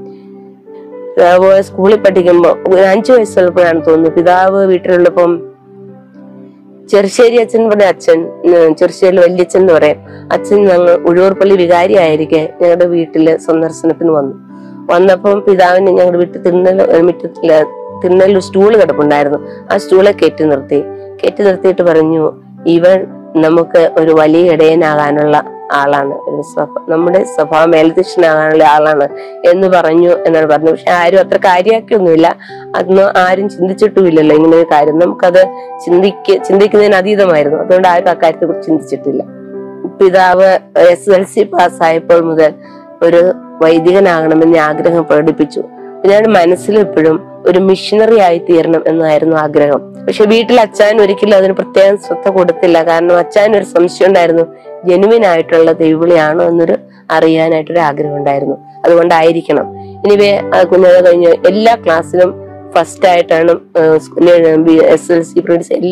പിതാവ് സ്കൂളിൽ പഠിക്കുമ്പോ ഒരു അഞ്ചു വയസ്സുള്ളപ്പോഴാണ് തോന്നുന്നു പിതാവ് വീട്ടിലുള്ളപ്പം ചെറുശ്ശേരി അച്ഛൻ പറഞ്ഞ അച്ഛൻ ഉം, ചെറുശ്ശേരി വല്യച്ഛൻ എന്ന് പറയും അച്ഛൻ ഞങ്ങൾ ഉഴൂർപ്പള്ളി വികാരി ആയിരിക്കെ ഞങ്ങളുടെ വീട്ടില് സന്ദർശനത്തിന് വന്നു വന്നപ്പം പിതാവിന് ഞങ്ങളുടെ വീട്ടിൽ തിരുന്നൽ മുറ്റത്തില് തിരുന്നലിൽ സ്റ്റൂള് കിടപ്പുണ്ടായിരുന്നു ആ സ്റ്റൂളെ കയറ്റി നിർത്തി കയറ്റി നിർത്തിയിട്ട് പറഞ്ഞു ഇവൻ നമുക്ക് ഒരു വലിയ ഇടയനാകാനുള്ള ആളാണ് ഒരു സഭ നമ്മുടെ സഭാ മേൽധ്യക്ഷനാകാനുള്ള ആളാണ് എന്ന് പറഞ്ഞു എന്നാണ് പറഞ്ഞു പക്ഷെ ആരും അത്ര കാര്യമാക്കിയൊന്നുമില്ല അതൊന്നും ആരും ചിന്തിച്ചിട്ടുമില്ലല്ലോ ഇങ്ങനെ ഒരു കാര്യം നമുക്കത് ചിന്തിക്ക ചിന്തിക്കുന്നതിന് അതീതമായിരുന്നു അതുകൊണ്ട് ആരും ആ കാര്യത്തെ കുറിച്ച് ചിന്തിച്ചിട്ടില്ല പിതാവ് എസ് എൽ സി പാസ്സായപ്പോൾ മുതൽ ഒരു വൈദികനാകണമെന്ന് ആഗ്രഹം പ്രകടിപ്പിച്ചു പിന്നീട് മനസ്സിൽ എപ്പോഴും ഒരു മിഷണറി ആയി തീരണം എന്നായിരുന്നു ആഗ്രഹം പക്ഷെ വീട്ടിൽ അച്ഛൻ ഒരിക്കലും അതിന് പ്രത്യേകം ശ്രദ്ധ കൊടുത്തില്ല കാരണം അച്ഛൻ ഒരു സംശയം ഉണ്ടായിരുന്നു ജെനുവിൻ ആയിട്ടുള്ള ദൈവവിളിയാണോ എന്നൊരു അറിയാനായിട്ടൊരു ആഗ്രഹം ഉണ്ടായിരുന്നു അതുകൊണ്ടായിരിക്കണം ഇനിവേ കുഞ്ഞത് കഴിഞ്ഞ് എല്ലാ ക്ലാസ്സിലും ഫസ്റ്റ് ആയിട്ടാണ് എസ് എൽ സി പ്രിൻസ് എല്ലാം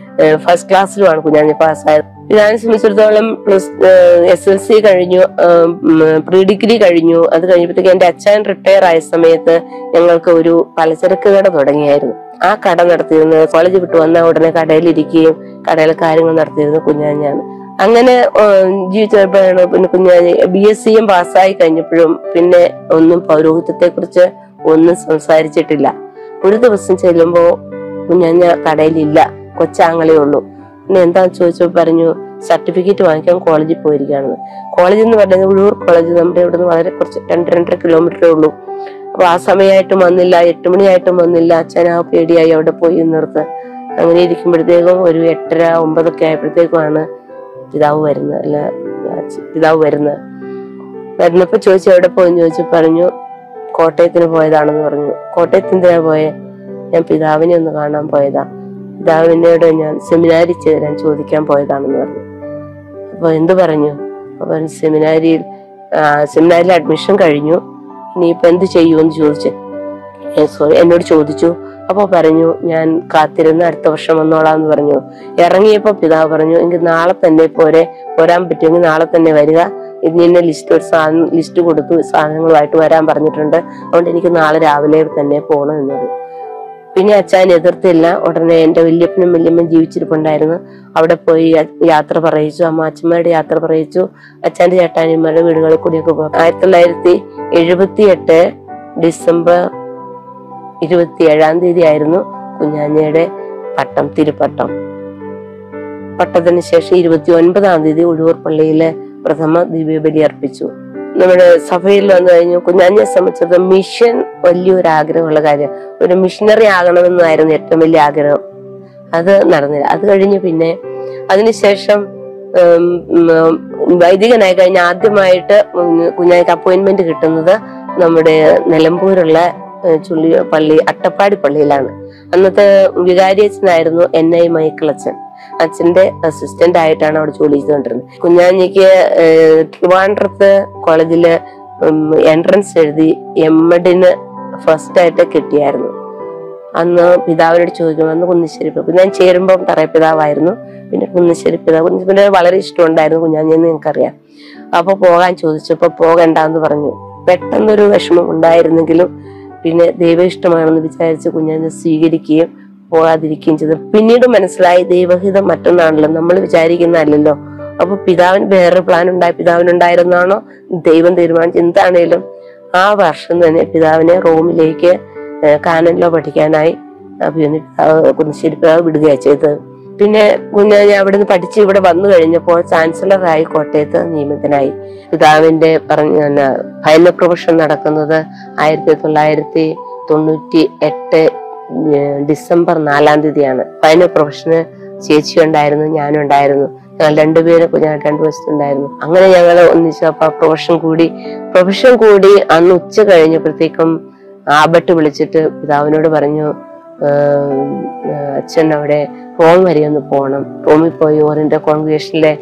ഫസ്റ്റ് ക്ലാസ്സിലുമാണ് കുഞ്ഞാഞ്ഞ പാസ്സായത് പിതാവിനെ സംബന്ധിച്ചിടത്തോളം പ്ലസ് എസ് എൽ സി കഴിഞ്ഞു പ്രീ ഡിഗ്രി കഴിഞ്ഞു അത് കഴിഞ്ഞപ്പോഴത്തേക്ക് എന്റെ അച്ഛൻ റിട്ടയർ ആയ സമയത്ത് ഞങ്ങൾക്ക് ഒരു പലചരക്ക് കട തുടങ്ങിയായിരുന്നു ആ കട നടത്തിയിരുന്നത് കോളേജ് വിട്ടു വന്ന ഉടനെ കടയിലിരിക്കുകയും കടയിലെ കാര്യങ്ങൾ നടത്തിയിരുന്നത് കുഞ്ഞാഞ്ഞാണ് അങ്ങനെ ജീവിച്ചപ്പോഴാണ് പിന്നെ കുഞ്ഞാഞ്ഞ് ബി എസ് സിയും പാസ്സായി കഴിഞ്ഞപ്പോഴും പിന്നെ ഒന്നും പൗരോഹിത്യത്തെ കുറിച്ച് ഒന്നും സംസാരിച്ചിട്ടില്ല ഒരു ദിവസം ചെല്ലുമ്പോ കുഞ്ഞാഞ്ഞ കടയിലില്ല കൊച്ചാങ്ങളേ ഉള്ളൂ പിന്നെ എന്താന്ന് ചോദിച്ചപ്പോൾ പറഞ്ഞു സർട്ടിഫിക്കറ്റ് വാങ്ങിക്കാൻ കോളേജിൽ പോയിരിക്കുകയാണെന്ന് കോളേജ് എന്ന് പറയുന്നത് ഉഴൂർ കോളേജ് നമ്മുടെ ഇവിടുന്ന് വളരെ കുറച്ച് രണ്ട് രണ്ടര കിലോമീറ്ററേ ഉള്ളൂ അപ്പൊ ആ സമയമായിട്ടും വന്നില്ല എട്ട് മണിയായിട്ടും വന്നില്ല അച്ഛൻ ആ പേടിയായി അവിടെ പോയി നിർത്ത് അങ്ങനെ ഇരിക്കുമ്പോഴത്തേക്കും ഒരു എട്ടര ഒമ്പതൊക്കെ ആയപ്പോഴത്തേക്കുമാണ് പിതാവ് വരുന്നത് അല്ല അച്ഛ- പിതാവ് വരുന്നത് വരുന്നപ്പോ ചോദിച്ചു എവിടെ പോയെന്ന് ചോദിച്ചു പറഞ്ഞു കോട്ടയത്തിന് പോയതാണെന്ന് പറഞ്ഞു കോട്ടയത്ത് എന്തിനാ പോയെ ഞാൻ പിതാവിനെ ഒന്ന് കാണാൻ പോയതാ പിതാവിനോട് ഞാൻ സെമിനാരി ചേരാൻ ചോദിക്കാൻ പോയതാണെന്ന് പറഞ്ഞു അപ്പൊ എന്ത് പറഞ്ഞു അപ്പൊ പറഞ്ഞു, സെമിനാരിയിൽ ആ, സെമിനാരിൽ അഡ്മിഷൻ കഴിഞ്ഞു ഇനിയിപ്പോ എന്ത് ചെയ്യുമെന്ന് ചോദിച്ചു സോറി എന്നോട് ചോദിച്ചു അപ്പൊ പറഞ്ഞു ഞാൻ കാത്തിരുന്ന് അടുത്ത വർഷം വന്നോളാന്ന് പറഞ്ഞു ഇറങ്ങിയപ്പോ പിതാവ് പറഞ്ഞു എങ്കിൽ നാളെ തന്നെ പോരെ പോരാൻ പറ്റുമെങ്കിൽ നാളെ തന്നെ വരിക ഇന്ന ലിസ്റ്റ് ഒരു സാധനം ലിസ്റ്റ് കൊടുത്തു സാധനങ്ങളുമായിട്ട് വരാൻ പറഞ്ഞിട്ടുണ്ട് അതുകൊണ്ട് എനിക്ക് നാളെ രാവിലെ തന്നെ പോകണം എന്നത് പിന്നെ അച്ഛൻ എതിർത്തില്ല ഉടനെ എന്റെ വല്യപ്പനും വല്യമ്മയും ജീവിച്ചിരിപ്പുണ്ടായിരുന്നു അവിടെ പോയി യ- യാത്ര പറയിച്ചു അമ്മ അച്ഛന്മാരുടെ യാത്ര പറയിച്ചു അച്ഛന്റെ ചേട്ടാനിമാരുടെ വീടുകളിൽ കൂടിയൊക്കെ പോകും ആയിരത്തി തൊള്ളായിരത്തി എഴുപത്തി എട്ട് ഡിസംബർ ഇരുപത്തി ഏഴാം തീയതി ആയിരുന്നു കുഞ്ഞാഞ്ഞയുടെ പട്ടം തിരുപ്പട്ടം പട്ടത്തിന് ശേഷം ഇരുപത്തി ഒൻപതാം തീയതി ഉഴൂർ പള്ളിയിലെ പ്രഥമ ദിവ്യബലി അർപ്പിച്ചു നമ്മുടെ സഭയിൽ വന്നു കഴിഞ്ഞു കുഞ്ഞാഞ്ഞെ സംബന്ധിച്ചിടത്തോളം മിഷൻ വലിയൊരു ആഗ്രഹമുള്ള കാര്യം ഒരു മിഷണറി ആകണമെന്നായിരുന്നു ഏറ്റവും വലിയ ആഗ്രഹം അത് നടന്നില്ല അത് കഴിഞ്ഞ് പിന്നെ അതിനുശേഷം ഉം, ഉം, വൈദികനായി കഴിഞ്ഞ ആദ്യമായിട്ട് കുഞ്ഞായ്ക്ക് അപ്പോയിന്റ്മെന്റ് കിട്ടുന്നത് നമ്മുടെ നിലമ്പൂരുള്ള ഏഹ്, ചുള്ളി പള്ളി അട്ടപ്പാടി പള്ളിയിലാണ് അന്നത്തെ വികാരിയച്ഛനായിരുന്നു എൻ ഐ മൈക്കിൾ അച്ഛൻ അച്ഛന്റെ അസിസ്റ്റന്റ് ആയിട്ടാണ് അവിടെ ജോലി ചെയ്തുകൊണ്ടിരുന്നത് കുഞ്ഞാഞ്ഞിക്ക് ഏഹ്, ട്രിവാൻഡ്രത്ത് കോളേജില് എൻട്രൻസ് എഴുതി എം എഡിന് ഫസ്റ്റ് ആയിട്ട് കിട്ടിയായിരുന്നു അന്ന് പിതാവിനോട് ചോദിക്കും അന്ന് കുന്നിശ്ശേരി പിതാവ്. ഞാൻ ചേരുമ്പം തറയ പിതാവായിരുന്നു പിന്നെ കുന്നിശ്ശേരി പിതാവ് കുന്നിശ്ശേരി വളരെ ഇഷ്ടമുണ്ടായിരുന്നു കുഞ്ഞാഞ്ഞെന്ന് നിങ്ങൾക്കറിയാം അപ്പൊ പോകാൻ ചോദിച്ചപ്പോ പോകണ്ടെന്ന് പറഞ്ഞു പെട്ടെന്നൊരു വിഷമം ഉണ്ടായിരുന്നെങ്കിലും പിന്നെ ദൈവ ഇഷ്ടമാണെന്ന് വിചാരിച്ച് കുഞ്ഞാഞ്ഞെ സ്വീകരിക്കുകയും പോകാതിരിക്കുകയും ചെയ്തു പിന്നീട് മനസ്സിലായി ദൈവഹിതം മറ്റൊന്നാണല്ലോ നമ്മൾ വിചാരിക്കുന്നതല്ലല്ലോ അപ്പൊ പിതാവിന് വേറൊരു പ്ലാൻ ഉണ്ടായി പിതാവിനുണ്ടായിരുന്നാണോ ദൈവം തീരുമാനിച്ചു എന്താണേലും ആ വർഷം തന്നെ പിതാവിനെ റോമിലേക്ക് ഏഹ് കാനനിലോ പഠിക്കാനായി അഭിമന്യു പിതാവ് കുന്നശ്ശേരി പിതാവ് വിടുകയാണ് ചെയ്തത് പിന്നെ കുഞ്ഞാഞ്ഞ അവിടുന്ന് പഠിച്ച് ഇവിടെ വന്നു കഴിഞ്ഞപ്പോൾ ചാൻസലറായി കോട്ടയത്ത് നിയമിതനായി പിതാവിന്റെ പറഞ്ഞ ഭയന പ്രൊഫഷൻ നടക്കുന്നത് ആയിരത്തി തൊള്ളായിരത്തി തൊണ്ണൂറ്റി എട്ട് ഏഹ് ഡിസംബർ നാലാം തീയതിയാണ് ഭയന പ്രൊഫഷന് ചേച്ചി ഉണ്ടായിരുന്നു ഞാനും ഉണ്ടായിരുന്നു ഞങ്ങൾ രണ്ടുപേരും ഞാൻ രണ്ടു വശത്തുണ്ടായിരുന്നു അങ്ങനെ ഞങ്ങൾ ഒന്നിച്ച് അപ്പൊ പ്രൊഫഷൻ കൂടി പ്രൊഫഷൻ കൂടി അന്ന് ഉച്ച കഴിഞ്ഞപ്പോഴത്തേക്കും ആബട്ട് വിളിച്ചിട്ട് പിതാവിനോട് പറഞ്ഞു "ആഹ് ആഹ് അച്ഛൻ അവിടെ റോം വരെ ഒന്ന് പോകണം റോമിൽ പോയി ഓറിന്റെ കോൺഗ്രേഷനിലെ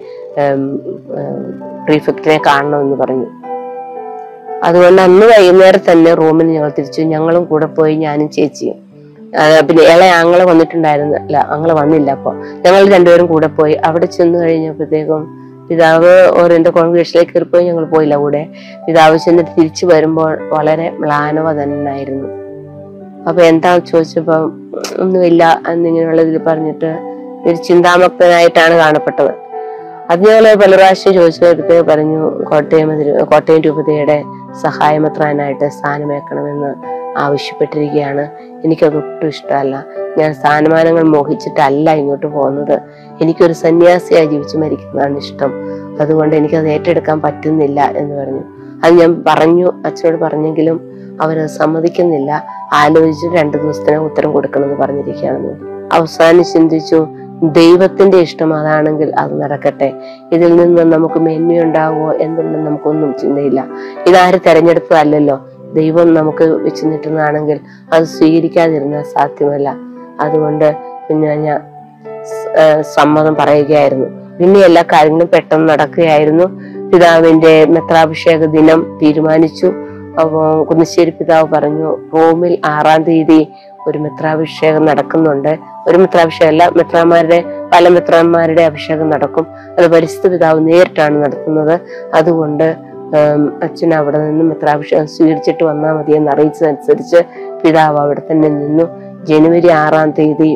പ്രീഫെക്റ്റിനെ കാണണമെന്ന് പറഞ്ഞു അതുകൊണ്ട് അന്ന് വൈകുന്നേരം തന്നെ റൂമിൽ ഞങ്ങൾ തിരിച്ചു ഞങ്ങളും കൂടെ പോയി ഞാനും ചേച്ചിയും ആ, പിന്നെ ഇളയ ആങ്ങളെ വന്നിട്ടുണ്ടായിരുന്നു അല്ല ആങ്ങളെ വന്നില്ല അപ്പൊ ഞങ്ങൾ രണ്ടുപേരും കൂടെ പോയി അവിടെ ചെന്ന് കഴിഞ്ഞപ്പോഴത്തേക്കും പിതാവ് ഓറിന്റെ കോൺഗ്രേഷനിലേക്ക് കയറിപ്പോയി ഞങ്ങൾ പോയില്ല കൂടെ പിതാവ് ചെന്നിട്ട് തിരിച്ചു വരുമ്പോൾ വളരെ മ്ലാനവ തന്നെയായിരുന്നു അപ്പൊ എന്താ ചോദിച്ചപ്പോ ഒന്നുമില്ല എന്നിങ്ങനെയുള്ളതിൽ പറഞ്ഞിട്ട് ഒരു ചിന്താമക്തനായിട്ടാണ് കാണപ്പെട്ടത് അത് ഞങ്ങൾ പല പ്രാവശ്യം ചോദിച്ചെടുത്ത് പറഞ്ഞു കോട്ടയം അതിരു- കോട്ടയം രൂപതയുടെ സഹായമത്രാനായിട്ട് സ്ഥാനമേക്കണമെന്ന് ആവശ്യപ്പെട്ടിരിക്കുകയാണ് എനിക്കത് ഒട്ടും ഇഷ്ടമല്ല ഞാൻ സ്ഥാനമാനങ്ങൾ മോഹിച്ചിട്ടല്ല ഇങ്ങോട്ട് പോകുന്നത് എനിക്കൊരു സന്യാസിയായി ജീവിച്ചു മരിക്കുന്നതാണ് ഇഷ്ടം അതുകൊണ്ട് എനിക്കത് ഏറ്റെടുക്കാൻ പറ്റുന്നില്ല എന്ന് പറഞ്ഞു അത് ഞാൻ പറഞ്ഞു അച്ഛനോട് പറഞ്ഞെങ്കിലും അവരത് സമ്മതിക്കുന്നില്ല ആലോചിച്ച് രണ്ടു ദിവസത്തിനകം ഉത്തരം കൊടുക്കണമെന്ന് പറഞ്ഞിരിക്കുകയാണെന്ന് അവസാനം ചിന്തിച്ചു ദൈവത്തിന്റെ ഇഷ്ടം അതാണെങ്കിൽ അത് നടക്കട്ടെ ഇതിൽ നിന്ന് നമുക്ക് മേന്മയുണ്ടാവുമോ എന്നുള്ളത് നമുക്കൊന്നും ചിന്തയില്ല ഇതാര് തെരഞ്ഞെടുത്തതല്ലല്ലോ ദൈവം നമുക്ക് വെച്ച് നീട്ടുന്നതാണെങ്കിൽ അത് സ്വീകരിക്കാതിരുന്നാൽ സാധ്യമല്ല അതുകൊണ്ട് പിന്നെ ഞാൻ സ്- ആ, സമ്മതം പറയുകയായിരുന്നു പിന്നെ എല്ലാ കാര്യങ്ങളും പെട്ടെന്ന് നടക്കുകയായിരുന്നു പിതാവിന്റെ മെത്രാഭിഷേക ദിനം തീരുമാനിച്ചു അപ്പോൾ കുന്നശ്ശേരി പിതാവ് പറഞ്ഞു റോമിൽ ആറാം തീയതി ഒരു മിത്രാഭിഷേകം നടക്കുന്നുണ്ട് ഒരു മിത്രാഭിഷേകം അല്ല മിത്രാന്മാരുടെ പല മിത്രാന്മാരുടെ അഭിഷേകം നടക്കും അത് പരിശുദ്ധ പിതാവ് നേരിട്ടാണ് നടത്തുന്നത് അതുകൊണ്ട് ഉം, അച്ഛൻ അവിടെ നിന്ന് മിത്രാഭിഷേകം സ്വീകരിച്ചിട്ട് വന്നാൽ മതി എന്ന് അറിയിച്ചതനുസരിച്ച് പിതാവ് അവിടെ തന്നെ നിന്നു ജനുവരി ആറാം തീയതി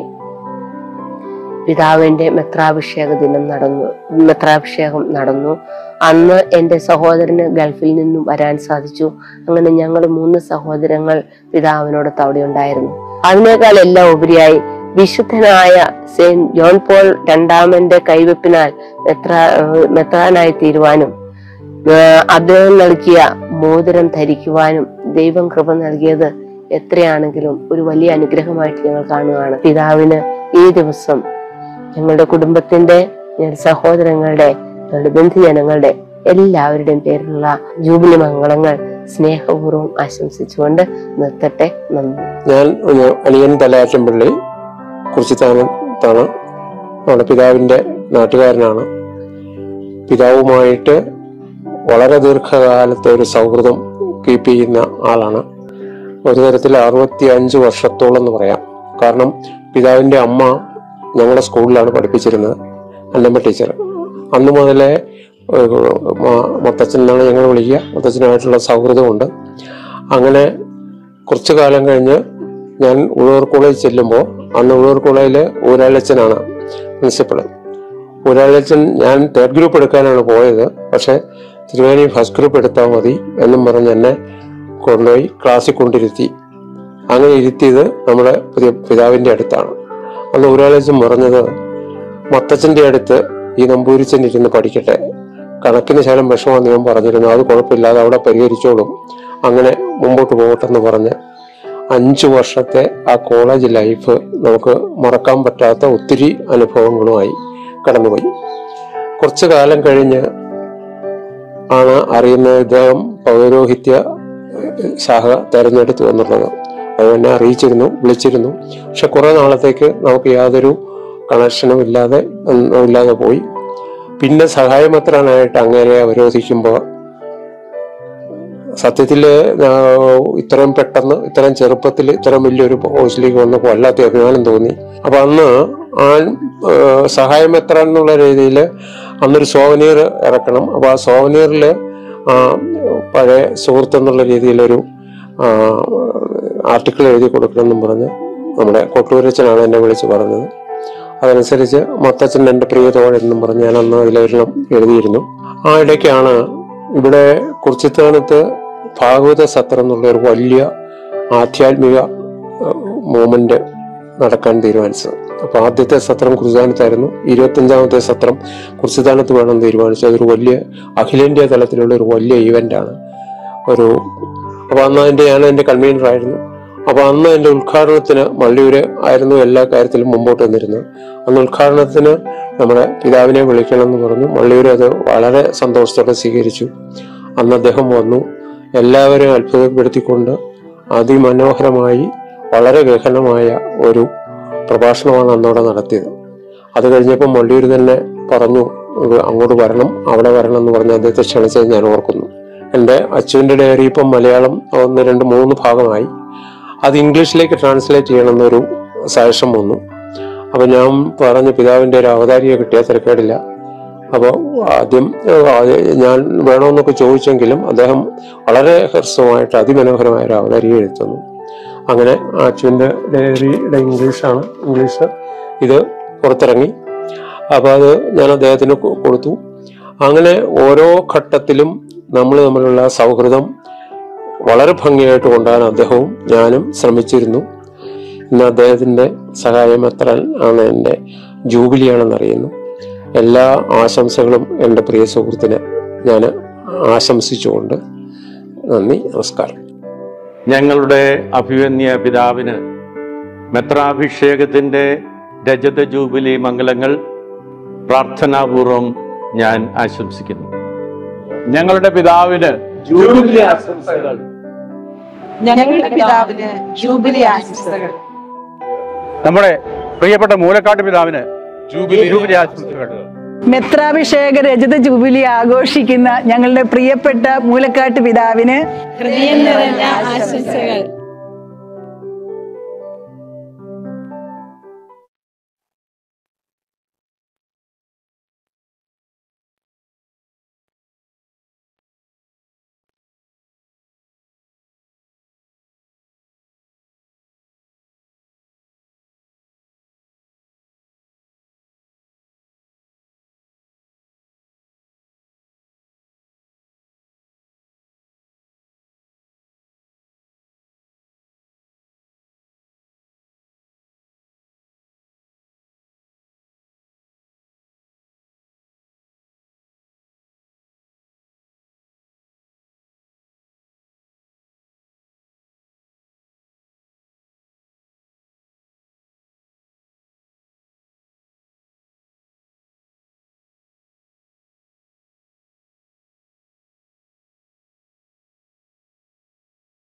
പിതാവിന്റെ മെത്രാഭിഷേക ദിനം നടന്നു മെത്രാഭിഷേകം നടന്നു അന്ന് എൻ്റെ സഹോദരന് ഗൾഫിൽ നിന്നും വരാൻ സാധിച്ചു അങ്ങനെ ഞങ്ങൾ മൂന്ന് സഹോദരങ്ങൾ പിതാവിനോടൊത്ത് അവിടെ ഉണ്ടായിരുന്നു അതിനേക്കാൾ എല്ലാം ഉപരിയായി വിശുദ്ധനായ സെയിന്റ് ജോൺ പോൾ രണ്ടാമന്റെ കൈവെപ്പിനാൽ മെത്രാ ഏഹ് മെത്രാനായി തീരുവാനും ഏഹ് അദ്ദേഹം നൽകിയ മോതിരം ധരിക്കുവാനും ദൈവം കൃപ നൽകിയത് എത്രയാണെങ്കിലും ഒരു വലിയ അനുഗ്രഹമായിട്ട് ഞങ്ങൾ കാണുകയാണ് പിതാവിന് ഈ ദിവസം ഞങ്ങളുടെ കുടുംബത്തിന്റെ ഞങ്ങളുടെ സഹോദരങ്ങളുടെ ഞങ്ങളുടെ ബന്ധുജനങ്ങളുടെ എല്ലാവരുടെയും പേരിലുള്ള ജൂബിലി മംഗളങ്ങൾ സ്നേഹപൂർവ്വം ആശംസിച്ചുകൊണ്ട് നിർത്തട്ടെ നന്ദി ഞാൻ ഒരു അനിയൻ തലയാറ്റൻപള്ളി കുറിച്ചിത്താനത്താണ് നമ്മുടെ പിതാവിൻ്റെ നാട്ടുകാരനാണ് പിതാവുമായിട്ട് വളരെ ദീർഘകാലത്തെ ഒരു സൗഹൃദം കീപ്പ് ചെയ്യുന്ന ആളാണ് ഒരു തരത്തിൽ അറുപത്തി അഞ്ച് വർഷത്തോളം എന്ന് പറയാം കാരണം പിതാവിൻ്റെ അമ്മ ഞങ്ങളുടെ സ്കൂളിലാണ് പഠിപ്പിച്ചിരുന്നത് അന്നമ്മ ടീച്ചർ അന്ന് മുതലേ ഏഹ്, മ- മുത്തച്ഛൻ എന്നാണ് ഞങ്ങൾ വിളിക്കുക മുത്തച്ഛനായിട്ടുള്ള സൗഹൃദമുണ്ട് അങ്ങനെ കുറച്ചു കാലം കഴിഞ്ഞ് ഞാൻ ഉഴൂർ കോളേജ് ചെല്ലുമ്പോൾ അന്ന് ഉഴൂർ കോളേജിൽ ഊരാളച്ചനാണ് പ്രിൻസിപ്പൾ ഊരാളച്ചൻ ഞാൻ തേർഡ് ഗ്രൂപ്പ് എടുക്കാനാണ് പോയത് പക്ഷേ തിരുവേണി ഫസ്റ്റ് ഗ്രൂപ്പ് എടുത്താൽ മതി എന്നും പറഞ്ഞ് എന്നെ കൊണ്ടുപോയി ക്ലാസ്സിൽ കൊണ്ടിരുത്തി അങ്ങനെ ഇരുത്തിയത് നമ്മുടെ പുതിയ പിതാവിൻ്റെ അടുത്താണ് അന്ന് ഊരാളച്ചൻ പറഞ്ഞത് മത്തച്ഛൻ്റെ അടുത്ത് ഈ നമ്പൂരിച്ചൻ ഇരുന്ന് പഠിക്കട്ടെ കണക്കിന് ശകലം വിഷമമെന്ന് ഞാൻ പറഞ്ഞിരുന്നു അത് കുഴപ്പമില്ലാതെ അവിടെ പരിഹരിച്ചോളും അങ്ങനെ മുമ്പോട്ട് പോകട്ടെന്ന് പറഞ്ഞ് അഞ്ചു വർഷത്തെ ആ കോളേജ് ലൈഫ് നമുക്ക് മറക്കാൻ പറ്റാത്ത ഒത്തിരി അനുഭവങ്ങളുമായി കടന്നുപോയി കുറച്ചു കാലം കഴിഞ്ഞ് ആണ് അറിയുന്നത് ഇദ്ദേഹം പൗരോഹിത്യ ഏഹ്, ശാഖ തെരഞ്ഞെടുത്തു എന്നുള്ളത് അത് എന്നെ അറിയിച്ചിരുന്നു വിളിച്ചിരുന്നു പക്ഷെ കുറെ നാളത്തേക്ക് നമുക്ക് യാതൊരു കണക്ഷനും ഇല്ലാതെ ഒന്നും ഇല്ലാതെ പോയി പിന്നെ സഹായമത്രാനായിട്ട് അങ്ങനെ അവരോധിക്കുമ്പോൾ സത്യത്തിൽ ഇത്രയും പെട്ടെന്ന് ഇത്രയും ചെറുപ്പത്തിൽ ഇത്രയും വലിയൊരു പോസ്റ്റിലേക്ക് വന്നപ്പോൾ വല്ലാത്ത അഭിമാനം തോന്നി അപ്പൊ അന്ന് ആ ഏഹ്, സഹായമെത്രാൻ എന്നുള്ള രീതിയിൽ അന്നൊരു സോവനീർ ഇറക്കണം അപ്പൊ ആ സോവനീറിൽ പഴയ സുഹൃത്ത് എന്നുള്ള രീതിയിലൊരു ആർട്ടിക്കിൾ എഴുതി കൊടുക്കണമെന്നും പറഞ്ഞ് നമ്മുടെ കൊട്ടൂരച്ചനാണ് എന്നെ വിളിച്ച് പറഞ്ഞത് അതനുസരിച്ച് മത്തച്ഛൻ എൻ്റെ പ്രിയ തോഴെന്നും പറഞ്ഞ് ഞാൻ അന്ന് അതിലൊരെണ്ണം എഴുതിയിരുന്നു ആ ഇടയ്ക്കാണ് ഇവിടെ കുറിച്ചിത്താനത്ത് ഭാഗവത സത്രം എന്നുള്ള ഒരു വലിയ ആധ്യാത്മിക മൂവ്മെന്റ് നടക്കാൻ തീരുമാനിച്ചത് അപ്പൊ ആദ്യത്തെ സത്രം കുറിച്ചാനത്തായിരുന്നു ഇരുപത്തഞ്ചാമത്തെ സത്രം കുറിച്ചിത്താനത്ത് വേണം തീരുമാനിച്ചത് അതൊരു വലിയ അഖിലേന്ത്യാ തലത്തിലുള്ള ഒരു വലിയ ഇവന്റ് ആണ് ഒരു അപ്പൊ അന്ന് അതിന്റെ ഞാൻ അതിന്റെ കൺവീനർ ആയിരുന്നു അപ്പൊ അന്ന് അതിന്റെ ഉദ്ഘാടനത്തിന് മള്ളിയൂര് ആയിരുന്നു എല്ലാ കാര്യത്തിലും മുമ്പോട്ട് വന്നിരുന്നത് അന്ന് ഉദ്ഘാടനത്തിന് നമ്മുടെ പിതാവിനെ വിളിക്കണം എന്ന് പറഞ്ഞു മള്ളിയൂര് അത് വളരെ സന്തോഷത്തോടെ സ്വീകരിച്ചു അന്ന് അദ്ദേഹം വന്നു എല്ലാവരെയും അത്ഭുതപ്പെടുത്തിക്കൊണ്ട് അതിമനോഹരമായി വളരെ ഗഹനമായ ഒരു പ്രഭാഷണമാണ് അന്നവിടെ നടത്തിയത് അത് കഴിഞ്ഞപ്പോൾ മള്ളിയൂർ തന്നെ പറഞ്ഞു "ഇത് അങ്ങോട്ട് വരണം അവിടെ വരണം എന്ന് പറഞ്ഞ് അദ്ദേഹത്തെ ക്ഷണിച്ചത് ഞാൻ ഓർക്കുന്നു എൻ്റെ അച്ഛൻ്റെ ഡയറി ഇപ്പം മലയാളം ഒന്ന് രണ്ട് മൂന്ന് ഭാഗമായി അത് ഇംഗ്ലീഷിലേക്ക് ട്രാൻസ്ലേറ്റ് ചെയ്യണമെന്നൊരു സജഷൻ വന്നു അപ്പം ഞാൻ പറഞ്ഞു പിതാവിൻ്റെ ഒരു അവതാരിയെ കിട്ടിയാൽ തിരക്കേടില്ല അപ്പോൾ ആദ്യം ഏഹ്, ആദ്യം ഞാൻ വേണമെന്നൊക്കെ ചോദിച്ചെങ്കിലും അദ്ദേഹം വളരെ ഹ്രസ്വമായിട്ട് അതിമനോഹരമായ ഒരു അവതാരിയെ എഴുതുന്നു അങ്ങനെ അച്ഛൻ്റെ ഡയറിയുടെ ഇംഗ്ലീഷാണ് ഇംഗ്ലീഷ് ഇത് പുറത്തിറങ്ങി അപ്പോൾ അത് ഞാൻ അദ്ദേഹത്തിന് കൊ- കൊടുത്തു അങ്ങനെ ഓരോ ഘട്ടത്തിലും നമ്മൾ തമ്മിലുള്ള സൗഹൃദം വളരെ ഭംഗിയായിട്ട് കൊണ്ടുപോകാൻ അദ്ദേഹവും ഞാനും ശ്രമിച്ചിരുന്നു ഇന്ന് അദ്ദേഹത്തിൻ്റെ സഹായം എത്ര ആണ് എൻ്റെ ജൂബിലിയാണെന്ന് അറിയുന്നു എല്ലാ ആശംസകളും എൻ്റെ പ്രിയ സുഹൃത്തിന് ഞാൻ ആശംസിച്ചുകൊണ്ട് നന്ദി നമസ്കാരം ഞങ്ങളുടെ അഭിവന്യ പിതാവിന് മെത്രാഭിഷേകത്തിൻ്റെ രജത ജൂബിലി മംഗളങ്ങൾ പ്രാർത്ഥനാപൂർവം ഞാൻ ആശംസിക്കുന്നു ഞങ്ങളുടെ പിതാവിന് ജൂബിലി ആശംസകൾ ഞങ്ങളുടെ പിതാവിന് ജൂബിലി ആശംസകൾ നമ്മുടെ പ്രിയപ്പെട്ട മൂലക്കാട്ട് പിതാവിന് ജൂബിലി ജൂബിലി ആശംസകൾ മെത്രാഭിഷേക രജത ജൂബിലി ആഘോഷിക്കുന്ന ഞങ്ങളുടെ പ്രിയപ്പെട്ട മൂലക്കാട്ട് പിതാവിന് ഹൃദയം നിറഞ്ഞ ആശംസകൾ